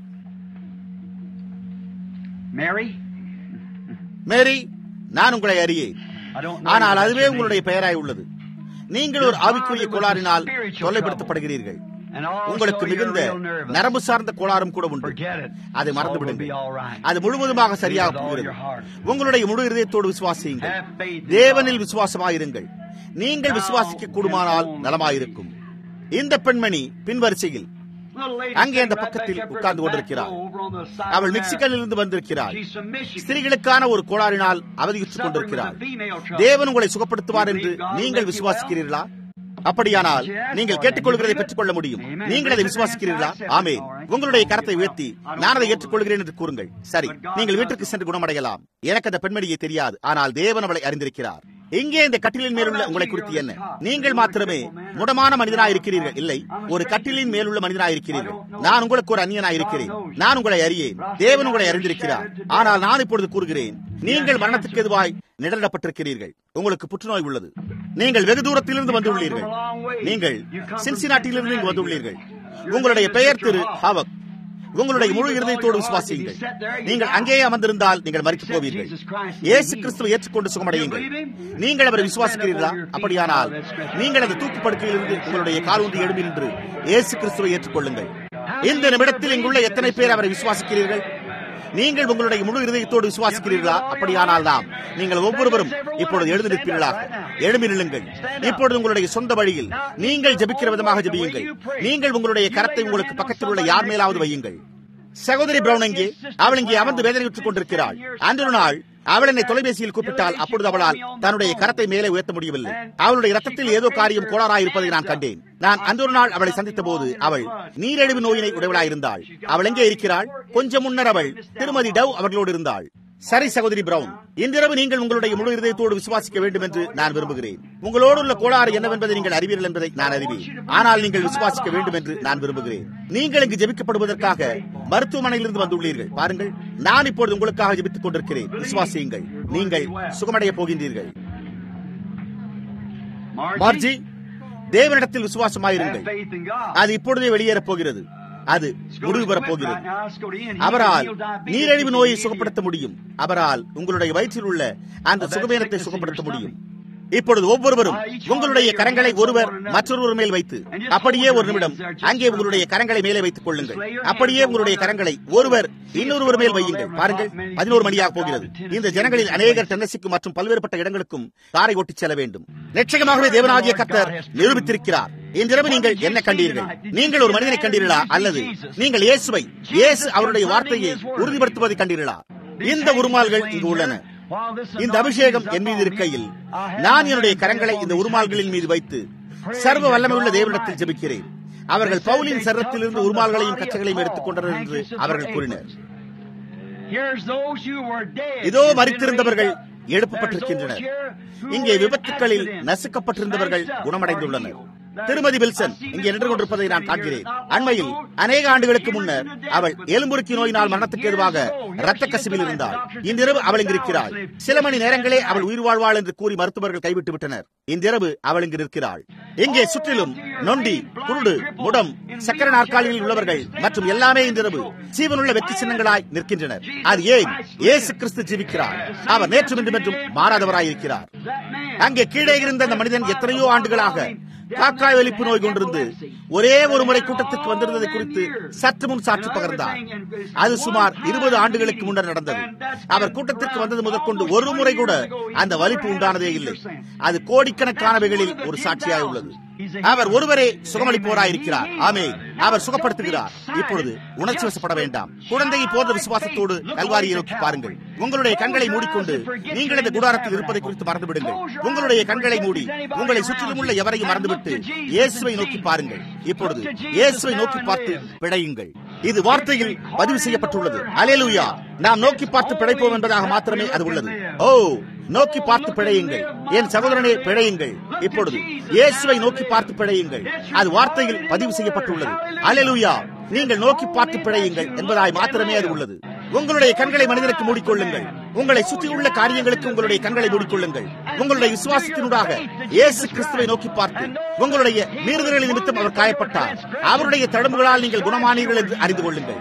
Mary, மேரி நான் உங்களை அறியேன் I don't know ஆனால் you, அதுவே but your உங்களுடைய name. பெயராய் உள்ளது நீங்கள் ஒரு ஆவிக்குரிய கோளாறினால் தொல்லைப்படுத்தப்படுகிறீர்கள் And also உங்களுக்கு you're மிகுந்த real nervous. நரம்பு சார்ந்த கோளாறும் கூட உண்டு Forget it. அதை மறந்து All will விடுங்கள் be all right. அது முழுவதுமாக Believe சரியாக with all போகிறது your heart. உங்களுடைய முழு இதயத்தோடு விசுவாசியுங்கள் Have faith in தேவனில் God. விசுவாசமாயிருங்கள் நீங்கள் Now, விசுவாசிக்க கூடுமானால் and நலமாயிருக்கும் இந்த பெண்மணி பின்வரிசையில் Little lady அங்கே அந்த sitting right பக்கத்தில் back there, உட்கார்ந்து back கொண்டிருக்கிறாள். over on the side அவள் there. மெக்சிகனிலிருந்து வந்திருக்கிறாள் She's from Michigan. ஸ்திரீகளுக்கான ஒரு கோளாறினால் அவதியுற்றுக் கொண்டிருக்கிறாள் தேவன் உங்களை சுகப்படுத்துவார் என்று நீங்கள் விசுவாசிக்கிறீர்களா அப்படியானால் நீங்கள் கேட்டுக்கொள்கிறதை பெற்றுக்கொள்ள முடியும் நீங்கள் அதை விசுவாசிக்கிறீர்களா ஆமே உங்களுடைய கரத்தை உயர்த்தி நான் அதை ஏற்றுக்கொள்கிறேன் என்று கூறுங்கள் சரி நீங்கள் வீட்டிற்கு சென்று குணமடையலாம் எனக்கு அந்த பெண்மணியை தெரியாது ஆனால் தேவன் அவளை அறிந்திருக்கிறார் இங்கே இந்த கட்டிலின் மேலுள்ள உங்களை குறித்து என்ன நீங்கள் மாத்திரமே முடமான மனிதனாய் இருக்கிறீர்கள் இல்லை ஒரு கட்டிலின் மேலுள்ள மனிதனாய் இருக்கிறீர்கள் நான் உங்களுக்கு ஒரு அந்நியனாய் இருக்கிறேன் நான் உங்களை அறியேன் தேவன் உங்களை அறிந்திருக்கிறார் ஆனால் நான் இப்பொழுது கூறுகிறேன் நீங்கள் மரணத்துக்கு எதுவாய் நிழலிடப்பட்டிருக்கிறீர்கள் உங்களுக்கு புற்றுநோய் உள்ளது நீங்கள் வெகு தூரத்திலிருந்து வந்துள்ளீர்கள் நீங்கள் சின்சினாட்டியிலிருந்து இங்கு வந்துள்ளீர்கள் உங்களுடைய பெயர் திரு ஹாவக் உங்களுடைய முழு இருதயத்தோடு விசுவாசியுங்கள் நீங்கள் அங்கேயே அமர்ந்திருந்தால் நீங்கள் மறிக்கப் போவீர்கள் இயேசு கிறிஸ்துவை ஏற்றுக்கொண்டு சுகமடையுங்கள் நீங்கள் அவரை விசுவாசிக்கிறீர்களா அப்படியானால் நீங்கள் அந்த தூக்கு படுக்கையிலிருந்து உங்களுடைய கால் ஊன்றி எழுப்பி நின்று இயேசு கிறிஸ்துவை ஏற்றுக்கொள்ளுங்கள் இந்த நிமிடத்தில் இங்குள்ள எத்தனை பேர் அவரை விசுவாசிக்கிறீர்கள் நீங்கள் உங்களுடைய முழு இருதயத்தோடு விசுவாசிக்கிறீர்களா அப்படியானால் தான் நீங்கள் ஒவ்வொருவரும் இப்பொழுது எழுந்து நிற்பீர்களாக எழும்பி நில்லுங்கள் இப்பொழுது உங்களுடைய சொந்த வழியில் நீங்கள் ஜபிக்கிற விதமாக ஜபியுங்கள் நீங்கள் உங்களுடைய கரத்தை உங்களுக்கு பக்கத்தில் உள்ள யார் மேலாவது வையுங்கள் சகோதரி பிரவுன் எங்கே அவள் இங்கே அமர்ந்து வேதனையுற்றுக் கொண்டிருக்கிறாள் அன்று ஒரு நாள் அவள் என்னை தொலைபேசியில் கூப்பிட்டால் அப்பொழுது அவளால் தன்னுடைய கரத்தை மேலே உயர்த்த முடியவில்லை அவளுடைய ரத்தத்தில் ஏதோ காரியம் கோளாறாயிருப்பதை நான் கண்டேன் நான் அன்று ஒரு நாள் அவளை சந்தித்த போது அவள் நீரிழிவு நோயினை உடையவளாயிருந்தாள் அவள் எங்கே இருக்கிறாள் கொஞ்சம் முன்னர் அவள் திருமதி டவ் அவர்களோடு இருந்தாள் சரி சகோதரி பிரவுன் இன்றிரவு நீங்கள் உங்களுடைய முழு இதயத்தோடு விசுவாசிக்க வேண்டும் என்று நான் விரும்புகிறேன் உங்களோடு உள்ள கோளாறு என்னவென்பதை நீங்கள் அறிவீர்கள் என்பதை நான் அறிவேன் ஆனால் நீங்கள் விசுவாசிக்க வேண்டும் என்று நான் விரும்புகிறேன் நீங்கள் இங்கு ஜெபிக்கப்படுவதற்காக மருத்துவமனையிலிருந்து வந்துள்ளீர்கள் பாருங்கள் நான் இப்பொழுது உங்களுக்காக ஜெபித்துக் கொண்டிருக்கிறேன் விசுவாசியுங்கள் நீங்கள் சுகமடைய போகின்றீர்கள் மார்ஜி தேவனிடத்தில் விசுவாசமாயிருங்கள் அது இப்பொழுதே வெளியேறப் போகிறது அது முடிவு பெறப் போகிறது அவரால் நீரிழிவு நோயை சுகப்படுத்த முடியும் அவரால் உங்களுடைய வயிற்றில் உள்ள அந்த சுகவீனத்தை சுகப்படுத்த முடியும் இப்பொழுது ஒவ்வொருவரும் உங்களுடைய கரங்களை ஒருவர் மற்றொருவர் மேல் வைத்து அப்படியே ஒரு நிமிடம் அங்கே உங்களுடைய கரங்களை மேலே வைத்துக் கொள்ளுங்கள் அப்படியே உங்களுடைய கரங்களை ஒருவர் இன்னொருவர் மேல் வையுங்கள் பாருங்கள் பதினோரு மணியாக போகிறது இந்த ஜனங்களில் அநேகர் டென்னசிக்கும் மற்றும் பல்வேறுபட்ட இடங்களுக்கும் காரை ஓட்டிச் செல்ல வேண்டும் நிச்சயமாகவே தேவனாகிய கர்த்தர் நிரூபித்திருக்கிறார் இன்றிரவு நீங்கள் என்ன கண்டீர்கள் நீங்கள் ஒரு மனிதனை கண்டீர்களா அல்லது நீங்கள் இயேசுவை இயேசு அவருடைய வார்த்தையை உறுதிப்படுத்துவதை கண்டீர்களா இந்த உருமால்கள் இங்கு உள்ளன இந்த அபிஷேகம் என் மீது இருக்கையில் நான் என்னுடைய கரங்களை இந்த உருமால்களின் மீது வைத்து சர்வ வல்லமையுள்ள தேவனிடத்தில் ஜெபிக்கிறேன் அவர்கள் பவுலின் சரத்திலிருந்து உருமால்களையும் கச்சைகளையும் எடுத்துக் கொண்டனர் என்று அவர்கள் கூறினர் இதோ மறித்திருந்தவர்கள் எழுப்பப்பட்டிருக்கின்றனர் இங்கே விபத்துக்களில் நசுக்கப்பட்டிருந்தவர்கள் குணமடைந்துள்ளனர் திருமதி வில்சன் இங்கே நின்று கொண்டிருப்பதை நான் காண்கிறேன் அண்மையில் அநேக ஆண்டுகளுக்கு முன்னர் அவள் எலும்புருக்கி நோயினால் மரணத்துக்கு எதுவாக ரத்த கசிவில் இருந்தாள் இன்றிரவு அவள் இங்கு இருக்கிறாள் சில மணி நேரங்களே அவள் உயிர் வாழ்வாள் என்று கூறி மருத்துவர்கள் கைவிட்டு விட்டனர் இன்றிரவு அவள் இங்கு நிற்கிறாள் இங்கே சுற்றிலும் நொண்டி குருடு முடம் சக்கர நாற்காலியில் உள்ளவர்கள் மற்றும் எல்லாமே இன்றிரவு ஜீவனுள்ள வெற்றி சின்னங்களாய் நிற்கின்றனர் அது ஏன் ஏசு கிறிஸ்து ஜீவிக்கிறார் அவர் நேற்றும் இன்றும் என்றும் மாறாதவராயிருக்கிறார் அங்கே கீழே இருந்த அந்த மனிதன் எத்தனையோ ஆண்டுகளாக காக்காய் வெளிப்பு நோய் கொண்டிருந்து ஒரே ஒரு முறை கூட்டத்துக்கு வந்திருந்ததை குறித்து சற்று முன் சாட்சி பகர்ந்தார் அது சுமார் இருபது ஆண்டுகளுக்கு முன்னர் நடந்தது அவர் கூட்டத்திற்கு வந்தது முதற்கொண்டு ஒரு முறை கூட அந்த வலிப்பு உண்டானதே இல்லை அது கோடிக்கணக்கானவைகளில் ஒரு சாட்சியாய் உள்ளது அவர் ஒருவரே சுகமளிப்போராயிருக்கிறார் ஆமே அவர் சுகப்படுத்துகிறார் இப்பொழுது உணர்ச்சி வசப்பட வேண்டாம் குழந்தையை போன்ற விசுவாசத்தோடு கல்வாரியை நோக்கி பாருங்கள் உங்களுடைய கண்களை மூடிக்கொண்டு நீங்கள் இந்த குடாரத்தில் இருப்பதை குறித்து மறந்துவிடுங்கள் உங்களுடைய கண்களை மூடி உங்களை சுற்றிலும் உள்ள எவரையும் மறந்துவிட்டு இயேசுவை நோக்கி பாருங்கள் இப்பொழுது இயேசுவை நோக்கி பார்த்து பிழையுங்கள் இது வார்த்தையில் பதிவு செய்யப்பட்டுள்ளது அலேலுயா நாம் நோக்கி பார்த்து பிழைப்போம் என்பதாக மாத்திரமே அது உள்ளது ஓ நோக்கி பார்த்து பிழையுங்கள் என் சகோதரனே பிழையுங்கள் இப்பொழுது இயேசுவை நோக்கி பார்த்து பிழையுங்கள் அது வார்த்தையில் பதிவு செய்யப்பட்டுள்ளது அலெலுயா நீங்கள் நோக்கி பார்த்து பிழையுங்கள் என்பதாய் மாத்திரமே அது உள்ளது உங்களுடைய கண்களை மனிதனுக்கு மூடிக்கொள்ளுங்கள் உங்களை சுற்றியுள்ள காரியங்களுக்கு உங்களுடைய கண்களை மூடிக்கொள்ளுங்கள் உங்களுடைய விசுவாசத்தினூடாக இயேசு கிறிஸ்துவை நோக்கி பார்த்து உங்களுடைய மீறுதல்களின் நிமித்தம் அவர் காயப்பட்டார் அவருடைய தழும்புகளால் நீங்கள் குணமானீர்கள் என்று அறிந்து கொள்ளுங்கள்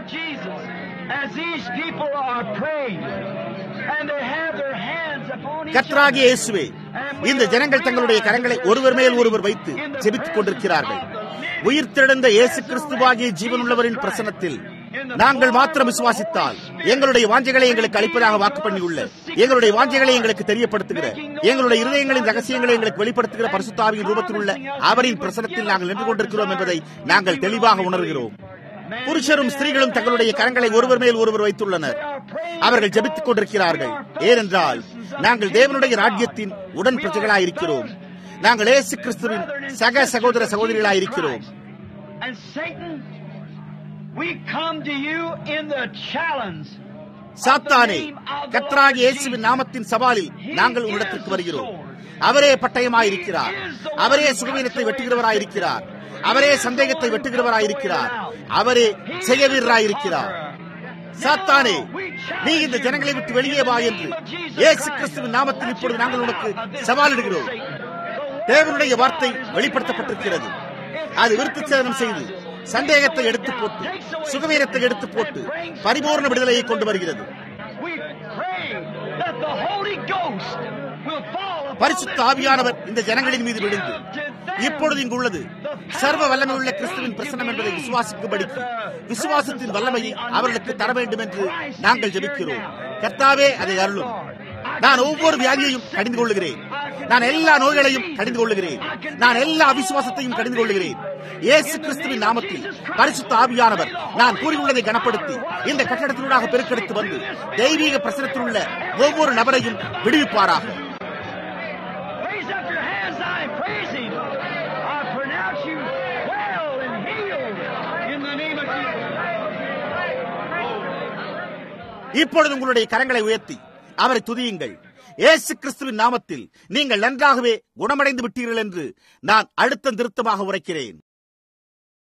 கத்ராகிய இயேசுவே இந்த ஜனங்கள் தங்களுடைய கரங்களை ஒருவர் மேல் ஒருவர் வைத்து ஜெபித்துக் கொண்டிருக்கிறார்கள் உயிர் திறந்த இயேசு கிறிஸ்துவாகிய ஜீவனுள்ளவரின் பிரசனத்தில் நாங்கள் மாத்திரம் விசுவாசித்தால் எங்களுடைய வாஞ்சைகளை எங்களுக்கு அளிப்பதாக வாக்கு பண்ணியுள்ள எங்களுடைய வாஞ்சைகளை எங்களுக்கு தெரியப்படுத்துகிற எங்களுடைய இருதயங்களின் ரகசியங்களை எங்களுக்கு வெளிப்படுத்துகிற பரிசுத்தாவியின் ரூபத்தில் உள்ள அவரின் பிரசனத்தில் நாங்கள் நின்று கொண்டிருக்கிறோம் என்பதை நாங்கள் தெளிவாக உணர்கிறோம் புருஷரும் ஸ்திரீகளும் தங்களுடைய கரங்களை ஒருவர் மேல் ஒருவர் வைத்துள்ளனர் அவர்கள் ஜபித்துக் கொண்டிருக்கிறார்கள் ஏனென்றால் நாங்கள் தேவனுடைய ராஜ்யத்தின் உடன் பிரஜைகளாயிருக்கிறோம் நாங்கள் ஏசு கிறிஸ்துவின் சக சகோதர சகோதரிகளாயிருக்கிறோம் we come to you in the challenge சாத்தானே கத்ராகி இயேசுவின் நாமத்தின் சவாலில் நாங்கள் உன்னிடத்திற்கு வருகிறோம் அவரே பட்டயமாயிருக்கிறார் அவரே சுகவீனத்தை வெட்டுகிறவராயிருக்கிறார் அவரே சந்தேகத்தை வெட்டுகிறவராயிருக்கிறார் அவரே செயவீரராயிருக்கிறார் சாத்தானே நீ இந்த ஜனங்களை விட்டு வெளியே வா என்று இயேசு கிறிஸ்துவின் நாமத்தில் இப்பொழுது நாங்கள் உனக்கு சவாலிடுகிறோம் தேவனுடைய வார்த்தை வெளிப்படுத்தப்பட்டிருக்கிறது அது விருத்தி சேதனம் செய்து சந்தேகத்தை எடுத்து போட்டு சுகவீனத்தை எடுத்து போட்டு பரிபூர்ண விடுதலையை கொண்டு வருகிறது பரிசுத்த ஆவியானவர் இந்த ஜனங்களின் மீது விழுந்து இப்பொழுது இங்கு உள்ளது சர்வ வல்லமை உள்ள கிறிஸ்துவின் பிரசனம் என்பதை விசுவாசிக்கும்படிக்கு விசுவாசத்தின் வல்லமையை அவர்களுக்கு தர வேண்டும் என்று நாங்கள் ஜெபிக்கிறோம் கர்த்தாவே அதை அருளும் நான் ஒவ்வொரு வியாதியையும் கடிந்து கொள்ளுகிறேன் நான் எல்லா நோய்களையும் கடிந்து கொள்ளுகிறேன் நான் எல்லா அவிசுவாசத்தையும் கடிந்து கொள்ளுகிறேன் இயேசு கிறிஸ்துவின் நாமத்தில் பரிசுத்த ஆவியானவர் நான் கூறியுள்ளதை கனப்படுத்தி இந்த கட்டடத்தினூடாக பெருக்கெடுத்து வந்து தெய்வீக பிரசனத்தில் உள்ள ஒவ்வொரு நபரையும் விடுவிப்பாராக Raise up your hands now and praise Him. I pronounce you well and healed in the name of Jesus. இப்பொழுது உங்களுடைய கரங்களை உயர்த்தி அவரை துதியுங்கள் இயேசு கிறிஸ்துவின் நாமத்தில் நீங்கள் நன்றாகவே குணமடைந்து விட்டீர்கள் என்று நான் அழுத்தம் திருத்தமாக உரைக்கிறேன்